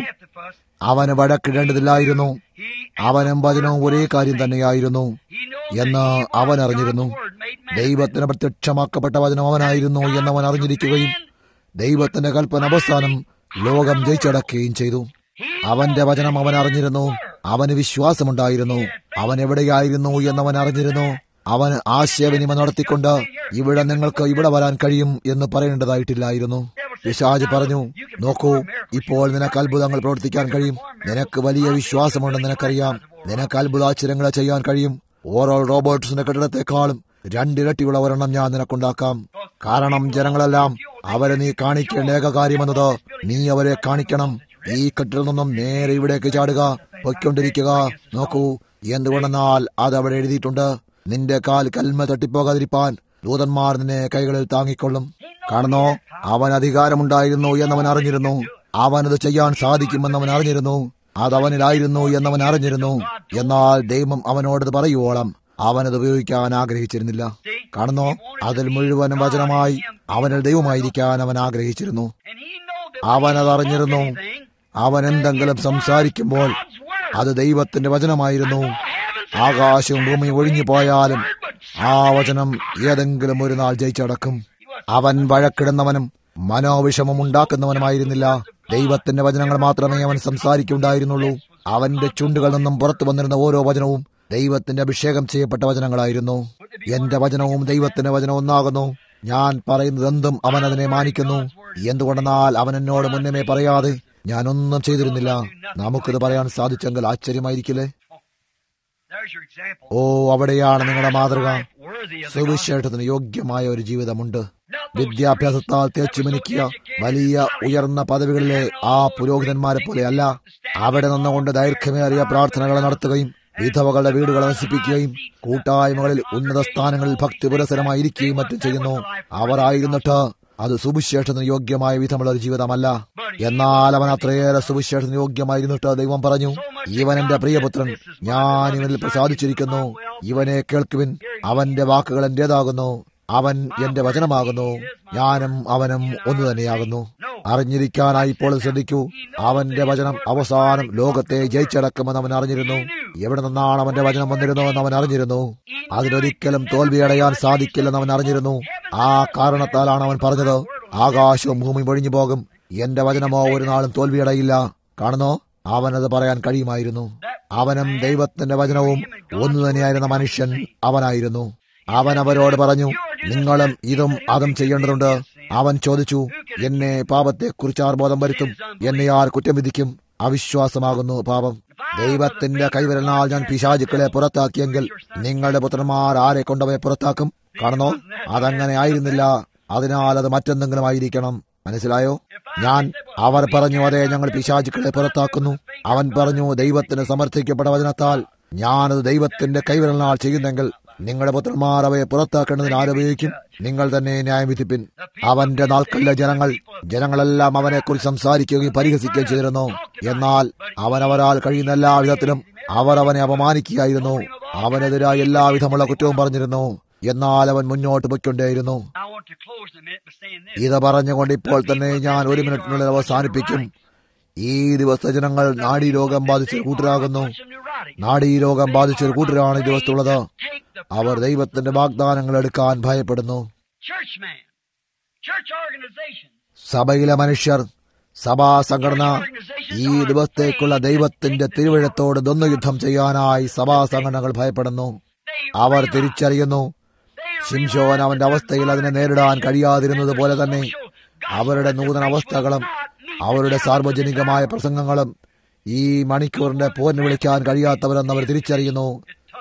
അവന് വഴക്കിടേണ്ടതില്ലായിരുന്നു അവനും വചനവും ഒരേ കാര്യം തന്നെയായിരുന്നു എന്ന് അവൻ അറിഞ്ഞിരുന്നു ദൈവത്തിന് പ്രത്യക്ഷമാക്കപ്പെട്ട വചനം അവനായിരുന്നു എന്നവൻ അറിഞ്ഞിരിക്കുകയും ദൈവത്തിന്റെ കൽപ്പന അവസാനം ലോകം ജയിച്ചടക്കുകയും ചെയ്തു അവന്റെ വചനം അവൻ അറിഞ്ഞിരുന്നു അവന് വിശ്വാസമുണ്ടായിരുന്നു അവൻ എവിടെയായിരുന്നു എന്നവൻ അറിഞ്ഞിരുന്നു അവൻ ആശയവിനിമയം നടത്തിക്കൊണ്ട് ഇവിടെ നിങ്ങൾക്ക് ഇവിടെ വരാൻ കഴിയും എന്ന് പറയേണ്ടതായിട്ടില്ലായിരുന്നു പിശാജ് പറഞ്ഞു നോക്കൂ ഇപ്പോൾ നിനക്ക് അത്ഭുതങ്ങൾ പ്രവർത്തിക്കാൻ കഴിയും നിനക്ക് വലിയ വിശ്വാസമുണ്ടെന്ന് നിനക്കറിയാം നിനക്ക് അത്ഭുതാശ്ചര്യങ്ങളെ ചെയ്യാൻ കഴിയും ഓരോ റോബോട്ട്സിന്റെ കെട്ടിടത്തെക്കാളും രണ്ടിരട്ടിയുള്ള ഒരെണ്ണം ഞാൻ നിനക്കുണ്ടാക്കാം കാരണം ജനങ്ങളെല്ലാം അവരെ നീ കാണിക്കേണ്ട ഏക കാര്യമെന്നത് നീ അവരെ കാണിക്കണം ഈ കെട്ടിൽ നിന്നും നേരെ ഇവിടേക്ക് ചാടുക പൊയ്ക്കൊണ്ടിരിക്കുക നോക്കൂ എന്തുകൊണ്ടെന്നാൽ അത് അവിടെ എഴുതിയിട്ടുണ്ട് നിന്റെ കാൽ കൽമ തട്ടിപ്പോകാതിരിപ്പാൻ ദൂതന്മാർ നിന്നെ കൈകളിൽ താങ്ങിക്കൊള്ളും കാണുന്നോ അവൻ അധികാരമുണ്ടായിരുന്നു എന്നവൻ അറിഞ്ഞിരുന്നു അവനത് ചെയ്യാൻ സാധിക്കുമെന്ന് അവൻ അറിഞ്ഞിരുന്നു അത് അവനിലായിരുന്നു എന്നവൻ അറിഞ്ഞിരുന്നു എന്നാൽ ദൈവം അവനോടത് പറയുവോളം അവനത് ഉപയോഗിക്കാൻ ആഗ്രഹിച്ചിരുന്നില്ല കാണുന്നോ അതിൽ മുഴുവനും വചനമായി അവനിൽ ദൈവമായിരിക്കാൻ അവൻ ആഗ്രഹിച്ചിരുന്നു അവനത് അറിഞ്ഞിരുന്നു അവൻ എന്തെങ്കിലും സംസാരിക്കുമ്പോൾ അത് ദൈവത്തിന്റെ വചനമായിരുന്നു ആകാശവും ഭൂമിയും ഒഴിഞ്ഞു പോയാലും ആ വചനം ഏതെങ്കിലും ഒരു നാൾ ജയിച്ചടക്കും അവൻ വഴക്കിടുന്നവനും മനോവിഷമം ഉണ്ടാക്കുന്നവനുമായിരുന്നില്ല ദൈവത്തിന്റെ വചനങ്ങൾ മാത്രമേ അവൻ സംസാരിക്കുണ്ടായിരുന്നുള്ളൂ അവന്റെ ചുണ്ടുകളിൽ നിന്നും പുറത്തു വന്നിരുന്ന ഓരോ വചനവും ദൈവത്തിന്റെ അഭിഷേകം ചെയ്യപ്പെട്ട വചനങ്ങളായിരുന്നു എന്റെ വചനവും ദൈവത്തിന്റെ വചനവും ഒന്നാകുന്നു ഞാൻ പറയുന്നത് എന്തും അവൻ അതിനെ മാനിക്കുന്നു എന്തുകൊണ്ടെന്നാൽ അവൻ എന്നോട് മുന്നമേ പറയാതെ ഞാനൊന്നും ചെയ്തിരുന്നില്ല നമുക്കിത് പറയാൻ സാധിച്ചെങ്കിൽ ആശ്ചര്യമായിരിക്കില്ലേ ഓ അവിടെയാണ് നിങ്ങളുടെ മാതൃക സുവിശേഷത്തിന് യോഗ്യമായ ഒരു ജീവിതമുണ്ട് വിദ്യാഭ്യാസത്താൽ തേച്ചു മിനുക്കിയ വലിയ ഉയർന്ന പദവികളിലെ ആ പുരോഹിതന്മാരെ പോലെയല്ല അവിടെ നിന്നുകൊണ്ട് ദൈർഘ്യമേറിയ പ്രാർത്ഥനകൾ നടത്തുകയും വിധവകളുടെ വീടുകൾ നശിപ്പിക്കുകയും കൂട്ടായ്മകളിൽ ഉന്നത സ്ഥാനങ്ങളിൽ ഭക്തി പുരസരമായിരിക്കുകയും മറ്റും ചെയ്യുന്നു അവർ ആയിരുന്നിട്ട് അത് സുവിശേഷത്തിന് യോഗ്യമായ വിധമുള്ള ഒരു ജീവിതമല്ല എന്നാൽ അവൻ അത്രയേറെ സുവിശേഷത്തിന് യോഗ്യമായിരുന്നിട്ട് ദൈവം പറഞ്ഞു ഇവൻ എന്റെ പ്രിയപുത്രൻ ഞാൻ ഇവനിൽ പ്രസാദിച്ചിരിക്കുന്നു ഇവനെ കേൾക്കുവിൻ അവന്റെ വാക്കുകൾ എന്റേതാകുന്നു അവൻ എന്റെ വചനമാകുന്നു ഞാനും അവനും ഒന്നു തന്നെയാകുന്നു അറിഞ്ഞിരിക്കാനായി ഇപ്പോൾ ശ്രദ്ധിക്കൂ അവന്റെ വചനം അവസാനം ലോകത്തെ ജയിച്ചടക്കുമെന്ന് അവൻ അറിഞ്ഞിരുന്നു എവിടെ നിന്നാണ് അവന്റെ വചനം വന്നിരുന്നതെന്ന് അവൻ അറിഞ്ഞിരുന്നു അതിനൊരിക്കലും തോൽവിയടയാൻ സാധിക്കില്ലെന്ന് അവൻ അറിഞ്ഞിരുന്നു ആ കാരണത്താലാണ് അവൻ പറഞ്ഞത് ആകാശവും ഭൂമിയും ഒഴിഞ്ഞു പോകും എന്റെ വചനമോ ഒരു നാളും തോൽവിയടയില്ല കാണുന്നോ അവനത് പറയാൻ കഴിയുമായിരുന്നു അവനും ദൈവത്തിന്റെ വചനവും ഒന്നു തന്നെയായിരുന്ന മനുഷ്യൻ അവനായിരുന്നു അവൻ അവരോട് പറഞ്ഞു നിങ്ങളും ഇതും അതും ചെയ്യേണ്ടതുണ്ട് അവൻ ചോദിച്ചു എന്നെ പാപത്തെക്കുറിച്ച് ആർ ബോധം വരുത്തും എന്നെ ആർ കുറ്റം വിധിക്കും അവിശ്വാസമാകുന്നു പാപം ദൈവത്തിന്റെ കൈവിരലിനാൽ ഞാൻ പിശാചുക്കളെ പുറത്താക്കിയെങ്കിൽ നിങ്ങളുടെ പുത്രന്മാർ ആരെ കൊണ്ടവയെ പുറത്താക്കും കാണുന്നോ അതങ്ങനെ ആയിരുന്നില്ല അതിനാൽ അത് മറ്റെന്തെങ്കിലും ആയിരിക്കണം മനസ്സിലായോ ഞാൻ അവർ പറഞ്ഞു അതെ ഞങ്ങൾ പിശാചുക്കളെ പുറത്താക്കുന്നു അവൻ പറഞ്ഞു ദൈവത്തിന് സമർത്ഥിക്കപ്പെട്ട വചനത്താൽ ഞാനത് ദൈവത്തിന്റെ കൈവിരലിനാൽ ചെയ്യുന്നെങ്കിൽ നിങ്ങളുടെ പുത്രന്മാർ അവയെ പുറത്താക്കേണ്ടതിന് ആരോപിക്കും നിങ്ങൾ തന്നെ ന്യായം വിധിപ്പിൻ അവന്റെ നാൾക്കല്ല ജനങ്ങൾ ജനങ്ങളെല്ലാം അവനെക്കുറിച്ച് സംസാരിക്കുകയും പരിഹസിക്കുകയും ചെയ്തിരുന്നു എന്നാൽ അവൻ അവരാൽ കഴിയുന്ന എല്ലാ വിധത്തിലും അവർ അവനെ അപമാനിക്കുകയായിരുന്നു അവനെതിരായി എല്ലാവിധമുള്ള കുറ്റവും പറഞ്ഞിരുന്നു എന്നാൽ അവൻ മുന്നോട്ട് പൊയ്ക്കൊണ്ടേയിരുന്നു I want to close in a minute by saying this. ഇത് പറഞ്ഞുകൊണ്ട് ഇപ്പോൾ തന്നെ ഞാൻ ഒരു മിനിറ്റിനുള്ളിൽ അവസാനിപ്പിക്കും ഈ ദിവസത്തെ ജനങ്ങൾ നാഡീരോഗം ബാധിച്ച ഒരു കൂട്ടരാകുന്നു നാഡീരോഗം ബാധിച്ച ഒരു കൂട്ടരാണ് ഈ ദിവസത്തുള്ളത് അവർ ദൈവത്തിന്റെ വാഗ്ദാനങ്ങൾ എടുക്കാൻ ഭയപ്പെടുന്നു Churchmen, church organizations, സഭയിലെ മനുഷ്യർ സഭാ സംഘടന ഈ ദിവസത്തേക്കുള്ള ദൈവത്തിന്റെ തിരുവഴുത്തോട് ദ്വന്ദ്വയുദ്ധം ചെയ്യാനായി സഭാ സംഘടനകൾ ഭയപ്പെടുന്നു അവർ തിരിച്ചറിയുന്നു ശിംഷോൻ അവന്റെ അവസ്ഥയിൽ അതിനെ നേരിടാൻ കഴിയാതിരുന്നത് പോലെ തന്നെ അവരുടെ നൂതന അവസ്ഥകളും അവരുടെ സാർവജനികമായ പ്രസംഗങ്ങളും ഈ മണിക്കൂറിന്റെ പോരിന് വിളിക്കാൻ കഴിയാത്തവരെന്ന് അവർ തിരിച്ചറിയുന്നു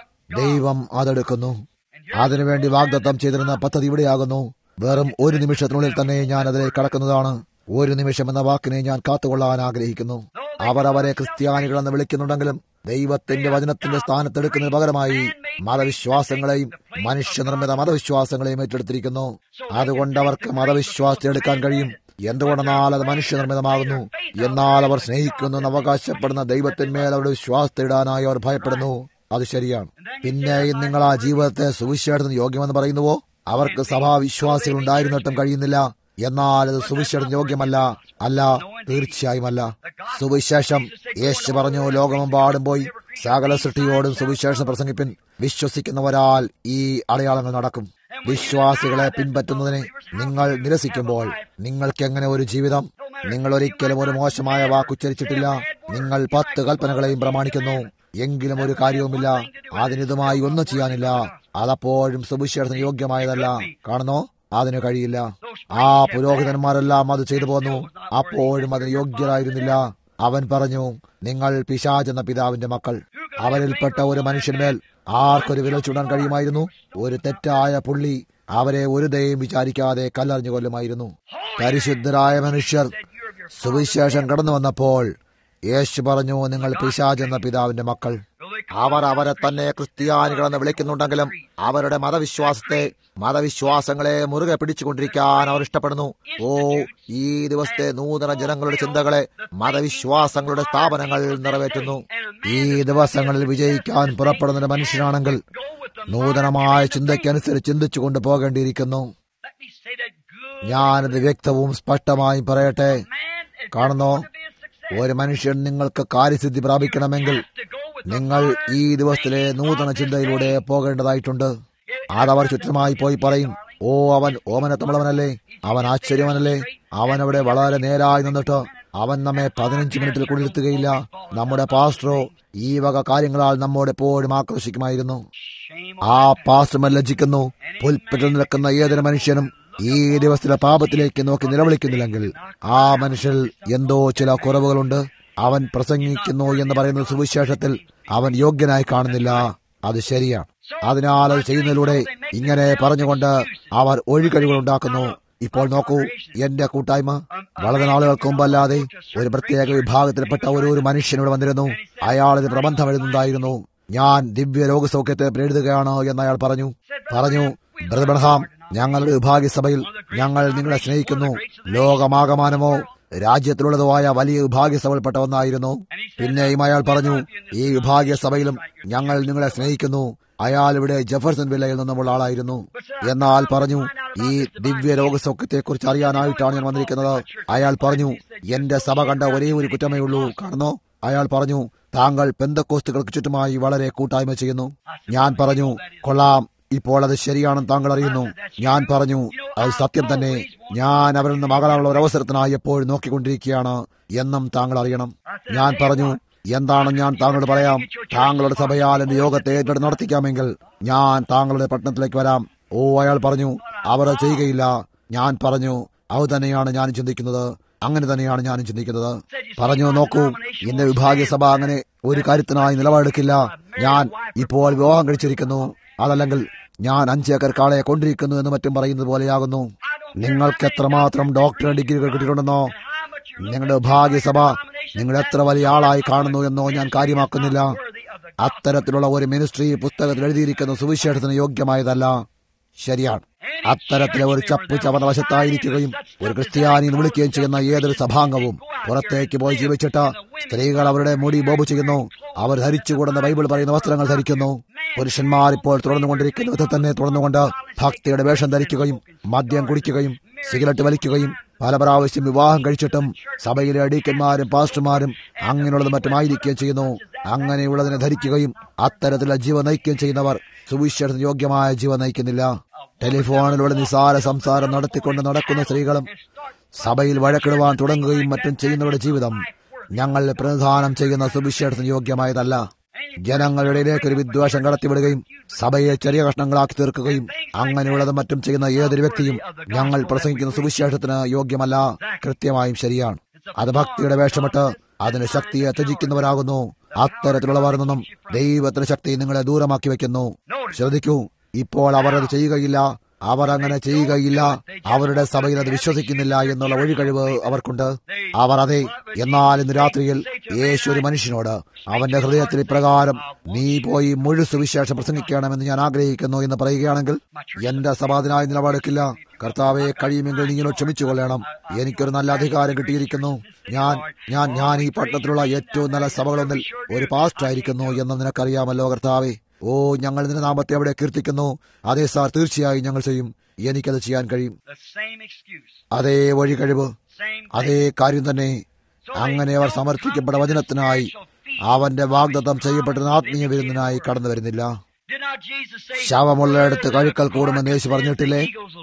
ദൈവം അതെടുക്കുന്നു അതിനുവേണ്ടി വാഗ്ദത്തം ചെയ്തിരുന്ന പദ്ധതി ഇവിടെയാകുന്നു വെറും ഒരു നിമിഷത്തിനുള്ളിൽ തന്നെ ഞാൻ അതിലേക്ക് കടക്കുന്നതാണ് ഒരു നിമിഷം എന്ന വാക്കിനെ ഞാൻ കാത്തുകൊള്ളാൻ ആഗ്രഹിക്കുന്നു അവർ അവരെ ക്രിസ്ത്യാനികളെന്ന് വിളിക്കുന്നുണ്ടെങ്കിലും ദൈവത്തിന്റെ വചനത്തിന്റെ സ്ഥാനത്തെടുക്കുന്നതിന് പകരമായി മതവിശ്വാസങ്ങളെയും മനുഷ്യനിർമ്മിത മതവിശ്വാസങ്ങളെയും ഏറ്റെടുത്തിരിക്കുന്നു അതുകൊണ്ട് അവർക്ക് മതവിശ്വാസത്തെ എടുക്കാൻ കഴിയും എന്തുകൊണ്ടെന്നാൽ അത് മനുഷ്യനിർമ്മിതമാകുന്നു എന്നാൽ അവർ സ്നേഹിക്കുന്നു എന്ന് അവകാശപ്പെടുന്ന ദൈവത്തിന്മേൽ അവരുടെ വിശ്വാസത്തെ ഇടാനായി അവർ ഭയപ്പെടുന്നു അത് ശരിയാണ് പിന്നെയും നിങ്ങൾ ആ ജീവിതത്തെ സുവിശേഷത്തിന് യോഗ്യമെന്ന് പറയുന്നുവോ അവർക്ക് സഭാവിശ്വാസികൾ ഉണ്ടായിരുന്നിട്ടും കഴിയുന്നില്ല എന്നാൽ അത് സുവിശേഷം യോഗ്യമല്ല അല്ല തീർച്ചയായുമല്ല സുവിശേഷം യേശു പറഞ്ഞു ലോകമെമ്പാടും പോയി സകല സൃഷ്ടിയോടും സുവിശേഷം പ്രസംഗിപ്പിൻ വിശ്വസിക്കുന്നവരാൽ ഈ അടയാളങ്ങൾ നടക്കും വിശ്വാസികളെ പിൻപറ്റുന്നതിനെ നിങ്ങൾ നിരസിക്കുമ്പോൾ നിങ്ങൾക്ക് എങ്ങനെ ഒരു ജീവിതം നിങ്ങൾ ഒരിക്കലും ഒരു മോശമായ വാക്കുച്ചരിച്ചിട്ടില്ല നിങ്ങൾ പത്ത് കൽപ്പനകളെയും പ്രമാണിക്കുന്നു എങ്കിലും ഒരു കാര്യവുമില്ല അതിനിതുമായി ഒന്നും ചെയ്യാനില്ല അതപ്പോഴും സുവിശേഷത്തിന് യോഗ്യമായതല്ല കാണുന്നോ അതിന് കഴിയില്ല ആ പുരോഹിതന്മാരെല്ലാം അത് ചെയ്തു പോന്നു അപ്പോഴും അതിന് യോഗ്യരായിരുന്നില്ല അവൻ പറഞ്ഞു നിങ്ങൾ പിശാച് എന്ന പിതാവിന്റെ മക്കൾ അവരിൽപ്പെട്ട ഒരു മനുഷ്യന്മേൽ ആർക്കൊരു വിരൽ ചൂടാൻ കഴിയുമായിരുന്നു ഒരു തെറ്റായ പുള്ളി അവരെ ഒരു ദയം വിചാരിക്കാതെ കല്ലെറിഞ്ഞു കൊല്ലുമായിരുന്നു പരിശുദ്ധരായ മനുഷ്യർ സുവിശേഷം കടന്നു വന്നപ്പോൾ യേശു പറഞ്ഞു നിങ്ങൾ പിശാജ് എന്ന പിതാവിന്റെ മക്കൾ അവർ അവരെ തന്നെ ക്രിസ്ത്യാനികളെന്ന് വിളിക്കുന്നുണ്ടെങ്കിലും അവരുടെ മതവിശ്വാസത്തെ മതവിശ്വാസങ്ങളെ മുറുകെ പിടിച്ചുകൊണ്ടിരിക്കാൻ അവർ ഇഷ്ടപ്പെടുന്നു ഓ ഈ ദിവസത്തെ നൂതന ജനങ്ങളുടെ ചിന്തകളെ മതവിശ്വാസങ്ങളുടെ സ്ഥാപനങ്ങൾ നിറവേറ്റുന്നു ഈ ദിവസങ്ങളിൽ വിജയിക്കാൻ പുറപ്പെടുന്ന ഒരു മനുഷ്യനാണെങ്കിൽ നൂതനമായ ചിന്തയ്ക്കനുസരിച്ച് ചിന്തിച്ചുകൊണ്ട് പോകേണ്ടിയിരിക്കുന്നു Let me say that good ഞാനത് വ്യക്തവും സ്പഷ്ടമായും പറയട്ടെ man is കാണുന്നോ going to be a success. ഒരു മനുഷ്യൻ നിങ്ങൾക്ക് കാര്യസിദ്ധി പ്രാപിക്കണമെങ്കിൽ To go with the നിങ്ങൾ ഈ ദിവസത്തിലെ നൂതന ചിന്തയിലൂടെ പോകേണ്ടതായിട്ടുണ്ട് അതവർ ചുറ്റുമായി പോയി പറയും ഓ അവൻ ഓമനത്തമുള്ളവനല്ലേ അവൻ ആശ്ചര്യമനല്ലേ അവൻ അവിടെ വളരെ നേരായി നിന്നിട്ട് അവൻ നമ്മെ പതിനഞ്ച് മിനിറ്റിൽ കുടിയിരുത്തുകയില്ല നമ്മുടെ പാസ്റ്ററോ ഈ വക കാര്യങ്ങളാൽ നമ്മോട് എപ്പോഴും ആക്രോശിക്കുമായിരുന്നു shame ആ പാസ്റ്റർമൻ ലജ്ജിക്കുന്നു പുൽപ്പറ്റിൽ നിൽക്കുന്ന ഏതൊരു മനുഷ്യനും ഈ ദിവസത്തിലെ പാപത്തിലേക്ക് നോക്കി നിലവിളിക്കുന്നില്ലെങ്കിൽ ആ മനുഷ്യൽ എന്തോ ചില കുറവുകളുണ്ട് അവൻ പ്രസംഗിക്കുന്നു എന്ന് പറയുന്ന സുവിശേഷത്തിൽ അവൻ യോഗ്യനായി കാണുന്നില്ല അത് ശരിയാണ് അതിനാൽ അത് ചെയ്യുന്നതിലൂടെ ഇങ്ങനെ പറഞ്ഞുകൊണ്ട് അവർ ഒഴികഴിവുകൾ ഉണ്ടാക്കുന്നു ഇപ്പോൾ നോക്കൂ എന്റെ കൂട്ടായ്മ വളരെ നാളുകൾക്ക് മുമ്പല്ലാതെ ഒരു പ്രത്യേക വിഭാഗത്തിൽപ്പെട്ട ഒരു ഒരു മനുഷ്യൻ ഇവിടെ വന്നിരുന്നു അയാൾ ഇത് പ്രബന്ധം എഴുതുന്നുണ്ടായിരുന്നു ഞാൻ ദിവ്യ രോഗസൗഖ്യത്തെ എഴുതുകയാണ് എന്ന് അയാൾ പറഞ്ഞു പറഞ്ഞു ബ്രദർഹാം ഞങ്ങളുടെ വിഭാഗ്യസഭയിൽ ഞങ്ങൾ നിങ്ങളെ സ്നേഹിക്കുന്നു ലോകമാകമാനമോ രാജ്യത്തിലുള്ളതുമായ വലിയ വിഭാഗ്യസഭയിൽപ്പെട്ട ഒന്നായിരുന്നു പിന്നെയും അയാൾ പറഞ്ഞു ഈ വിഭാഗ്യസഭയിലും ഞങ്ങൾ നിങ്ങളെ സ്നേഹിക്കുന്നു അയാൾ ഇവിടെ ജെഫർസൺ വില്ലയിൽ നിന്നുമുള്ള ആളായിരുന്നു എന്നാൽ പറഞ്ഞു ഈ ദിവ്യ രോഗസൗഖ്യത്തെക്കുറിച്ച് അറിയാനായിട്ടാണ് ഞാൻ വന്നിരിക്കുന്നത് അയാൾ പറഞ്ഞു എന്റെ സഭ കണ്ട ഒരേ ഒരു കുറ്റമേ ഉള്ളൂ കാണുന്നോ അയാൾ പറഞ്ഞു താങ്കൾ പെന്തക്കോസ്തുകൾക്ക് ചുറ്റുമായി വളരെ കൂട്ടായ്മ ചെയ്യുന്നു ഞാൻ പറഞ്ഞു കൊള്ളാം ഇപ്പോൾ അത് ശരിയാണെന്ന് താങ്കൾ അറിയുന്നു ഞാൻ പറഞ്ഞു അത് സത്യം തന്നെ ഞാൻ അവരിൽ നിന്ന് മകളാനുള്ള ഒരു അവസരത്തിനായി എപ്പോഴും നോക്കിക്കൊണ്ടിരിക്കുകയാണ് എന്നും താങ്കൾ അറിയണം ഞാൻ പറഞ്ഞു എന്താണ് ഞാൻ താങ്കളോട് പറയാം താങ്കളുടെ സഭയാൽ എന്റെ യോഗത്തെ ഏറ്റെടുത്ത് നടത്തിക്കാമെങ്കിൽ ഞാൻ താങ്കളുടെ പട്ടണത്തിലേക്ക് വരാം ഓ അയാൾ പറഞ്ഞു അവർ അത് ചെയ്യുകയില്ല ഞാൻ പറഞ്ഞു അത് തന്നെയാണ് ഞാൻ ചിന്തിക്കുന്നത് അങ്ങനെ തന്നെയാണ് ഞാനും ചിന്തിക്കുന്നത് പറഞ്ഞു നോക്കൂ എന്റെ വിഭാഗീയ സഭ അങ്ങനെ ഒരു കാര്യത്തിനായി നിലപാടെടുക്കില്ല ഞാൻ ഇപ്പോൾ വിവാഹം കഴിച്ചിരിക്കുന്നു അതല്ലെങ്കിൽ ഞാൻ അഞ്ചേക്കർ കാളയെ കൊണ്ടിരിക്കുന്നു എന്ന് മറ്റും പറയുന്നത് പോലെയാകുന്നു നിങ്ങൾക്ക് എത്രമാത്രം ഡോക്ടറേറ്റ് ഡിഗ്രികൾ കിട്ടിയിട്ടുണ്ടെന്നോ നിങ്ങളുടെ ഭാഗ്യസഭ നിങ്ങൾ എത്ര വലിയ ആളായി കാണുന്നു എന്നോ ഞാൻ കാര്യമാക്കുന്നില്ല അത്തരത്തിലുള്ള ഒരു മിനിസ്ട്രി പുസ്തകത്തിൽ എഴുതിയിരിക്കുന്ന സുവിശേഷത്തിന് യോഗ്യമായതല്ല ശരിയാണ് അത്തരത്തിലെ ഒരു ചപ്പ് ചവന വശത്തായിരിക്കുകയും ഒരു ക്രിസ്ത്യാനി എന്ന് വിളിക്കുകയും ചെയ്യുന്ന ഏതൊരു സഭാംഗവും പുറത്തേക്ക് പോയി ജീവിച്ചിട്ട് സ്ത്രീകൾ അവരുടെ മുടി ബോബ് ചെയ്യുന്നു അവർ ധരിച്ചുകൂടുന്ന ബൈബിൾ പറയുന്ന വസ്ത്രങ്ങൾ ധരിക്കുന്നു പുരുഷന്മാർ ഇപ്പോൾ തുടർന്നുകൊണ്ടിരിക്കുന്ന വിധത്തിൽ തന്നെ തുടർന്നുകൊണ്ട് ഭക്തിയുടെ വേഷം ധരിക്കുകയും മദ്യം കുടിക്കുകയും സിഗരറ്റ് വലിക്കുകയും പല പ്രാവശ്യം വിവാഹം കഴിച്ചിട്ടും സഭയിലെ അടീക്കന്മാരും പാസ്റ്റർമാരും അങ്ങനെയുള്ളതും മറ്റുമായിരിക്കുകയും ചെയ്യുന്നു അങ്ങനെയുള്ളതിനെ ധരിക്കുകയും അത്തരത്തിലുള്ള ജീവൻ നയിക്കുകയും ചെയ്യുന്നവർ സുവിശേഷത്തിന് യോഗ്യമായ ജീവൻ നയിക്കുന്നില്ല ടെലിഫോണിലൂടെ നിസാര സംസാരം നടത്തിക്കൊണ്ട് നടക്കുന്ന സ്ത്രീകളും സഭയിൽ വഴക്കിടുവാൻ തുടങ്ങുകയും മറ്റും ചെയ്യുന്നവരുടെ ജീവിതം ഞങ്ങൾ പ്രതിനിധാനം ചെയ്യുന്ന സുവിശേഷത്തിന് യോഗ്യമായതല്ല ജനങ്ങളുടെ ഇടയിലേക്ക് ഒരു വിദ്വേഷം കടത്തിവിടുകയും സഭയെ ചെറിയ കഷ്ണങ്ങളാക്കി തീർക്കുകയും അങ്ങനെയുള്ളതും മറ്റും ചെയ്യുന്ന ഏതൊരു വ്യക്തിയും ഞങ്ങൾ പ്രസംഗിക്കുന്ന സുവിശേഷത്തിന് യോഗ്യമല്ല കൃത്യമായും ശരിയാണ് അത് ഭക്തിയുടെ വേഷമിട്ട് അതിന് ശക്തിയെ ത്യജിക്കുന്നവരാകുന്നു അത്തരത്തിലുള്ളവർ നിന്നും ദൈവത്തിന്റെ ശക്തി നിങ്ങളെ ദൂരമാക്കി വെക്കുന്നു ശ്രദ്ധിക്കൂ ഇപ്പോൾ അവർ അത് ചെയ്യുകയില്ല അവർ അങ്ങനെ ചെയ്യുകയില്ല അവരുടെ സഭയിൽ അത് വിശ്വസിക്കുന്നില്ല എന്നുള്ള ഒഴികഴിവ് അവർക്കുണ്ട് അവർ അതെ എന്നാൽ ഇന്ന് രാത്രിയിൽ യേശു ഒരു മനുഷ്യനോട് അവന്റെ ഹൃദയത്തിൽ ഇപ്രകാരം നീ പോയി മുഴു സുവിശേഷം പ്രസംഗിക്കണമെന്ന് ഞാൻ ആഗ്രഹിക്കുന്നു എന്ന് പറയുകയാണെങ്കിൽ എന്റെ സഭ അതിനായി നിലപാടെടുക്കില്ല കർത്താവെ കഴിയുമെങ്കിൽ നീയോ ക്ഷമിച്ചു കൊള്ളണം എനിക്കൊരു നല്ല അധികാരം കിട്ടിയിരിക്കുന്നു ഞാൻ ഞാൻ ഞാൻ ഈ പട്ടണത്തിലുള്ള ഏറ്റവും നല്ല സഭകളൊന്നിൽ ഒരു പാസ്റ്റ് ആയിരിക്കുന്നു എന്ന് നിനക്കറിയാമല്ലോ കർത്താവെ ഓ ഞങ്ങൾ നിന്റെ നാമത്തെ അവിടെ കീർത്തിക്കുന്നു അതെ സാർ തീർച്ചയായും ഞങ്ങൾ ചെയ്യും എനിക്കത് ചെയ്യാൻ കഴിയും അതേ വഴി കഴിവ് അതേ കാര്യം തന്നെ അങ്ങനെ അവർ സമർപ്പിക്കപ്പെട്ട വചനത്തിനായി അവന്റെ വാഗ്ദത്തം ചെയ്യപ്പെട്ട ആത്മീയ വിരുന്നിനായി കടന്നു വരുന്നില്ല ശവമുള്ളയിടത്ത് കഴുക്കൽ കൂടുമെന്ന് യേശു പറഞ്ഞിട്ടില്ലേ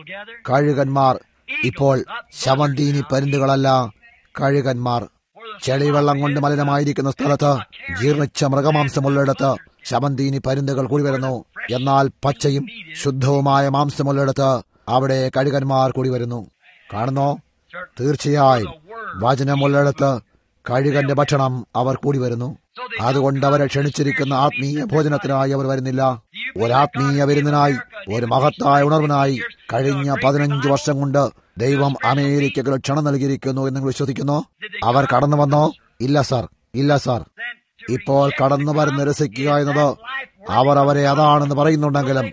കഴുകന്മാർ ഇപ്പോൾ ശവന്തീനി പരുന്തുകളല്ല കഴുകന്മാർ ചെളിവെള്ളം കൊണ്ട് മലിനമായിരിക്കുന്ന സ്ഥലത്ത് ജീർണിച്ച മൃഗമാംസമുള്ളിടത്ത് ശമന്തീനി പരുന്തുകൾ കൂടി വരുന്നു എന്നാൽ പച്ചയും ശുദ്ധവുമായ മാംസമുള്ളിടത്ത് അവിടെ കഴുകന്മാർ കൂടി വരുന്നു കാണുന്നോ തീർച്ചയായും വചനമുള്ളിടത്ത് കഴുകന്റെ ഭക്ഷണം അവർ കൂടി വരുന്നു അതുകൊണ്ട് അവരെ ക്ഷണിച്ചിരിക്കുന്ന ആത്മീയ ഭോജനത്തിനായി അവർ വരുന്നില്ല ഒരാത്മീയ വിരുന്നിനായി ഒരു മഹത്തായ ഉണർവിനായി കഴിഞ്ഞ പതിനഞ്ച് വർഷം കൊണ്ട് ദൈവം അമേരിക്കകൾ ക്ഷണം നൽകിയിരിക്കുന്നു എന്ന് നിങ്ങൾ വിശ്വസിക്കുന്നു അവർ കടന്നു വന്നോ ഇല്ല സാർ ഇല്ല സാർ ഇപ്പോൾ കടന്നു വരുന്ന നിരസിക്കുക എന്നത് അവർ അവരെ അതാണെന്ന് പറയുന്നുണ്ടെങ്കിലും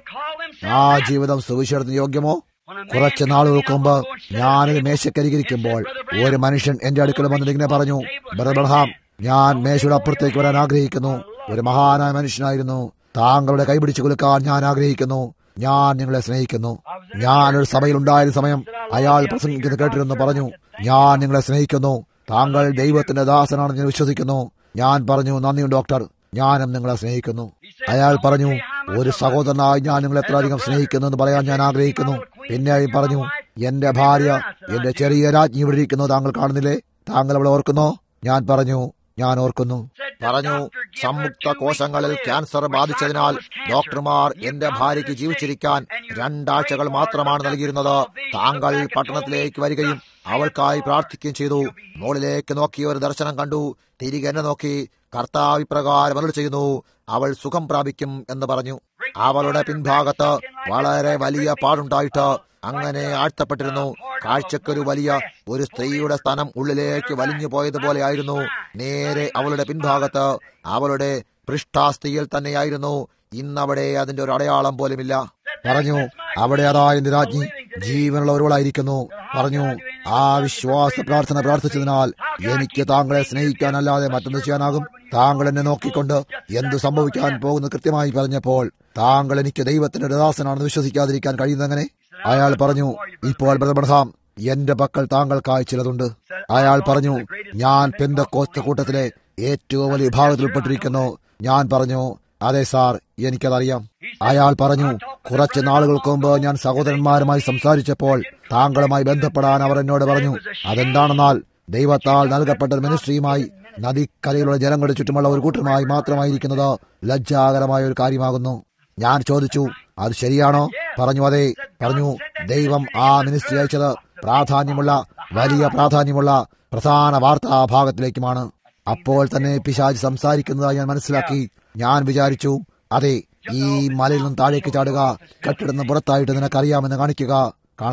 ആ ജീവിതം സുവിശേഷത്തിന് യോഗ്യമോ കുറച്ച് നാളുകൾക്ക് മുമ്പ് ഞാനൊരു മേശക്കരികിരിക്കുമ്പോൾ ഒരു മനുഷ്യൻ എന്റെ അടുക്കൽ വന്നിട്ട് ഇങ്ങനെ പറഞ്ഞു ബ്രഹ്മഹാം ഞാൻ മേശയുടെ അപ്പുറത്തേക്ക് വരാൻ ആഗ്രഹിക്കുന്നു ഒരു മഹാനായ മനുഷ്യനായിരുന്നു താങ്കളുടെ കൈപിടിച്ചു കുലുക്കാൻ ഞാൻ ആഗ്രഹിക്കുന്നു ഞാൻ നിങ്ങളെ സ്നേഹിക്കുന്നു ഞാനൊരു സഭയിൽ ഉണ്ടായിരുന്ന സമയം അയാൾ പ്രസംഗിക്കുന്നത് കേട്ടിരുന്നു പറഞ്ഞു ഞാൻ നിങ്ങളെ സ്നേഹിക്കുന്നു താങ്കൾ ദൈവത്തിന്റെ ദാസനാണെന്ന് ഞാൻ വിശ്വസിക്കുന്നു ഞാൻ പറഞ്ഞു നന്ദി ഡോക്ടർ ഞാനും നിങ്ങളെ സ്നേഹിക്കുന്നു അയാൾ പറഞ്ഞു ഒരു സഹോദരനായി ഞാൻ നിങ്ങളെ എത്രയധികം സ്നേഹിക്കുന്നു എന്ന് പറയാൻ ഞാൻ ആഗ്രഹിക്കുന്നു പിന്നെയും പറഞ്ഞു എന്റെ ഭാര്യ എന്റെ ചെറിയ രാജ്ഞി ഇവിടെ ഇരിക്കുന്നു താങ്കൾ കാണുന്നില്ലേ താങ്കൾ അവളെ ഓർക്കുന്നോ ഞാൻ പറഞ്ഞു ഞാൻ ഓർക്കുന്നു പറഞ്ഞു സംയുക്ത കോശങ്ങളിൽ ക്യാൻസർ ബാധിച്ചതിനാൽ ഡോക്ടർമാർ എന്റെ ഭാര്യയ്ക്ക് ജീവിച്ചിരിക്കാൻ രണ്ടാഴ്ചകൾ മാത്രമാണ് നൽകിയിരുന്നത് താങ്കൾ പട്ടണത്തിലേക്ക് വരികയും അവൾക്കായി പ്രാർത്ഥിക്കുകയും ചെയ്തു മുകളിലേക്ക് നോക്കി ഒരു ദർശനം കണ്ടു തിരികെ എന്നെ നോക്കി കർത്താവ് ഇപ്രകാരം അരുൾ ചെയ്യുന്നു അവൾ സുഖം പ്രാപിക്കും എന്ന് പറഞ്ഞു അവളുടെ പിൻഭാഗത്ത് വളരെ വലിയ പാടുണ്ടായിട്ട് അങ്ങനെ ആഴ്ത്തപ്പെട്ടിരുന്നു കാഴ്ചക്കൊരു വലിയ ഒരു സ്ത്രീയുടെ സ്ഥാനം ഉള്ളിലേക്ക് വലിഞ്ഞു പോയതുപോലെയായിരുന്നു നേരെ അവളുടെ പിൻഭാഗത്ത് അവളുടെ പൃഷ്ഠാസ്ഥിയിൽ തന്നെയായിരുന്നു ഇന്നവിടെ അതിന്റെ ഒരു അടയാളം പോലുമില്ല പറഞ്ഞു അവിടെ അതായ രാജ്ഞി ജീവനുള്ള ഒരുവളായിരിക്കുന്നു പറഞ്ഞു ആ വിശ്വാസ പ്രാർത്ഥന പ്രാർത്ഥിച്ചതിനാൽ എനിക്ക് താങ്കളെ സ്നേഹിക്കാനല്ലാതെ മറ്റൊന്ന് ചെയ്യാനാകും താങ്കൾ എന്നെ നോക്കിക്കൊണ്ട് എന്ത് സംഭവിക്കാൻ പോകുന്നു കൃത്യമായി പറഞ്ഞപ്പോൾ താങ്കൾ എനിക്ക് ദൈവത്തിന്റെ ഒരു ദാസനാണെന്ന് വിശ്വസിക്കാതിരിക്കാൻ കഴിയുന്നങ്ങനെ അയാൾ പറഞ്ഞു ഇപ്പോൾ ബ്രഹ്മഹാം എന്റെ പക്കൽ താങ്കൾക്കായി ചിലതുണ്ട് അയാൾ പറഞ്ഞു ഞാൻ പെന്തക്കോസ്ത കൂട്ടത്തിലെ ഏറ്റവും വലിയ വിഭാഗത്തിൽ ഉൾപ്പെട്ടിരിക്കുന്നു ഞാൻ പറഞ്ഞു അതെ സാർ എനിക്കതറിയാം അയാൾ പറഞ്ഞു കുറച്ച് നാളുകൾക്ക് മുമ്പ് ഞാൻ സഹോദരന്മാരുമായി സംസാരിച്ചപ്പോൾ താങ്കളുമായി ബന്ധപ്പെടാൻ അവർ എന്നോട് പറഞ്ഞു അതെന്താണെന്നാൽ ദൈവത്താൽ നൽകപ്പെട്ട മിനിസ്ട്രിയുമായി നദിക്കരയിലുള്ള ജനങ്ങളുടെ ചുറ്റുമുള്ള ഒരു കൂട്ടമായി മാത്രമായിരിക്കുന്നത് ലജ്ജാകരമായ ഒരു കാര്യമാകുന്നു ഞാൻ ചോദിച്ചു അത് ശരിയാണോ പറഞ്ഞു അതെ പറഞ്ഞു ദൈവം ആ മിനിസ്ട്രി അയച്ചത് പ്രാധാന്യമുള്ള വലിയ പ്രാധാന്യമുള്ള പ്രധാന വാർത്താ ഭാഗത്തിലേക്കുമാണ് അപ്പോൾ തന്നെ പിശാജ് സംസാരിക്കുന്നതായി ഞാൻ മനസ്സിലാക്കി ഞാൻ വിചാരിച്ചു അതെ ഈ മലയിൽ നിന്നും താഴേക്ക് ചാടുക കെട്ടിടുന്ന പുറത്തായിട്ട് നിനക്കറിയാമെന്ന് കാണിക്കുക കാണുന്നോ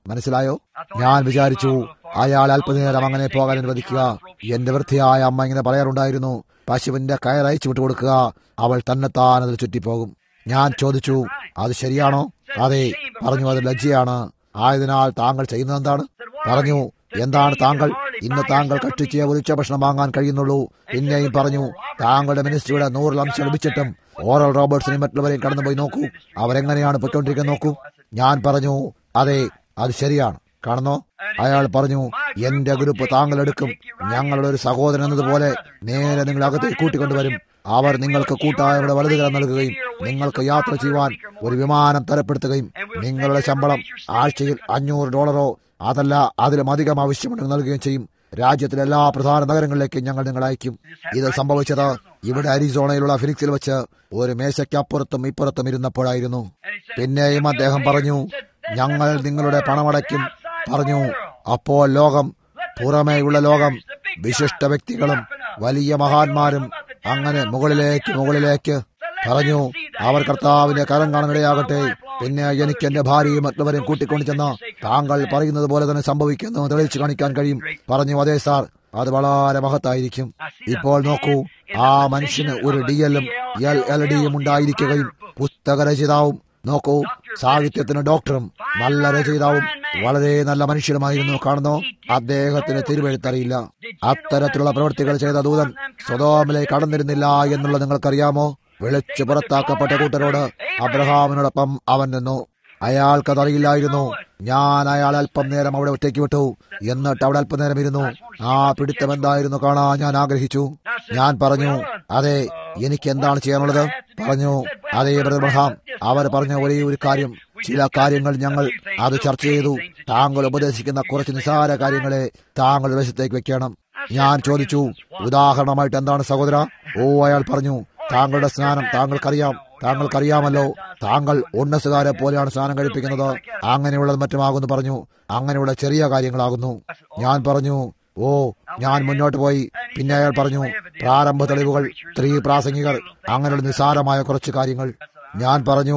മനസ്സിലായോ ഞാൻ വിചാരിച്ചു അയാൾ അല്പനേരം അങ്ങനെ പോകാൻ അനുവദിക്കുക എന്റെ വൃത്തിയായ അമ്മ ഇങ്ങനെ പറയാറുണ്ടായിരുന്നു പശുവിന്റെ കയർ അയച്ചു വിട്ടു കൊടുക്കുക അവൾ തന്നെത്താൻ അതിൽ ചുറ്റിപ്പോകും ഞാൻ ചോദിച്ചു അത് ശരിയാണോ അതെ പറഞ്ഞു അത് ലജ്ജയാണ് ആയതിനാൽ താങ്കൾ ചെയ്യുന്നത് എന്താണ് പറഞ്ഞു എന്താണ് താങ്കൾ ഇന്ന് താങ്കൾ കഷ്ടിച്ച് ഒലിച്ച ഭക്ഷണം വാങ്ങാൻ കഴിയുന്നുള്ളൂ പിന്നെയും പറഞ്ഞു താങ്കളുടെ മിനിസ്ട്രിയുടെ നൂറിൽ അംശം ലഭിച്ചിട്ടും ഓറൽ റോബർട്സിനെയും മറ്റുള്ളവരെയും കടന്നുപോയി നോക്കൂ അവരെങ്ങനെയാണ് പൊയ്ക്കൊണ്ടിരിക്കുന്നത് നോക്കൂ ഞാൻ പറഞ്ഞു അതെ അത് ശരിയാണ് കാണുന്നോ അയാൾ പറഞ്ഞു എന്റെ ഗ്രൂപ്പ് താങ്കൾ എടുക്കും ഞങ്ങളുടെ ഒരു സഹോദരൻ എന്നതുപോലെ നേരെ നിങ്ങൾ അകത്തേക്ക് കൂട്ടിക്കൊണ്ടുവരും അവർ നിങ്ങൾക്ക് കൂട്ടായവരുടെ വലതുകരം നൽകുകയും നിങ്ങൾക്ക് യാത്ര ചെയ്യുവാൻ ഒരു വിമാനം തരപ്പെടുത്തുകയും നിങ്ങളുടെ ശമ്പളം ആഴ്ചയിൽ അഞ്ഞൂറ് ഡോളറോ അതല്ല അതിലും അധികം ആവശ്യമുണ്ടെങ്കിൽ നൽകുകയും ചെയ്യും രാജ്യത്തിലെ എല്ലാ പ്രധാന നഗരങ്ങളിലേക്കും ഞങ്ങൾ നിങ്ങൾ അയക്കും ഇത് സംഭവിച്ചത് ഇവിടെ അരിസോണയിലുള്ള ഫിനിക്സിൽ വെച്ച് ഒരു മേശയ്ക്കപ്പുറത്തും ഇപ്പുറത്തും ഇരുന്നപ്പോഴായിരുന്നു പിന്നെയും അദ്ദേഹം പറഞ്ഞു ഞങ്ങൾ നിങ്ങളുടെ പണമടയ്ക്കും പറഞ്ഞു അപ്പോൾ ലോകം പുറമേയുള്ള ലോകം വിശിഷ്ട വ്യക്തികളും വലിയ മഹാന്മാരും അങ്ങനെ മുകളിലേക്ക് മുകളിലേക്ക് പറഞ്ഞു അവർ കർത്താവിന്റെ കരം കാണാനിടയാകട്ടെ പിന്നെ എനിക്ക് എന്റെ ഭാര്യയും മറ്റുള്ളവരെയും കൂട്ടിക്കൊണ്ടു ചെന്ന് താങ്കൾ പറയുന്നത് പോലെ തന്നെ സംഭവിക്കുന്നു തെളിയിച്ചു കാണിക്കാൻ കഴിയും പറഞ്ഞു അതെ സാർ അത് വളരെ മഹത്തായിരിക്കും ഇപ്പോൾ നോക്കൂ ആ മനുഷ്യന് ഒരു ഡി എല്ലും എൽ എൽ ഡിയും ഉണ്ടായിരിക്കുകയും പുസ്തക രചയിതാവും നോക്കൂ സാഹിത്യത്തിന് ഡോക്ടറും നല്ല രചയിതാവും വളരെ നല്ല മനുഷ്യരുമായിരുന്നു കാണുന്നു അദ്ദേഹത്തിന് തിരുവെഴുത്തറിയില്ല അത്തരത്തിലുള്ള പ്രവൃത്തികൾ ചെയ്ത ദൂതൻ സ്വതോമിലേക്ക് കടന്നിരുന്നില്ല എന്നുള്ളത് നിങ്ങൾക്കറിയാമോ വിളിച്ചു പുറത്താക്കപ്പെട്ട കൂട്ടരോട് അബ്രഹാമിനോടൊപ്പം അവൻ നിന്നു അയാൾക്കതറിയില്ലായിരുന്നു ഞാൻ അയാൾ അല്പം നേരം അവിടെ ഒറ്റയ്ക്ക് വിട്ടു എന്നിട്ട് അവിടെ അല്പനേരം ഇരുന്നു ആ പിടുത്തം എന്തായിരുന്നു കാണാൻ ഞാൻ ആഗ്രഹിച്ചു ഞാൻ പറഞ്ഞു അതെ എനിക്ക് എന്താണ് ചെയ്യാനുള്ളത് പറഞ്ഞു അതേ ബ്രഹാം അവർ പറഞ്ഞ ഒരേ ഒരു കാര്യം ചില കാര്യങ്ങൾ ഞങ്ങൾ അത് ചർച്ച ചെയ്തു താങ്കൾ ഉപദേശിക്കുന്ന കുറച്ച് നിസ്സാര കാര്യങ്ങളെ താങ്കളുടെ വശത്തേക്ക് വെക്കണം ഞാൻ ചോദിച്ചു ഉദാഹരണമായിട്ട് എന്താണ് സഹോദര ഓ അയാൾ പറഞ്ഞു താങ്കളുടെ സ്നാനം താങ്കൾക്കറിയാം താങ്കൾക്കറിയാമല്ലോ താങ്കൾ ഉന്നസുകാരെ പോലെയാണ് സ്നാനം കഴിപ്പിക്കുന്നത് അങ്ങനെയുള്ളത് മറ്റുമാകുന്നു പറഞ്ഞു അങ്ങനെയുള്ള ചെറിയ കാര്യങ്ങളാകുന്നു ഞാൻ പറഞ്ഞു ഓ ഞാൻ മുന്നോട്ട് പോയി പിന്നെ അയാൾ പറഞ്ഞു പ്രാരംഭ തെളിവുകൾ സ്ത്രീ പ്രാസംഗികർ അങ്ങനെയുള്ള നിസ്സാരമായ കുറച്ച് കാര്യങ്ങൾ ഞാൻ പറഞ്ഞു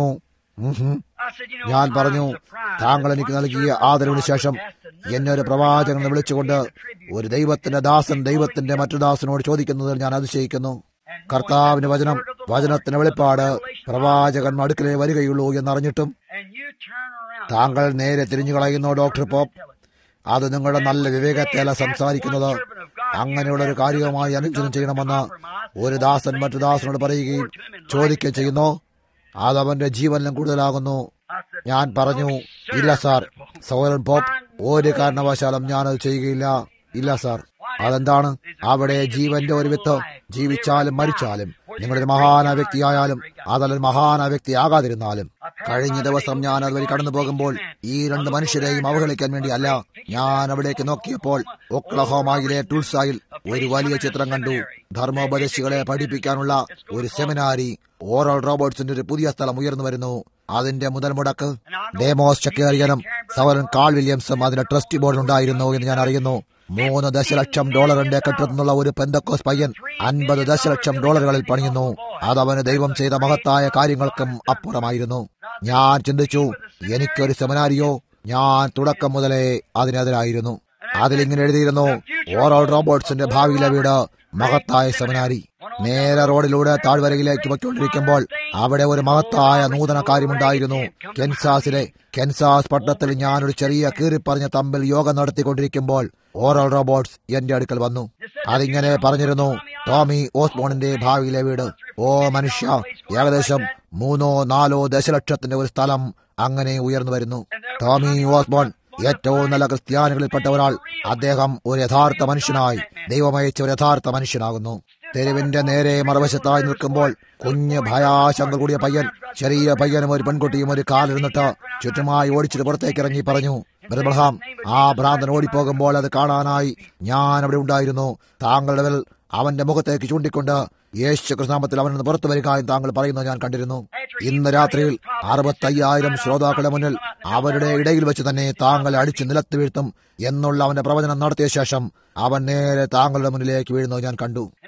ഞാൻ പറഞ്ഞു താങ്കൾ എനിക്ക് നൽകിയ ആദരവിന് ശേഷം എന്നെ ഒരു പ്രവാചകനെ വിളിച്ചുകൊണ്ട് ഒരു ദൈവത്തിന്റെ ദാസൻ ദൈവത്തിന്റെ മറ്റു ദാസനോട് ചോദിക്കുന്നതിൽ ഞാൻ അതിശയിക്കുന്നു കർത്താവിന്റെ വചനം വചനത്തിന് വെളിപ്പാട് പ്രവാചകൻ അടുക്കലേ വരികയുള്ളൂ എന്നറിഞ്ഞിട്ടും താങ്കൾ നേരെ തിരിഞ്ഞു കളയുന്നു ഡോക്ടർ പോപ്പ് അത് നിങ്ങളുടെ നല്ല വിവേകത്തെയല്ല സംസാരിക്കുന്നത് അങ്ങനെയുള്ള ഒരു കാര്യവുമായി അനുജനം ചെയ്യണമെന്ന് ഒരു ദാസൻ മറ്റു ദാസനോട് പറയുകയും ചോദിക്കുകയും ചെയ്യുന്നു അത് അവന്റെ ജീവനിലും കൂടുതലാകുന്നു ഞാൻ പറഞ്ഞു ഇല്ല സാർ സഹോദരൻ പോപ്പ് ഒരു കാരണവശാലും ഞാനത് ചെയ്യുകയില്ല ഇല്ല സാർ അതെന്താണ് അവിടെ ജീവന്റെ ഒരു വിത്ത് ജീവിച്ചാലും മരിച്ചാലും നിങ്ങളൊരു മഹാന വ്യക്തിയായാലും അതല്ല മഹാന വ്യക്തി ആകാതിരുന്നാലും കഴിഞ്ഞ ദിവസം ഞാൻ അതുവഴി കടന്നു പോകുമ്പോൾ ഈ രണ്ട് മനുഷ്യരെയും അവഹേളിക്കാൻ വേണ്ടിയല്ല ഞാൻ അവിടേക്ക് നോക്കിയപ്പോൾ ഒക്ലഹോമയിലെ ടൂൾസായിൽ ഒരു വലിയ ചിത്രം കണ്ടു ധർമ്മോപദേശികളെ പഠിപ്പിക്കാനുള്ള ഒരു സെമിനാരി ഓറൽ റോബോട്ട്സിന്റെ ഒരു പുതിയ സ്ഥലം ഉയർന്നു വരുന്നു അതിന്റെ മുതൽ മുടക്ക് ഡേമോസ് ചക്കേറിയനും സവരൻ കാൾ വില്യംസും അതിന്റെ ട്രസ്റ്റി ബോർഡിൽ ഉണ്ടായിരുന്നു എന്ന് ഞാൻ അറിയുന്നു മൂന്ന് ദശലക്ഷം ഡോളറിന്റെ കെട്ടിടത്തിനുള്ള ഒരു പെന്തക്കോസ് പയ്യൻ അൻപത് ദശലക്ഷം ഡോളറുകളിൽ പണിയുന്നു അതവന് ദൈവം ചെയ്ത മഹത്തായ കാര്യങ്ങൾക്കും അപ്പുറമായിരുന്നു ഞാൻ ചിന്തിച്ചു എനിക്കൊരു സെമിനാരിയോ ഞാൻ തുടക്കം മുതലേ അതിനെതിരായിരുന്നു അതിലിങ്ങനെ എഴുതിയിരുന്നു ഓറൽ റോബോട്ട്സിന്റെ ഭാവിയിലെ വീട് മഹത്തായ സെമിനാരി നേരെ റോഡിലൂടെ താഴ്വരയിലേക്ക് പൊയ്ക്കൊണ്ടിരിക്കുമ്പോൾ അവിടെ ഒരു മഹത്തായ നൂതന കാര്യമുണ്ടായിരുന്നു കെൻസാസിലെ കെൻസാസ് പട്ടണത്തിൽ ഞാനൊരു ചെറിയ കീറിപ്പറഞ്ഞ തമ്പിൽ യോഗം നടത്തിക്കൊണ്ടിരിക്കുമ്പോൾ ഓറൽ റോബോട്ട്സ് എന്റെ അടുക്കൽ വന്നു അതിങ്ങനെ പറഞ്ഞിരുന്നു ടോമി ഓസ്ബോണിന്റെ ഭാവിയിലെ വീട് ഓ മനുഷ്യ ഏകദേശം മൂന്നോ നാലോ ദശലക്ഷത്തിന്റെ ഒരു സ്ഥലം അങ്ങനെ ഉയർന്നു വരുന്നു ടോമി ഓസ്ബോൺ ഏറ്റവും നല്ല ക്രിസ്ത്യാനികളിൽപ്പെട്ട ഒരാൾ അദ്ദേഹം ഒരു യഥാർത്ഥ മനുഷ്യനായി ദൈവമയച്ച ഒരു യഥാർത്ഥ മനുഷ്യനാകുന്നു തെരുവിന്റെ നേരെ മറുവശത്തായി നിൽക്കുമ്പോൾ കുഞ്ഞ് ഭയാശങ്ക കൂടിയ പയ്യൻ ചെറിയ പയ്യനും ഒരു പെൺകുട്ടിയും ഒരു കാലിരുന്നിട്ട് ചുറ്റുമായി ഓടിച്ചിട്ട് പുറത്തേക്ക് ഇറങ്ങി പറഞ്ഞു ബ്രഹ്മഹാം ആ ഭ്രാന്തൻ ഓടിപ്പോകുമ്പോൾ അത് കാണാനായി ഞാൻ അവിടെ ഉണ്ടായിരുന്നു താങ്കളുടെ മേൽ അവന്റെ മുഖത്തേക്ക് ചൂണ്ടിക്കൊണ്ട് യേശു കൃഷ്ണാമത്തിൽ അവൻ നിന്ന് പുറത്തു വരിക എന്ന് താങ്കൾ പറയുന്നത് ഞാൻ കണ്ടിരുന്നു ഇന്ന് രാത്രിയിൽ അറുപത്തയ്യായിരം ശ്രോതാക്കളുടെ മുന്നിൽ അവരുടെ ഇടയിൽ വെച്ച് തന്നെ താങ്കളെ അടിച്ചു നിലത്ത് വീഴ്ത്തും എന്നുള്ള അവന്റെ പ്രവചനം നടത്തിയ ശേഷം അവൻ നേരെ താങ്കളുടെ മുന്നിലേക്ക് വീഴുന്നത് ഞാൻ കണ്ടു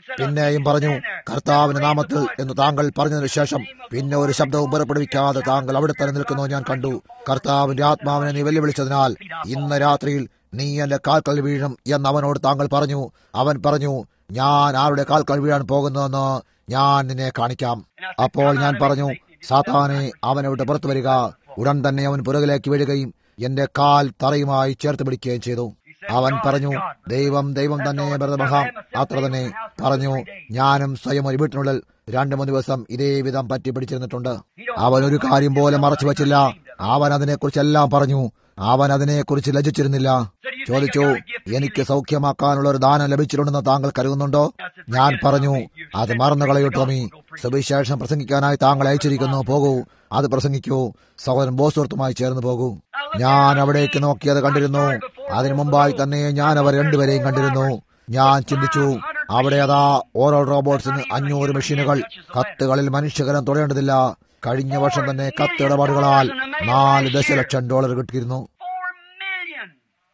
പിന്നെയും പറഞ്ഞു കർത്താവിന്റെ നാമത്തിൽ എന്ന് താങ്കൾ പറഞ്ഞതിനു ശേഷം പിന്നെ ഒരു ശബ്ദവും പുറപ്പെടുവിക്കാതെ താങ്കൾ അവിടെ തന്നെ നിൽക്കുന്നു ഞാൻ കണ്ടു കർത്താവിന്റെ ആത്മാവിനെ നീ വെല്ലുവിളിച്ചതിനാൽ ഇന്ന് രാത്രിയിൽ നീ എന്റെ കാൽക്കൽ വീഴും എന്ന് അവനോട് താങ്കൾ പറഞ്ഞു അവൻ പറഞ്ഞു ഞാൻ ആരുടെ കാൽക്കൽ വീഴാൻ പോകുന്നതെന്ന് ഞാൻ നിന്നെ കാണിക്കാം അപ്പോൾ ഞാൻ പറഞ്ഞു സാത്താനെ അവനെ വിട്ട് പുറത്തു വരിക ഉടൻ തന്നെ അവൻ പുറകിലേക്ക് വീഴുകയും എന്റെ കാൽ തറയുമായി ചേർത്ത് പിടിക്കുകയും ചെയ്തു അവൻ പറഞ്ഞു ദൈവം ദൈവം തന്നെ ഭരതമഹാം അത്ര തന്നെ പറഞ്ഞു ഞാനും സ്വയം ഒരു വീട്ടിനുള്ളിൽ രണ്ടു മൂന്ന് ദിവസം ഇതേ വിധം പറ്റി പിടിച്ചിരുന്നിട്ടുണ്ട് അവൻ ഒരു കാര്യം പോലെ മറച്ചു വച്ചില്ല അവൻ അതിനെക്കുറിച്ചെല്ലാം പറഞ്ഞു അവൻ അതിനെക്കുറിച്ച് ലജിച്ചിരുന്നില്ല ചോദിച്ചു എനിക്ക് സൗഖ്യമാക്കാനുള്ള ഒരു ദാനം ലഭിച്ചിട്ടുണ്ടെന്ന് താങ്കൾ കരുതുന്നുണ്ടോ ഞാൻ പറഞ്ഞു അത് മറന്നു കളയൂ ടോമി സുവിശേഷം പ്രസംഗിക്കാനായി താങ്കൾ അയച്ചിരിക്കുന്നു പോകൂ അത് പ്രസംഗിക്കൂ സഹോദരൻ ബോസുഹൃത്തുമായി ചേർന്ന് പോകൂ ഞാൻ അവിടേക്ക് നോക്കിയത് കണ്ടിരുന്നു അതിനു മുമ്പായി തന്നെ ഞാൻ അവർ രണ്ടുപേരെയും കണ്ടിരുന്നു ഞാൻ ചിന്തിച്ചു അവിടെ അതാ ഓരോ റോബോട്ട്സിന് അഞ്ഞൂറ് മെഷീനുകൾ കത്തുകളിൽ മനുഷ്യകരം തുടയേണ്ടതില്ല കഴിഞ്ഞ വർഷം തന്നെ കത്ത് ഇടപാടുകളാൽ നാല് ദശലക്ഷം ഡോളർ കിട്ടിയിരുന്നു Four million.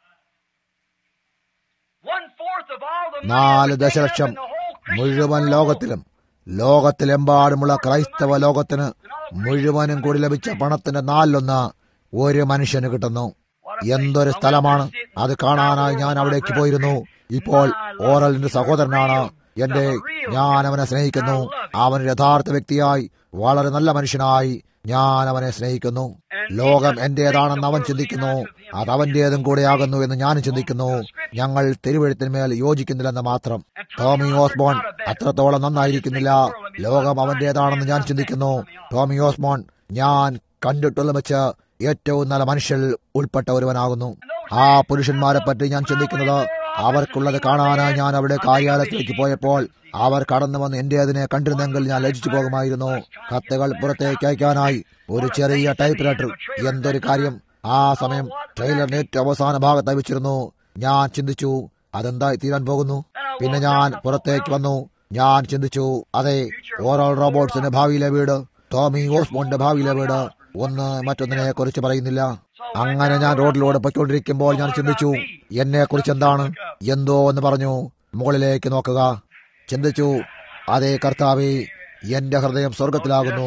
One fourth of all the money നാല് ever taken up ദശലക്ഷം in the whole Christian മുഴുവൻ world. ലോകത്തിലും ലോകത്തിലെമ്പാടുമുള്ള ക്രൈസ്തവ ലോകത്തിന് മുഴുവനും കൂടി ലഭിച്ച പണത്തിന്റെ നാലിലൊന്ന് ഒരു മനുഷ്യന് കിട്ടുന്നു എന്തൊരു സ്ഥലമാണ് അത് കാണാനായി ഞാൻ അവിടേക്ക് പോയിരുന്നു ഇപ്പോൾ ഓറലിന്റെ സഹോദരനാണ് എന്റെ ഞാൻ അവനെ സ്നേഹിക്കുന്നു അവൻ ഒരു യഥാർത്ഥ വ്യക്തിയായി വളരെ നല്ല മനുഷ്യനായി ഞാൻ അവനെ സ്നേഹിക്കുന്നു ലോകം എന്റേതാണെന്ന് അവൻ ചിന്തിക്കുന്നു അത് അവന്റേതും കൂടെയാകുന്നു എന്ന് ഞാൻ ചിന്തിക്കുന്നു ഞങ്ങൾ തിരുവഴുത്തിന്മേൽ യോജിക്കുന്നില്ലെന്ന് മാത്രം ടോമി ഓസ്ബോൺ അത്രത്തോളം നന്നായിരിക്കുന്നില്ല ലോകം അവന്റേതാണെന്ന് ഞാൻ ചിന്തിക്കുന്നു ടോമി ഓസ്ബോൺ ഞാൻ കണ്ടിട്ടുള്ള വെച്ച് ഏറ്റവും നല്ല മനുഷ്യരിൽ ഉൾപ്പെട്ട ഒരുവനാകുന്നു ആ പുരുഷന്മാരെ പറ്റി ഞാൻ ചിന്തിക്കുന്നത് അവർക്കുള്ളത് കാണാനായി ഞാൻ അവിടെ കാര്യാലയത്തിലേക്ക് പോയപ്പോൾ അവർ കടന്നു വന്ന് എന്റെ അതിനെ കണ്ടിരുന്നെങ്കിൽ ഞാൻ ലജിച്ചു പോകുമായിരുന്നു കത്തുകൾ പുറത്തേക്ക് അയക്കാനായി ഒരു ചെറിയ ടൈപ്പ് റൈറ്റർ എന്തൊരു കാര്യം ആ സമയം ട്രെയിലറിന് ഏറ്റവും അവസാന ഭാഗത്തായി വെച്ചിരുന്നു ഞാൻ ചിന്തിച്ചു അതെന്തായി തീരാൻ പോകുന്നു പിന്നെ ഞാൻ പുറത്തേക്ക് വന്നു ഞാൻ ചിന്തിച്ചു അതെ ഓരോ റോബോട്ട്സിന്റെ ഭാവിയിലെ വീട് ടോമി ഓസ്മോന്റെ ഭാവിയിലെ വീട് ഒന്ന് മറ്റൊന്നിനെ കുറിച്ച് പറയുന്നില്ല അങ്ങനെ ഞാൻ റോഡിലൂടെ പൊയ്ക്കൊണ്ടിരിക്കുമ്പോൾ ഞാൻ ചിന്തിച്ചു എന്നെ കുറിച്ച് എന്താണ് എന്തോ എന്ന് പറഞ്ഞു മുകളിലേക്ക് നോക്കുക ചിന്തിച്ചു അതേ കർത്താവേ എന്റെ ഹൃദയം സ്വർഗത്തിലാകുന്നു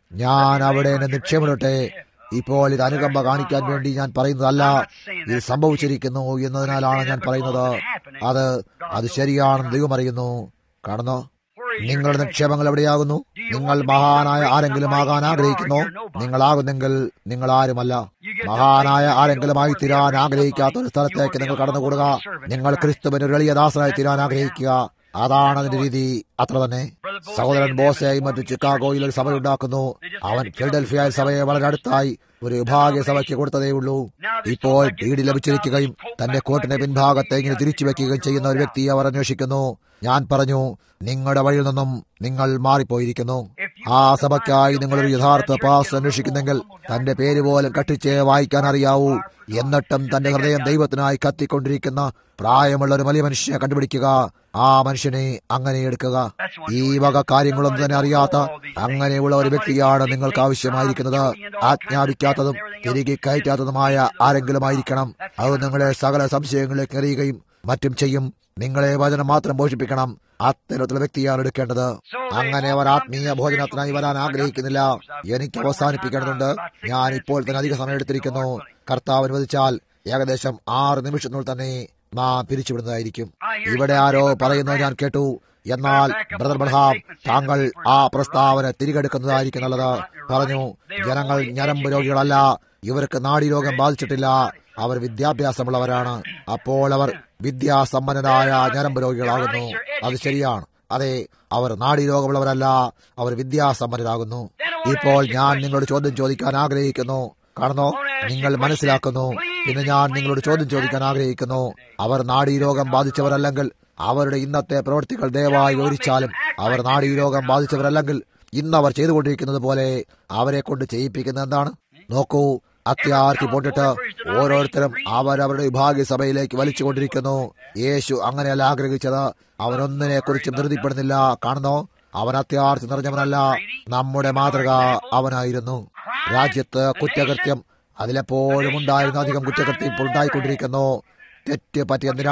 ഞാൻ അവിടെ എന്നെ നിക്ഷേപമിടട്ടെ ഇപ്പോൾ ഇത് അനുകമ്പ കാണിക്കാൻ വേണ്ടി ഞാൻ പറയുന്നതല്ല ഇത് സംഭവിച്ചിരിക്കുന്നു എന്നതിനാലാണ് ഞാൻ പറയുന്നത് അത് അത് ശരിയാണെന്ന് ദൈവം അറിയുന്നു കാണുന്നോ നിങ്ങളുടെ നിക്ഷേപങ്ങൾ എവിടെയാകുന്നു നിങ്ങൾ മഹാനായ ആരെങ്കിലും ആകാൻ ആഗ്രഹിക്കുന്നു നിങ്ങളാകുന്നെങ്കിൽ നിങ്ങൾ ആരുമല്ല മഹാനായ ആരെങ്കിലും ആയി തീരാൻ ആഗ്രഹിക്കാത്ത ഒരു സ്ഥലത്തേക്ക് നിങ്ങൾ കടന്നുകൂടുക നിങ്ങൾ ക്രിസ്തുവിന് ഒരു എളിയ ദാസനായി തീരാൻ ആഗ്രഹിക്കുക അതാണ് അതിന്റെ രീതി അത്ര തന്നെ സഹോദരൻ ബോസയായി മറ്റു ചിക്കാഗോയിൽ ഒരു സഭയുണ്ടാക്കുന്നു അവൻ ഫിൽഡൽഫിയ സഭയെ വളരെ അടുത്തായി ഒരു വിഭാഗീയ സഭയ്ക്ക് കൊടുത്തതേയുള്ളൂ ഇപ്പോൾ വീട് ലഭിച്ചിരിക്കുകയും തന്റെ കോട്ടിന്റെ പിൻഭാഗത്തെ ഇങ്ങനെ തിരിച്ചു വെക്കുകയും ചെയ്യുന്ന ഒരു വ്യക്തിയെ അവർ അന്വേഷിക്കുന്നു ഞാൻ പറഞ്ഞു നിങ്ങളുടെ വഴിയിൽ നിന്നും നിങ്ങൾ മാറിപ്പോയിരിക്കുന്നു ആ സഭയ്ക്കായി നിങ്ങളൊരു യഥാർത്ഥ പാസ് അന്വേഷിക്കുന്നെങ്കിൽ തന്റെ പേര് പോലും കട്ടിച്ച് വായിക്കാൻ അറിയാവൂ എന്നിട്ടും തന്റെ ഹൃദയം ദൈവത്തിനായി കത്തിക്കൊണ്ടിരിക്കുന്ന പ്രായമുള്ള ഒരു വലിയ മനുഷ്യനെ കണ്ടുപിടിക്കുക ആ മനുഷ്യനെ അങ്ങനെ എടുക്കുക ഈ വക കാര്യങ്ങളൊന്നും തന്നെ അറിയാത്ത അങ്ങനെയുള്ള ഒരു വ്യക്തിയാണ് നിങ്ങൾക്ക് ആവശ്യമായിരിക്കുന്നത് ആജ്ഞാപിക്കാത്തതും തിരികെ കയറ്റാത്തതുമായ ആരെങ്കിലും ആയിരിക്കണം അത് നിങ്ങളെ സകല സംശയങ്ങളിലേക്ക് എറിയുകയും മറ്റും ചെയ്യും നിങ്ങളെ വചനം മാത്രം പോഷിപ്പിക്കണം അത്തരത്തിലുള്ള വ്യക്തിയാണ് എടുക്കേണ്ടത് അങ്ങനെ അവർ ആത്മീയ ഭോജനത്തിനായി വരാൻ ആഗ്രഹിക്കുന്നില്ല എനിക്ക് അവസാനിപ്പിക്കേണ്ടതുണ്ട് ഞാൻ ഇപ്പോൾ തന്നെ അധിക സമയം എടുത്തിരിക്കുന്നു കർത്താവ് അനുവദിച്ചാൽ ഏകദേശം ആറ് നിമിഷത്തിനുള്ളിൽ തന്നെ നാം പിരിച്ചുവിടുന്നതായിരിക്കും ഇവിടെ ആരോ പറയുന്നത് ഞാൻ കേട്ടു എന്നാൽ ബ്രദർ ബർഹാം താങ്കൾ ആ പ്രസ്താവന തിരികെടുക്കുന്നതായിരിക്കും നല്ലത് പറഞ്ഞു ജനങ്ങൾ ഞരമ്പ് രോഗികളല്ല ഇവർക്ക് നാഡീരോഗം ബാധിച്ചിട്ടില്ല അവർ വിദ്യാഭ്യാസമുള്ളവരാണ് അപ്പോൾ അവർ വിദ്യാസമ്പന്നരായ ഞരമ്പ് രോഗികളാകുന്നു അത് ശരിയാണ് അതെ അവർ നാഡീരോഗമുള്ളവരല്ല അവർ വിദ്യാസമ്പന്നരാകുന്നു ഇപ്പോൾ ഞാൻ നിങ്ങളോട് ചോദ്യം ചോദിക്കാൻ ആഗ്രഹിക്കുന്നു കാണുന്നോ നിങ്ങൾ മനസ്സിലാക്കുന്നു പിന്നെ ഞാൻ നിങ്ങളോട് ചോദ്യം ചോദിക്കാൻ ആഗ്രഹിക്കുന്നു അവർ നാഡീരോഗം ബാധിച്ചവരല്ലെങ്കിൽ അവരുടെ ഇന്നത്തെ പ്രവൃത്തികൾ ദയവായി വിവരിച്ചാലും അവർ നാഡീരോഗം ബാധിച്ചവരല്ലെങ്കിൽ ഇന്ന് അവർ ചെയ്തുകൊണ്ടിരിക്കുന്നത് പോലെ അവരെ കൊണ്ട് ചെയ്യിപ്പിക്കുന്നത് എന്താണ് നോക്കൂ അത്യാർത്തി പോട്ടിട്ട് ഓരോരുത്തരും അവരവരുടെ വിഭാഗീയ സഭയിലേക്ക് വലിച്ചുകൊണ്ടിരിക്കുന്നു യേശു അങ്ങനെയല്ല ആഗ്രഹിച്ചത് അവനൊന്നിനെ കുറിച്ചും ധൃതിപ്പെടുന്നില്ല കാണുന്നോ അവൻ അത്യാർത്തി നിറഞ്ഞവനല്ല നമ്മുടെ മാതൃക അവനായിരുന്നു രാജ്യത്ത് കുറ്റകൃത്യം അതിലെപ്പോഴും ഉണ്ടായിരുന്ന അധികം കുറ്റകൃത്യം ഇപ്പോൾ ഉണ്ടായിക്കൊണ്ടിരിക്കുന്നു തെറ്റ് പറ്റി എന്തിനാണ്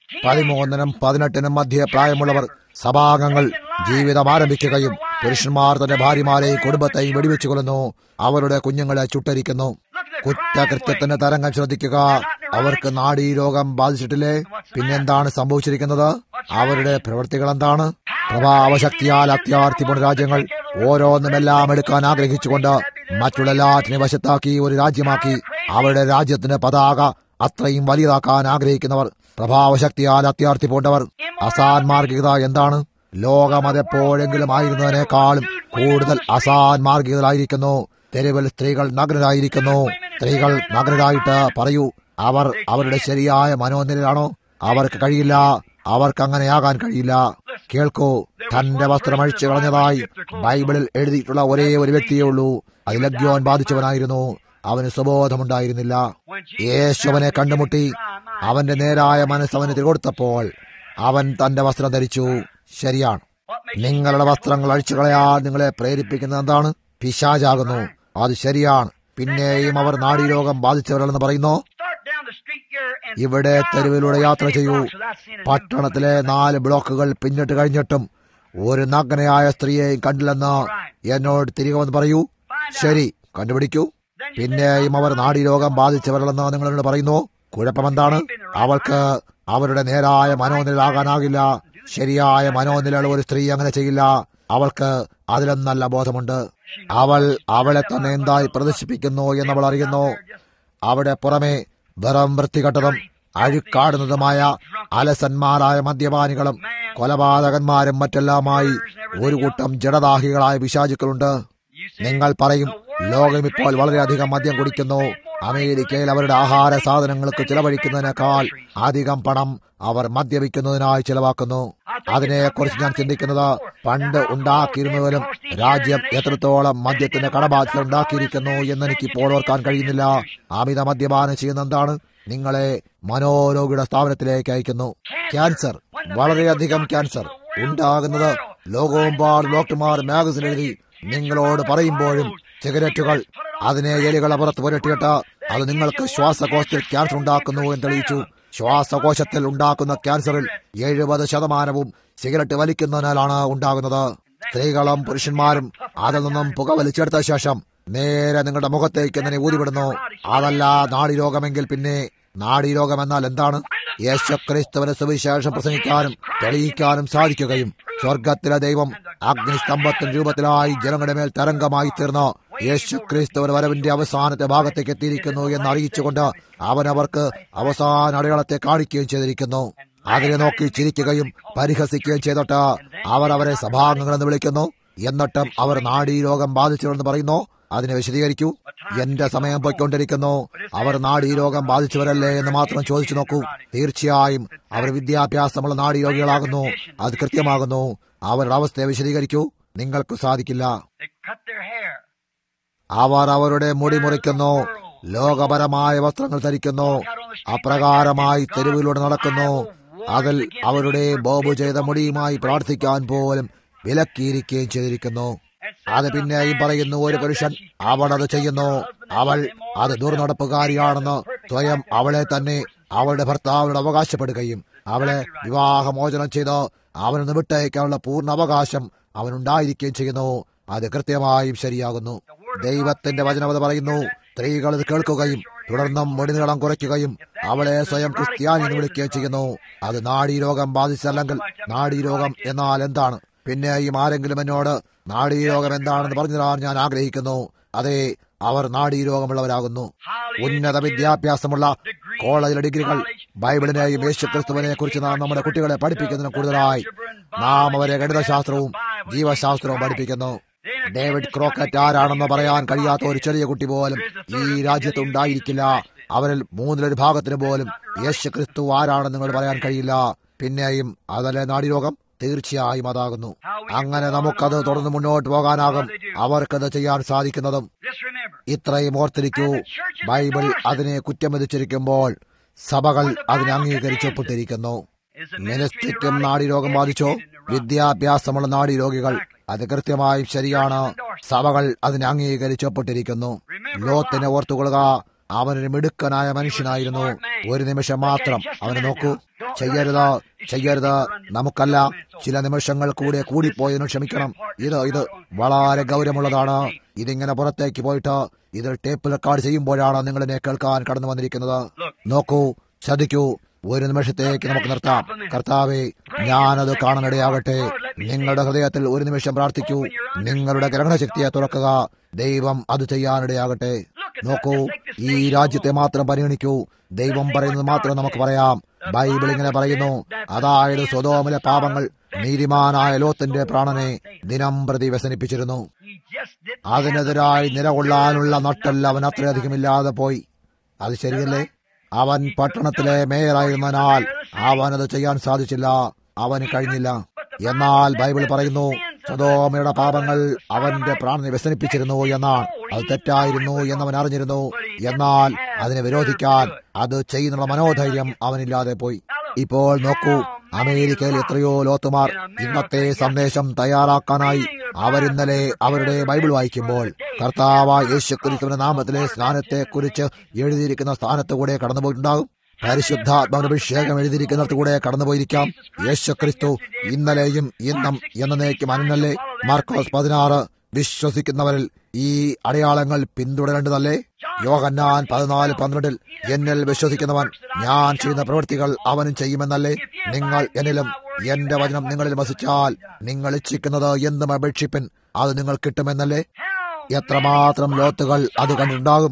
പതിമൂന്നിനും പതിനെട്ടിനും മധ്യേ പ്രായമുള്ളവർ സഭാംഗങ്ങൾ ജീവിതം ആരംഭിക്കുകയും പുരുഷന്മാർ തന്റെ ഭാര്യമാരെയും കുടുംബത്തെയും വെടിവെച്ചു കൊല്ലുന്നു അവരുടെ കുഞ്ഞുങ്ങളെ ചുട്ടരിക്കുന്നു കുറ്റകൃത്യത്തിന്റെ തരംഗം ശ്രദ്ധിക്കുക അവർക്ക് നാഡീരോഗം ബാധിച്ചിട്ടില്ലേ പിന്നെന്താണ് സംഭവിച്ചിരിക്കുന്നത് അവരുടെ പ്രവൃത്തികൾ എന്താണ് പ്രഭാവശക്തിയാൽ അത്യാർത്ഥിപൂർണ്ണ രാജ്യങ്ങൾ ഓരോന്നുമെല്ലാം എടുക്കാൻ ആഗ്രഹിച്ചുകൊണ്ട് മറ്റുള്ള എല്ലാറ്റിനെ വശത്താക്കി ഒരു രാജ്യമാക്കി അവരുടെ രാജ്യത്തിന്റെ പതാക അത്രയും വലിയതാക്കാൻ ആഗ്രഹിക്കുന്നവർ പ്രഭാവശക്തിയാൽ അത്യാർത്ഥി പൂണ്ടവർ അസാൻമാർഗികത എന്താണ് ലോകം അതെപ്പോഴെങ്കിലും ആയിരുന്നതിനേക്കാളും കൂടുതൽ അസാൻമാർഗികതരായിരിക്കുന്നു തെരുവിൽ സ്ത്രീകൾ നഗ്നരായിരിക്കുന്നു സ്ത്രീകൾ നഗ്നരായിട്ട് പറയൂ അവർ അവരുടെ ശരിയായ മനോനിലയിലാണോ അവർക്ക് കഴിയില്ല അവർക്ക് അങ്ങനെയാകാൻ കഴിയില്ല കേൾക്കൂ തന്റെ വസ്ത്രം അഴിച്ചു കളഞ്ഞതായി ബൈബിളിൽ എഴുതിയിട്ടുള്ള ഒരേ ഒരു വ്യക്തിയേ ഉള്ളൂ അത് ലഗ്യോൻ ബാധിച്ചവനായിരുന്നു അവന് സുബോധമുണ്ടായിരുന്നില്ല യേശുവനെ കണ്ടുമുട്ടി അവന്റെ നേരായ മനസ്സ് അവന് തിരികൊടുത്തപ്പോൾ അവൻ തന്റെ വസ്ത്രം ധരിച്ചു ശരിയാണ് നിങ്ങളുടെ വസ്ത്രങ്ങൾ അഴിച്ചു കളയാൻ നിങ്ങളെ പ്രേരിപ്പിക്കുന്നത് എന്താണ് പിശാചാകുന്നു അത് ശരിയാണ് പിന്നെയും അവർ നാഡീരോഗം ബാധിച്ചവരാണെന്ന് പറയുന്നു ഇവിടെ തെരുവിലൂടെ യാത്ര ചെയ്യൂ പട്ടണത്തിലെ നാല് ബ്ലോക്കുകൾ പിന്നിട്ട് കഴിഞ്ഞിട്ടും ഒരു നഗ്നയായ സ്ത്രീയെയും കണ്ടില്ലെന്ന് എന്നോട് തിരികെ വന്ന് പറയൂ ശരി കണ്ടുപിടിക്കൂ പിന്നെയും അവർ നാഡീരോഗം ബാധിച്ചവരല്ലെന്ന് നിങ്ങളോട് പറയുന്നു കുഴപ്പമെന്താണ് അവൾക്ക് അവരുടെ നേരായ മനോനിലാകാനാകില്ല ശരിയായ നിലയുള്ള ഒരു സ്ത്രീ അങ്ങനെ ചെയ്യില്ല അവൾക്ക് അതിലൊന്നല്ല ബോധമുണ്ട് അവൾ അവളെ തന്നെ എന്തായി പ്രദർശിപ്പിക്കുന്നു എന്നവൾ അറിയുന്നു അവിടെ പുറമെ വെറും വൃത്തികെട്ടതും അഴുക്കാടുന്നതുമായ അലസന്മാരായ മദ്യപാനികളും കൊലപാതകന്മാരും മറ്റെല്ലാമായി ഒരു കൂട്ടം ജഡദാഹികളായ വിശാചുക്കളുണ്ട് നിങ്ങൾ പറയും ലോകം ഇപ്പോൾ വളരെയധികം മദ്യം കുടിക്കുന്നു അമേരിക്കയിൽ അവരുടെ ആഹാര സാധനങ്ങൾക്ക് ചിലവഴിക്കുന്നതിനേക്കാൾ അധികം പണം അവർ മദ്യപിക്കുന്നതിനായി ചിലവാക്കുന്നു അതിനെക്കുറിച്ച് ഞാൻ ചിന്തിക്കുന്നത് പണ്ട് ഉണ്ടാക്കിയിരുന്നതിലും രാജ്യം എത്രത്തോളം മദ്യത്തിന്റെ കടബാധ്യത ഉണ്ടാക്കിയിരിക്കുന്നു എന്ന് എനിക്ക് ഇപ്പോൾ ഓർക്കാൻ കഴിയുന്നില്ല അമിത മദ്യപാനം ചെയ്യുന്ന എന്താണ് നിങ്ങളെ മനോരോഗിയുടെ സ്ഥാപനത്തിലേക്ക് അയക്കുന്നു ക്യാൻസർ വളരെയധികം ക്യാൻസർ ഉണ്ടാകുന്നത് ലോകവുമ്പാട് ഡോക്ടർമാർ മാഗസിൻ എഴുതി നിങ്ങളോട് പറയുമ്പോഴും സിഗരറ്റുകൾ അതിനെ എലികളെ പുറത്ത് പുരട്ടിയിട്ട് അത് നിങ്ങൾക്ക് ശ്വാസകോശത്തിൽ ക്യാൻസർ ഉണ്ടാക്കുന്നു എന്ന് തെളിയിച്ചു ശ്വാസകോശത്തിൽ ഉണ്ടാക്കുന്ന ക്യാൻസറിൽ എഴുപത് ശതമാനവും സിഗരറ്റ് വലിക്കുന്നതിനാലാണ് ഉണ്ടാകുന്നത് സ്ത്രീകളും പുരുഷന്മാരും അതിൽ നിന്നും പുക വലിച്ചെടുത്ത ശേഷം നേരെ നിങ്ങളുടെ മുഖത്തേക്ക് തന്നെ ഊതിവിടുന്നു അതല്ല നാടിരോഗമെങ്കിൽ പിന്നെ നാടിരോഗം എന്നാൽ എന്താണ് യേശുക്രിസ്തുവിന് സുവിശേഷം പ്രസംഗിക്കാനും തെളിയിക്കാനും സാധിക്കുകയും സ്വർഗത്തിലെ ദൈവം അഗ്നിസ്തംഭത്തിന് രൂപത്തിലായി ജനങ്ങളുടെ മേൽ തരംഗമായി തീർന്ന യേശുക്രിസ്തുവിന് വരവിന്റെ അവസാനത്തെ ഭാഗത്തേക്ക് എത്തിയിരിക്കുന്നു എന്ന് അറിയിച്ചുകൊണ്ട് അവൻ അവർക്ക് അവസാന അടയാളത്തെ കാണിക്കുകയും ചെയ്തിരിക്കുന്നു അതിനെ നോക്കി ചിരിക്കുകയും പരിഹസിക്കുകയും ചെയ്തിട്ട് അവർ അവരെ സഭാംഗങ്ങളെന്ന് വിളിക്കുന്നു എന്നിട്ടും അവർ നാഡീരോഗം ബാധിച്ചവരെന്ന് പറയുന്നു അതിനെ വിശദീകരിക്കൂ എന്റെ സമയം പോയിക്കൊണ്ടിരിക്കുന്നു അവർ നാഡീരോഗം ബാധിച്ചവരല്ലേ എന്ന് മാത്രം ചോദിച്ചു നോക്കൂ തീർച്ചയായും അവർ വിദ്യാഭ്യാസമുള്ള നാഡീരോഗികളാകുന്നു അത് കൃത്യമാകുന്നു അവരുടെ അവസ്ഥയെ വിശദീകരിക്കൂ നിങ്ങൾക്ക് സാധിക്കില്ല അവർ അവരുടെ മുടി മുറിക്കുന്നു ലോകപരമായ വസ്ത്രങ്ങൾ ധരിക്കുന്നു അപ്രകാരമായി തെരുവിലൂടെ നടക്കുന്നു അതിൽ അവരുടെ ബോബു ചെയ്ത മുടിയുമായി പ്രാർത്ഥിക്കാൻ പോലും വിലക്കിയിരിക്കുകയും ചെയ്തിരിക്കുന്നു അത് പിന്നെയും പറയുന്നു ഒരു പുരുഷൻ അവൾ അത് ചെയ്യുന്നു അവൾ അത് ദുർനടപ്പുകാരിയാണെന്ന് സ്വയം അവളെ തന്നെ അവളുടെ ഭർത്താവിനോട് അവകാശപ്പെടുകയും അവളെ വിവാഹമോചനം ചെയ്ത് അവനൊന്ന് വിട്ടയക്കാനുള്ള പൂർണ്ണ അവകാശം അവനുണ്ടായിരിക്കുകയും ചെയ്യുന്നു അത് കൃത്യമായും ശരിയാകുന്നു ദൈവത്തിന്റെ വചനവത പറയുന്നു സ്ത്രീകൾ ഇത് കേൾക്കുകയും തുടർന്നും മുടിനീളം കുറയ്ക്കുകയും അവളെ സ്വയം ക്രിസ്ത്യാനി എന്ന് വിളിക്കുകയും ചെയ്യുന്നു അത് നാഡീരോഗം ബാധിച്ചല്ലെങ്കിൽ നാഡീരോഗം എന്നാൽ എന്താണ് പിന്നെയും ആരെങ്കിലും എന്നോട് നാഡീരോഗം എന്താണെന്ന് പറഞ്ഞു തരാൻ ഞാൻ ആഗ്രഹിക്കുന്നു അതെ അവർ നാഡീരോഗമുള്ളവരാകുന്നു ഉന്നത വിദ്യാഭ്യാസമുള്ള കോളേജിലെ ഡിഗ്രികൾ ബൈബിളിനെയും യേശുക്രിസ്തുവിനെ കുറിച്ച് നാം നമ്മുടെ കുട്ടികളെ പഠിപ്പിക്കുന്നതിന് കൂടുതലായി നാം അവരെ ഗണിതശാസ്ത്രവും ജീവശാസ്ത്രവും പഠിപ്പിക്കുന്നു ഡേവിഡ് ക്രോക്കറ്റ് ആരാണെന്ന് പറയാൻ കഴിയാത്ത ഒരു ചെറിയ കുട്ടി പോലും ഈ രാജ്യത്ത് ഉണ്ടായിരിക്കില്ല അവരിൽ മൂന്നിലൊരു ഭാഗത്തിന് പോലും യേശു ക്രിസ്തു ആരാണെന്ന് നിങ്ങൾ പറയാൻ കഴിയില്ല പിന്നെയും അതല്ലേ നാടിരോഗം തീർച്ചയായും അതാകുന്നു അങ്ങനെ നമുക്കത് തുടർന്ന് മുന്നോട്ട് പോകാനാകും അവർക്കത് ചെയ്യാൻ സാധിക്കുന്നതും ഇത്രയും ഓർത്തിരിക്കൂ ബൈബിൾ അതിനെ കുറ്റം വിധിച്ചിരിക്കുമ്പോൾ സഭകൾ അതിനെ അംഗീകരിച്ചപ്പെട്ടിരിക്കുന്നു മിനിസ്ട്രിക്കും നാടിരോഗം ബാധിച്ചോ വിദ്യാഭ്യാസമുള്ള നാടിരോഗികൾ അത് കൃത്യമായും ശരിയാണ് സഭകൾ അതിനെ അംഗീകരിച്ചപ്പെട്ടിരിക്കുന്നു ലോത്തിനെ ഓർത്തുകൊള്ളുക അവനൊരു മിടുക്കനായ മനുഷ്യനായിരുന്നു ഒരു നിമിഷം മാത്രം അവനെ നോക്കൂ ചെയ്യരുത് ചെയ്യരുത് നമുക്കല്ല ചില നിമിഷങ്ങൾ കൂടെ കൂടിപ്പോയതിനു ക്ഷമിക്കണം ഇത് ഇത് വളരെ ഗൗരവമുള്ളതാണ് ഇതിങ്ങനെ പുറത്തേക്ക് പോയിട്ട് ഇത് ടേപ്പ് റെക്കോർഡ് ചെയ്യുമ്പോഴാണ് നിങ്ങൾ എന്നെ കേൾക്കാൻ കടന്നു വന്നിരിക്കുന്നത് നോക്കൂ ശ്രദ്ധിക്കൂ ഒരു നിമിഷത്തേക്ക് നമുക്ക് നിർത്താം കർത്താവെ ഞാനത് കാണാനിടയാകട്ടെ നിങ്ങളുടെ ഹൃദയത്തിൽ ഒരു നിമിഷം പ്രാർത്ഥിക്കൂ നിങ്ങളുടെ ഗ്രഹണശക്തിയെ തുറക്കുക ദൈവം അത് ചെയ്യാനിടയാകട്ടെ നോക്കൂ ഈ രാജ്യത്തെ മാത്രം പരിഗണിക്കൂ ദൈവം പറയുന്നത് മാത്രം നമുക്ക് പറയാം ബൈബിൾ ഇങ്ങനെ പറയുന്നു അതായത് സ്വതോമിലെ പാപങ്ങൾ നീതിമാനായ ലോത്തിന്റെ പ്രാണനെ ദിനം പ്രതി വ്യസനിപ്പിച്ചിരുന്നു അതിനെതിരായി നിലകൊള്ളാനുള്ള നട്ടല്ല അവൻ അത്രയധികമില്ലാതെ പോയി അത് ശരിയല്ലേ അവൻ പട്ടണത്തിലെ മേയറായിരുന്നതിനാൽ അവനത് ചെയ്യാൻ സാധിച്ചില്ല അവന് കഴിഞ്ഞില്ല എന്നാൽ ബൈബിൾ പറയുന്നു സദോമയുടെ പാപങ്ങൾ അവന്റെ പ്രാണനെ വ്യസനിപ്പിച്ചിരുന്നു എന്നാണ് അത് തെറ്റായിരുന്നു എന്നവൻ അറിഞ്ഞിരുന്നു എന്നാൽ അതിനെ വിരോധിക്കാൻ അത് ചെയ്യുന്നുള്ള മനോധൈര്യം അവനില്ലാതെ പോയി ഇപ്പോൾ നോക്കൂ അമേരിക്കയിൽ എത്രയോ ലോത്തുമാർ ഇന്നത്തെ സന്ദേശം തയ്യാറാക്കാനായി അവരിന്നലെ അവരുടെ ബൈബിൾ വായിക്കുമ്പോൾ കർത്താവായ യേശുക്രിസ്തുവിന്റെ നാമത്തിലെ സ്നാനത്തെ കുറിച്ച് എഴുതിയിരിക്കുന്ന സ്ഥാനത്തുകൂടെ കടന്നുപോയിട്ടുണ്ടാകും പരിശുദ്ധാത്മാവിന്റെ അഭിഷേകം എഴുതിയിരിക്കുന്നിടത്തുകൂടെ കടന്നുപോയിരിക്കാം യേശുക്രിസ്തു ഇന്നലെയും ഇന്നും എന്നേക്കും അനന്നല്ലേ മാർക്കോസ് പതിനാറ് വിശ്വസിക്കുന്നവരിൽ ഈ അടയാളങ്ങൾ പിന്തുടരേണ്ടതല്ലേ യോഹന്നാൻ പതിനാല് പന്ത്രണ്ടിൽ എന്നിൽ വിശ്വസിക്കുന്നവൻ ഞാൻ ചെയ്യുന്ന പ്രവൃത്തികൾ അവനും ചെയ്യുമെന്നല്ലേ നിങ്ങൾ എന്നിലും എന്റെ വചനം നിങ്ങളിൽ വസിച്ചാൽ നിങ്ങൾ ഇച്ഛിക്കുന്നത് എന്തും അപേക്ഷിപ്പിൻ അത് നിങ്ങൾ കിട്ടുമെന്നല്ലേ എത്രമാത്രം ലോത്തുകൾ അത് കണ്ടുണ്ടാകും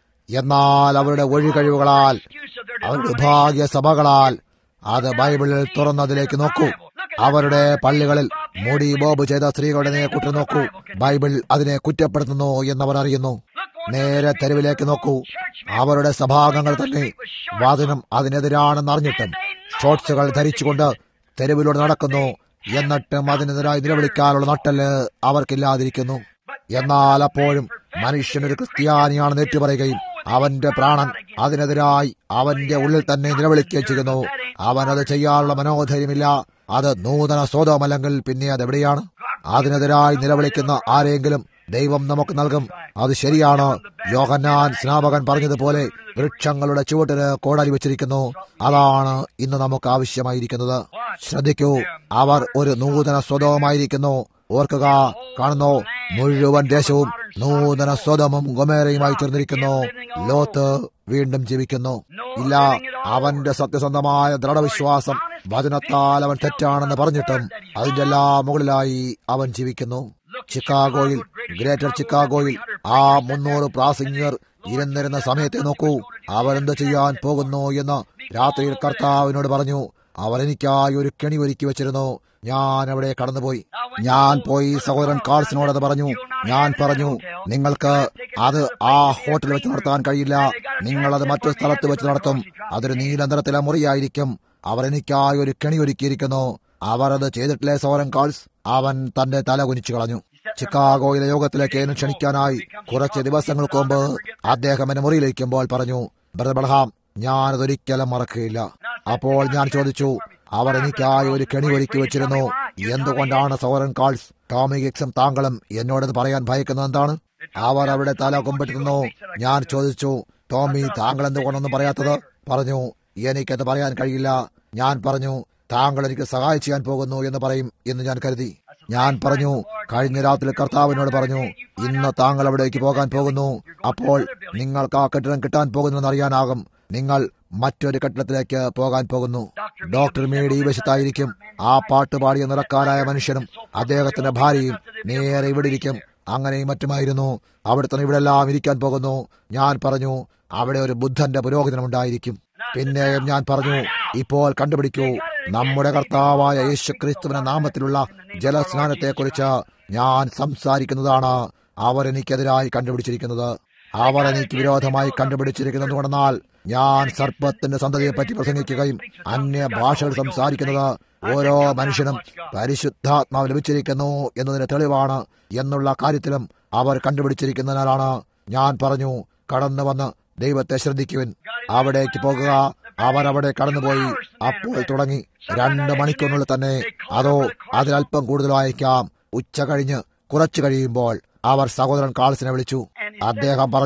എന്നാൽ അവരുടെ ഒഴികഴിവുകളാൽ അവരുടെ ഭാഗ്യ സഭകളാൽ അത് ബൈബിളിൽ തുറന്നതിലേക്ക് നോക്കൂ അവരുടെ പള്ളികളിൽ മുടി ബോബ് ചെയ്ത സ്ത്രീകളുടെ നേക്കുറ്റം നോക്കൂ ബൈബിൾ അതിനെ കുറ്റപ്പെടുത്തുന്നു എന്നവർ അറിയുന്നു നേരെ തെരുവിലേക്ക് നോക്കൂ അവരുടെ സഭാംഗങ്ങൾ തന്നെ വാദനം അതിനെതിരാണെന്ന് അറിഞ്ഞിട്ടും ഷോർട്സുകൾ ധരിച്ചുകൊണ്ട് തെരുവിലൂടെ നടക്കുന്നു എന്നിട്ടും അതിനെതിരായി നിലവിളിക്കാനുള്ള നട്ടല് അവർക്കില്ലാതിരിക്കുന്നു എന്നാൽ അപ്പോഴും മനുഷ്യനൊരു ക്രിസ്ത്യാനിയാണെന്ന് ഏറ്റുപറയുകയും അവന്റെ പ്രാണൻ അതിനെതിരായി അവന്റെ ഉള്ളിൽ തന്നെ നിലവിളിക്കുകയും ചെയ്യുന്നു അവനത് ചെയ്യാനുള്ള മനോധൈര്യമില്ല അത് നൂതന സ്വതമല്ലെങ്കിൽ പിന്നെ അതെവിടെയാണ് അതിനെതിരായി നിലവിളിക്കുന്ന ആരെങ്കിലും ദൈവം നമുക്ക് നൽകും അത് ശരിയാണ് യോഹന്നാൻ സ്നാപകൻ പറഞ്ഞതുപോലെ വൃക്ഷങ്ങളുടെ ചുവട്ടിന് കോടാലി വെച്ചിരിക്കുന്നു അതാണ് ഇന്ന് നമുക്ക് ആവശ്യമായിരിക്കുന്നത് ശ്രദ്ധിക്കൂ അവർ ഒരു നൂതന സ്വതവുമായിരിക്കുന്നു ഓർക്കുക കാണുന്നു മുഴുവൻ ദേശവും നൂതന സ്വതമും ഗൊമേരയുമായി തീർന്നിരിക്കുന്നു ലോത്ത് വീണ്ടും ജീവിക്കുന്നു ഇല്ല അവന്റെ സത്യസന്ധമായ ദൃഢവിശ്വാസം വചനത്താൽ അവൻ തെറ്റാണെന്ന് പറഞ്ഞിട്ടും അതിന്റെ എല്ലാം മുകളിലായി അവൻ ജീവിക്കുന്നു ചിക്കാഗോയിൽ ഗ്രേറ്റർ ചിക്കാഗോയിൽ ആ മുന്നൂറ് പ്രാസിംഗർ ഇരുന്നിരുന്ന സമയത്തെ നോക്കൂ അവരെന്ത് ചെയ്യാൻ പോകുന്നു എന്ന് രാത്രിയിൽ കർത്താവിനോട് പറഞ്ഞു അവർ എനിക്കായി ഒരു കെണി ഒരുക്കി വെച്ചിരുന്നു ഞാൻ അവിടെ കടന്നുപോയി ഞാൻ പോയി സഹോദരൻ കാൾസിനോട് അത് പറഞ്ഞു ഞാൻ പറഞ്ഞു നിങ്ങൾക്ക് അത് ആ ഹോട്ടലിൽ വെച്ച് നടത്താൻ കഴിയില്ല നിങ്ങളത് മറ്റു സ്ഥലത്ത് വെച്ച് നടത്തും അതൊരു നീലന്തരത്തിലെ മുറിയായിരിക്കും അവർ എനിക്കായി ഒരു കെണി ഒരുക്കിയിരിക്കുന്നു അവർ അത് ചെയ്തിട്ടില്ലേ സോറൻ കാൾസ് അവൻ തന്റെ തല കുനിച്ചു കളഞ്ഞു ചിക്കാഗോയിലെ യോഗത്തിലേക്ക് എന്നെ ക്ഷണിക്കാനായി കുറച്ച് ദിവസങ്ങൾക്ക് മുമ്പ് അദ്ദേഹം എന്നെ മുറിയിലിരിക്കുമ്പോൾ പറഞ്ഞു ബ്രദർ ബർഹാം ഞാനതൊരിക്കലും മറക്കുകയില്ല അപ്പോൾ ഞാൻ ചോദിച്ചു അവർ എനിക്കായി ഒരു കെണി ഒരുക്കി വെച്ചിരുന്നു എന്തുകൊണ്ടാണ് സോറൻ കാൾസ് ടോമി ഗിക്സും താങ്കളും എന്നോടത് പറയാൻ ഭയക്കുന്നത് എന്താണ് അവർ അവിടെ തല കുമ്പിട്ടിരുന്നു ഞാൻ ചോദിച്ചു ടോമി താങ്കൾ എന്തുകൊണ്ടൊന്നും പറയാത്തത് പറഞ്ഞു എനിക്കത് പറയാൻ കഴിയില്ല ഞാൻ പറഞ്ഞു താങ്കൾ എനിക്ക് സഹായം ചെയ്യാൻ പോകുന്നു എന്ന് പറയും എന്ന് ഞാൻ കരുതി ഞാൻ പറഞ്ഞു കഴിഞ്ഞ രാത്രി കർത്താവിനോട് പറഞ്ഞു ഇന്ന് താങ്കൾ അവിടേക്ക് പോകാൻ പോകുന്നു അപ്പോൾ നിങ്ങൾക്ക് ആ കെട്ടിടം കിട്ടാൻ പോകുന്നുവെന്ന് അറിയാനാകും നിങ്ങൾ മറ്റൊരു കെട്ടിടത്തിലേക്ക് പോകാൻ പോകുന്നു ഡോക്ടർ മേടി ഈ വശത്തായിരിക്കും ആ പാട്ട് പാടിയ നിറക്കാരായ മനുഷ്യനും അദ്ദേഹത്തിന്റെ ഭാര്യയും നേരെ ഇവിടെ ഇരിക്കും അങ്ങനെയും മറ്റുമായിരുന്നു അവിടെ തന്നെ ഇവിടെ എല്ലാം ഇരിക്കാൻ പോകുന്നു ഞാൻ പറഞ്ഞു അവിടെ ഒരു ബുദ്ധന്റെ പുരോഗതിനം ഉണ്ടായിരിക്കും പിന്നെയും ഞാൻ പറഞ്ഞു ഇപ്പോൾ കണ്ടുപിടിക്കൂ നമ്മുടെ കർത്താവായ യേശു ക്രിസ്തുവിന്റെ നാമത്തിലുള്ള ജലസ്നാനത്തെക്കുറിച്ച് ഞാൻ സംസാരിക്കുന്നതാണ് അവർ എനിക്കെതിരായി കണ്ടുപിടിച്ചിരിക്കുന്നത് അവർ എനിക്ക് വിരോധമായി കണ്ടുപിടിച്ചിരിക്കുന്നത് കൊണ്ടെന്നാൽ ഞാൻ സർപ്പത്തിന്റെ സന്തതിയെപ്പറ്റി പ്രസംഗിക്കുകയും അന്യ ഭാഷകൾ സംസാരിക്കുന്നത് ഓരോ മനുഷ്യനും പരിശുദ്ധാത്മാവ് ലഭിച്ചിരിക്കുന്നു എന്നതിന് തെളിവാണ് എന്നുള്ള കാര്യത്തിലും അവർ കണ്ടുപിടിച്ചിരിക്കുന്നതിനാലാണ് ഞാൻ പറഞ്ഞു കടന്നു വന്ന് ദൈവത്തെ ശ്രദ്ധിക്കുവിൻ അവിടേക്ക് പോകുക അവർ അവിടെ കടന്നുപോയി അപ്പോൾ തുടങ്ങി രണ്ട് മണിക്കൂറിനുള്ളിൽ തന്നെ അതോ അതിലല്പം കൂടുതലായിരിക്കാം ഉച്ച കഴിഞ്ഞ് കുറച്ചു കഴിയുമ്പോൾ അവർ സഹോദരൻ കാൾസിനെ വിളിച്ചു അദ്ദേഹം പറഞ്ഞു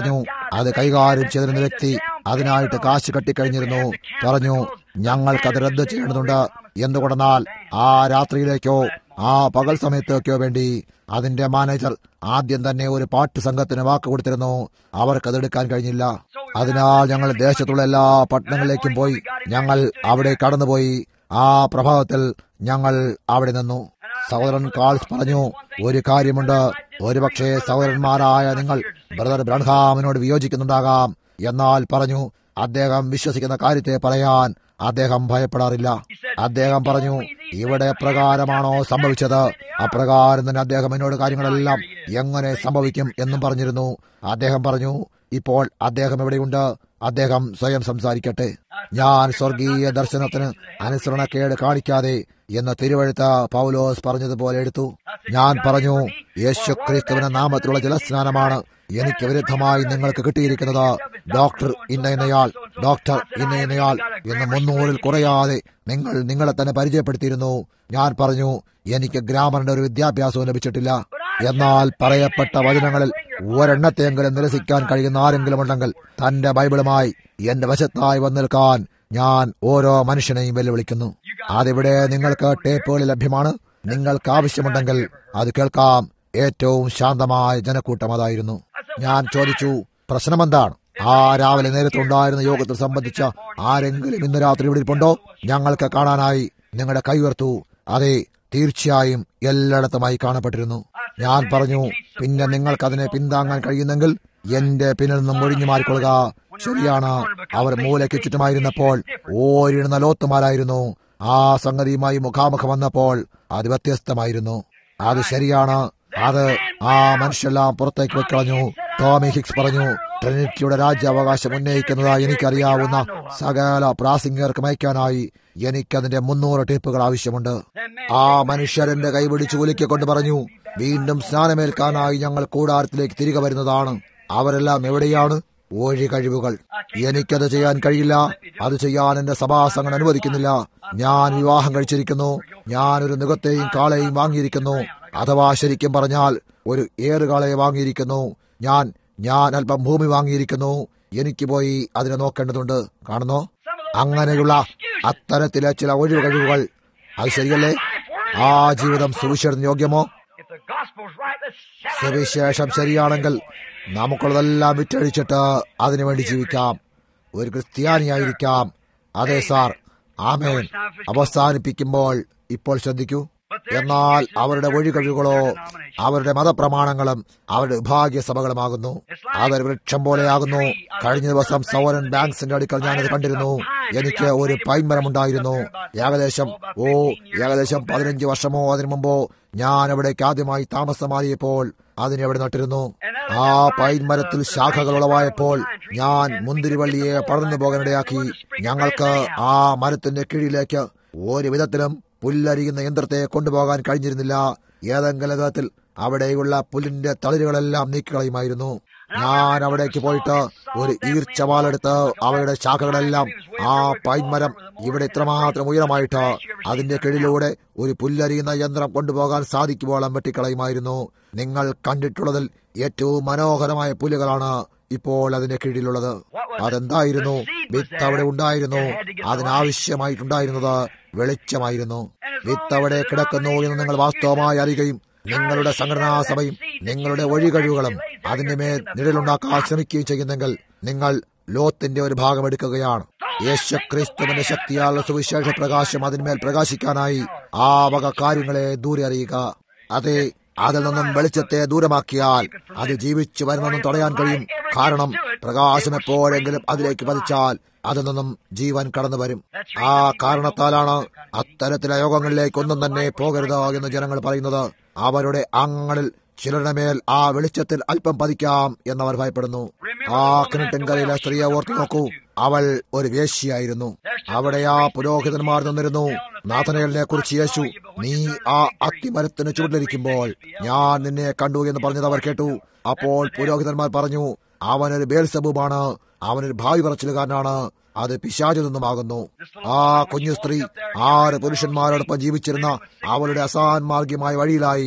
അത് കൈകാര്യം ചെയ്തിരുന്ന വ്യക്തി അതിനായിട്ട് കാശ് കെട്ടിക്കഴിഞ്ഞിരുന്നു പറഞ്ഞു ഞങ്ങൾക്കത് റദ്ദ് ചെയ്യേണ്ടതുണ്ട് എന്തുകൊണ്ടെന്നാൽ ആ രാത്രിയിലേക്കോ ആ പകൽ സമയത്തേക്കോ വേണ്ടി അതിന്റെ മാനേജർ ആദ്യം തന്നെ ഒരു പാട്ട് സംഘത്തിന് വാക്ക് കൊടുത്തിരുന്നു അവർക്കത് എടുക്കാൻ കഴിഞ്ഞില്ല അതിനാൽ ഞങ്ങൾ ദേശത്തുള്ള എല്ലാ പട്ടണങ്ങളിലേക്കും പോയി ഞങ്ങൾ അവിടെ കടന്നുപോയി ആ പ്രഭാതത്തിൽ ഞങ്ങൾ അവിടെ നിന്നു സഹോദരൻ കാൾസ് പറഞ്ഞു ഒരു കാര്യമുണ്ട് ഒരുപക്ഷെ സഹോദരന്മാരായ നിങ്ങൾ ബ്രദർ ബ്രൺഹാമിനോട് വിയോജിക്കുന്നുണ്ടാകാം എന്നാൽ പറഞ്ഞു അദ്ദേഹം വിശ്വസിക്കുന്ന കാര്യത്തെ പറയാൻ അദ്ദേഹം ഭയപ്പെടാറില്ല അദ്ദേഹം പറഞ്ഞു ഇവിടെ പ്രകാരമാണോ സംഭവിച്ചത് അപ്രകാരം തന്നെ അദ്ദേഹം എന്നോട് കാര്യങ്ങളെല്ലാം എങ്ങനെ സംഭവിക്കും എന്നും പറഞ്ഞിരുന്നു അദ്ദേഹം പറഞ്ഞു ഇപ്പോൾ അദ്ദേഹം എവിടെയുണ്ട് അദ്ദേഹം സ്വയം സംസാരിക്കട്ടെ ഞാൻ സ്വർഗീയ ദർശനത്തിന് അനുസരണക്കേട് കാണിക്കാതെ എന്ന് തിരുവഴുത്ത പൗലോസ് പറഞ്ഞതുപോലെ എടുത്തു ഞാൻ പറഞ്ഞു യേശു ക്രിസ്തുവിന്റെ നാമത്തിലുള്ള ജലസ്നാനമാണ് എനിക്ക് വിരുദ്ധമായി നിങ്ങൾക്ക് കിട്ടിയിരിക്കുന്നത് ഡോക്ടർ ഇന്ന ഇന്നയാൾ ഡോക്ടർ ഇന്ന ഇന്നയാൾ എന്ന് മുന്നൂറിൽ കുറയാതെ നിങ്ങൾ നിങ്ങളെ തന്നെ പരിചയപ്പെടുത്തിയിരുന്നു ഞാൻ പറഞ്ഞു എനിക്ക് ഗ്രാമറിന്റെ ഒരു വിദ്യാഭ്യാസവും ലഭിച്ചിട്ടില്ല എന്നാൽ പറയപ്പെട്ട വചനങ്ങളിൽ ഒരെണ്ണത്തെയെങ്കിലും നിരസിക്കാൻ കഴിയുന്ന ആരെങ്കിലും ഉണ്ടെങ്കിൽ തന്റെ ബൈബിളുമായി എന്റെ വശത്തായി വന്നിൽക്കാൻ ഞാൻ ഓരോ മനുഷ്യനെയും വെല്ലുവിളിക്കുന്നു അതിവിടെ നിങ്ങൾക്ക് ടേപ്പുകൾ ലഭ്യമാണ് നിങ്ങൾക്ക് ആവശ്യമുണ്ടെങ്കിൽ അത് കേൾക്കാം ഏറ്റവും ശാന്തമായ ജനക്കൂട്ടം അതായിരുന്നു ഞാൻ ചോദിച്ചു പ്രശ്നമെന്താണ് ആ രാവിലെ നേരത്തെ ഉണ്ടായിരുന്ന യോഗത്തിൽ സംബന്ധിച്ച ആരെങ്കിലും ഇന്ന് രാത്രി ഇവിടെ ഇരിപ്പുണ്ടോ ഞങ്ങൾക്ക് കാണാനായി നിങ്ങളുടെ കൈ ഉയർത്തു അതെ തീർച്ചയായും എല്ലായിടത്തുമായി കാണപ്പെട്ടിരുന്നു ഞാൻ പറഞ്ഞു പിന്നെ നിങ്ങൾക്ക് അതിനെ പിന്താങ്ങാൻ കഴിയുന്നെങ്കിൽ എന്റെ പിന്നിൽ നിന്നും ഒഴിഞ്ഞു മാറിക്കൊള്ളുക ശരിയാണ് അവർ മൂലയ്ക്ക് ചുറ്റുമായിരുന്നപ്പോൾ ഓരിടുന്ന ലോത്തുമാരായിരുന്നു ആ സംഗതിയുമായി മുഖാമുഖം വന്നപ്പോൾ അത് വ്യത്യസ്തമായിരുന്നു അത് ശരിയാണ് അത് ആ മനുഷ്യരെല്ലാം പുറത്തേക്ക് വെക്കളഞ്ഞു ടോമി ഹിക്സ് പറഞ്ഞു ട്രിനിറ്റിയുടെ രാജ്യാവകാശം ഉന്നയിക്കുന്നതായി എനിക്കറിയാവുന്ന സകല പ്രാസിംഗർക്ക് അയക്കാനായി എനിക്കതിന്റെ മുന്നൂറ് ടേപ്പുകൾ ആവശ്യമുണ്ട് ആ മനുഷ്യരെന്റെ കൈപിടിച്ച് കുലുക്കിക്കൊണ്ട് പറഞ്ഞു വീണ്ടും സ്നാനമേൽക്കാനായി ഞങ്ങൾ കൂടാരത്തിലേക്ക് തിരികെ വരുന്നതാണ് അവരെല്ലാം എവിടെയാണ് ഓഴി കഴിവുകൾ എനിക്കത് ചെയ്യാൻ കഴിയില്ല അത് ചെയ്യാൻ എന്റെ സഭാസംഘം അനുവദിക്കുന്നില്ല ഞാൻ വിവാഹം കഴിച്ചിരിക്കുന്നു ഞാൻ ഒരു നികത്തെയും കാളയും വാങ്ങിയിരിക്കുന്നു അഥവാ ശരിക്കും പറഞ്ഞാൽ ഒരു ഏറുകാളയെ വാങ്ങിയിരിക്കുന്നു ഞാൻ ഞാൻ അല്പം ഭൂമി വാങ്ങിയിരിക്കുന്നു എനിക്ക് പോയി അതിനെ നോക്കേണ്ടതുണ്ട് കാണുന്നോ അങ്ങനെയുള്ള അത്തരത്തിലെ ചില ഒഴിവ് കഴിവുകൾ അത് ശരിയല്ലേ ആ ജീവിതം സുവിശേഷം യോഗ്യമോ സുവിശേഷം ശരിയാണെങ്കിൽ നമുക്കുള്ളതെല്ലാം വിറ്റഴിച്ചിട്ട് അതിനുവേണ്ടി ജീവിക്കാം ഒരു ക്രിസ്ത്യാനിയായിരിക്കാം അതെ സാർ ആമേൻ അവസാനിപ്പിക്കുമ്പോൾ ഇപ്പോൾ ശ്രദ്ധിക്കൂ എന്നാൽ അവരുടെ ഒഴികഴിവുകളോ അവരുടെ മതപ്രമാണങ്ങളും അവരുടെ വിഭാഗീയ സഭകളുമാകുന്നു അതൊരു വൃക്ഷം പോലെയാകുന്നു കഴിഞ്ഞ ദിവസം സൗരൻ ബാങ്ക്സിന്റെ അടുക്കൽ ഞാനത് കണ്ടിരുന്നു എനിക്ക് ഒരു പൈൻമരം ഉണ്ടായിരുന്നു ഏകദേശം ഓ ഏകദേശം പതിനഞ്ച് വർഷമോ അതിനു മുമ്പോ ഞാൻ അവിടേക്ക് ആദ്യമായി താമസം മാറിയപ്പോൾ അതിനെ അവിടെ നട്ടിരുന്നു ആ പൈൻ മരത്തിൽ ശാഖകൾ ഉളവായപ്പോൾ ഞാൻ മുന്തിരിവള്ളിയെ പടർന്നു പോകാനിടയാക്കി ഞങ്ങൾക്ക് ആ മരത്തിന്റെ കീഴിലേക്ക് ഒരു വിധത്തിലും പുല്ലരിയുന്ന യന്ത്രത്തെ കൊണ്ടുപോകാൻ കഴിഞ്ഞിരുന്നില്ല ഏതെങ്കിലും വിധത്തിൽ അവിടെയുള്ള പുല്ലിന്റെ തളിരുകളെല്ലാം നീക്കിക്കളയുമായിരുന്നു ഞാൻ അവിടേക്ക് പോയിട്ട് ഒരു ഈർച്ചവാലെടുത്ത് അവയുടെ ശാഖകളെല്ലാം ആ പൈൻമരം ഇവിടെ ഇത്രമാത്രം ഉയരമായിട്ട് അതിന്റെ കീഴിലൂടെ ഒരു പുല്ലരിയുന്ന യന്ത്രം കൊണ്ടുപോകാൻ സാധിക്കുമ്പോളം വെട്ടിക്കളയുമായിരുന്നു നിങ്ങൾ കണ്ടിട്ടുള്ളതിൽ ഏറ്റവും മനോഹരമായ പുല്ലുകളാണ് ഇപ്പോൾ അതിന്റെ കീഴിലുള്ളത് അതെന്തായിരുന്നു വിത്ത് അവിടെ ഉണ്ടായിരുന്നു അതിനാവശ്യമായിട്ടുണ്ടായിരുന്നത് വെളിച്ചമായിരുന്നു വിത്ത് അവിടെ കിടക്കുന്നു എന്ന് നിങ്ങൾ വാസ്തവമായി അറിയുകയും നിങ്ങളുടെ സംഘടനാ സഭയും നിങ്ങളുടെ ഒഴികഴിവുകളും അതിന്റെ മേൽ നിഴലുണ്ടാക്കാൻ ശ്രമിക്കുകയും ചെയ്യുന്നെങ്കിൽ നിങ്ങൾ ലോത്തിന്റെ ഒരു ഭാഗം എടുക്കുകയാണ് യേശു ക്രിസ്തുവിന്റെ ശക്തിയാൽ സുവിശേഷ പ്രകാശം അതിന്മേൽ പ്രകാശിക്കാനായി ആ വക കാര്യങ്ങളെ ദൂരെ അറിയുക അതെ അതിൽ നിന്നും വെളിച്ചത്തെ ദൂരമാക്കിയാൽ അത് ജീവിച്ചു വരുന്നതും തടയാൻ കഴിയും കാരണം പ്രകാശം എപ്പോഴെങ്കിലും അതിലേക്ക് പതിച്ചാൽ അതിൽ നിന്നും ജീവൻ കടന്നു വരും ആ കാരണത്താലാണ് അത്തരത്തിലെ യോഗങ്ങളിലേക്ക് ഒന്നും തന്നെ പോകരുത് എന്ന് ജനങ്ങൾ പറയുന്നത് അവരുടെ അങ്ങളിൽ ചിലരുടെ മേൽ ആ വെളിച്ചത്തിൽ അല്പം പതിക്കാം എന്നവർ ഭയപ്പെടുന്നു ആ കിണറ്റിൻകരയിലെ സ്ത്രീയെ ഓർത്തു നോക്കൂ അവൾ ഒരു വേശ്യയായിരുന്നു അവിടെ ആ പുരോഹിതന്മാർ നിന്നിരുന്നു നാഥനയലിനെ കുറിച്ച് യേശു നീ ആ അത്തിമരത്തിന് ചുവട്ടിലിരിക്കുമ്പോൾ ഞാൻ നിന്നെ കണ്ടു എന്ന് പറഞ്ഞത് അവർ കേട്ടു അപ്പോൾ പുരോഹിതന്മാർ പറഞ്ഞു അവനൊരു ബേൽസബുമാണ് അവനൊരു ഭാവി പറച്ചിലുകാരനാണ് അത് പിശാചു നിന്നുമാകുന്നു ആ കുഞ്ഞു സ്ത്രീ ആറ് പുരുഷന്മാരോടൊപ്പം ജീവിച്ചിരുന്ന അവളുടെ അസാൻമാർഗികമായ വഴിയിലായി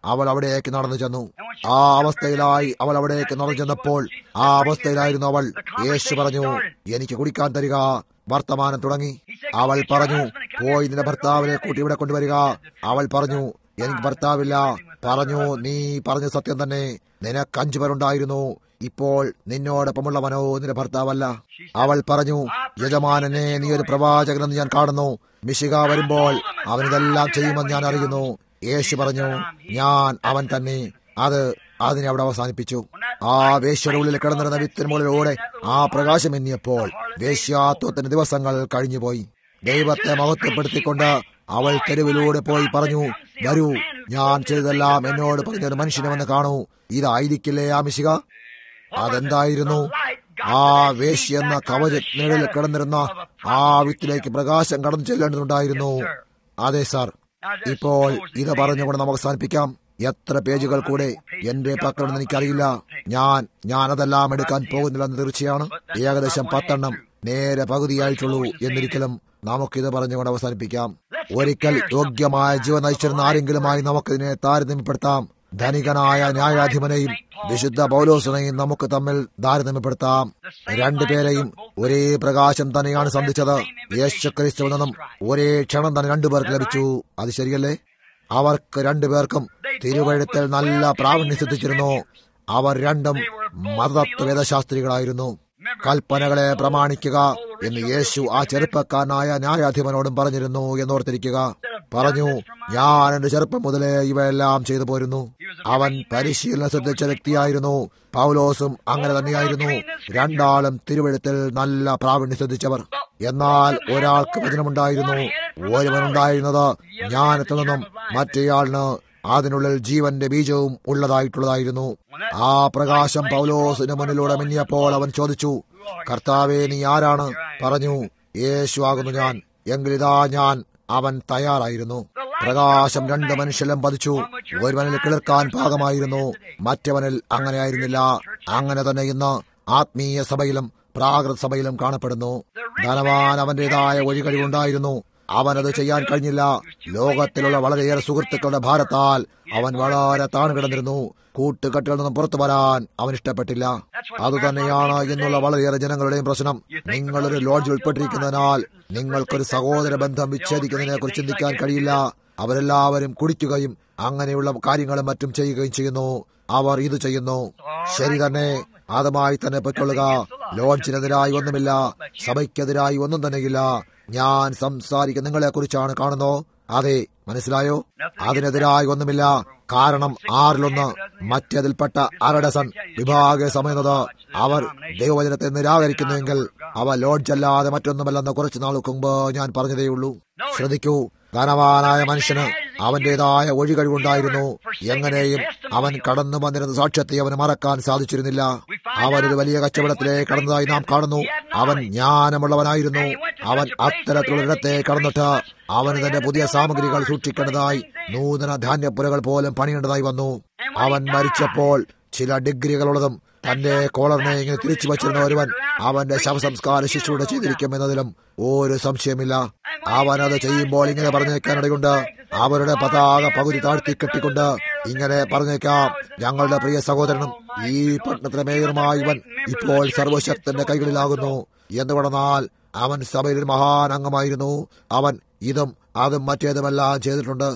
അവൾ അവിടേക്ക് നടന്നു ചെന്നു ആ അവസ്ഥയിലായി അവൾ അവിടേക്ക് നടന്നു ചെന്നപ്പോൾ ആ അവസ്ഥയിലായിരുന്നു അവൾ യേശു പറഞ്ഞു എനിക്ക് കുടിക്കാൻ തരിക വർത്തമാനം തുടങ്ങി അവൾ പറഞ്ഞു പോയി നിന്റെ ഭർത്താവിനെ കൂട്ടി ഇവിടെ കൊണ്ടുവരിക അവൾ പറഞ്ഞു എനിക്ക് ഭർത്താവില്ല പറഞ്ഞു നീ പറഞ്ഞ സത്യം തന്നെ നിനക്ക് അഞ്ചു പേരുണ്ടായിരുന്നു ഇപ്പോൾ നിന്നോടൊപ്പമുള്ളവനോ നിന്റെ ഭർത്താവല്ല അവൾ പറഞ്ഞു യജമാനനെ നീ ഒരു പ്രവാചകനെന്ന് ഞാൻ കാണുന്നു മിശിക വരുമ്പോൾ അവനിതെല്ലാം ചെയ്യുമെന്ന് ഞാൻ അറിയുന്നു യേശു പറഞ്ഞു ഞാൻ അവൻ തന്നെ അത് അതിനെ അവിടെ അവസാനിപ്പിച്ചു ആ വേശ്യയുടെ ഉള്ളിൽ കിടന്നിരുന്ന വിത്തിന് മുകളിലൂടെ ആ പ്രകാശം എണ്ണിയപ്പോൾ വേശ്യാത്വത്തിന്റെ ദിവസങ്ങൾ കഴിഞ്ഞുപോയി ദൈവത്തെ മഹത്വപ്പെടുത്തിക്കൊണ്ട് അവൾ തെരുവിലൂടെ പോയി പറഞ്ഞു വരൂ ഞാൻ ചെയ്തതെല്ലാം എന്നോട് പറഞ്ഞ ഒരു മനുഷ്യനെ വന്ന് കാണൂ ഇതായിരിക്കില്ലേ ആ മിശിക അതെന്തായിരുന്നു ആ വേശ്യ എന്ന കവചനിഴലിൽ കിടന്നിരുന്ന ആ വിത്തിലേക്ക് പ്രകാശം കടന്നു ചെല്ലേണ്ടതുണ്ടായിരുന്നു അതെ സാർ ഇപ്പോൾ ഇത് പറഞ്ഞുകൊണ്ട് നമുക്ക് അവസാനിപ്പിക്കാം എത്ര പേജുകൾ കൂടെ എന്റെ പക്കലുണ്ടെന്ന് എനിക്കറിയില്ല ഞാൻ ഞാൻ അതെല്ലാം എടുക്കാൻ പോകുന്നില്ലെന്ന് തീർച്ചയാണ് ഏകദേശം പത്തെണ്ണം നേരെ പകുതിയായിട്ടുള്ളൂ എന്നിരിക്കലും നമുക്കിത് പറഞ്ഞുകൊണ്ട് അവസാനിപ്പിക്കാം ഒരിക്കൽ യോഗ്യമായ ജീവൻ നയിച്ചിരുന്ന ആരെങ്കിലുമായി നമുക്കിതിനെ താരതമ്യപ്പെടുത്താം ധനികനായ ന്യായാധിപനെയും വിശുദ്ധ പൗലോസിനെയും നമുക്ക് തമ്മിൽ താരതമ്യപ്പെടുത്താം രണ്ടുപേരെയും ഒരേ പ്രകാശം തന്നെയാണ് സന്ധിച്ചത് യേശുക്രിസ്തുവിൽ നിന്നും ഒരേ ക്ഷണം തന്നെ രണ്ടുപേർക്ക് ലഭിച്ചു അത് ശരിയല്ലേ അവർക്ക് രണ്ടുപേർക്കും തിരുവഴുത്തിൽ നല്ല പ്രാവീണ്യം സിദ്ധിച്ചിരുന്നു അവർ രണ്ടും മതതത്വ വേദശാസ്ത്രികളായിരുന്നു കൽപ്പനകളെ പ്രമാണിക്കുക എന്ന് യേശു ആ ചെറുപ്പക്കാരനായ ന്യായാധിപനോടും പറഞ്ഞിരുന്നു എന്നോർത്തിരിക്കുക പറഞ്ഞു ഞാൻ എന്റെ ചെറുപ്പം മുതലേ ഇവയെല്ലാം ചെയ്തു പോരുന്നു അവൻ പരിശീലനം ശ്രദ്ധിച്ച വ്യക്തിയായിരുന്നു പൗലോസും അങ്ങനെ തന്നെയായിരുന്നു രണ്ടാളും തിരുവഴുത്തിൽ നല്ല പ്രാവീണ്യം ശ്രദ്ധിച്ചവർ എന്നാൽ ഒരാൾക്ക് വചനമുണ്ടായിരുന്നു ഒരുവനുണ്ടായിരുന്നത് ജ്ഞാനത്തിൽ നിന്നും മറ്റേയാളിന് അതിനുള്ളിൽ ജീവന്റെ ബീജവും ഉള്ളതായിട്ടുള്ളതായിരുന്നു ആ പ്രകാശം പൗലോസിന് മുന്നിലൂടെ മിന്നിയപ്പോൾ അവൻ ചോദിച്ചു കർത്താവെ നീ ആരാണ് പറഞ്ഞു യേശു ആകുന്നു ഞാൻ എങ്കിലിതാ ഞാൻ അവൻ തയ്യാറായിരുന്നു പ്രകാശം രണ്ട് മനുഷ്യരിലും പതിച്ചു ഒരുവനിൽ കിളിർക്കാൻ പാകമായിരുന്നു മറ്റവനിൽ അങ്ങനെയായിരുന്നില്ല അങ്ങനെ തന്നെ ഇന്ന് ആത്മീയ സഭയിലും പ്രാകൃത സഭയിലും കാണപ്പെടുന്നു ധനവാൻ അവന്റേതായ ഒരു കഴിവുണ്ടായിരുന്നു അവനത് ചെയ്യാൻ കഴിഞ്ഞില്ല ലോകത്തിലുള്ള വളരെയേറെ സുഹൃത്തുക്കളുടെ ഭാരത്താൽ അവൻ വളരെ താണുകിടന്നിരുന്നു കൂട്ടുകെട്ടിൽ നിന്നും പുറത്തു വരാൻ അവൻ ഇഷ്ടപ്പെട്ടില്ല അതുതന്നെയാണ് എന്നുള്ള വളരെയേറെ ജനങ്ങളുടെയും പ്രശ്നം നിങ്ങളൊരു ലോഡ്ജിൽ ഉൾപ്പെട്ടിരിക്കുന്നതിനാൽ നിങ്ങൾക്കൊരു സഹോദര ബന്ധം വിച്ഛേദിക്കുന്നതിനെ കുറിച്ച് ചിന്തിക്കാൻ കഴിയില്ല അവരെല്ലാവരും കുടിക്കുകയും അങ്ങനെയുള്ള കാര്യങ്ങളും മറ്റും ചെയ്യുകയും ചെയ്യുന്നു അവർ ഇത് ചെയ്യുന്നു ശരി തന്നെ അതുമായി തന്നെ പൊയ്ക്കൊള്ളുക ലോഡ്ജിനെതിരായി ഒന്നുമില്ല സഭയ്ക്കെതിരായി ഒന്നും തന്നെയില്ല ഞാൻ സംസാരിക്കുന്ന നിങ്ങളെ കുറിച്ചാണ് കാണുന്നോ അതെ മനസ്സിലായോ അതിനെതിരായി ഒന്നുമില്ല കാരണം ആറിലൊന്ന് മറ്റേതിൽപ്പെട്ട അരഡസൺ വിഭാഗ സമയുന്നത് അവർ ദൈവവചനത്തെ നിരാകരിക്കുന്നുവെങ്കിൽ അവ ലോഡ്ജല്ലാതെ മറ്റൊന്നുമല്ലെന്ന് കുറച്ചു നാൾക്ക് മുമ്പ് ഞാൻ പറഞ്ഞതേയുള്ളൂ ശ്രദ്ധിക്കൂ ധനവാനായ മനുഷ്യന് അവന്റേതായ ഒഴികഴിവുണ്ടായിരുന്നു എങ്ങനെയും അവൻ കടന്നു വന്നിരുന്ന സാക്ഷ്യത്തെ അവന് മറക്കാൻ സാധിച്ചിരുന്നില്ല അവനൊരു വലിയ കച്ചവടത്തിലേക്ക് കടന്നതായി നാം കാണുന്നു അവൻ ജ്ഞാനമുള്ളവനായിരുന്നു അവൻ അത്തരത്തിലുള്ള ഇടത്തെ കടന്നിട്ട് അവന് തന്റെ പുതിയ സാമഗ്രികൾ സൂക്ഷിക്കേണ്ടതായി നൂതന ധാന്യപ്പുരകൾ പോലും പണിയേണ്ടതായി വന്നു അവൻ മരിച്ചപ്പോൾ ചില ഡിഗ്രികളുള്ളതും തന്റെ കോളറിനെ ഇങ്ങനെ തിരിച്ചു വച്ചിരുന്ന ഒരുവൻ അവന്റെ ശവസംസ്കാര ശിശുവിടെ ചെയ്തിരിക്കുമെന്നതിലും ഒരു സംശയമില്ല അവൻ അത് ചെയ്യുമ്പോൾ ഇങ്ങനെ പറഞ്ഞേക്കാനിടയുണ്ട് അവരുടെ പതാക പകുതി താഴ്ത്തി കെട്ടിക്കൊണ്ട് ഇങ്ങനെ പറഞ്ഞേക്കാം ഞങ്ങളുടെ പ്രിയ സഹോദരനും ഈ പട്ടണത്തിലെ മേയറുമായി ഇവൻ ഇപ്പോൾ സർവശക്തന്റെ കൈകളിലാകുന്നു എന്ന് പറഞ്ഞാൽ അവൻ സഭയിൽ ഒരു മഹാൻ അംഗമായിരുന്നു അവൻ ഇതും അതും മറ്റേതുമെല്ലാം ചെയ്തിട്ടുണ്ട്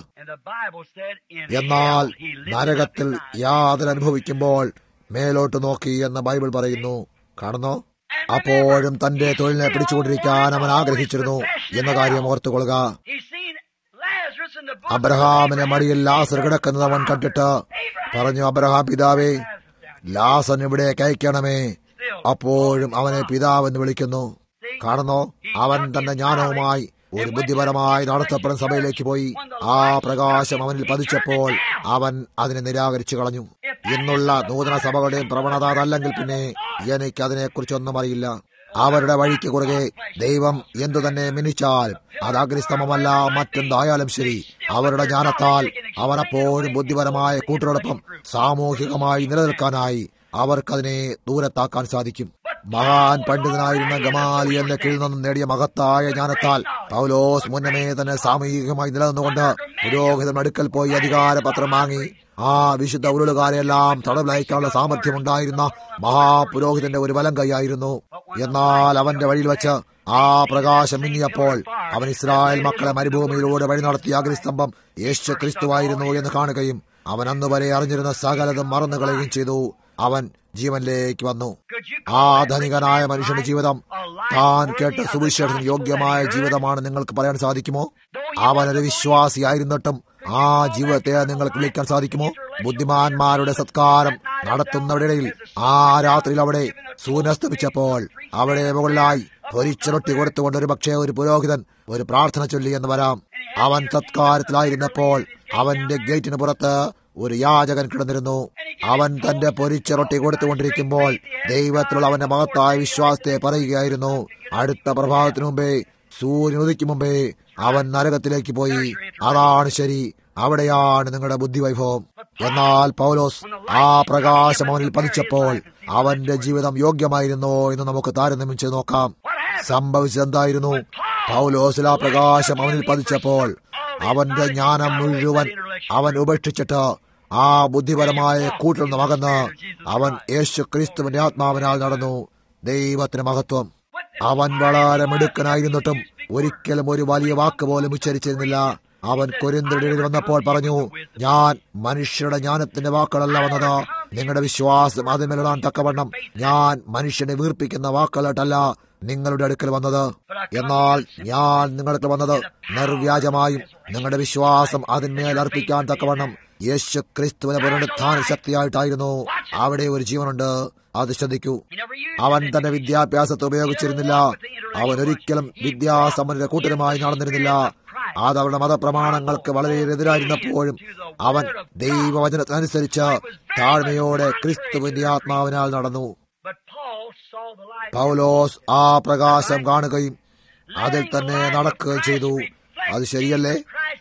എന്നാൽ നരകത്തിൽ യാതൊരു അനുഭവിക്കുമ്പോൾ മേലോട്ട് നോക്കി എന്ന് ബൈബിൾ പറയുന്നു കാണുന്നോ അപ്പോഴും തന്റെ തൊഴിലിനെ പിടിച്ചുകൊണ്ടിരിക്കാൻ അവൻ ആഗ്രഹിച്ചിരുന്നു എന്ന കാര്യം ഓർത്തുകൊള്ളുക അബ്രഹാമിനെ മടിയിൽ ലാസർ കിടക്കുന്നത് അവൻ കണ്ടിട്ട് പറഞ്ഞു അബ്രഹാം പിതാവേ ലാസൻ ഇവിടെ കയക്കണമേ അപ്പോഴും അവനെ പിതാവെന്ന് വിളിക്കുന്നു കാണുന്നോ അവൻ തന്റെ ജ്ഞാനവുമായി ഒരു ബുദ്ധിപരമായി നടത്തപ്പെടുന്ന സഭയിലേക്ക് പോയി ആ പ്രകാശം അവനിൽ പതിച്ചപ്പോൾ അവൻ അതിനെ നിരാകരിച്ചു കളഞ്ഞു ഇന്നുള്ള നൂതന സഭകളുടെയും പ്രവണത അതല്ലെങ്കിൽ പിന്നെ എനിക്ക് അതിനെക്കുറിച്ചൊന്നും അറിയില്ല അവരുടെ വഴിക്ക് കുറുകെ ദൈവം എന്തു തന്നെ മിനിച്ചാൽ അത് അഗ്നിസ്തമമല്ല മറ്റെന്തായാലും ശരി അവരുടെ ജ്ഞാനത്താൽ അവർ അപ്പോഴും ബുദ്ധിപരമായ കൂട്ടരോടൊപ്പം സാമൂഹികമായി നിലനിൽക്കാനായി അവർക്കതിനെ ദൂരത്താക്കാൻ സാധിക്കും മഹാൻ പണ്ഡിതനായിരുന്ന ഗമാലിയന്റെ കീഴിൽ നിന്നും നേടിയ മഹത്തായ ജ്ഞാനത്താൽ പൗലോസ് മുന്നമേ തന്നെ സാമൂഹികമായി നിലനിന്നുകൊണ്ട് പുരോഹിതൻ അടുക്കൽ പോയി അധികാരപത്രം വാങ്ങി ആ വിശുദ്ധ ഉരുളുകാരെല്ലാം തടവിലയക്കാനുള്ള സാമർഥ്യമുണ്ടായിരുന്ന മഹാപുരോഹിതന്റെ ഒരു വലം കൈയായിരുന്നു എന്നാൽ അവന്റെ വഴിയിൽ വെച്ച് ആ പ്രകാശം മിന്നിയപ്പോൾ അവൻ ഇസ്രായേൽ മക്കളെ മരുഭൂമിയിലൂടെ വഴി നടത്തിയ അഗ്നിസ്തംഭം യേശു ക്രിസ്തുവായിരുന്നു എന്ന് കാണുകയും അവൻ അന്ന് വരെ അറിഞ്ഞിരുന്ന സകലതും മറന്നുകളയുകയും ചെയ്തു അവൻ ജീവനിലേക്ക് വന്നു ആ ധനികനായ മനുഷ്യന്റെ ജീവിതം താൻ കേട്ട സുവിശേഷത്തിന് യോഗ്യമായ ജീവിതമാണ് നിങ്ങൾക്ക് പറയാൻ സാധിക്കുമോ അവനൊരു വിശ്വാസിയായിരുന്നിട്ടും ആ ജീവിതത്തെ നിങ്ങൾക്ക് വിളിക്കാൻ സാധിക്കുമോ ബുദ്ധിമാന്മാരുടെ സത്കാരം നടത്തുന്നവരുടെ ആ രാത്രിയിൽ അവിടെ സൂര്യസ്തമിച്ചപ്പോൾ അവിടെ മുകളിലായി പൊരിച്ചിറൊട്ടി കൊടുത്തുകൊണ്ട് ഒരു പക്ഷേ ഒരു പുരോഹിതൻ ഒരു പ്രാർത്ഥന ചൊല്ലി എന്ന് വരാം അവൻ സത്കാരത്തിലായിരുന്നപ്പോൾ അവന്റെ ഗേറ്റിന് പുറത്ത് ഒരു യാചകൻ കിടന്നിരുന്നു അവൻ തന്റെ പൊരിച്ചിറൊട്ടി കൊടുത്തുകൊണ്ടിരിക്കുമ്പോൾ ദൈവത്തിലുള്ള അവന്റെ മഹത്തായ വിശ്വാസത്തെ പറയുകയായിരുന്നു അടുത്ത പ്രഭാതത്തിനു മുമ്പേ സൂര്യൻ ഉദിക്കും മുമ്പേ അവൻ നരകത്തിലേക്ക് പോയി അതാണ് ശരി അവിടെയാണ് നിങ്ങളുടെ ബുദ്ധിവൈഭവം എന്നാൽ പൗലോസ് ആ പ്രകാശം അവനിൽ പതിച്ചപ്പോൾ അവന്റെ ജീവിതം യോഗ്യമായിരുന്നോ എന്ന് നമുക്ക് താരതമ്യം ചെയ്ത് നോക്കാം സംഭവിച്ചതെന്തായിരുന്നു പൗലോസിൽ ആ പ്രകാശം അവനിൽ പതിച്ചപ്പോൾ അവന്റെ ജ്ഞാനം മുഴുവൻ അവൻ ഉപേക്ഷിച്ചിട്ട് ആ ബുദ്ധിപരമായ കൂട്ടിൽ നിന്ന് മകന്ന് അവൻ യേശു ക്രിസ്തുവിന്റെ ആത്മാവിനാൽ നടന്നു ദൈവത്തിന് മഹത്വം അവൻ വളരെ മിടുക്കനായിരുന്നിട്ടും ഒരിക്കലും ഒരു വലിയ വാക്ക് പോലും ഉച്ചരിച്ചിരുന്നില്ല അവൻ കൊരിന്തിടയിൽ വന്നപ്പോൾ പറഞ്ഞു ഞാൻ മനുഷ്യരുടെ ജ്ഞാനത്തിന്റെ വാക്കുകളല്ല വന്നത് നിങ്ങളുടെ വിശ്വാസം അതിന്മേലിടാൻ തക്കവണ്ണം ഞാൻ മനുഷ്യനെ വീർപ്പിക്കുന്ന വാക്കുകളായിട്ടല്ല നിങ്ങളുടെ അടുക്കൽ വന്നത് എന്നാൽ ഞാൻ നിങ്ങളുടെ വന്നത് നിർവ്യാജമായും നിങ്ങളുടെ വിശ്വാസം അതിന്മേൽ അർപ്പിക്കാൻ തക്കവണ്ണം യേശു ക്രിസ്തുവിനെ പുനരുത്ഥാന ശക്തിയായിട്ടായിരുന്നു അവിടെ ഒരു ജീവനുണ്ട് അത് ശ്രദ്ധിക്കൂ അവൻ തന്റെ വിദ്യാഭ്യാസത്തെ ഉപയോഗിച്ചിരുന്നില്ല അവൻ ഒരിക്കലും വിദ്യാസമ്പന്നരുടെ കൂട്ടരുമായി നടന്നിരുന്നില്ല അത് അവരുടെ മതപ്രമാണങ്ങൾക്ക് വളരെ എതിരായിരുന്നപ്പോഴും അവൻ ദൈവവചനത്തിനനുസരിച്ച് താഴ്മയോടെ ക്രിസ്തുവിന്റെ ആത്മാവിനാൽ നടന്നു പൗലോസ് ആ പ്രകാശം കാണുകയും അതിൽ തന്നെ നടക്കുകയും ചെയ്തു അത് ശരിയല്ലേ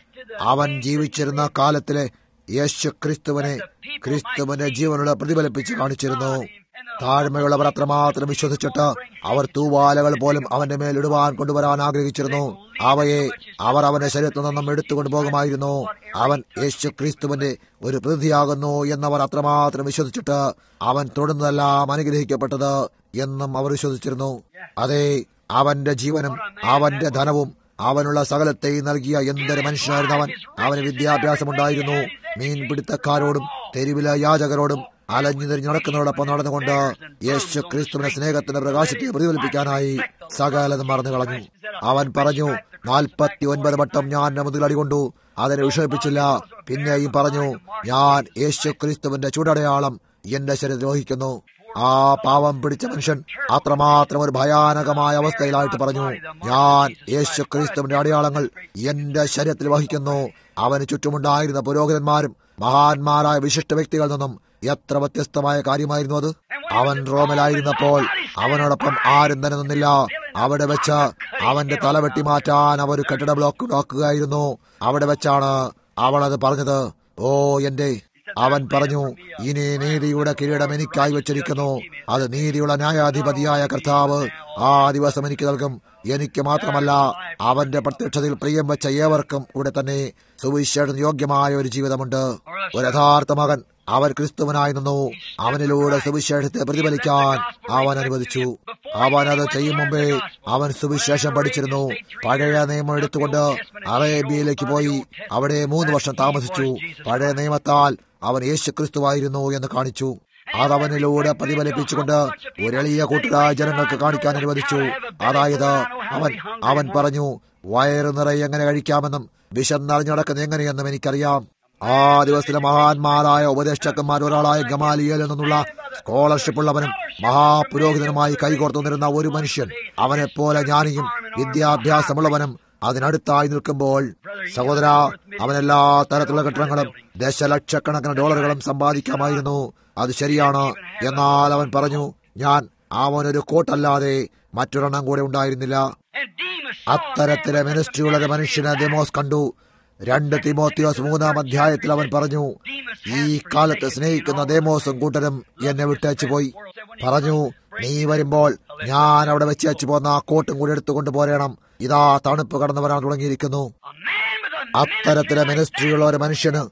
അവൻ ജീവിച്ചിരുന്ന കാലത്തിലെ യേശു ക്രിസ്തുവിനെ ക്രിസ്തുവിന്റെ ജീവനുള്ള പ്രതിഫലിപ്പിച്ച് കാണിച്ചിരുന്നു താഴ്മയുള്ളവർ അത്രമാത്രം വിശ്വസിച്ചിട്ട് അവർ തൂവാലകൾ പോലും അവന്റെ മേൽ ഇടുവാൻ കൊണ്ടുവരാൻ ആഗ്രഹിച്ചിരുന്നു അവയെ അവർ അവന്റെ ശരീരത്തിൽ നിന്നും എടുത്തുകൊണ്ടു പോകുമായിരുന്നു അവൻ യേശു ക്രിസ്തുവിന്റെ ഒരു പ്രതിയാകുന്നു എന്നവർ അത്രമാത്രം വിശ്വസിച്ചിട്ട് അവൻ തുടർന്നതെല്ലാം അനുഗ്രഹിക്കപ്പെട്ടത് എന്നും അവർ വിശ്വസിച്ചിരുന്നു അതെ അവന്റെ ജീവനും അവന്റെ ധനവും അവനുള്ള സകലത്തെയും നൽകിയ എന്തൊരു മനുഷ്യനായിരുന്നു അവൻ അവന് വിദ്യാഭ്യാസമുണ്ടായിരുന്നു മീൻപിടുത്തക്കാരോടും തെരുവിലെ യാചകരോടും അലഞ്ഞു തിരിഞ്ഞു നടക്കുന്നതോടൊപ്പം നടന്നുകൊണ്ട് യേശു ക്രിസ്തുവിന്റെ സ്നേഹത്തിന്റെ പ്രകാശത്തെ പ്രതിഫലിപ്പിക്കാനായി സകലതും മറന്നു കളഞ്ഞു അവൻ പറഞ്ഞു നാൽപ്പത്തി ഒൻപത് വട്ടം ഞാൻ മുതലടി കൊണ്ടു അതിനെ വിഷമിപ്പിച്ചില്ല പിന്നെയും പറഞ്ഞു ഞാൻ യേശു ക്രിസ്തുവിന്റെ ചൂടടയാളം എന്റെ ശരീരത്തിൽ വഹിക്കുന്നു ആ പാവം പിടിച്ച മനുഷ്യൻ അത്രമാത്രം ഒരു ഭയാനകമായ അവസ്ഥയിലായിട്ട് പറഞ്ഞു ഞാൻ യേശു ക്രിസ്തുവിന്റെ അടയാളങ്ങൾ എന്റെ ശരീരത്തിൽ വഹിക്കുന്നു അവന് ചുറ്റുമുണ്ടായിരുന്ന പുരോഹിതന്മാരും മഹാന്മാരായ വിശിഷ്ട വ്യക്തികളിൽ നിന്നും എത്ര വ്യത്യസ്തമായ കാര്യമായിരുന്നു അത് അവൻ റോമിലായിരുന്നപ്പോൾ അവനോടൊപ്പം ആരും തന്നെ നിന്നില്ല അവിടെ വെച്ച് അവന്റെ തല വെട്ടി മാറ്റാൻ അവർ കെട്ടിട ബ്ലോക്ക് ഉണ്ടാക്കുകയായിരുന്നു അവിടെ വെച്ചാണ് അവൾ അത് പറഞ്ഞത് ഓ എന്റെ അവൻ പറഞ്ഞു ഇനി നീതിയുടെ കിരീടം എനിക്കായി വെച്ചിരിക്കുന്നു അത് നീതിയുള്ള ന്യായാധിപതിയായ കർത്താവ് ആ ദിവസം എനിക്ക് നൽകും എനിക്ക് മാത്രമല്ല അവന്റെ പ്രത്യക്ഷതയിൽ പ്രിയം വെച്ച ഏവർക്കും ഇവിടെ തന്നെ സുവിശേഷം യോഗ്യമായ ഒരു ജീവിതമുണ്ട് ഒരു യഥാർത്ഥ മകൻ അവൻ ക്രിസ്തുവനായി നിന്നു അവനിലൂടെ സുവിശേഷത്തെ പ്രതിഫലിക്കാൻ അവൻ അനുവദിച്ചു അവൻ അത് ചെയ്യും മുമ്പേ അവൻ സുവിശേഷം പഠിച്ചിരുന്നു പഴയ നിയമം എടുത്തുകൊണ്ട് അറേബ്യയിലേക്ക് പോയി അവിടെ മൂന്ന് വർഷം താമസിച്ചു പഴയ നിയമത്താൽ അവൻ യേശു ക്രിസ്തുവായിരുന്നു എന്ന് കാണിച്ചു അതവനിലൂടെ പ്രതിഫലിപ്പിച്ചുകൊണ്ട് ഒരു എളിയ കൂട്ടരായ ജനങ്ങൾക്ക് കാണിക്കാൻ അനുവദിച്ചു അതായത് അവൻ അവൻ പറഞ്ഞു വയറു നിറയെ എങ്ങനെ കഴിക്കാമെന്നും വിശന്നറിഞ്ഞു നടക്കുന്നത് എങ്ങനെയെന്നും എനിക്കറിയാം ആ ദിവസത്തിലെ മഹാന്മാരായ ഉപദേഷ്ടാക്കന്മാർ ഒരാളായ ഗമാലിയൽ നിന്നുള്ള സ്കോളർഷിപ്പ് ഉള്ളവനും മഹാപുരോഹിതനുമായി കൈകോർത്തു നിന്നിരുന്ന ഒരു മനുഷ്യൻ അവനെപ്പോലെ ജ്ഞാനിയും വിദ്യാഭ്യാസമുള്ളവനും അതിനടുത്തായി നിൽക്കുമ്പോൾ സഹോദര അവനെല്ലാ തരത്തിലുള്ള കെട്ടിടങ്ങളും ദശലക്ഷക്കണക്കിന് ഡോളറുകളും സമ്പാദിക്കാമായിരുന്നു അത് ശരിയാണ് എന്നാൽ അവൻ പറഞ്ഞു ഞാൻ അവനൊരു കോട്ടല്ലാതെ മറ്റൊരെണ്ണം കൂടെ ഉണ്ടായിരുന്നില്ല അത്തരത്തിലെ മിനിസ്ട്രിയുള്ള ഒരു മനുഷ്യനെ ദെമോസ് കണ്ടു രണ്ട് തിമോത്തിയോസ് മൂന്നാം അധ്യായത്തിൽ അവൻ പറഞ്ഞു ഈ കാലത്ത് സ്നേഹിക്കുന്ന ദേമോസും കൂട്ടരും എന്നെ വിട്ടേച്ചു പോയി പറഞ്ഞു നീ വരുമ്പോൾ ഞാൻ അവിടെ വെച്ചേച്ചു പോന്ന ആ കോട്ടും കൂടി എടുത്തുകൊണ്ട് പോരേണം ഇതാ തണുപ്പ് കടന്നു വരാൻ തുടങ്ങിയിരിക്കുന്നു അത്തരത്തിലെ മിനിസ്ട്രിയുള്ള ഒരു മനുഷ്യന്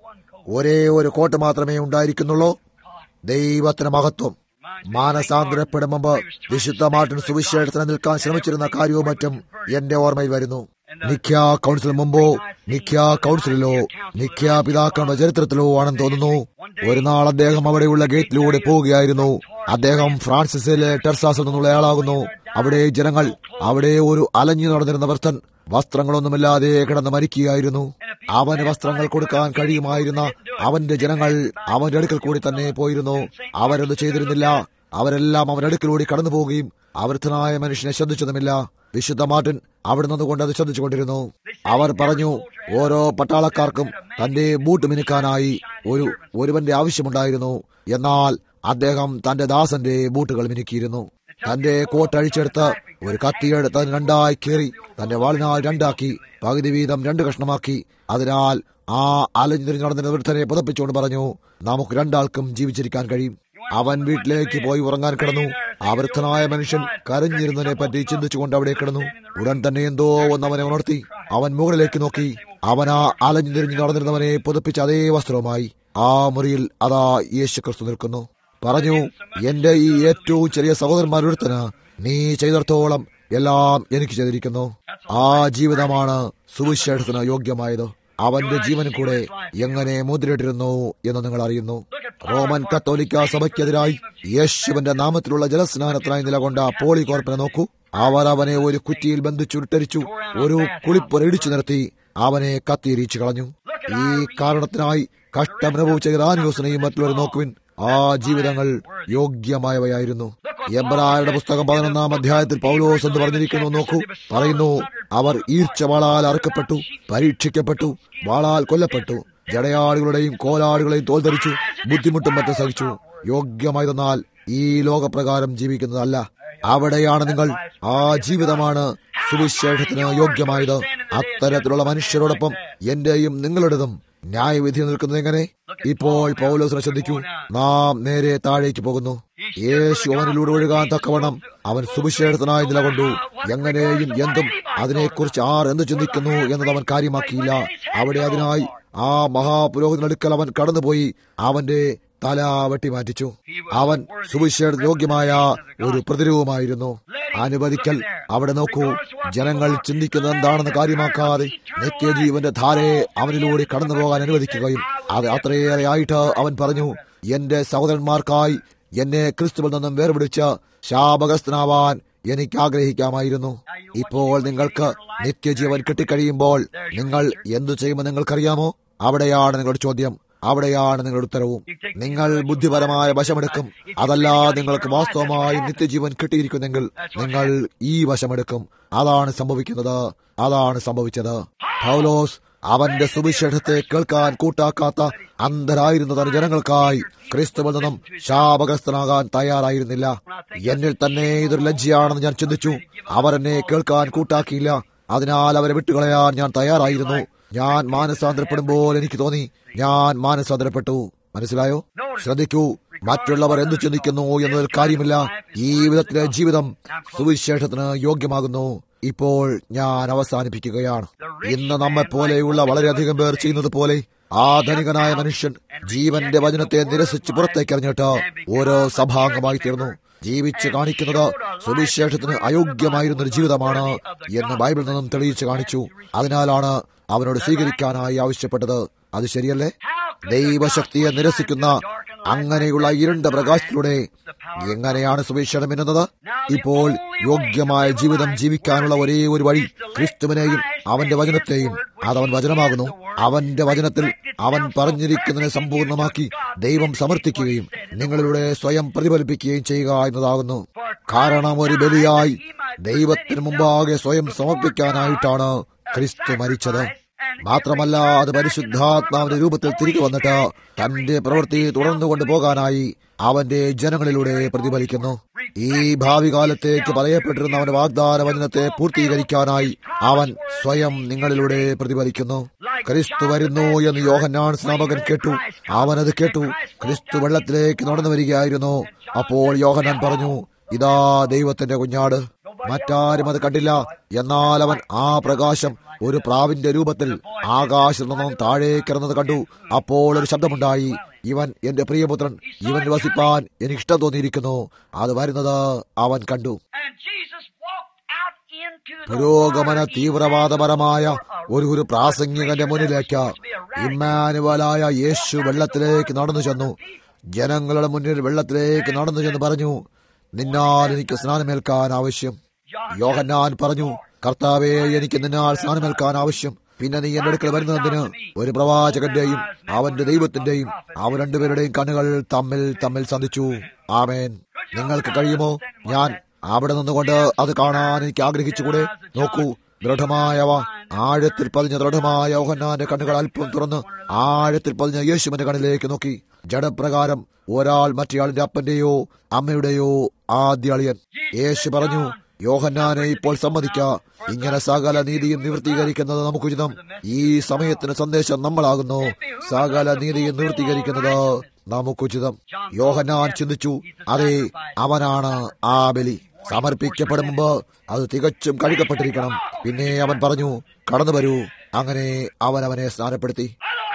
ഒരേ ഒരു കോട്ട് മാത്രമേ ഉണ്ടായിരിക്കുന്നുള്ളൂ ദൈവത്തിന് മഹത്വം മാനസാന്തരപ്പെടും മുമ്പ് വിശുദ്ധ മാർട്ടിൻ സുവിശേഷത്തിന് നിൽക്കാൻ ശ്രമിച്ചിരുന്ന കാര്യവും മറ്റും എന്റെ ഓർമ്മയിൽ വരുന്നു നിഖ്യ കൗൺസിൽ മുമ്പോ നിഖ്യ കൗൺസിലിലോ നിഖ്യ പിതാക്കളുടെ ചരിത്രത്തിലോ ആണെന്ന് തോന്നുന്നു ഒരു നാൾ അദ്ദേഹം അവിടെയുള്ള ഗേറ്റിലൂടെ പോവുകയായിരുന്നു അദ്ദേഹം ഫ്രാൻസിസിലെ ടെർസാസിൽ നിന്നുള്ള ആളാകുന്നു അവിടെ ജനങ്ങൾ അവിടെ ഒരു അലഞ്ഞു നടന്നിരുന്ന ഭർത്തൻ വസ്ത്രങ്ങളൊന്നുമില്ലാതെ കിടന്ന് മരിക്കുകയായിരുന്നു അവന് വസ്ത്രങ്ങൾ കൊടുക്കാൻ കഴിയുമായിരുന്ന അവന്റെ ജനങ്ങൾ അവന്റെ അടുക്കൽ കൂടി തന്നെ പോയിരുന്നു അവരത് ചെയ്തിരുന്നില്ല അവരെല്ലാം അവന്റെ അടുക്കലൂടെ കടന്നു പോവുകയും അവൃത്തനായ മനുഷ്യനെ ശ്രദ്ധിച്ചതുമില്ല വിശുദ്ധ മാർട്ടിൻ അവിടെ നിന്നുകൊണ്ട് അത് ശ്രദ്ധിച്ചുകൊണ്ടിരുന്നു അവർ പറഞ്ഞു ഓരോ പട്ടാളക്കാർക്കും തന്റെ ബൂട്ട് മിനുക്കാനായി ഒരു ഒരുവന്റെ ആവശ്യമുണ്ടായിരുന്നു എന്നാൽ അദ്ദേഹം തന്റെ ദാസന്റെ ബൂട്ടുകൾ മിനുക്കിയിരുന്നു തന്റെ കോട്ട് അഴിച്ചെടുത്ത് ഒരു കത്തിയെടുത്ത് അതിന് രണ്ടായി കീറി തന്റെ വാളിനാൽ രണ്ടാക്കി പകുതി വീതം രണ്ട് കഷ്ണമാക്കി അതിനാൽ ആ അലഞ്ഞു തിരിഞ്ഞു നടന്ന വൃദ്ധനെ പുതപ്പിച്ചുകൊണ്ട് പറഞ്ഞു നമുക്ക് രണ്ടാൾക്കും ജീവിച്ചിരിക്കാൻ കഴിയും അവൻ വീട്ടിലേക്ക് പോയി ഉറങ്ങാൻ കിടന്നു ആ വൃദ്ധനായ മനുഷ്യൻ കരഞ്ഞിരുന്നതിനെ പറ്റി ചിന്തിച്ചുകൊണ്ട് അവിടെ കിടന്നു ഉടൻ തന്നെ എന്തോ ഒന്ന് അവനെ ഉണർത്തി അവൻ മുകളിലേക്ക് നോക്കി അവൻ ആ അലഞ്ഞു തിരിഞ്ഞു നടന്നിരുന്നവനെ പുതപ്പിച്ച അതേ വസ്ത്രവുമായി ആ മുറിയിൽ അതാ യേശു ക്രിസ്തു നിൽക്കുന്നു പറഞ്ഞു എന്റെ ഈ ഏറ്റവും ചെറിയ സഹോദരന്മാരൊരുത്തന് നീ ചെയ്തിടത്തോളം എല്ലാം എനിക്ക് ചെയ്തിരിക്കുന്നു ആ ജീവിതമാണ് സുവിശേഷത്തിന് യോഗ്യമായത് അവന്റെ ജീവൻ കൂടെ എങ്ങനെ മുദ്രയിട്ടിരുന്നു എന്ന് നിങ്ങൾ അറിയുന്നു റോമൻ കത്തോലിക്ക സഭയ്ക്കെതിരായി യേശുവിന്റെ നാമത്തിലുള്ള ജലസ്നാനത്തിനായി നിലകൊണ്ട പോളികോർപ്പിനെ നോക്കൂ അവർ അവനെ ഒരു കുറ്റിയിൽ ബന്ധിച്ചുരുട്ടരിച്ചു ഒരു കുളിപ്പുര ഇടിച്ചു നിർത്തി അവനെ കത്തിയിരിച്ചു കളഞ്ഞു ഈ കാരണത്തിനായി കഷ്ടമനുഭവിച്ച ഇറാനിയോസിനെയും മറ്റുള്ളവർ നോക്കുവിൻ ആ ജീവിതങ്ങൾ യോഗ്യമായവയായിരുന്നു എബ്രായുടെ പുസ്തകം പതിനൊന്നാം അധ്യായത്തിൽ പൗലോസ് എന്ന് പറഞ്ഞിരിക്കുന്നു നോക്കൂ പറയുന്നു അവർ ഈർച്ച വാളാൽ അറുക്കപ്പെട്ടു പരീക്ഷിക്കപ്പെട്ടു വാളാൽ കൊല്ലപ്പെട്ടു ജടയാടുകളുടെയും കോലാടുകളെയും തോൽധരിച്ചു ബുദ്ധിമുട്ടും മറ്റും സഹിച്ചു യോഗ്യമായതെന്നാൽ ഈ ലോകപ്രകാരം ജീവിക്കുന്നതല്ല അവിടെയാണ് നിങ്ങൾ ആ ജീവിതമാണ് സുവിശേഷത്തിന് യോഗ്യമായത് അത്തരത്തിലുള്ള മനുഷ്യരോടൊപ്പം എന്റെയും നിങ്ങളുടേതും ന്യായവിധി നിൽക്കുന്നത് എങ്ങനെ ഇപ്പോൾ പൗലോസിനെ ശ്രദ്ധിക്കൂ നാം നേരെ താഴേക്ക് പോകുന്നു യേശു അവനിലൂടെ ഒഴുകാൻ തക്കവണ്ണം അവൻ സുവിശേഷത്തിനായി നിലകൊണ്ടു എങ്ങനെയും എന്തും അതിനെക്കുറിച്ച് ആർ എന്ത് ചിന്തിക്കുന്നു എന്നത് അവൻ കാര്യമാക്കിയില്ല അവിടെ അതിനായി ആ മഹാപുരോഹിതനടുക്കൽ അവൻ കടന്നുപോയി അവന്റെ തല വെട്ടിമാറ്റിച്ചു അവൻ സുവിശേഷ യോഗ്യമായ ഒരു പ്രതിരൂപമായിരുന്നു അനുവദിക്കൽ അവിടെ നോക്കൂ ജനങ്ങൾ ചിന്തിക്കുന്നത് എന്താണെന്ന് കാര്യമാക്കാതെ നിത്യജീവന്റെ ധാരയെ അവനിലൂടെ കടന്നു പോകാൻ അനുവദിക്കുകയും അത് അത്രയേറെ ആയിട്ട് അവൻ പറഞ്ഞു എന്റെ സഹോദരന്മാർക്കായി എന്നെ ക്രിസ്തുവിൽ നിന്നും വേർപിടിച്ച് ശാപകസ്ഥനാവാൻ എനിക്ക് ആഗ്രഹിക്കാമായിരുന്നു ഇപ്പോൾ നിങ്ങൾക്ക് നിത്യജീവൻ കിട്ടിക്കഴിയുമ്പോൾ നിങ്ങൾ എന്തു ചെയ്യുമെന്ന് നിങ്ങൾക്കറിയാമോ അവിടെയാണ് നിങ്ങളുടെ ചോദ്യം അവിടെയാണ് നിങ്ങളുടെ ഉത്തരവും നിങ്ങൾ ബുദ്ധിപരമായ വശമെടുക്കും അതല്ല നിങ്ങൾക്ക് വാസ്തവമായി നിത്യജീവൻ കിട്ടിയിരിക്കുന്നെങ്കിൽ നിങ്ങൾ ഈ വശമെടുക്കും അതാണ് സംഭവിക്കുന്നത് അതാണ് സംഭവിച്ചത് പൗലോസ് അവന്റെ സുവിശേഷത്തെ കേൾക്കാൻ കൂട്ടാക്കാത്ത അന്ധരായിരുന്ന തന്റെ ജനങ്ങൾക്കായി ക്രിസ്തുവിൽ നിന്നും ശാപഗ്രസ്തനാകാൻ തയ്യാറായിരുന്നില്ല എന്നിൽ തന്നെ ഇതൊരു ലജ്ജയാണെന്ന് ഞാൻ ചിന്തിച്ചു അവർ എന്നെ കേൾക്കാൻ കൂട്ടാക്കിയില്ല അതിനാൽ അവരെ വിട്ടുകളയാൻ ഞാൻ തയ്യാറായിരുന്നു ഞാൻ മാനസാന്തരപ്പെടുമ്പോൾ എനിക്ക് തോന്നി ഞാൻ മാനസാന്തരപ്പെട്ടു മനസ്സിലായോ ശ്രദ്ധിക്കൂ മറ്റുള്ളവർ എന്തു ചിന്തിക്കുന്നു എന്നതിൽ കാര്യമില്ല ഈ വിധത്തിലെ ജീവിതം സുവിശേഷത്തിന് യോഗ്യമാകുന്നു ഇപ്പോൾ ഞാൻ അവസാനിപ്പിക്കുകയാണ് ഇന്ന് നമ്മെ പോലെയുള്ള വളരെയധികം പേർ ചെയ്യുന്നത് പോലെ ആ ധനികനായ മനുഷ്യൻ ജീവന്റെ വചനത്തെ നിരസിച്ച് പുറത്തേക്ക് എറിഞ്ഞിട്ട് ഓരോ സഭാംഗമായി തീർന്നു ജീവിച്ച് കാണിക്കുന്നത് സുവിശേഷത്തിന് അയോഗ്യമായിരുന്ന ഒരു ജീവിതമാണ് എന്ന് ബൈബിളിൽ നിന്നും തെളിയിച്ചു കാണിച്ചു അതിനാലാണ് അവനോട് സ്വീകരിക്കാനായി ആവശ്യപ്പെട്ടത് അത് ശരിയല്ലേ ദൈവശക്തിയെ നിരസിക്കുന്ന അങ്ങനെയുള്ള ഇരുണ്ട പ്രകാശത്തിലൂടെ എങ്ങനെയാണ് സുവിശേഷം എന്നത് ഇപ്പോൾ യോഗ്യമായ ജീവിതം ജീവിക്കാനുള്ള ഒരേ ഒരു വഴി ക്രിസ്തുവിനെയും അവന്റെ വചനത്തെയും അതവൻ വചനമാകുന്നു അവന്റെ വചനത്തിൽ അവൻ പറഞ്ഞിരിക്കുന്നതിനെ സമ്പൂർണ്ണമാക്കി ദൈവം സമർത്ഥിക്കുകയും നിങ്ങളിലൂടെ സ്വയം പ്രതിഫലിപ്പിക്കുകയും ചെയ്യുക എന്നതാകുന്നു കാരണം ഒരു ബലിയായി ദൈവത്തിന് മുമ്പാകെ സ്വയം സമർപ്പിക്കാനായിട്ടാണ് ക്രിസ്തു മരിച്ചത് മാത്രമല്ല അത് പരിശുദ്ധാത്മാവിന്റെ രൂപത്തിൽ തിരികെ വന്നിട്ട് തന്റെ പ്രവൃത്തി തുടർന്നു കൊണ്ടുപോകാനായി അവന്റെ ജനങ്ങളിലൂടെ പ്രതിഫലിക്കുന്നു ഈ ഭാവി കാലത്തേക്ക് പറയപ്പെട്ടിരുന്ന അവന്റെ വാഗ്ദാന വചനത്തെ പൂർത്തീകരിക്കാനായി അവൻ സ്വയം നിങ്ങളിലൂടെ പ്രതിഫലിക്കുന്നു ക്രിസ്തു വരുന്നു എന്ന് യോഹന്നാൻ സ്നാപകൻ കേട്ടു അവനത് കേട്ടു ക്രിസ്തു വെള്ളത്തിലേക്ക് നടന്നു വരികയായിരുന്നു അപ്പോൾ യോഹന്നാൻ പറഞ്ഞു ഇതാ ദൈവത്തിന്റെ കുഞ്ഞാട് മറ്റാരും അത് കണ്ടില്ല എന്നാൽ അവൻ ആ പ്രകാശം ഒരു പ്രാവിന്റെ രൂപത്തിൽ ആകാശത്തു നിന്നും താഴേക്കിറന്നത് കണ്ടു അപ്പോൾ ഒരു ശബ്ദമുണ്ടായി ഇവൻ എന്റെ പ്രിയപുത്രൻ ഇവൻ വസിപ്പാൻ എനിക്ക് ഇഷ്ടം തോന്നിയിരിക്കുന്നു അത് വരുന്നത് അവൻ കണ്ടു And Jesus walked out into the പുരോഗമന water. He തീവ്രവാദപരമായ went for a ഒരു ഒരു പ്രാസംഗികന്റെ മുന്നിലേക്ക് ഇമ്മാനുവലായ യേശു വെള്ളത്തിലേക്ക് നടന്നു ചെന്നു ജനങ്ങളുടെ മുന്നിൽ വെള്ളത്തിലേക്ക് നടന്നു ചെന്ന് പറഞ്ഞു നിന്നാൽ എനിക്ക് സ്നാനമേൽക്കാൻ ആവശ്യം യോഹന്നാൻ പറഞ്ഞു കർത്താവേ എനിക്ക് നിന്നാൽ സ്നാനമേൽക്കാൻ ആവശ്യം പിന്നെ നീ എന്റെ അടുക്കൽ വരുന്നതിന് ഒരു പ്രവാചകന്റെയും അവന്റെ ദൈവത്തിന്റെയും അവൻ രണ്ടുപേരുടെയും കണ്ണുകൾ തമ്മിൽ തമ്മിൽ സന്ധിച്ചു ആമേൻ നിങ്ങൾക്ക് കഴിയുമോ ഞാൻ അവിടെ നിന്നുകൊണ്ട് അത് കാണാൻ എനിക്ക് ആഗ്രഹിച്ചുകൂടെ നോക്കൂ ദൃഢമായവ ആഴത്തിൽ പതിഞ്ഞ ദൃഢമായ യോഹന്നാന്റെ കണ്ണുകൾ അല്പം തുറന്ന് ആഴത്തിൽ പതിഞ്ഞ യേശുവിന്റെ കണ്ണിലേക്ക് നോക്കി ജഡപ്രകാരം ഒരാൾ മറ്റേയാളിന്റെ അപ്പന്റെയോ അമ്മയുടെയോ ആദ്യ അളിയൻ യേശു പറഞ്ഞു യോഹന്നാനെ ഇപ്പോൾ സമ്മതിക്ക ഇങ്ങനെ സകല നീതിയും നിവൃത്തീകരിക്കുന്നത് നമുക്ക് ഉചിതം ഈ സമയത്തിന് സന്ദേശം നമ്മളാകുന്നു സകല നീതിയും നിവൃത്തീകരിക്കുന്നത് നമുക്കുചിതം യോഹന്നാൻ ചിന്തിച്ചു അതെ അവനാണ് ആ ബലി സമർപ്പിക്കപ്പെടും മുമ്പ് അത് തികച്ചും കഴുകപ്പെട്ടിരിക്കണം പിന്നെ അവൻ പറഞ്ഞു കടന്നു വരൂ അങ്ങനെ അവൻ അവനെ സ്നാനപ്പെടുത്തി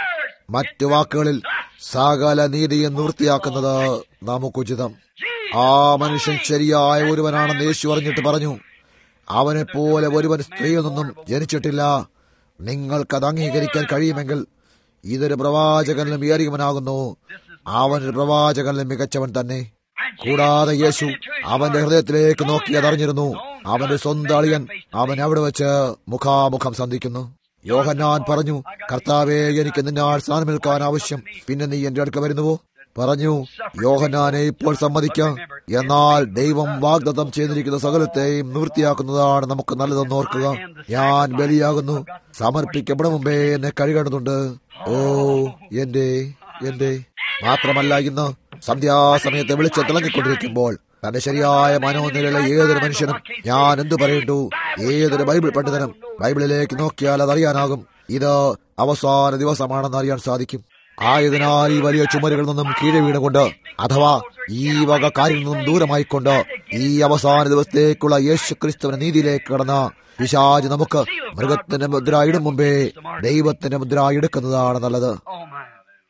മറ്റു വാക്കുകളിൽ സകല നീതിയും നിവൃത്തിയാക്കുന്നത് നമുക്കുചിതം ആ മനുഷ്യൻ ശരിയായ ഒരുവനാണെന്ന് യേശു അറിഞ്ഞിട്ട് പറഞ്ഞു അവനെ പോലെ ഒരുവൻ സ്ത്രീയിൽ നിന്നും ജനിച്ചിട്ടില്ല നിങ്ങൾക്കത് അംഗീകരിക്കാൻ കഴിയുമെങ്കിൽ ഇതൊരു പ്രവാചകനിലും ഏറിയവനാകുന്നു അവനൊരു പ്രവാചകനിലും മികച്ചവൻ തന്നെ കൂടാതെ യേശു അവന്റെ ഹൃദയത്തിലേക്ക് നോക്കി അതറിഞ്ഞിരുന്നു അവന്റെ സ്വന്തം അളിയൻ അവൻ അവിടെ വെച്ച് മുഖാമുഖം സന്ധിക്കുന്നു യോഹന്നാൻ പറഞ്ഞു കർത്താവെ എനിക്ക് നിന്നാൾ സ്ഥാനമേൽക്കാൻ ആവശ്യം പിന്നെ നീ എന്റെ അടുക്ക വരുന്നുവോ പറഞ്ഞു യോഹന്നാനെ ഇപ്പോൾ സമ്മതിക്കാം എന്നാൽ ദൈവം വാഗ്ദത്തം ചെയ്തിരിക്കുന്ന സകലത്തെയും നിവൃത്തിയാക്കുന്നതാണ് നമുക്ക് നല്ലതെന്ന് ഓർക്കുക ഞാൻ ബലിയാകുന്നു സമർപ്പിക്കപ്പെടും മുമ്പേ എന്നെ കഴുകേണ്ടതുണ്ട് ഓ എന്റെ എന്റെ മാത്രമല്ല ഇന്ന് സന്ധ്യാസമയത്ത് വെളിച്ചം തിളങ്ങിക്കൊണ്ടിരിക്കുമ്പോൾ തന്റെ ശരിയായ മനോനിലയിലെ ഏതൊരു മനുഷ്യനും ഞാൻ എന്തു പറയണ്ടു ഏതൊരു ബൈബിൾ പണ്ഡിതനും ബൈബിളിലേക്ക് നോക്കിയാൽ അതറിയാനാകും ഇത് അവസാന ദിവസമാണെന്ന് അറിയാൻ സാധിക്കും ആയതിനാൽ ഈ വലിയ ചുമരുകളിൽ നിന്നും കീഴെ വീണുകൊണ്ട് അഥവാ ഈ വക കാര്യങ്ങളിൽ നിന്നും ദൂരമായിക്കൊണ്ട് ഈ അവസാന ദിവസത്തേക്കുള്ള യേശു ക്രിസ്തുവിന്റെ നീതിയിലേക്ക് കടന്ന പിശാജ് നമുക്ക് മൃഗത്തിന്റെ മുദ്ര ഇടും മുമ്പേ ദൈവത്തിന്റെ മുദ്ര എടുക്കുന്നതാണ് നല്ലത് Oh, my.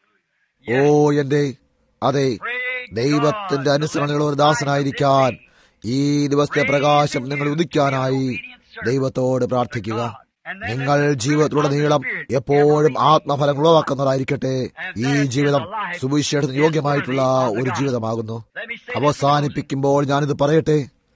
ഓ എന്റെ അതെ ദൈവത്തിന്റെ അനുസരണയുള്ള ഒരു ദാസനായിരിക്കാൻ ഈ ദിവസത്തെ പ്രകാശം നിങ്ങൾ ഉദിക്കാനായി ദൈവത്തോട് പ്രാർത്ഥിക്കുക നിങ്ങൾ ജീവിതത്തിലുടനീളം എപ്പോഴും ആത്മഫലങ്ങൾ ഉളവാക്കുന്നവരായിരിക്കട്ടെ ഈ ജീവിതം സുവിശേഷത്തിന് യോഗ്യമായിട്ടുള്ള ഒരു ജീവിതമാകുന്നു അവസാനിപ്പിക്കുമ്പോൾ ഞാനിത് പറയട്ടെ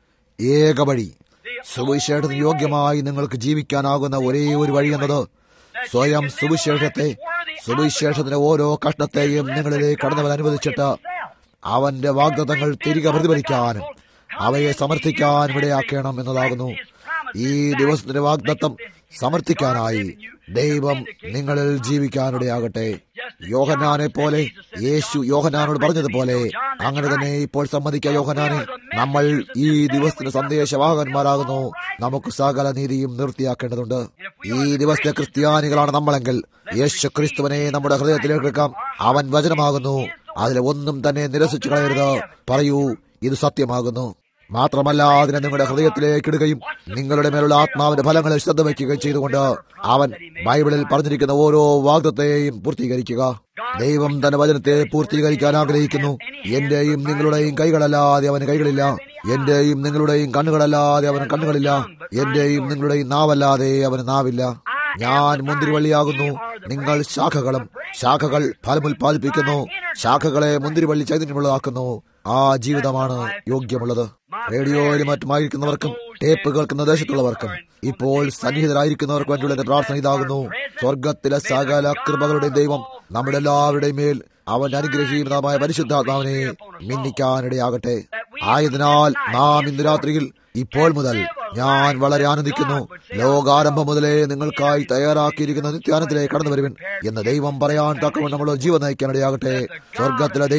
ഏക വഴി സുവിശേഷത്തിന് യോഗ്യമായി നിങ്ങൾക്ക് ജീവിക്കാനാകുന്ന ഒരേ ഒരു വഴി എന്നത് സ്വയം സുവിശേഷത്തെ സുവിശേഷത്തിന്റെ ഓരോ കഷ്ണത്തെയും നിങ്ങളിലേക്ക് കടന്നവൻ അനുവദിച്ചിട്ട് അവന്റെ വാഗ്ദത്തങ്ങൾ തിരികെ പ്രതിഫലിക്കാനും അവയെ സമർത്ഥിക്കാൻ ഇടയാക്കണം എന്നതാകുന്നു ഈ ദിവസത്തിന്റെ വാഗ്ദത്തം സമർത്ഥിക്കാനായി ദൈവം നിങ്ങളിൽ ജീവിക്കാനിടയാകട്ടെ യോഹനാനെ പോലെ യേശു യോഹനാനോട് പറഞ്ഞതുപോലെ അങ്ങനെ തന്നെ ഇപ്പോൾ സമ്മതിക്ക യോഹനാനെ നമ്മൾ ഈ ദിവസത്തിന്റെ സന്ദേശവാഹകന്മാരാകുന്നു നമുക്ക് സകല നീതിയും നിർത്തിയാക്കേണ്ടതുണ്ട് ഈ ദിവസത്തെ ക്രിസ്ത്യാനികളാണ് നമ്മളെങ്കിൽ യേശു ക്രിസ്തുവിനെ നമ്മുടെ ഹൃദയത്തിലേക്ക് എടുക്കാം അവൻ വചനമാകുന്നു അതിലെ ഒന്നും തന്നെ നിരസിച്ചു കളയരുത് പറയൂ ഇത് സത്യമാകുന്നു മാത്രമല്ല അതിനെ നിങ്ങളുടെ ഹൃദയത്തിലേക്ക് ഇടുകയും നിങ്ങളുടെ മേലുള്ള ആത്മാവിന്റെ ഫലങ്ങളിൽ ശ്രദ്ധ വയ്ക്കുകയും ചെയ്തുകൊണ്ട് അവൻ ബൈബിളിൽ പറഞ്ഞിരിക്കുന്ന ഓരോ വാഗ്ദത്തെയും പൂർത്തീകരിക്കുക ദൈവം തന്റെ വചനത്തെ പൂർത്തീകരിക്കാൻ ആഗ്രഹിക്കുന്നു എന്റെയും നിങ്ങളുടെയും കൈകളല്ലാതെ അവന് കൈകളില്ല എന്റെയും നിങ്ങളുടെയും കണ്ണുകളല്ലാതെ അവന് കണ്ണുകളില്ല എന്റെയും നിങ്ങളുടെയും നാവല്ലാതെ അവന് നാവില്ല ഞാൻ മുന്തിരിവള്ളിയാകുന്നു നിങ്ങൾ ശാഖകളും ശാഖകൾ ഫലമുൽപാദിപ്പിക്കുന്നു ശാഖകളെ മുന്തിരിവള്ളി ചൈതന്യമുള്ളതാക്കുന്നു ആ ജീവിതമാണ് യോഗ്യമുള്ളത് റേഡിയോയിലും മറ്റുമായിരിക്കുന്നവർക്കും ടേപ്പ് കേൾക്കുന്ന ദേശത്തുള്ളവർക്കും ഇപ്പോൾ സന്നിഹിതരായിരിക്കുന്നവർക്ക് വേണ്ടിയുള്ള എന്റെ പ്രാർത്ഥന ഇതാകുന്നു സ്വർഗത്തിലെ സകല കൃപകളുടെ ദൈവം നമ്മുടെ എല്ലാവരുടെയും മേൽ അവൻ അനുഗ്രഹീതമായ പരിശുദ്ധാത്മാവിനെ മിന്നിക്കാനിടയാകട്ടെ ആയതിനാൽ നാം ഇന്ന് രാത്രിയിൽ ഇപ്പോൾ മുതൽ ഞാൻ വളരെ ആനന്ദിക്കുന്നു ലോകാരംഭം മുതലേ നിങ്ങൾക്കായി തയ്യാറാക്കിയിരിക്കുന്ന നിത്യാനത്തിലേക്ക് കടന്നു വരുവൻ എന്ന് ദൈവം പറയാൻ തക്കവണ്ണം നമ്മൾ ജീവൻ നയിക്കാനിടയാകട്ടെ സ്വർഗത്തിലെ ദൈവം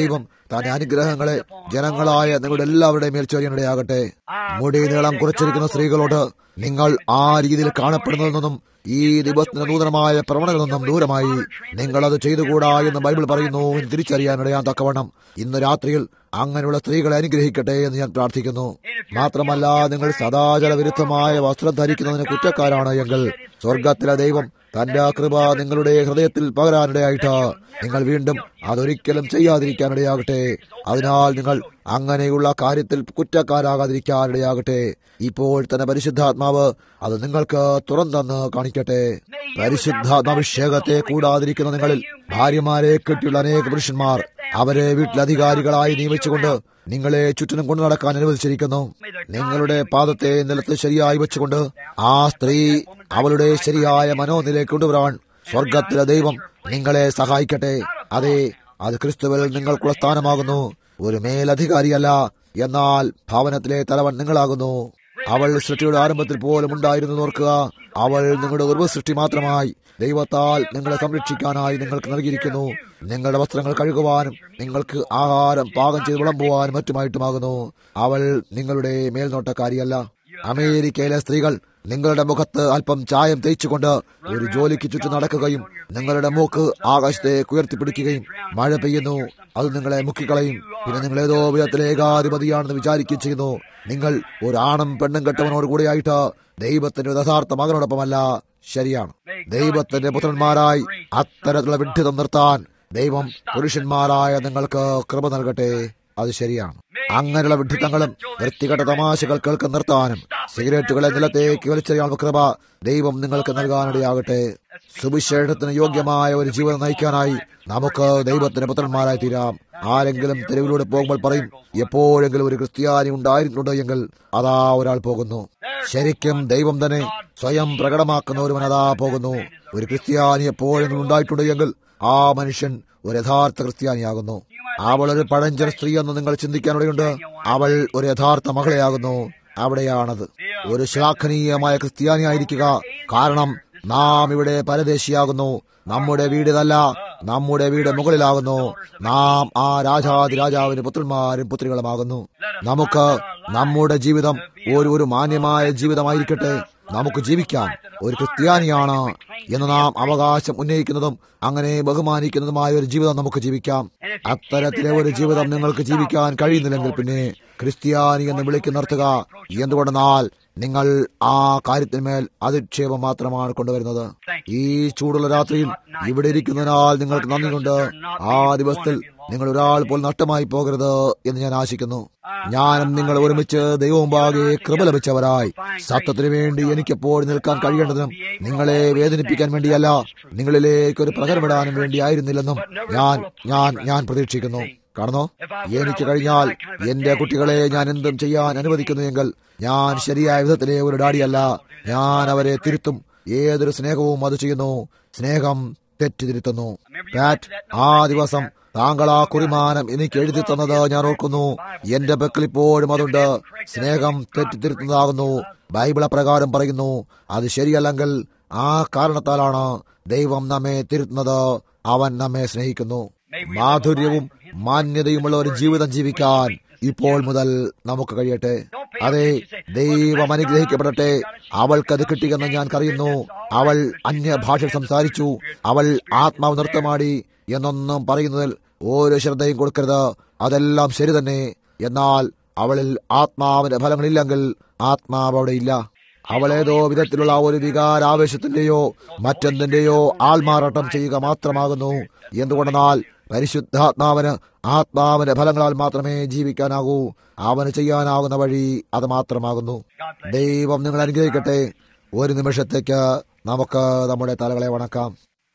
തന്റെ അനുഗ്രഹങ്ങളെ ജനങ്ങളായ നിങ്ങളുടെ എല്ലാവരുടെയും മേൽ ചൊരിയാനിടയാകട്ടെ മുടി നീളം കുറച്ചിരിക്കുന്ന സ്ത്രീകളോട് നിങ്ങൾ ആ രീതിയിൽ കാണപ്പെടുന്നതിൽ നിന്നും ഈ ദിവസത്തിന്റെ നൂതനമായ പ്രവണതയിൽ നിന്നും ദൂരമായി നിങ്ങൾ അത് ചെയ്തുകൂടാ എന്ന് ബൈബിൾ പറയുന്നു എന്ന് തിരിച്ചറിയാനിടയാൻ തക്കവണ്ണം ഇന്ന് രാത്രിയിൽ അങ്ങനെയുള്ള സ്ത്രീകളെ അനുഗ്രഹിക്കട്ടെ എന്ന് ഞാൻ പ്രാർത്ഥിക്കുന്നു മാത്രമല്ല നിങ്ങൾ സദാചാര വിരുദ്ധമായ വസ്ത്രം ധരിക്കുന്നതിന് കുറ്റക്കാരാണ് എങ്കിൽ സ്വർഗത്തിലെ ദൈവം തന്റെ ആ കൃപ നിങ്ങളുടെ ഹൃദയത്തിൽ പകരാനിടയായിട്ട് നിങ്ങൾ വീണ്ടും അതൊരിക്കലും ചെയ്യാതിരിക്കാനിടയാകട്ടെ അതിനാൽ നിങ്ങൾ അങ്ങനെയുള്ള കാര്യത്തിൽ കുറ്റക്കാരാകാതിരിക്കാനിടയാകട്ടെ ഇപ്പോൾ തന്നെ പരിശുദ്ധാത്മാവ് അത് നിങ്ങൾക്ക് തുറന്നെന്ന് കാണിക്കട്ടെ പരിശുദ്ധാത്മാഭിഷേകത്തെ കൂടാതിരിക്കുന്ന നിങ്ങളിൽ ഭാര്യമാരെ കെട്ടിയുള്ള അനേക പുരുഷന്മാർ അവരെ വീട്ടിലധികാരികളായി നിയമിച്ചുകൊണ്ട് നിങ്ങളെ ചുറ്റിനും കൊണ്ടു നടക്കാൻ അനുവദിച്ചിരിക്കുന്നു നിങ്ങളുടെ പാദത്തെ നിലത്ത് ശരിയായി വെച്ചുകൊണ്ട് ആ സ്ത്രീ അവളുടെ ശരിയായ മനോനിലേക്ക് കൊണ്ടുവരാൻ സ്വർഗത്തിലെ ദൈവം നിങ്ങളെ സഹായിക്കട്ടെ അതെ അത് ക്രിസ്തുവിൽ നിങ്ങൾക്കുള്ള സ്ഥാനമാകുന്നു ഒരു മേലധികാരിയല്ല എന്നാൽ ഭവനത്തിലെ തലവൻ നിങ്ങളാകുന്നു അവൾ സൃഷ്ടിയുടെ ആരംഭത്തിൽ പോലും ഉണ്ടായിരുന്നു ഓർക്കുക അവൾ നിങ്ങളുടെ ഉറവ് സൃഷ്ടി മാത്രമായി ദൈവത്താൽ നിങ്ങളെ സംരക്ഷിക്കാനായി നിങ്ങൾക്ക് നൽകിയിരിക്കുന്നു നിങ്ങളുടെ വസ്ത്രങ്ങൾ കഴുകുവാനും നിങ്ങൾക്ക് ആഹാരം പാകം ചെയ്ത് വിളമ്പുവാനും മറ്റുമായിട്ടുമാകുന്നു അവൾ നിങ്ങളുടെ മേൽനോട്ടക്കാരിയല്ല അമേരിക്കയിലെ സ്ത്രീകൾ നിങ്ങളുടെ മുഖത്ത് അല്പം ചായം തേച്ചുകൊണ്ട് ഒരു ജോലിക്ക് ചുറ്റും നടക്കുകയും നിങ്ങളുടെ മൂക്ക് ആകാശത്തേക്ക് ഉയർത്തിപ്പിടിക്കുകയും മഴ പെയ്യുന്നു അത് നിങ്ങളെ മുക്കിക്കളയും പിന്നെ നിങ്ങൾ ഏതോ വിധത്തിലെ ഏകാധിപതിയാണെന്ന് വിചാരിക്കുകയും ചെയ്യുന്നു നിങ്ങൾ ഒരു ആണും പെണ്ണും കെട്ടവനോട് കൂടിയായിട്ട് ദൈവത്തിന്റെ യഥാർത്ഥ മകനോടൊപ്പമല്ല ശരിയാണ് ദൈവത്തിന്റെ പുത്രന്മാരായി അത്തരത്തിലുള്ള വിഡ്ഢിതം നിർത്താൻ ദൈവം പുരുഷന്മാരായ നിങ്ങൾക്ക് കൃപ നൽകട്ടെ അത് ശരിയാണ് അങ്ങനെയുള്ള വിഡ്ഢിത്തങ്ങളും വ്യക്തിഗത തമാശകൾ കേൾക്കാൻ നിർത്താനും സിഗരറ്റുകളെ നിലത്തേക്ക് വലിച്ചെറിയാനുള്ള കൃപ ദൈവം നിങ്ങൾക്ക് നൽകാനിടയാകട്ടെ സുവിശേഷത്തിന് യോഗ്യമായ ഒരു ജീവിതം നയിക്കാനായി നമുക്ക് ദൈവത്തിന്റെ പുത്രന്മാരായി തീരാം ആരെങ്കിലും തെരുവിലൂടെ പോകുമ്പോൾ പറയും എപ്പോഴെങ്കിലും ഒരു ക്രിസ്ത്യാനി ഉണ്ടായിരുന്നുണ്ടോ എങ്കിൽ അതാ ഒരാൾ പോകുന്നു ശരിക്കും ദൈവം തന്നെ സ്വയം പ്രകടമാക്കുന്ന ഒരുവൻ അതാ പോകുന്നു ഒരു ക്രിസ്ത്യാനി എപ്പോഴെങ്കിലും ഉണ്ടായിട്ടുണ്ട് എങ്കിൽ ആ മനുഷ്യൻ ഒരു യഥാർത്ഥ ക്രിസ്ത്യാനിയാകുന്നു അവൾ ഒരു പഴഞ്ചൻ സ്ത്രീ എന്ന് നിങ്ങൾ ചിന്തിക്കാനിടയുണ്ട് അവൾ ഒരു യഥാർത്ഥ മകളെയാകുന്നു അവിടെയാണത് ഒരു ശ്ലാഘനീയമായ ക്രിസ്ത്യാനിയായിരിക്കുക കാരണം നാം ഇവിടെ പരദേശിയാകുന്നു നമ്മുടെ വീടിതല്ല നമ്മുടെ വീട് മുകളിലാകുന്നു നാം ആ രാജാതി രാജാവിന് പുത്രന്മാരും പുത്രികളുമാകുന്നു നമുക്ക് നമ്മുടെ ജീവിതം ഒരു ഒരു മാന്യമായ ജീവിതമായിരിക്കട്ടെ നമുക്ക് ജീവിക്കാം ഒരു ക്രിസ്ത്യാനിയാണ് എന്ന് നാം അവകാശം ഉന്നയിക്കുന്നതും അങ്ങനെ ബഹുമാനിക്കുന്നതുമായ ഒരു ജീവിതം നമുക്ക് ജീവിക്കാം അത്തരത്തിലെ ഒരു ജീവിതം നിങ്ങൾക്ക് ജീവിക്കാൻ കഴിയുന്നില്ലെങ്കിൽ പിന്നെ ക്രിസ്ത്യാനി എന്ന് വിളിച്ചു നിർത്തുക എന്തുകൊണ്ടെന്നാൽ നിങ്ങൾ ആ കാര്യത്തിന്മേൽ അധിക്ഷേപം മാത്രമാണ് കൊണ്ടുവരുന്നത് ഈ ചൂടുള്ള രാത്രിയിൽ ഇവിടെ ഇരിക്കുന്നതിനാൽ നിങ്ങൾക്ക് നന്ദിയുണ്ട് ആ ദിവസത്തിൽ നിങ്ങൾ ഒരാൾ പോൽ നഷ്ടമായി പോകരുത് എന്ന് ഞാൻ ആശിക്കുന്നു ഞാനും നിങ്ങൾ ഒരുമിച്ച് ദൈവമുമ്പാകെ കൃപ ലഭിച്ചവരായി സത്യത്തിനു വേണ്ടി എനിക്കെപ്പോൾ നിൽക്കാൻ കഴിയേണ്ടതിനും നിങ്ങളെ വേദനിപ്പിക്കാൻ വേണ്ടിയല്ല നിങ്ങളിലേക്ക് ഒരു പ്രകരമിടാനും വേണ്ടിയായിരുന്നില്ലെന്നും ഞാൻ ഞാൻ ഞാൻ പ്രതീക്ഷിക്കുന്നു കാണുന്നോ എനിക്ക് കഴിഞ്ഞാൽ എന്റെ കുട്ടികളെ ഞാൻ എന്തും ചെയ്യാൻ അനുവദിക്കുന്നു എങ്കിൽ ഞാൻ ശരിയായ വിധത്തിലെ ഒരു ഡാഡിയല്ല ഞാൻ അവരെ തിരുത്തും ഏതൊരു സ്നേഹവും അത് ചെയ്യുന്നു സ്നേഹം തെറ്റിതിരുത്തുന്നു പാറ്റ് ആ ദിവസം താങ്കൾ ആ കുറിമാനം എനിക്ക് എഴുതി തന്നത് ഞാൻ ഓർക്കുന്നു എന്റെ പക്കൽ ഇപ്പോഴും അതുണ്ട് സ്നേഹം തെറ്റിത്തിരുത്തുന്നതാകുന്നു ബൈബിള പ്രകാരം പറയുന്നു അത് ശരിയല്ലെങ്കിൽ ആ കാരണത്താലാണ് ദൈവം നമ്മെ തിരുത്തുന്നത് അവൻ നമ്മെ സ്നേഹിക്കുന്നു മാധുര്യവും മാന്യതയുമുള്ള ഒരു ജീവിതം ജീവിക്കാൻ ഇപ്പോൾ മുതൽ നമുക്ക് കഴിയട്ടെ അതെ ദൈവം അനുഗ്രഹിക്കപ്പെടട്ടെ അവൾക്കത് കിട്ടിയെന്ന് ഞാൻ കറിയുന്നു അവൾ അന്യഭാഷ സംസാരിച്ചു അവൾ ആത്മാവ് നൃത്തമാടി എന്നൊന്നും പറയുന്നതിൽ ഒരു ശ്രദ്ധയും കൊടുക്കരുത് അതെല്ലാം ശരി തന്നെ എന്നാൽ അവളിൽ ആത്മാവിന്റെ ഫലങ്ങളില്ലെങ്കിൽ ആത്മാവ് അവിടെ ഇല്ല അവളേതോ വിധത്തിലുള്ള ഒരു വികാരാവേശത്തിന്റെയോ മറ്റെന്തിന്റെയോ ആൾമാറാട്ടം ചെയ്യുക മാത്രമാകുന്നു എന്തുകൊണ്ടെന്നാൽ പരിശുദ്ധാത്മാവിന് ആത്മാവിന്റെ ഫലങ്ങളാൽ മാത്രമേ ജീവിക്കാനാകൂ അവന് ചെയ്യാനാകുന്ന വഴി അത് മാത്രമാകുന്നു ദൈവം നിങ്ങൾ അനുഗ്രഹിക്കട്ടെ ഒരു നിമിഷത്തേക്ക് നമുക്ക് നമ്മുടെ തലകളെ വണക്കാം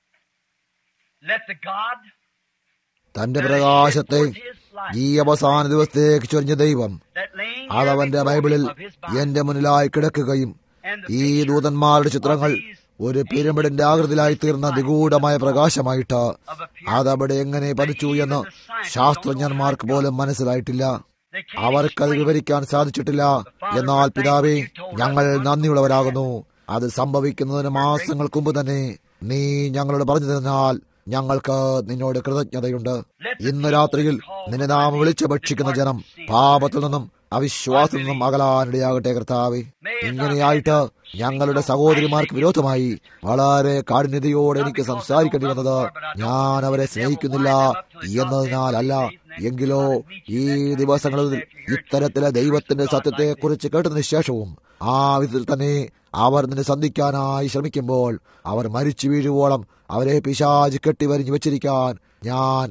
Let the God തന്റെ പ്രകാശത്തെ ഈ അവസാന ദിവസത്തേക്ക് ചൊരിഞ്ഞ ദൈവം that laying അതവന്റെ ബൈബിളിൽ എന്റെ മുന്നിലായി കിടക്കുകയും ഈ ദൂതന്മാരുടെ ചിത്രങ്ങൾ ഒരു പിരമിഡിന്റെ ആകൃതിയിലായി തീർന്ന നിഗൂഢമായ പ്രകാശമായിട്ട് അതവിടെ എങ്ങനെ പതിച്ചു എന്ന് ശാസ്ത്രജ്ഞന്മാർക്ക് പോലും മനസ്സിലായിട്ടില്ല അവർക്കത് വിവരിക്കാൻ സാധിച്ചിട്ടില്ല എന്നാൽ പിതാവേ ഞങ്ങൾ നന്ദിയുള്ളവരാകുന്നു അത് സംഭവിക്കുന്നതിന് മാസങ്ങൾക്ക് മുമ്പ് തന്നെ നീ ഞങ്ങളോട് പറഞ്ഞു തന്നാൽ ഞങ്ങൾക്ക് നിന്നോട് കൃതജ്ഞതയുണ്ട് ഇന്ന് രാത്രിയിൽ നിന്നെ നാം വിളിച്ചപേക്ഷിക്കുന്ന ജനം പാപത്തിൽ നിന്നും അവിശ്വാസത്തിൽ നിന്നും അകലാനിടയാകട്ടെ കർത്താവെ ഇങ്ങനെയായിട്ട് ഞങ്ങളുടെ സഹോദരിമാർക്ക് വിരോധമായി വളരെ കാഠിന്യതയോടെ എനിക്ക് സംസാരിക്കേണ്ടി വന്നത് ഞാൻ അവരെ സ്നേഹിക്കുന്നില്ല എന്നതിനാലല്ല എങ്കിലോ ഈ ദിവസങ്ങളിൽ ഇത്തരത്തിലെ ദൈവത്തിന്റെ സത്യത്തെക്കുറിച്ച് കേട്ടതിന് ശേഷവും ആ വിധത്തിൽ തന്നെ അവർ നിന്നെ സന്ധിക്കാനായി ശ്രമിക്കുമ്പോൾ അവർ മരിച്ചു വീഴുവോളം അവരെ പിശാജ് കെട്ടിവരിഞ്ഞു വെച്ചിരിക്കാൻ ഞാൻ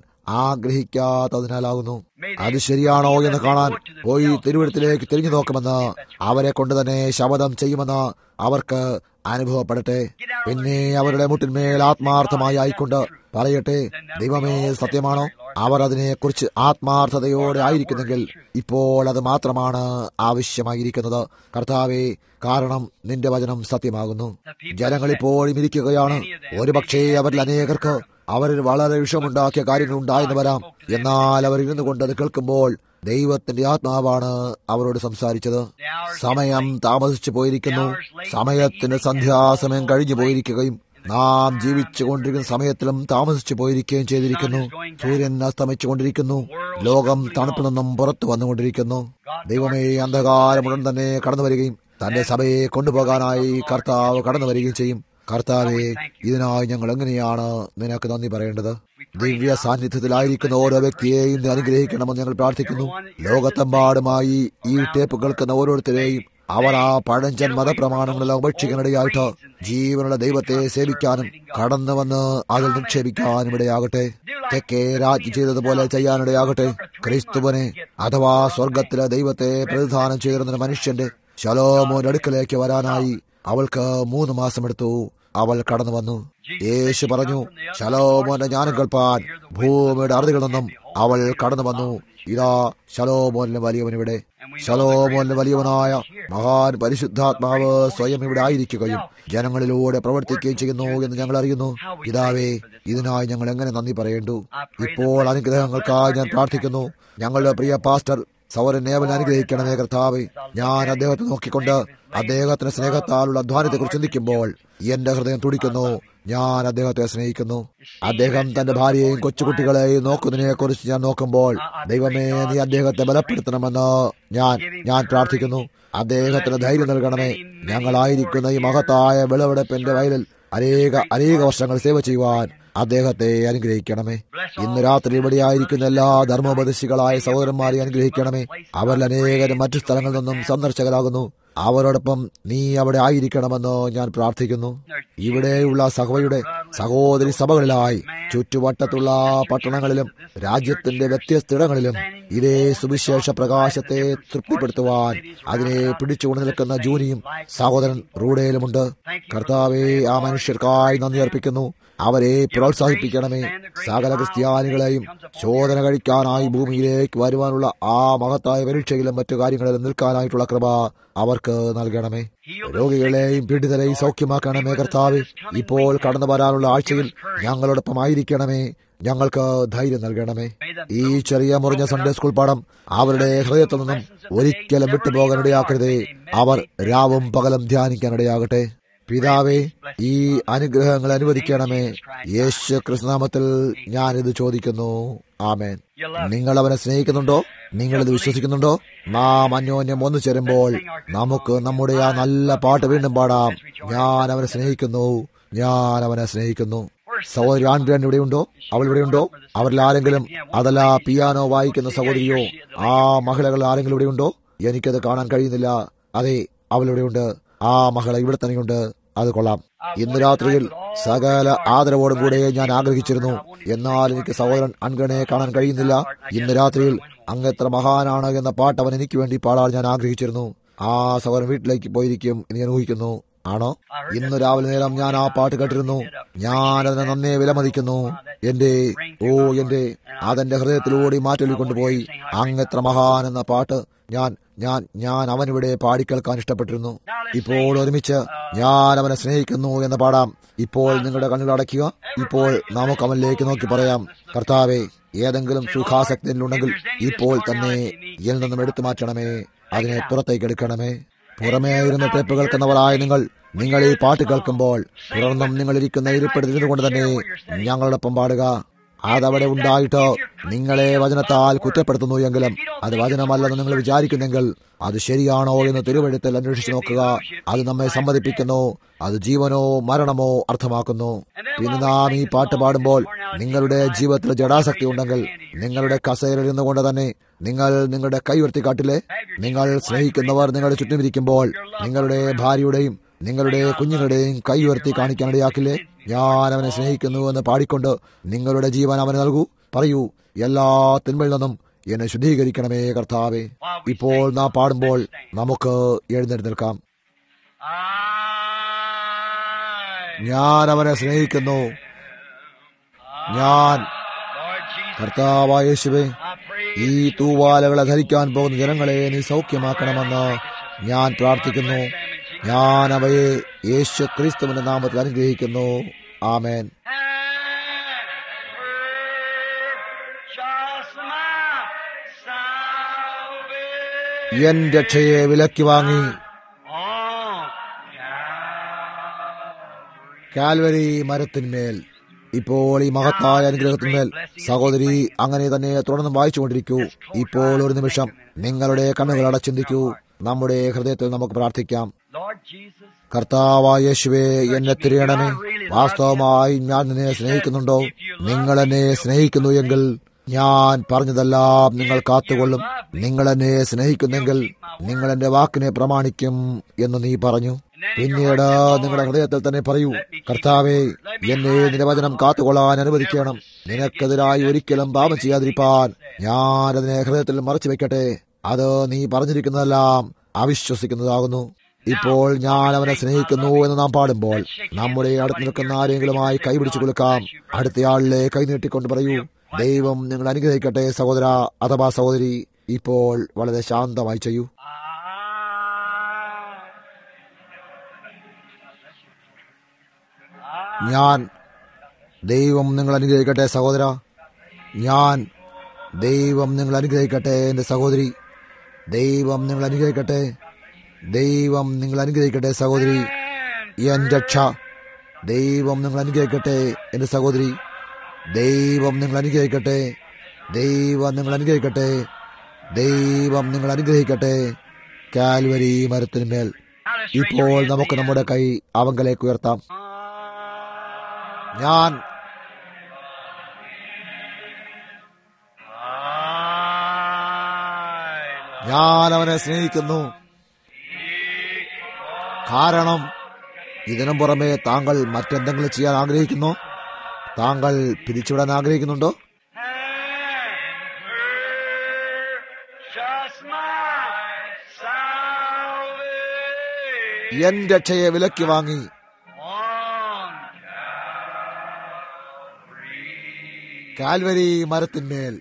ആഗ്രഹിക്കാത്തതിനാലാകുന്നു അത് ശരിയാണോ എന്ന് കാണാൻ പോയി തിരുവനന്തപുരത്തിലേക്ക് തിരിഞ്ഞു നോക്കുമെന്ന് അവരെ കൊണ്ട് തന്നെ ശപഥം ചെയ്യുമെന്ന് അവർക്ക് അനുഭവപ്പെടട്ടെ പിന്നെ അവരുടെ മുട്ടിന്മേൽ ആത്മാർത്ഥമായി ആയിക്കൊണ്ട് പറയട്ടെ ദൈവമേ സത്യമാണോ അവർ അതിനെക്കുറിച്ച് ആത്മാർത്ഥതയോടെ ആയിരിക്കുന്നെങ്കിൽ ഇപ്പോൾ അത് മാത്രമാണ് ആവശ്യമായിരിക്കുന്നത് കർത്താവെ കാരണം നിന്റെ വചനം സത്യമാകുന്നു ജനങ്ങൾ ഇപ്പോഴും ഇരിക്കുകയാണ് ഒരുപക്ഷേ അവരിൽ അനേകർക്ക് അവരിൽ വളരെ വിഷമുണ്ടാക്കിയ കാര്യങ്ങൾ ഉണ്ടായെന്ന് വരാം എന്നാൽ അവർ ഇരുന്നു കൊണ്ട് അത് കേൾക്കുമ്പോൾ ദൈവത്തിന്റെ ആത്മാവാണ് അവരോട് സംസാരിച്ചത് സമയം താമസിച്ചു പോയിരിക്കുന്നു സമയത്തിന്റെ സന്ധ്യാസമയം കഴിഞ്ഞു പോയിരിക്കുകയും നാം ജീവിച്ചു കൊണ്ടിരിക്കുന്ന സമയത്തിലും താമസിച്ചു പോയിരിക്കുകയും ചെയ്തിരിക്കുന്നു സൂര്യൻ അസ്തമിച്ചുകൊണ്ടിരിക്കുന്നു ലോകം തണുപ്പിൽ നിന്നും പുറത്തു വന്നുകൊണ്ടിരിക്കുന്നു ദൈവമേ അന്ധകാരമുടൻ തന്നെ കടന്നു വരികയും തന്റെ സഭയെ കൊണ്ടുപോകാനായി കർത്താവ് കടന്നു വരികയും ചെയ്യും കർത്താവെ ഇതിനായി ഞങ്ങൾ എങ്ങനെയാണ് നിനക്ക് നന്ദി പറയേണ്ടത് ദിവ്യ സാന്നിധ്യത്തിലായിരിക്കുന്ന ഓരോ വ്യക്തിയെയും നീ അനുഗ്രഹിക്കണമെന്ന് ഞങ്ങൾ പ്രാർത്ഥിക്കുന്നു ലോകത്തെമ്പാടുമായി ഈ ടേപ്പ് കേൾക്കുന്ന ഓരോരുത്തരെയും അവർ ആ പഴഞ്ചൻ മതപ്രമാണങ്ങളെല്ലാം ഉപേക്ഷിക്കാനിടയായിട്ട് ജീവനുള്ള ദൈവത്തെ സേവിക്കാനും കടന്നു വന്ന് അതിൽ നിക്ഷേപിക്കാനും ഇടയാകട്ടെ തെക്കേ രാജ് ചെയ്തതുപോലെ ചെയ്യാനിടയാകട്ടെ ക്രിസ്തുവിനെ അഥവാ സ്വർഗത്തിലെ ദൈവത്തെ പ്രതിദാനം ചെയ്യുന്ന മനുഷ്യന്റെ ശലോമോന്റെ അടുക്കലേക്ക് വരാനായി അവൾക്ക് മൂന്ന് മാസമെടുത്തു അവൾ കടന്നു വന്നു യേശു പറഞ്ഞു ശലോമോന്റെ ജ്ഞാനം കേൾപ്പാൻ ഭൂമിയുടെ അറുതികളിൽ നിന്നും അവൾ കടന്നു വന്നു ഇതാ ശലോമോനിലെ വലിയവൻ ഇവിടെ ശലോമോനിലെ വലിയവനായ മഹാൻ പരിശുദ്ധാത്മാവ് സ്വയം ഇവിടെ ആയിരിക്കുകയും ജനങ്ങളിലൂടെ പ്രവർത്തിക്കുകയും ചെയ്യുന്നു എന്ന് ഞങ്ങൾ അറിയുന്നു പിതാവേ ഇതിനായി ഞങ്ങൾ എങ്ങനെ നന്ദി പറയേണ്ടു ഇപ്പോൾ അനുഗ്രഹങ്ങൾക്കായി ഞാൻ പ്രാർത്ഥിക്കുന്നു ഞങ്ങളുടെ പ്രിയ പാസ്റ്റർ സൗരൻ നേവൽ അനുഗ്രഹിക്കണമേ കർത്താവെ ഞാൻ അദ്ദേഹത്തെ നോക്കിക്കൊണ്ട് അദ്ദേഹത്തിന്റെ സ്നേഹത്താലുള്ള അധ്വാനത്തെ കുറിച്ച് ചിന്തിക്കുമ്പോൾ എന്റെ ഹൃദയം തുടിക്കുന്നു ഞാൻ അദ്ദേഹത്തെ സ്നേഹിക്കുന്നു അദ്ദേഹം തന്റെ ഭാര്യയെയും കൊച്ചുകുട്ടികളെയും നോക്കുന്നതിനെ കുറിച്ച് ഞാൻ നോക്കുമ്പോൾ ദൈവമേ നീ അദ്ദേഹത്തെ ബലപ്പെടുത്തണമെന്ന് ഞാൻ ഞാൻ പ്രാർത്ഥിക്കുന്നു അദ്ദേഹത്തിന് ധൈര്യം നൽകണമേ ഞങ്ങളായിരിക്കുന്ന ഈ മഹത്തായ വിളവെടുപ്പിന്റെ വയലിൽ അനേക അനേക വർഷങ്ങൾ സേവ ചെയ്യുവാൻ അദ്ദേഹത്തെ അനുഗ്രഹിക്കണമേ ഇന്ന് രാത്രി ഇവിടെയായിരിക്കുന്ന എല്ലാ ധർമ്മോപദേശികളായ സഹോദരന്മാരെ അനുഗ്രഹിക്കണമേ അവരിൽ അനേകരും മറ്റു സ്ഥലങ്ങളിൽ നിന്നും സന്ദർശകരാകുന്നു അവരോടൊപ്പം നീ അവിടെ ആയിരിക്കണമെന്ന് ഞാൻ പ്രാർത്ഥിക്കുന്നു ഇവിടെയുള്ള സഭയുടെ സഹോദരി സഭകളിലായി ചുറ്റുവട്ടത്തുള്ള പട്ടണങ്ങളിലും രാജ്യത്തിന്റെ വ്യത്യസ്തയിടങ്ങളിലും ഇതേ സുവിശേഷ പ്രകാശത്തെ തൃപ്തിപ്പെടുത്തുവാൻ അതിനെ പിടിച്ചുകൊണ്ട് നിൽക്കുന്ന ജൂനിയും സഹോദരൻ റൂഡയിലുമുണ്ട് കർത്താവെ ആ മനുഷ്യർക്കായി നന്ദി അർപ്പിക്കുന്നു അവരെ പ്രോത്സാഹിപ്പിക്കണമേ സകല ക്രിസ്ത്യാനികളെയും ശോധന കഴിക്കാനായി ഭൂമിയിലേക്ക് വരുവാനുള്ള ആ മഹത്തായ പരീക്ഷയിലും മറ്റു കാര്യങ്ങളിലും നിൽക്കാനായിട്ടുള്ള കൃപ അവർക്ക് നൽകണമേ രോഗികളെയും പീഡിതരെയും സൗഖ്യമാക്കണമേ കർത്താവ് ഇപ്പോൾ കടന്നു വരാനുള്ള ആഴ്ചയിൽ ഞങ്ങളോടൊപ്പം ആയിരിക്കണമേ ഞങ്ങൾക്ക് ധൈര്യം നൽകണമേ ഈ ചെറിയ മുറിഞ്ഞ സൺഡേ സ്കൂൾ പാഠം അവരുടെ ഹൃദയത്തിൽ നിന്നും ഒരിക്കലും വിട്ടുപോകാനിടയാക്കരുതേ അവർ രാവും പകലും ധ്യാനിക്കാനിടയാകട്ടെ പിതാവേ ഈ അനുഗ്രഹങ്ങൾ അനുവദിക്കണമേ യേശു കൃഷ്ണനാമത്തിൽ ഞാനിത് ചോദിക്കുന്നു ആമേൻ നിങ്ങൾ അവനെ സ്നേഹിക്കുന്നുണ്ടോ നിങ്ങളിത് വിശ്വസിക്കുന്നുണ്ടോ നാം അന്യോന്യം ഒന്നു ചേരുമ്പോൾ നമുക്ക് നമ്മുടെ ആ നല്ല പാട്ട് വീണ്ടും പാടാം ഞാൻ അവനെ സ്നേഹിക്കുന്നു ഞാൻ അവനെ സ്നേഹിക്കുന്നു സഹോദരി ആൻഡ്രിയൻ ഇവിടെയുണ്ടോ അവൾ ഇവിടെയുണ്ടോ അവരിൽ ആരെങ്കിലും അതല്ല പിയാനോ വായിക്കുന്ന സഹോദരിയോ ആ മഹിളകൾ ആരെങ്കിലും ഇവിടെയുണ്ടോ എനിക്കത് കാണാൻ കഴിയുന്നില്ല അതെ അവൾ ഇവിടെയുണ്ട് ആ മകള ഇവിടെ തന്നെയുണ്ട് അത് കൊള്ളാം ഇന്ന് രാത്രിയിൽ സകല ആദരവോടും കൂടെ ഞാൻ ആഗ്രഹിച്ചിരുന്നു എന്നാൽ എനിക്ക് സഹോദരൻ അൻഗണെ കാണാൻ കഴിയുന്നില്ല ഇന്ന് രാത്രിയിൽ അങ്ങെത്ര മഹാനാണ് എന്ന പാട്ട് അവൻ എനിക്ക് വേണ്ടി പാടാൻ ഞാൻ ആഗ്രഹിച്ചിരുന്നു ആ സഹോദരൻ വീട്ടിലേക്ക് പോയിരിക്കും എന്ന് ഞാൻ ഊഹിക്കുന്നു ആണോ ഇന്ന് രാവിലെ നേരം ഞാൻ ആ പാട്ട് കേട്ടിരുന്നു ഞാൻ അതിനെ നന്നേ വിലമതിക്കുന്നു എന്റെ ഓ എന്റെ അതെന്റെ ഹൃദയത്തിലൂടെ മാറ്റൊലി കൊണ്ടുപോയി അങ്ങെത്ര മഹാൻ എന്ന പാട്ട് ഞാൻ ഞാൻ ഞാൻ അവനിവിടെ പാടിക്കേൾക്കാൻ ഇഷ്ടപ്പെട്ടിരുന്നു ഇപ്പോൾ ഒരുമിച്ച് ഞാൻ അവനെ സ്നേഹിക്കുന്നു എന്ന് പാടാം ഇപ്പോൾ നിങ്ങളുടെ കണ്ണുകൾ അടയ്ക്കുക ഇപ്പോൾ നമുക്ക് അവനിലേക്ക് നോക്കി പറയാം കർത്താവെ ഏതെങ്കിലും സുഖാസക്തിയിലുണ്ടെങ്കിൽ ഇപ്പോൾ തന്നെ ഇതിൽ നിന്നും എടുത്തു മാറ്റണമേ അതിനെ പുറത്തേക്ക് എടുക്കണമേ പുറമേ ഇരുന്ന് ടേപ്പ് കേൾക്കുന്നവരായ നിങ്ങൾ നിങ്ങൾ ഈ പാട്ട് കേൾക്കുമ്പോൾ തുടർന്നും നിങ്ങൾ ഇരിക്കുന്ന ഇരിപ്പിടത്തിരുന്നു കൊണ്ട് തന്നെ ഞങ്ങളോടൊപ്പം പാടുക അതവിടെ ഉണ്ടായിട്ട് നിങ്ങളെ വചനത്താൽ കുറ്റപ്പെടുത്തുന്നു എങ്കിലും അത് വചനമല്ലെന്ന് നിങ്ങൾ വിചാരിക്കുന്നെങ്കിൽ അത് ശരിയാണോ എന്ന് തിരുവഴുത്തിൽ അന്വേഷിച്ച് നോക്കുക അത് നമ്മെ സമ്മതിപ്പിക്കുന്നു അത് ജീവനോ മരണമോ അർത്ഥമാക്കുന്നു പിന്നെ നാം ഈ പാട്ട് പാടുമ്പോൾ നിങ്ങളുടെ ജീവിതത്തിൽ ജഡാസക്തി ഉണ്ടെങ്കിൽ നിങ്ങളുടെ കസേരയിൽ നിന്നുകൊണ്ട് തന്നെ നിങ്ങൾ നിങ്ങളുടെ കൈ ഉയർത്തി കാട്ടില്ലേ നിങ്ങൾ സ്നേഹിക്കുന്നവർ നിങ്ങളുടെ ചുറ്റുമിരിക്കുമ്പോൾ നിങ്ങളുടെ ഭാര്യയുടെയും നിങ്ങളുടെ കുഞ്ഞുങ്ങളുടെയും കൈ ഉയർത്തി കാണിക്കാനിടയാക്കില്ലേ ഞാൻ അവനെ സ്നേഹിക്കുന്നു എന്ന് പാടിക്കൊണ്ട് നിങ്ങളുടെ ജീവൻ അവന് നൽകൂ പറയൂ എല്ലാ തിന്മയിൽ നിന്നും എന്നെ ശുദ്ധീകരിക്കണമേ കർത്താവേ ഇപ്പോൾ നാം പാടുമ്പോൾ നമുക്ക് എഴുന്നേറ്റ് നിൽക്കാം I, ഞാൻ അവനെ സ്നേഹിക്കുന്നു ഞാൻ Lord Jesus, കർത്താവായ യേശുവേ I pray ഈ തൂവാലകളെ ധരിക്കാൻ പോകുന്ന ജനങ്ങളെ നീ സൗഖ്യമാക്കണമെന്ന് ഞാൻ പ്രാർത്ഥിക്കുന്നു ഞാൻ അവയെ യേശു ക്രിസ്തുവിന്റെ നാമത്തിൽ അനുഗ്രഹിക്കുന്നു ആമേൻ purchase my salvation എൻ രക്ഷയെ വിലക്കി വാങ്ങി on കാൽവരി മരത്തിന്മേൽ ഇപ്പോൾ ഈ മഹത്തായ അനുഗ്രഹത്തിന്മേൽ സഹോദരി അങ്ങനെ തന്നെ തുടർന്ന് വായിച്ചുകൊണ്ടിരിക്കൂ ഇപ്പോൾ ഒരു നിമിഷം നിങ്ങളുടെ കണ്ണുകൾ അടച്ചിന്തിക്കൂ നമ്മുടെ ഹൃദയത്തിൽ നമുക്ക് പ്രാർത്ഥിക്കാം Lord Jesus, കർത്താവായ യേശുവേ എന്നെ തിരിയണമേ വാസ്തവമായി ഞാൻ നിന്നെ സ്നേഹിക്കുന്നുണ്ടോ നിങ്ങൾ എന്നെ സ്നേഹിക്കുന്നു എങ്കിൽ ഞാൻ പറഞ്ഞതെല്ലാം നിങ്ങൾ കാത്തുകൊള്ളും നിങ്ങൾ എന്നെ സ്നേഹിക്കുന്നെങ്കിൽ നിങ്ങൾ എന്റെ വാക്കിനെ പ്രമാണിക്കും എന്ന് നീ പറഞ്ഞു പിന്നീട് നിങ്ങളുടെ ഹൃദയത്തിൽ തന്നെ പറയൂ കർത്താവേ എന്നെ നിന്റെ വചനം കാത്തുകൊള്ളാൻ അനുവദിക്കണം നിനക്കെതിരായി ഒരിക്കലും പാപം ചെയ്യാതിരിപ്പാൻ ഞാൻ അതിനെ ഹൃദയത്തിൽ മറച്ചു വെക്കട്ടെ അത് നീ പറഞ്ഞിരിക്കുന്നതെല്ലാം അവിശ്വസിക്കുന്നതാകുന്നു ഇപ്പോൾ ഞാൻ അവനെ സ്നേഹിക്കുന്നു എന്ന് നാം പാടുമ്പോൾ നമ്മുടെ അടുത്ത് നിൽക്കുന്ന ആരെങ്കിലുമായി കൈപിടിച്ചു കൊടുക്കാം അടുത്തയാളിലെ കൈനീട്ടിക്കൊണ്ട് പറയൂ ദൈവം നിങ്ങൾ അനുഗ്രഹിക്കട്ടെ സഹോദര അഥവാ സഹോദരി ഇപ്പോൾ വളരെ ശാന്തമായി ചെയ്യൂ ഞാൻ ദൈവം നിങ്ങൾ അനുഗ്രഹിക്കട്ടെ സഹോദര ഞാൻ ദൈവം നിങ്ങൾ അനുഗ്രഹിക്കട്ടെ എന്റെ സഹോദരി ദൈവം നിങ്ങൾ അനുഗ്രഹിക്കട്ടെ ദൈവം നിങ്ങൾ അനുഗ്രഹിക്കട്ടെ സഹോദരി എൻ രക്ഷ ദൈവം നിങ്ങൾ അനുഗ്രഹിക്കട്ടെ എന്റെ സഹോദരി ദൈവം നിങ്ങൾ അനുഗ്രഹിക്കട്ടെ ദൈവം നിങ്ങൾ അനുഗ്രഹിക്കട്ടെ ദൈവം നിങ്ങൾ അനുഗ്രഹിക്കട്ടെ കാൽവരി മരത്തിന്മേൽ ഇപ്പോൾ നമുക്ക് നമ്മുടെ കൈ അവങ്കലേക്ക് ഉയർത്താം ഞാൻ ഞാൻ അവനെ സ്നേഹിക്കുന്നു കാരണം ഇതിനും പുറമെ താങ്കൾ മറ്റെന്തെങ്കിലും ചെയ്യാൻ ആഗ്രഹിക്കുന്നു താങ്കൾ പിരിച്ചുവിടാൻ ആഗ്രഹിക്കുന്നുണ്ടോ Just my salvation എൻ രക്ഷയെ വിലക്കി വാങ്ങി on കാൽവരി മരത്തിന്മേൽ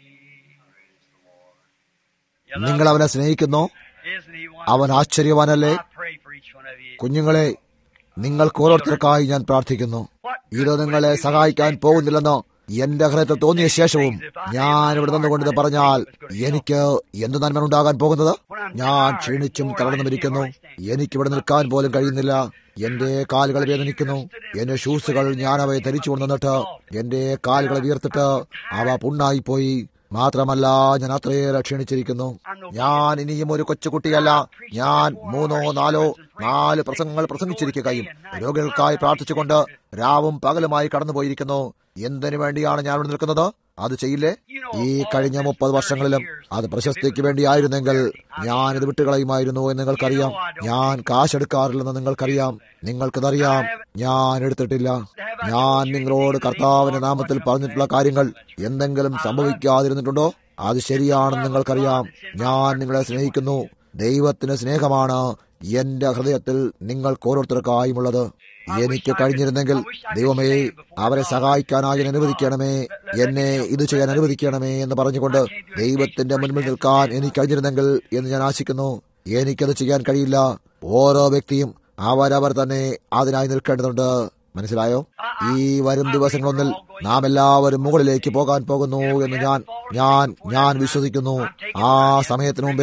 നിങ്ങൾ അവനെ സ്നേഹിക്കുന്നു Isn't he one? അവൻ ആശ്ചര്യവാനല്ലേ I pray for each one of you. കുഞ്ഞുങ്ങളെ നിങ്ങൾക്ക് ഓരോരുത്തർക്കായി ഞാൻ പ്രാർത്ഥിക്കുന്നു ഇത് നിങ്ങളെ സഹായിക്കാൻ പോകുന്നില്ലെന്ന് എന്റെ ഹൃദയത്തിൽ തോന്നിയ ശേഷവും ഞാൻ ഇവിടെ നിന്നുകൊണ്ട് ഇത് പറഞ്ഞാൽ എനിക്ക് എന്ത് നന്മ ഉണ്ടാകാൻ പോകുന്നത് ഞാൻ ക്ഷീണിച്ചും തളർന്നുമിരിക്കുന്നു എനിക്ക് ഇവിടെ നിൽക്കാൻ പോലും കഴിയുന്നില്ല എന്റെ കാലുകൾ വേദനിക്കുന്നു എന്റെ ഷൂസുകൾ ഞാൻ അവയെ ധരിച്ചു കൊണ്ടുവന്നിട്ട് എന്റെ കാലുകൾ വീർത്തിട്ട് അവ പുണ്ണായി പോയി മാത്രമല്ല ഞാൻ അത്രയേറെ ക്ഷീണിച്ചിരിക്കുന്നു ഞാൻ ഇനിയും ഒരു കൊച്ചുകുട്ടിയല്ല ഞാൻ മൂന്നോ നാലോ നാല് പ്രസംഗങ്ങൾ പ്രസംഗിച്ചിരിക്കുകയും രോഗികൾക്കായി പ്രാർത്ഥിച്ചുകൊണ്ട് രാവും പകലുമായി കടന്നുപോയിരിക്കുന്നു എന്തിനു വേണ്ടിയാണ് ഞാൻ ഇവിടെ നിൽക്കുന്നത് അത് ചെയ്യില്ലേ ഈ കഴിഞ്ഞ മുപ്പത് വർഷങ്ങളിലും അത് പ്രശസ്തിക്ക് വേണ്ടിയായിരുന്നെങ്കിൽ ഞാൻ ഇത് വിട്ടുകളയുമായിരുന്നു എന്ന് നിങ്ങൾക്കറിയാം ഞാൻ കാശെടുക്കാറില്ലെന്ന് നിങ്ങൾക്കറിയാം നിങ്ങൾക്കതറിയാം ഞാൻ എടുത്തിട്ടില്ല ഞാൻ നിങ്ങളോട് കർത്താവിന്റെ നാമത്തിൽ പറഞ്ഞിട്ടുള്ള കാര്യങ്ങൾ എന്തെങ്കിലും സംഭവിക്കാതിരുന്നിട്ടുണ്ടോ അത് ശരിയാണെന്ന് നിങ്ങൾക്കറിയാം ഞാൻ നിങ്ങളെ സ്നേഹിക്കുന്നു ദൈവത്തിന് സ്നേഹമാണ് എന്റെ ഹൃദയത്തിൽ നിങ്ങൾക്ക് ഓരോരുത്തർക്കായുമുള്ളത് എനിക്ക് കഴിഞ്ഞിരുന്നെങ്കിൽ ദൈവമേ അവരെ സഹായിക്കാനായി എന്നെ അനുവദിക്കണമേ എന്നെ ഇത് ചെയ്യാൻ അനുവദിക്കണമേ എന്ന് പറഞ്ഞുകൊണ്ട് ദൈവത്തിന്റെ മുൻപിൽ നിൽക്കാൻ എനിക്ക് കഴിഞ്ഞിരുന്നെങ്കിൽ എന്ന് ഞാൻ ആശിക്കുന്നു എനിക്കത് ചെയ്യാൻ കഴിയില്ല ഓരോ വ്യക്തിയും അവരവർ തന്നെ അതിനായി നിൽക്കേണ്ടതുണ്ട് മനസ്സിലായോ ഈ വരും ദിവസങ്ങളൊന്നിൽ നാം എല്ലാവരും മുകളിലേക്ക് പോകാൻ പോകുന്നു എന്ന് ഞാൻ ഞാൻ ഞാൻ വിശ്വസിക്കുന്നു ആ സമയത്തിന് മുമ്പേ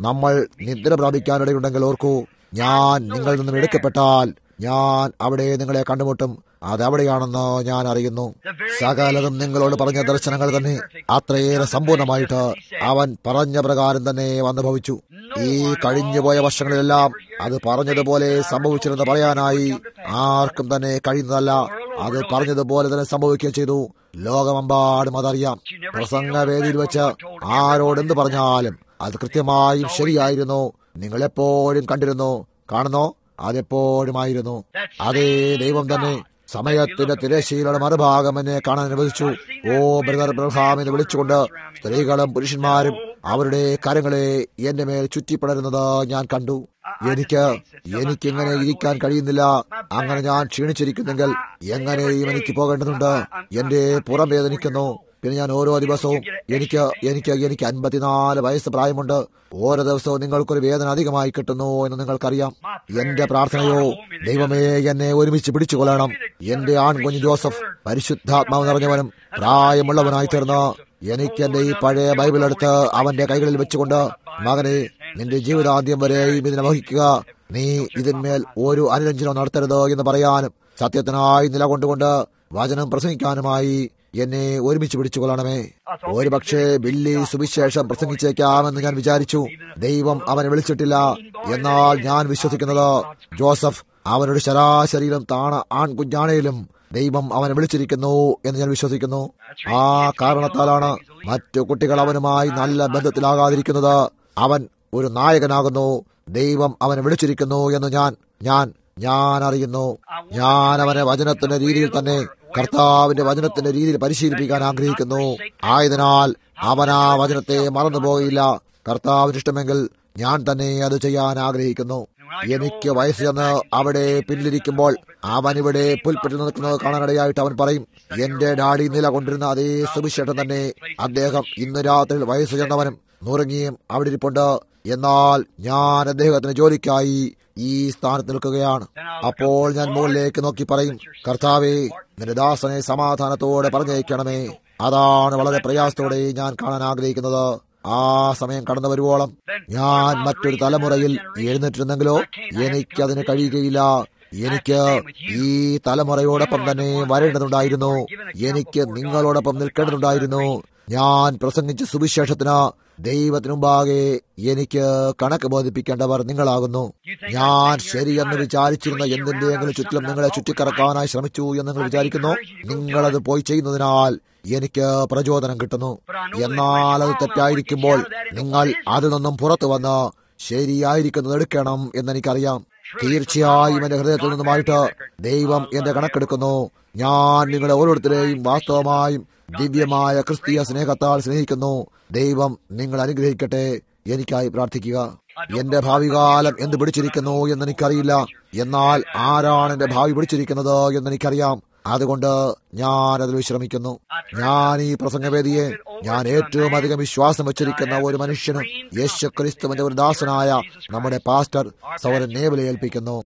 നമ്മൾ നിദ്ര പ്രാപിക്കാനിടയുണ്ടെങ്കിൽ ഓർക്കൂ ഞാൻ നിങ്ങളിൽ നിന്നും എടുക്കപ്പെട്ടാൽ ഞാൻ അവിടെ നിങ്ങളെ കണ്ടുമുട്ടും അതെവിടെയാണെന്ന് ഞാൻ അറിയുന്നു സകലതും നിങ്ങളോട് പറഞ്ഞ ദർശനങ്ങൾ തന്നെ അത്രയേറെ സമ്പൂർണമായിട്ട് അവൻ പറഞ്ഞ പ്രകാരം തന്നെ വന്നു ഭവിച്ചു ഈ കഴിഞ്ഞുപോയ വർഷങ്ങളിലെല്ലാം അത് പറഞ്ഞതുപോലെ സംഭവിച്ചിരുന്ന് പറയാനായി ആർക്കും തന്നെ കഴിയുന്നതല്ല അത് പറഞ്ഞതുപോലെ തന്നെ സംഭവിക്കുകയും ചെയ്തു ലോകമെമ്പാടും അതറിയാം പ്രസംഗവേദിയിൽ വെച്ച് ആരോടെന്ത് പറഞ്ഞാലും അത് കൃത്യമായും ശരിയായിരുന്നു നിങ്ങൾ എപ്പോഴും കണ്ടിരുന്നു കാണുന്നോ അതെപ്പോഴുമായിരുന്നു അതേ ദൈവം തന്നെ സമയത്തിന്റെ തിരശ്ശീലയുടെ മറുഭാഗം എന്നെ കാണാൻ അനുവദിച്ചു ഓ ബ്രദർ ബ്രഹാം എന്ന് വിളിച്ചുകൊണ്ട് സ്ത്രീകളും പുരുഷന്മാരും അവരുടെ കരങ്ങളെ എന്റെ മേൽ ചുറ്റിപ്പടരുന്നത് ഞാൻ കണ്ടു എനിക്ക് എനിക്കിങ്ങനെ ഇരിക്കാൻ കഴിയുന്നില്ല അങ്ങനെ ഞാൻ ക്ഷീണിച്ചിരിക്കുന്നെങ്കിൽ എങ്ങനെയും എനിക്ക് പോകേണ്ടതുണ്ട് എന്റെ പുറം വേദനിക്കുന്നു പിന്നെ ഞാൻ ഓരോ ദിവസവും എനിക്ക് എനിക്ക് എനിക്ക് അൻപത്തിനാല് വയസ്സ് പ്രായമുണ്ട് ഓരോ ദിവസവും നിങ്ങൾക്കൊരു വേദന അധികമായി കിട്ടുന്നു എന്ന് നിങ്ങൾക്കറിയാം എന്റെ പ്രാർത്ഥനയോ ദൈവമേ എന്നെ ഒരുമിച്ച് പിടിച്ചുകൊള്ളണം എന്റെ ആൺകുഞ്ഞ് ജോസഫ് പരിശുദ്ധാത്മാവ് നിറഞ്ഞവനും പ്രായമുള്ളവനായി തീർന്ന് എനിക്ക് എന്റെ ഈ പഴയ ബൈബിൾ എടുത്ത് അവന്റെ കൈകളിൽ വെച്ചുകൊണ്ട് മകനെ നിന്റെ ജീവിതാന്ത്യം വരെയും ഇതിനെ വഹിക്കുക നീ ഇതിന്മേൽ ഒരു അനുരഞ്ജനം നടത്തരുത് എന്ന് പറയാനും സത്യത്തിനായി നിലകൊണ്ടുകൊണ്ട് വചനം പ്രസംഗിക്കാനുമായി എന്നെ ഒരുമിച്ച് പിടിച്ചുകൊള്ളണമേ ഒരുപക്ഷെ ബില്ലി സുവിശേഷം പ്രസംഗിച്ചേക്കാമെന്ന് ഞാൻ വിചാരിച്ചു ദൈവം അവനെ വിളിച്ചിട്ടില്ല എന്നാൽ ഞാൻ വിശ്വസിക്കുന്നത് ജോസഫ് അവനോട് ശരാശരിയിലും താണ ആൺകുഞ്ഞാണയിലും ദൈവം അവനെ വിളിച്ചിരിക്കുന്നു എന്ന് ഞാൻ വിശ്വസിക്കുന്നു ആ കാരണത്താലാണ് മറ്റു കുട്ടികൾ അവനുമായി നല്ല ബന്ധത്തിലാകാതിരിക്കുന്നത് അവൻ ഒരു നായകനാകുന്നു ദൈവം അവനെ വിളിച്ചിരിക്കുന്നു എന്ന് ഞാൻ ഞാൻ ഞാൻ അറിയുന്നു ഞാൻ അവനെ വചനത്തിന്റെ രീതിയിൽ തന്നെ കർത്താവിന്റെ വചനത്തിന്റെ രീതിയിൽ പരിശീലിപ്പിക്കാൻ ആഗ്രഹിക്കുന്നു ആയതിനാൽ അവൻ ആ വചനത്തെ മറന്നുപോയില്ല കർത്താവിന് ഇഷ്ടമെങ്കിൽ ഞാൻ തന്നെ അത് ചെയ്യാൻ ആഗ്രഹിക്കുന്നു എനിക്ക് വയസ്സ് ചെന്ന് അവിടെ പിന്നിലിരിക്കുമ്പോൾ അവൻ ഇവിടെ പുൽപ്പെട്ട് നിൽക്കുന്നത് കാണാനിടയായിട്ട് അവൻ പറയും എന്റെ ഡാഡി നിലകൊണ്ടിരുന്ന അതേ സുവിശേഷം തന്നെ അദ്ദേഹം ഇന്ന് രാത്രി വയസ്സ് ചെന്നവനും നുറങ്ങിയും അവിടെ ഇരിപ്പുണ്ട് എന്നാൽ ഞാൻ അദ്ദേഹത്തിന് ജോലിക്കായി ഈ സ്ഥാനത്ത് നിൽക്കുകയാണ് അപ്പോൾ ഞാൻ മുകളിലേക്ക് നോക്കി പറയും കർത്താവേ നിന്റെ ദാസനെ സമാധാനത്തോടെ പറഞ്ഞയക്കണമേ അതാണ് വളരെ പ്രയാസത്തോടെ ഞാൻ കാണാൻ ആഗ്രഹിക്കുന്നത് ആ സമയം കടന്നു വരുവോളം ഞാൻ മറ്റൊരു തലമുറയിൽ എഴുന്നേറ്റിരുന്നെങ്കിലോ എനിക്കതിന് കഴിയുകയില്ല എനിക്ക് ഈ തലമുറയോടൊപ്പം തന്നെ വരേണ്ടതുണ്ടായിരുന്നു എനിക്ക് നിങ്ങളോടൊപ്പം നിൽക്കേണ്ടതുണ്ടായിരുന്നു ഞാൻ പ്രസംഗിച്ച സുവിശേഷത്തിന് ദൈവത്തിനു മുമ്പാകെ എനിക്ക് കണക്ക് ബോധിപ്പിക്കേണ്ടവർ നിങ്ങളാകുന്നു ഞാൻ ശരിയെന്ന് വിചാരിച്ചിരുന്ന എന്തിന്റെയെങ്കിലും ചുറ്റിലും നിങ്ങളെ ചുറ്റിക്കറക്കാനായി ശ്രമിച്ചു എന്ന് നിങ്ങൾ വിചാരിക്കുന്നു നിങ്ങളത് പോയി ചെയ്യുന്നതിനാൽ എനിക്ക് പ്രചോദനം കിട്ടുന്നു എന്നാൽ അത് തെറ്റായിരിക്കുമ്പോൾ നിങ്ങൾ അതിൽ നിന്നും പുറത്തു വന്ന് ശരിയായിരിക്കുന്നത് എടുക്കണം എന്നെനിക്കറിയാം തീർച്ചയായും എന്റെ ഹൃദയത്തിൽ നിന്നുമായിട്ട് ദൈവം എന്റെ കണക്കെടുക്കുന്നു ഞാൻ നിങ്ങളെ ഓരോരുത്തരെയും വാസ്തവമായും ദിവ്യമായ ക്രിസ്തീയ സ്നേഹത്താൽ സ്നേഹിക്കുന്നു ദൈവം നിങ്ങൾ അനുഗ്രഹിക്കട്ടെ എനിക്കായി പ്രാർത്ഥിക്കുക എന്റെ ഭാവി കാലം എന്ത് പിടിച്ചിരിക്കുന്നു എന്നെനിക്കറിയില്ല എന്നാൽ ആരാണ് എന്റെ ഭാവി പിടിച്ചിരിക്കുന്നത് എന്നെനിക്കറിയാം അതുകൊണ്ട് ഞാൻ അതിൽ വിശ്രമിക്കുന്നു ഞാൻ ഈ പ്രസംഗവേദിയെ ഞാൻ ഏറ്റവും അധികം വിശ്വാസം വെച്ചിരിക്കുന്ന ഒരു മനുഷ്യനും യേശു ക്രിസ്തുവിന്റെ ഒരു ദാസനായ നമ്മുടെ പാസ്റ്റർ സൗരൻ നേവലെ ഏൽപ്പിക്കുന്നു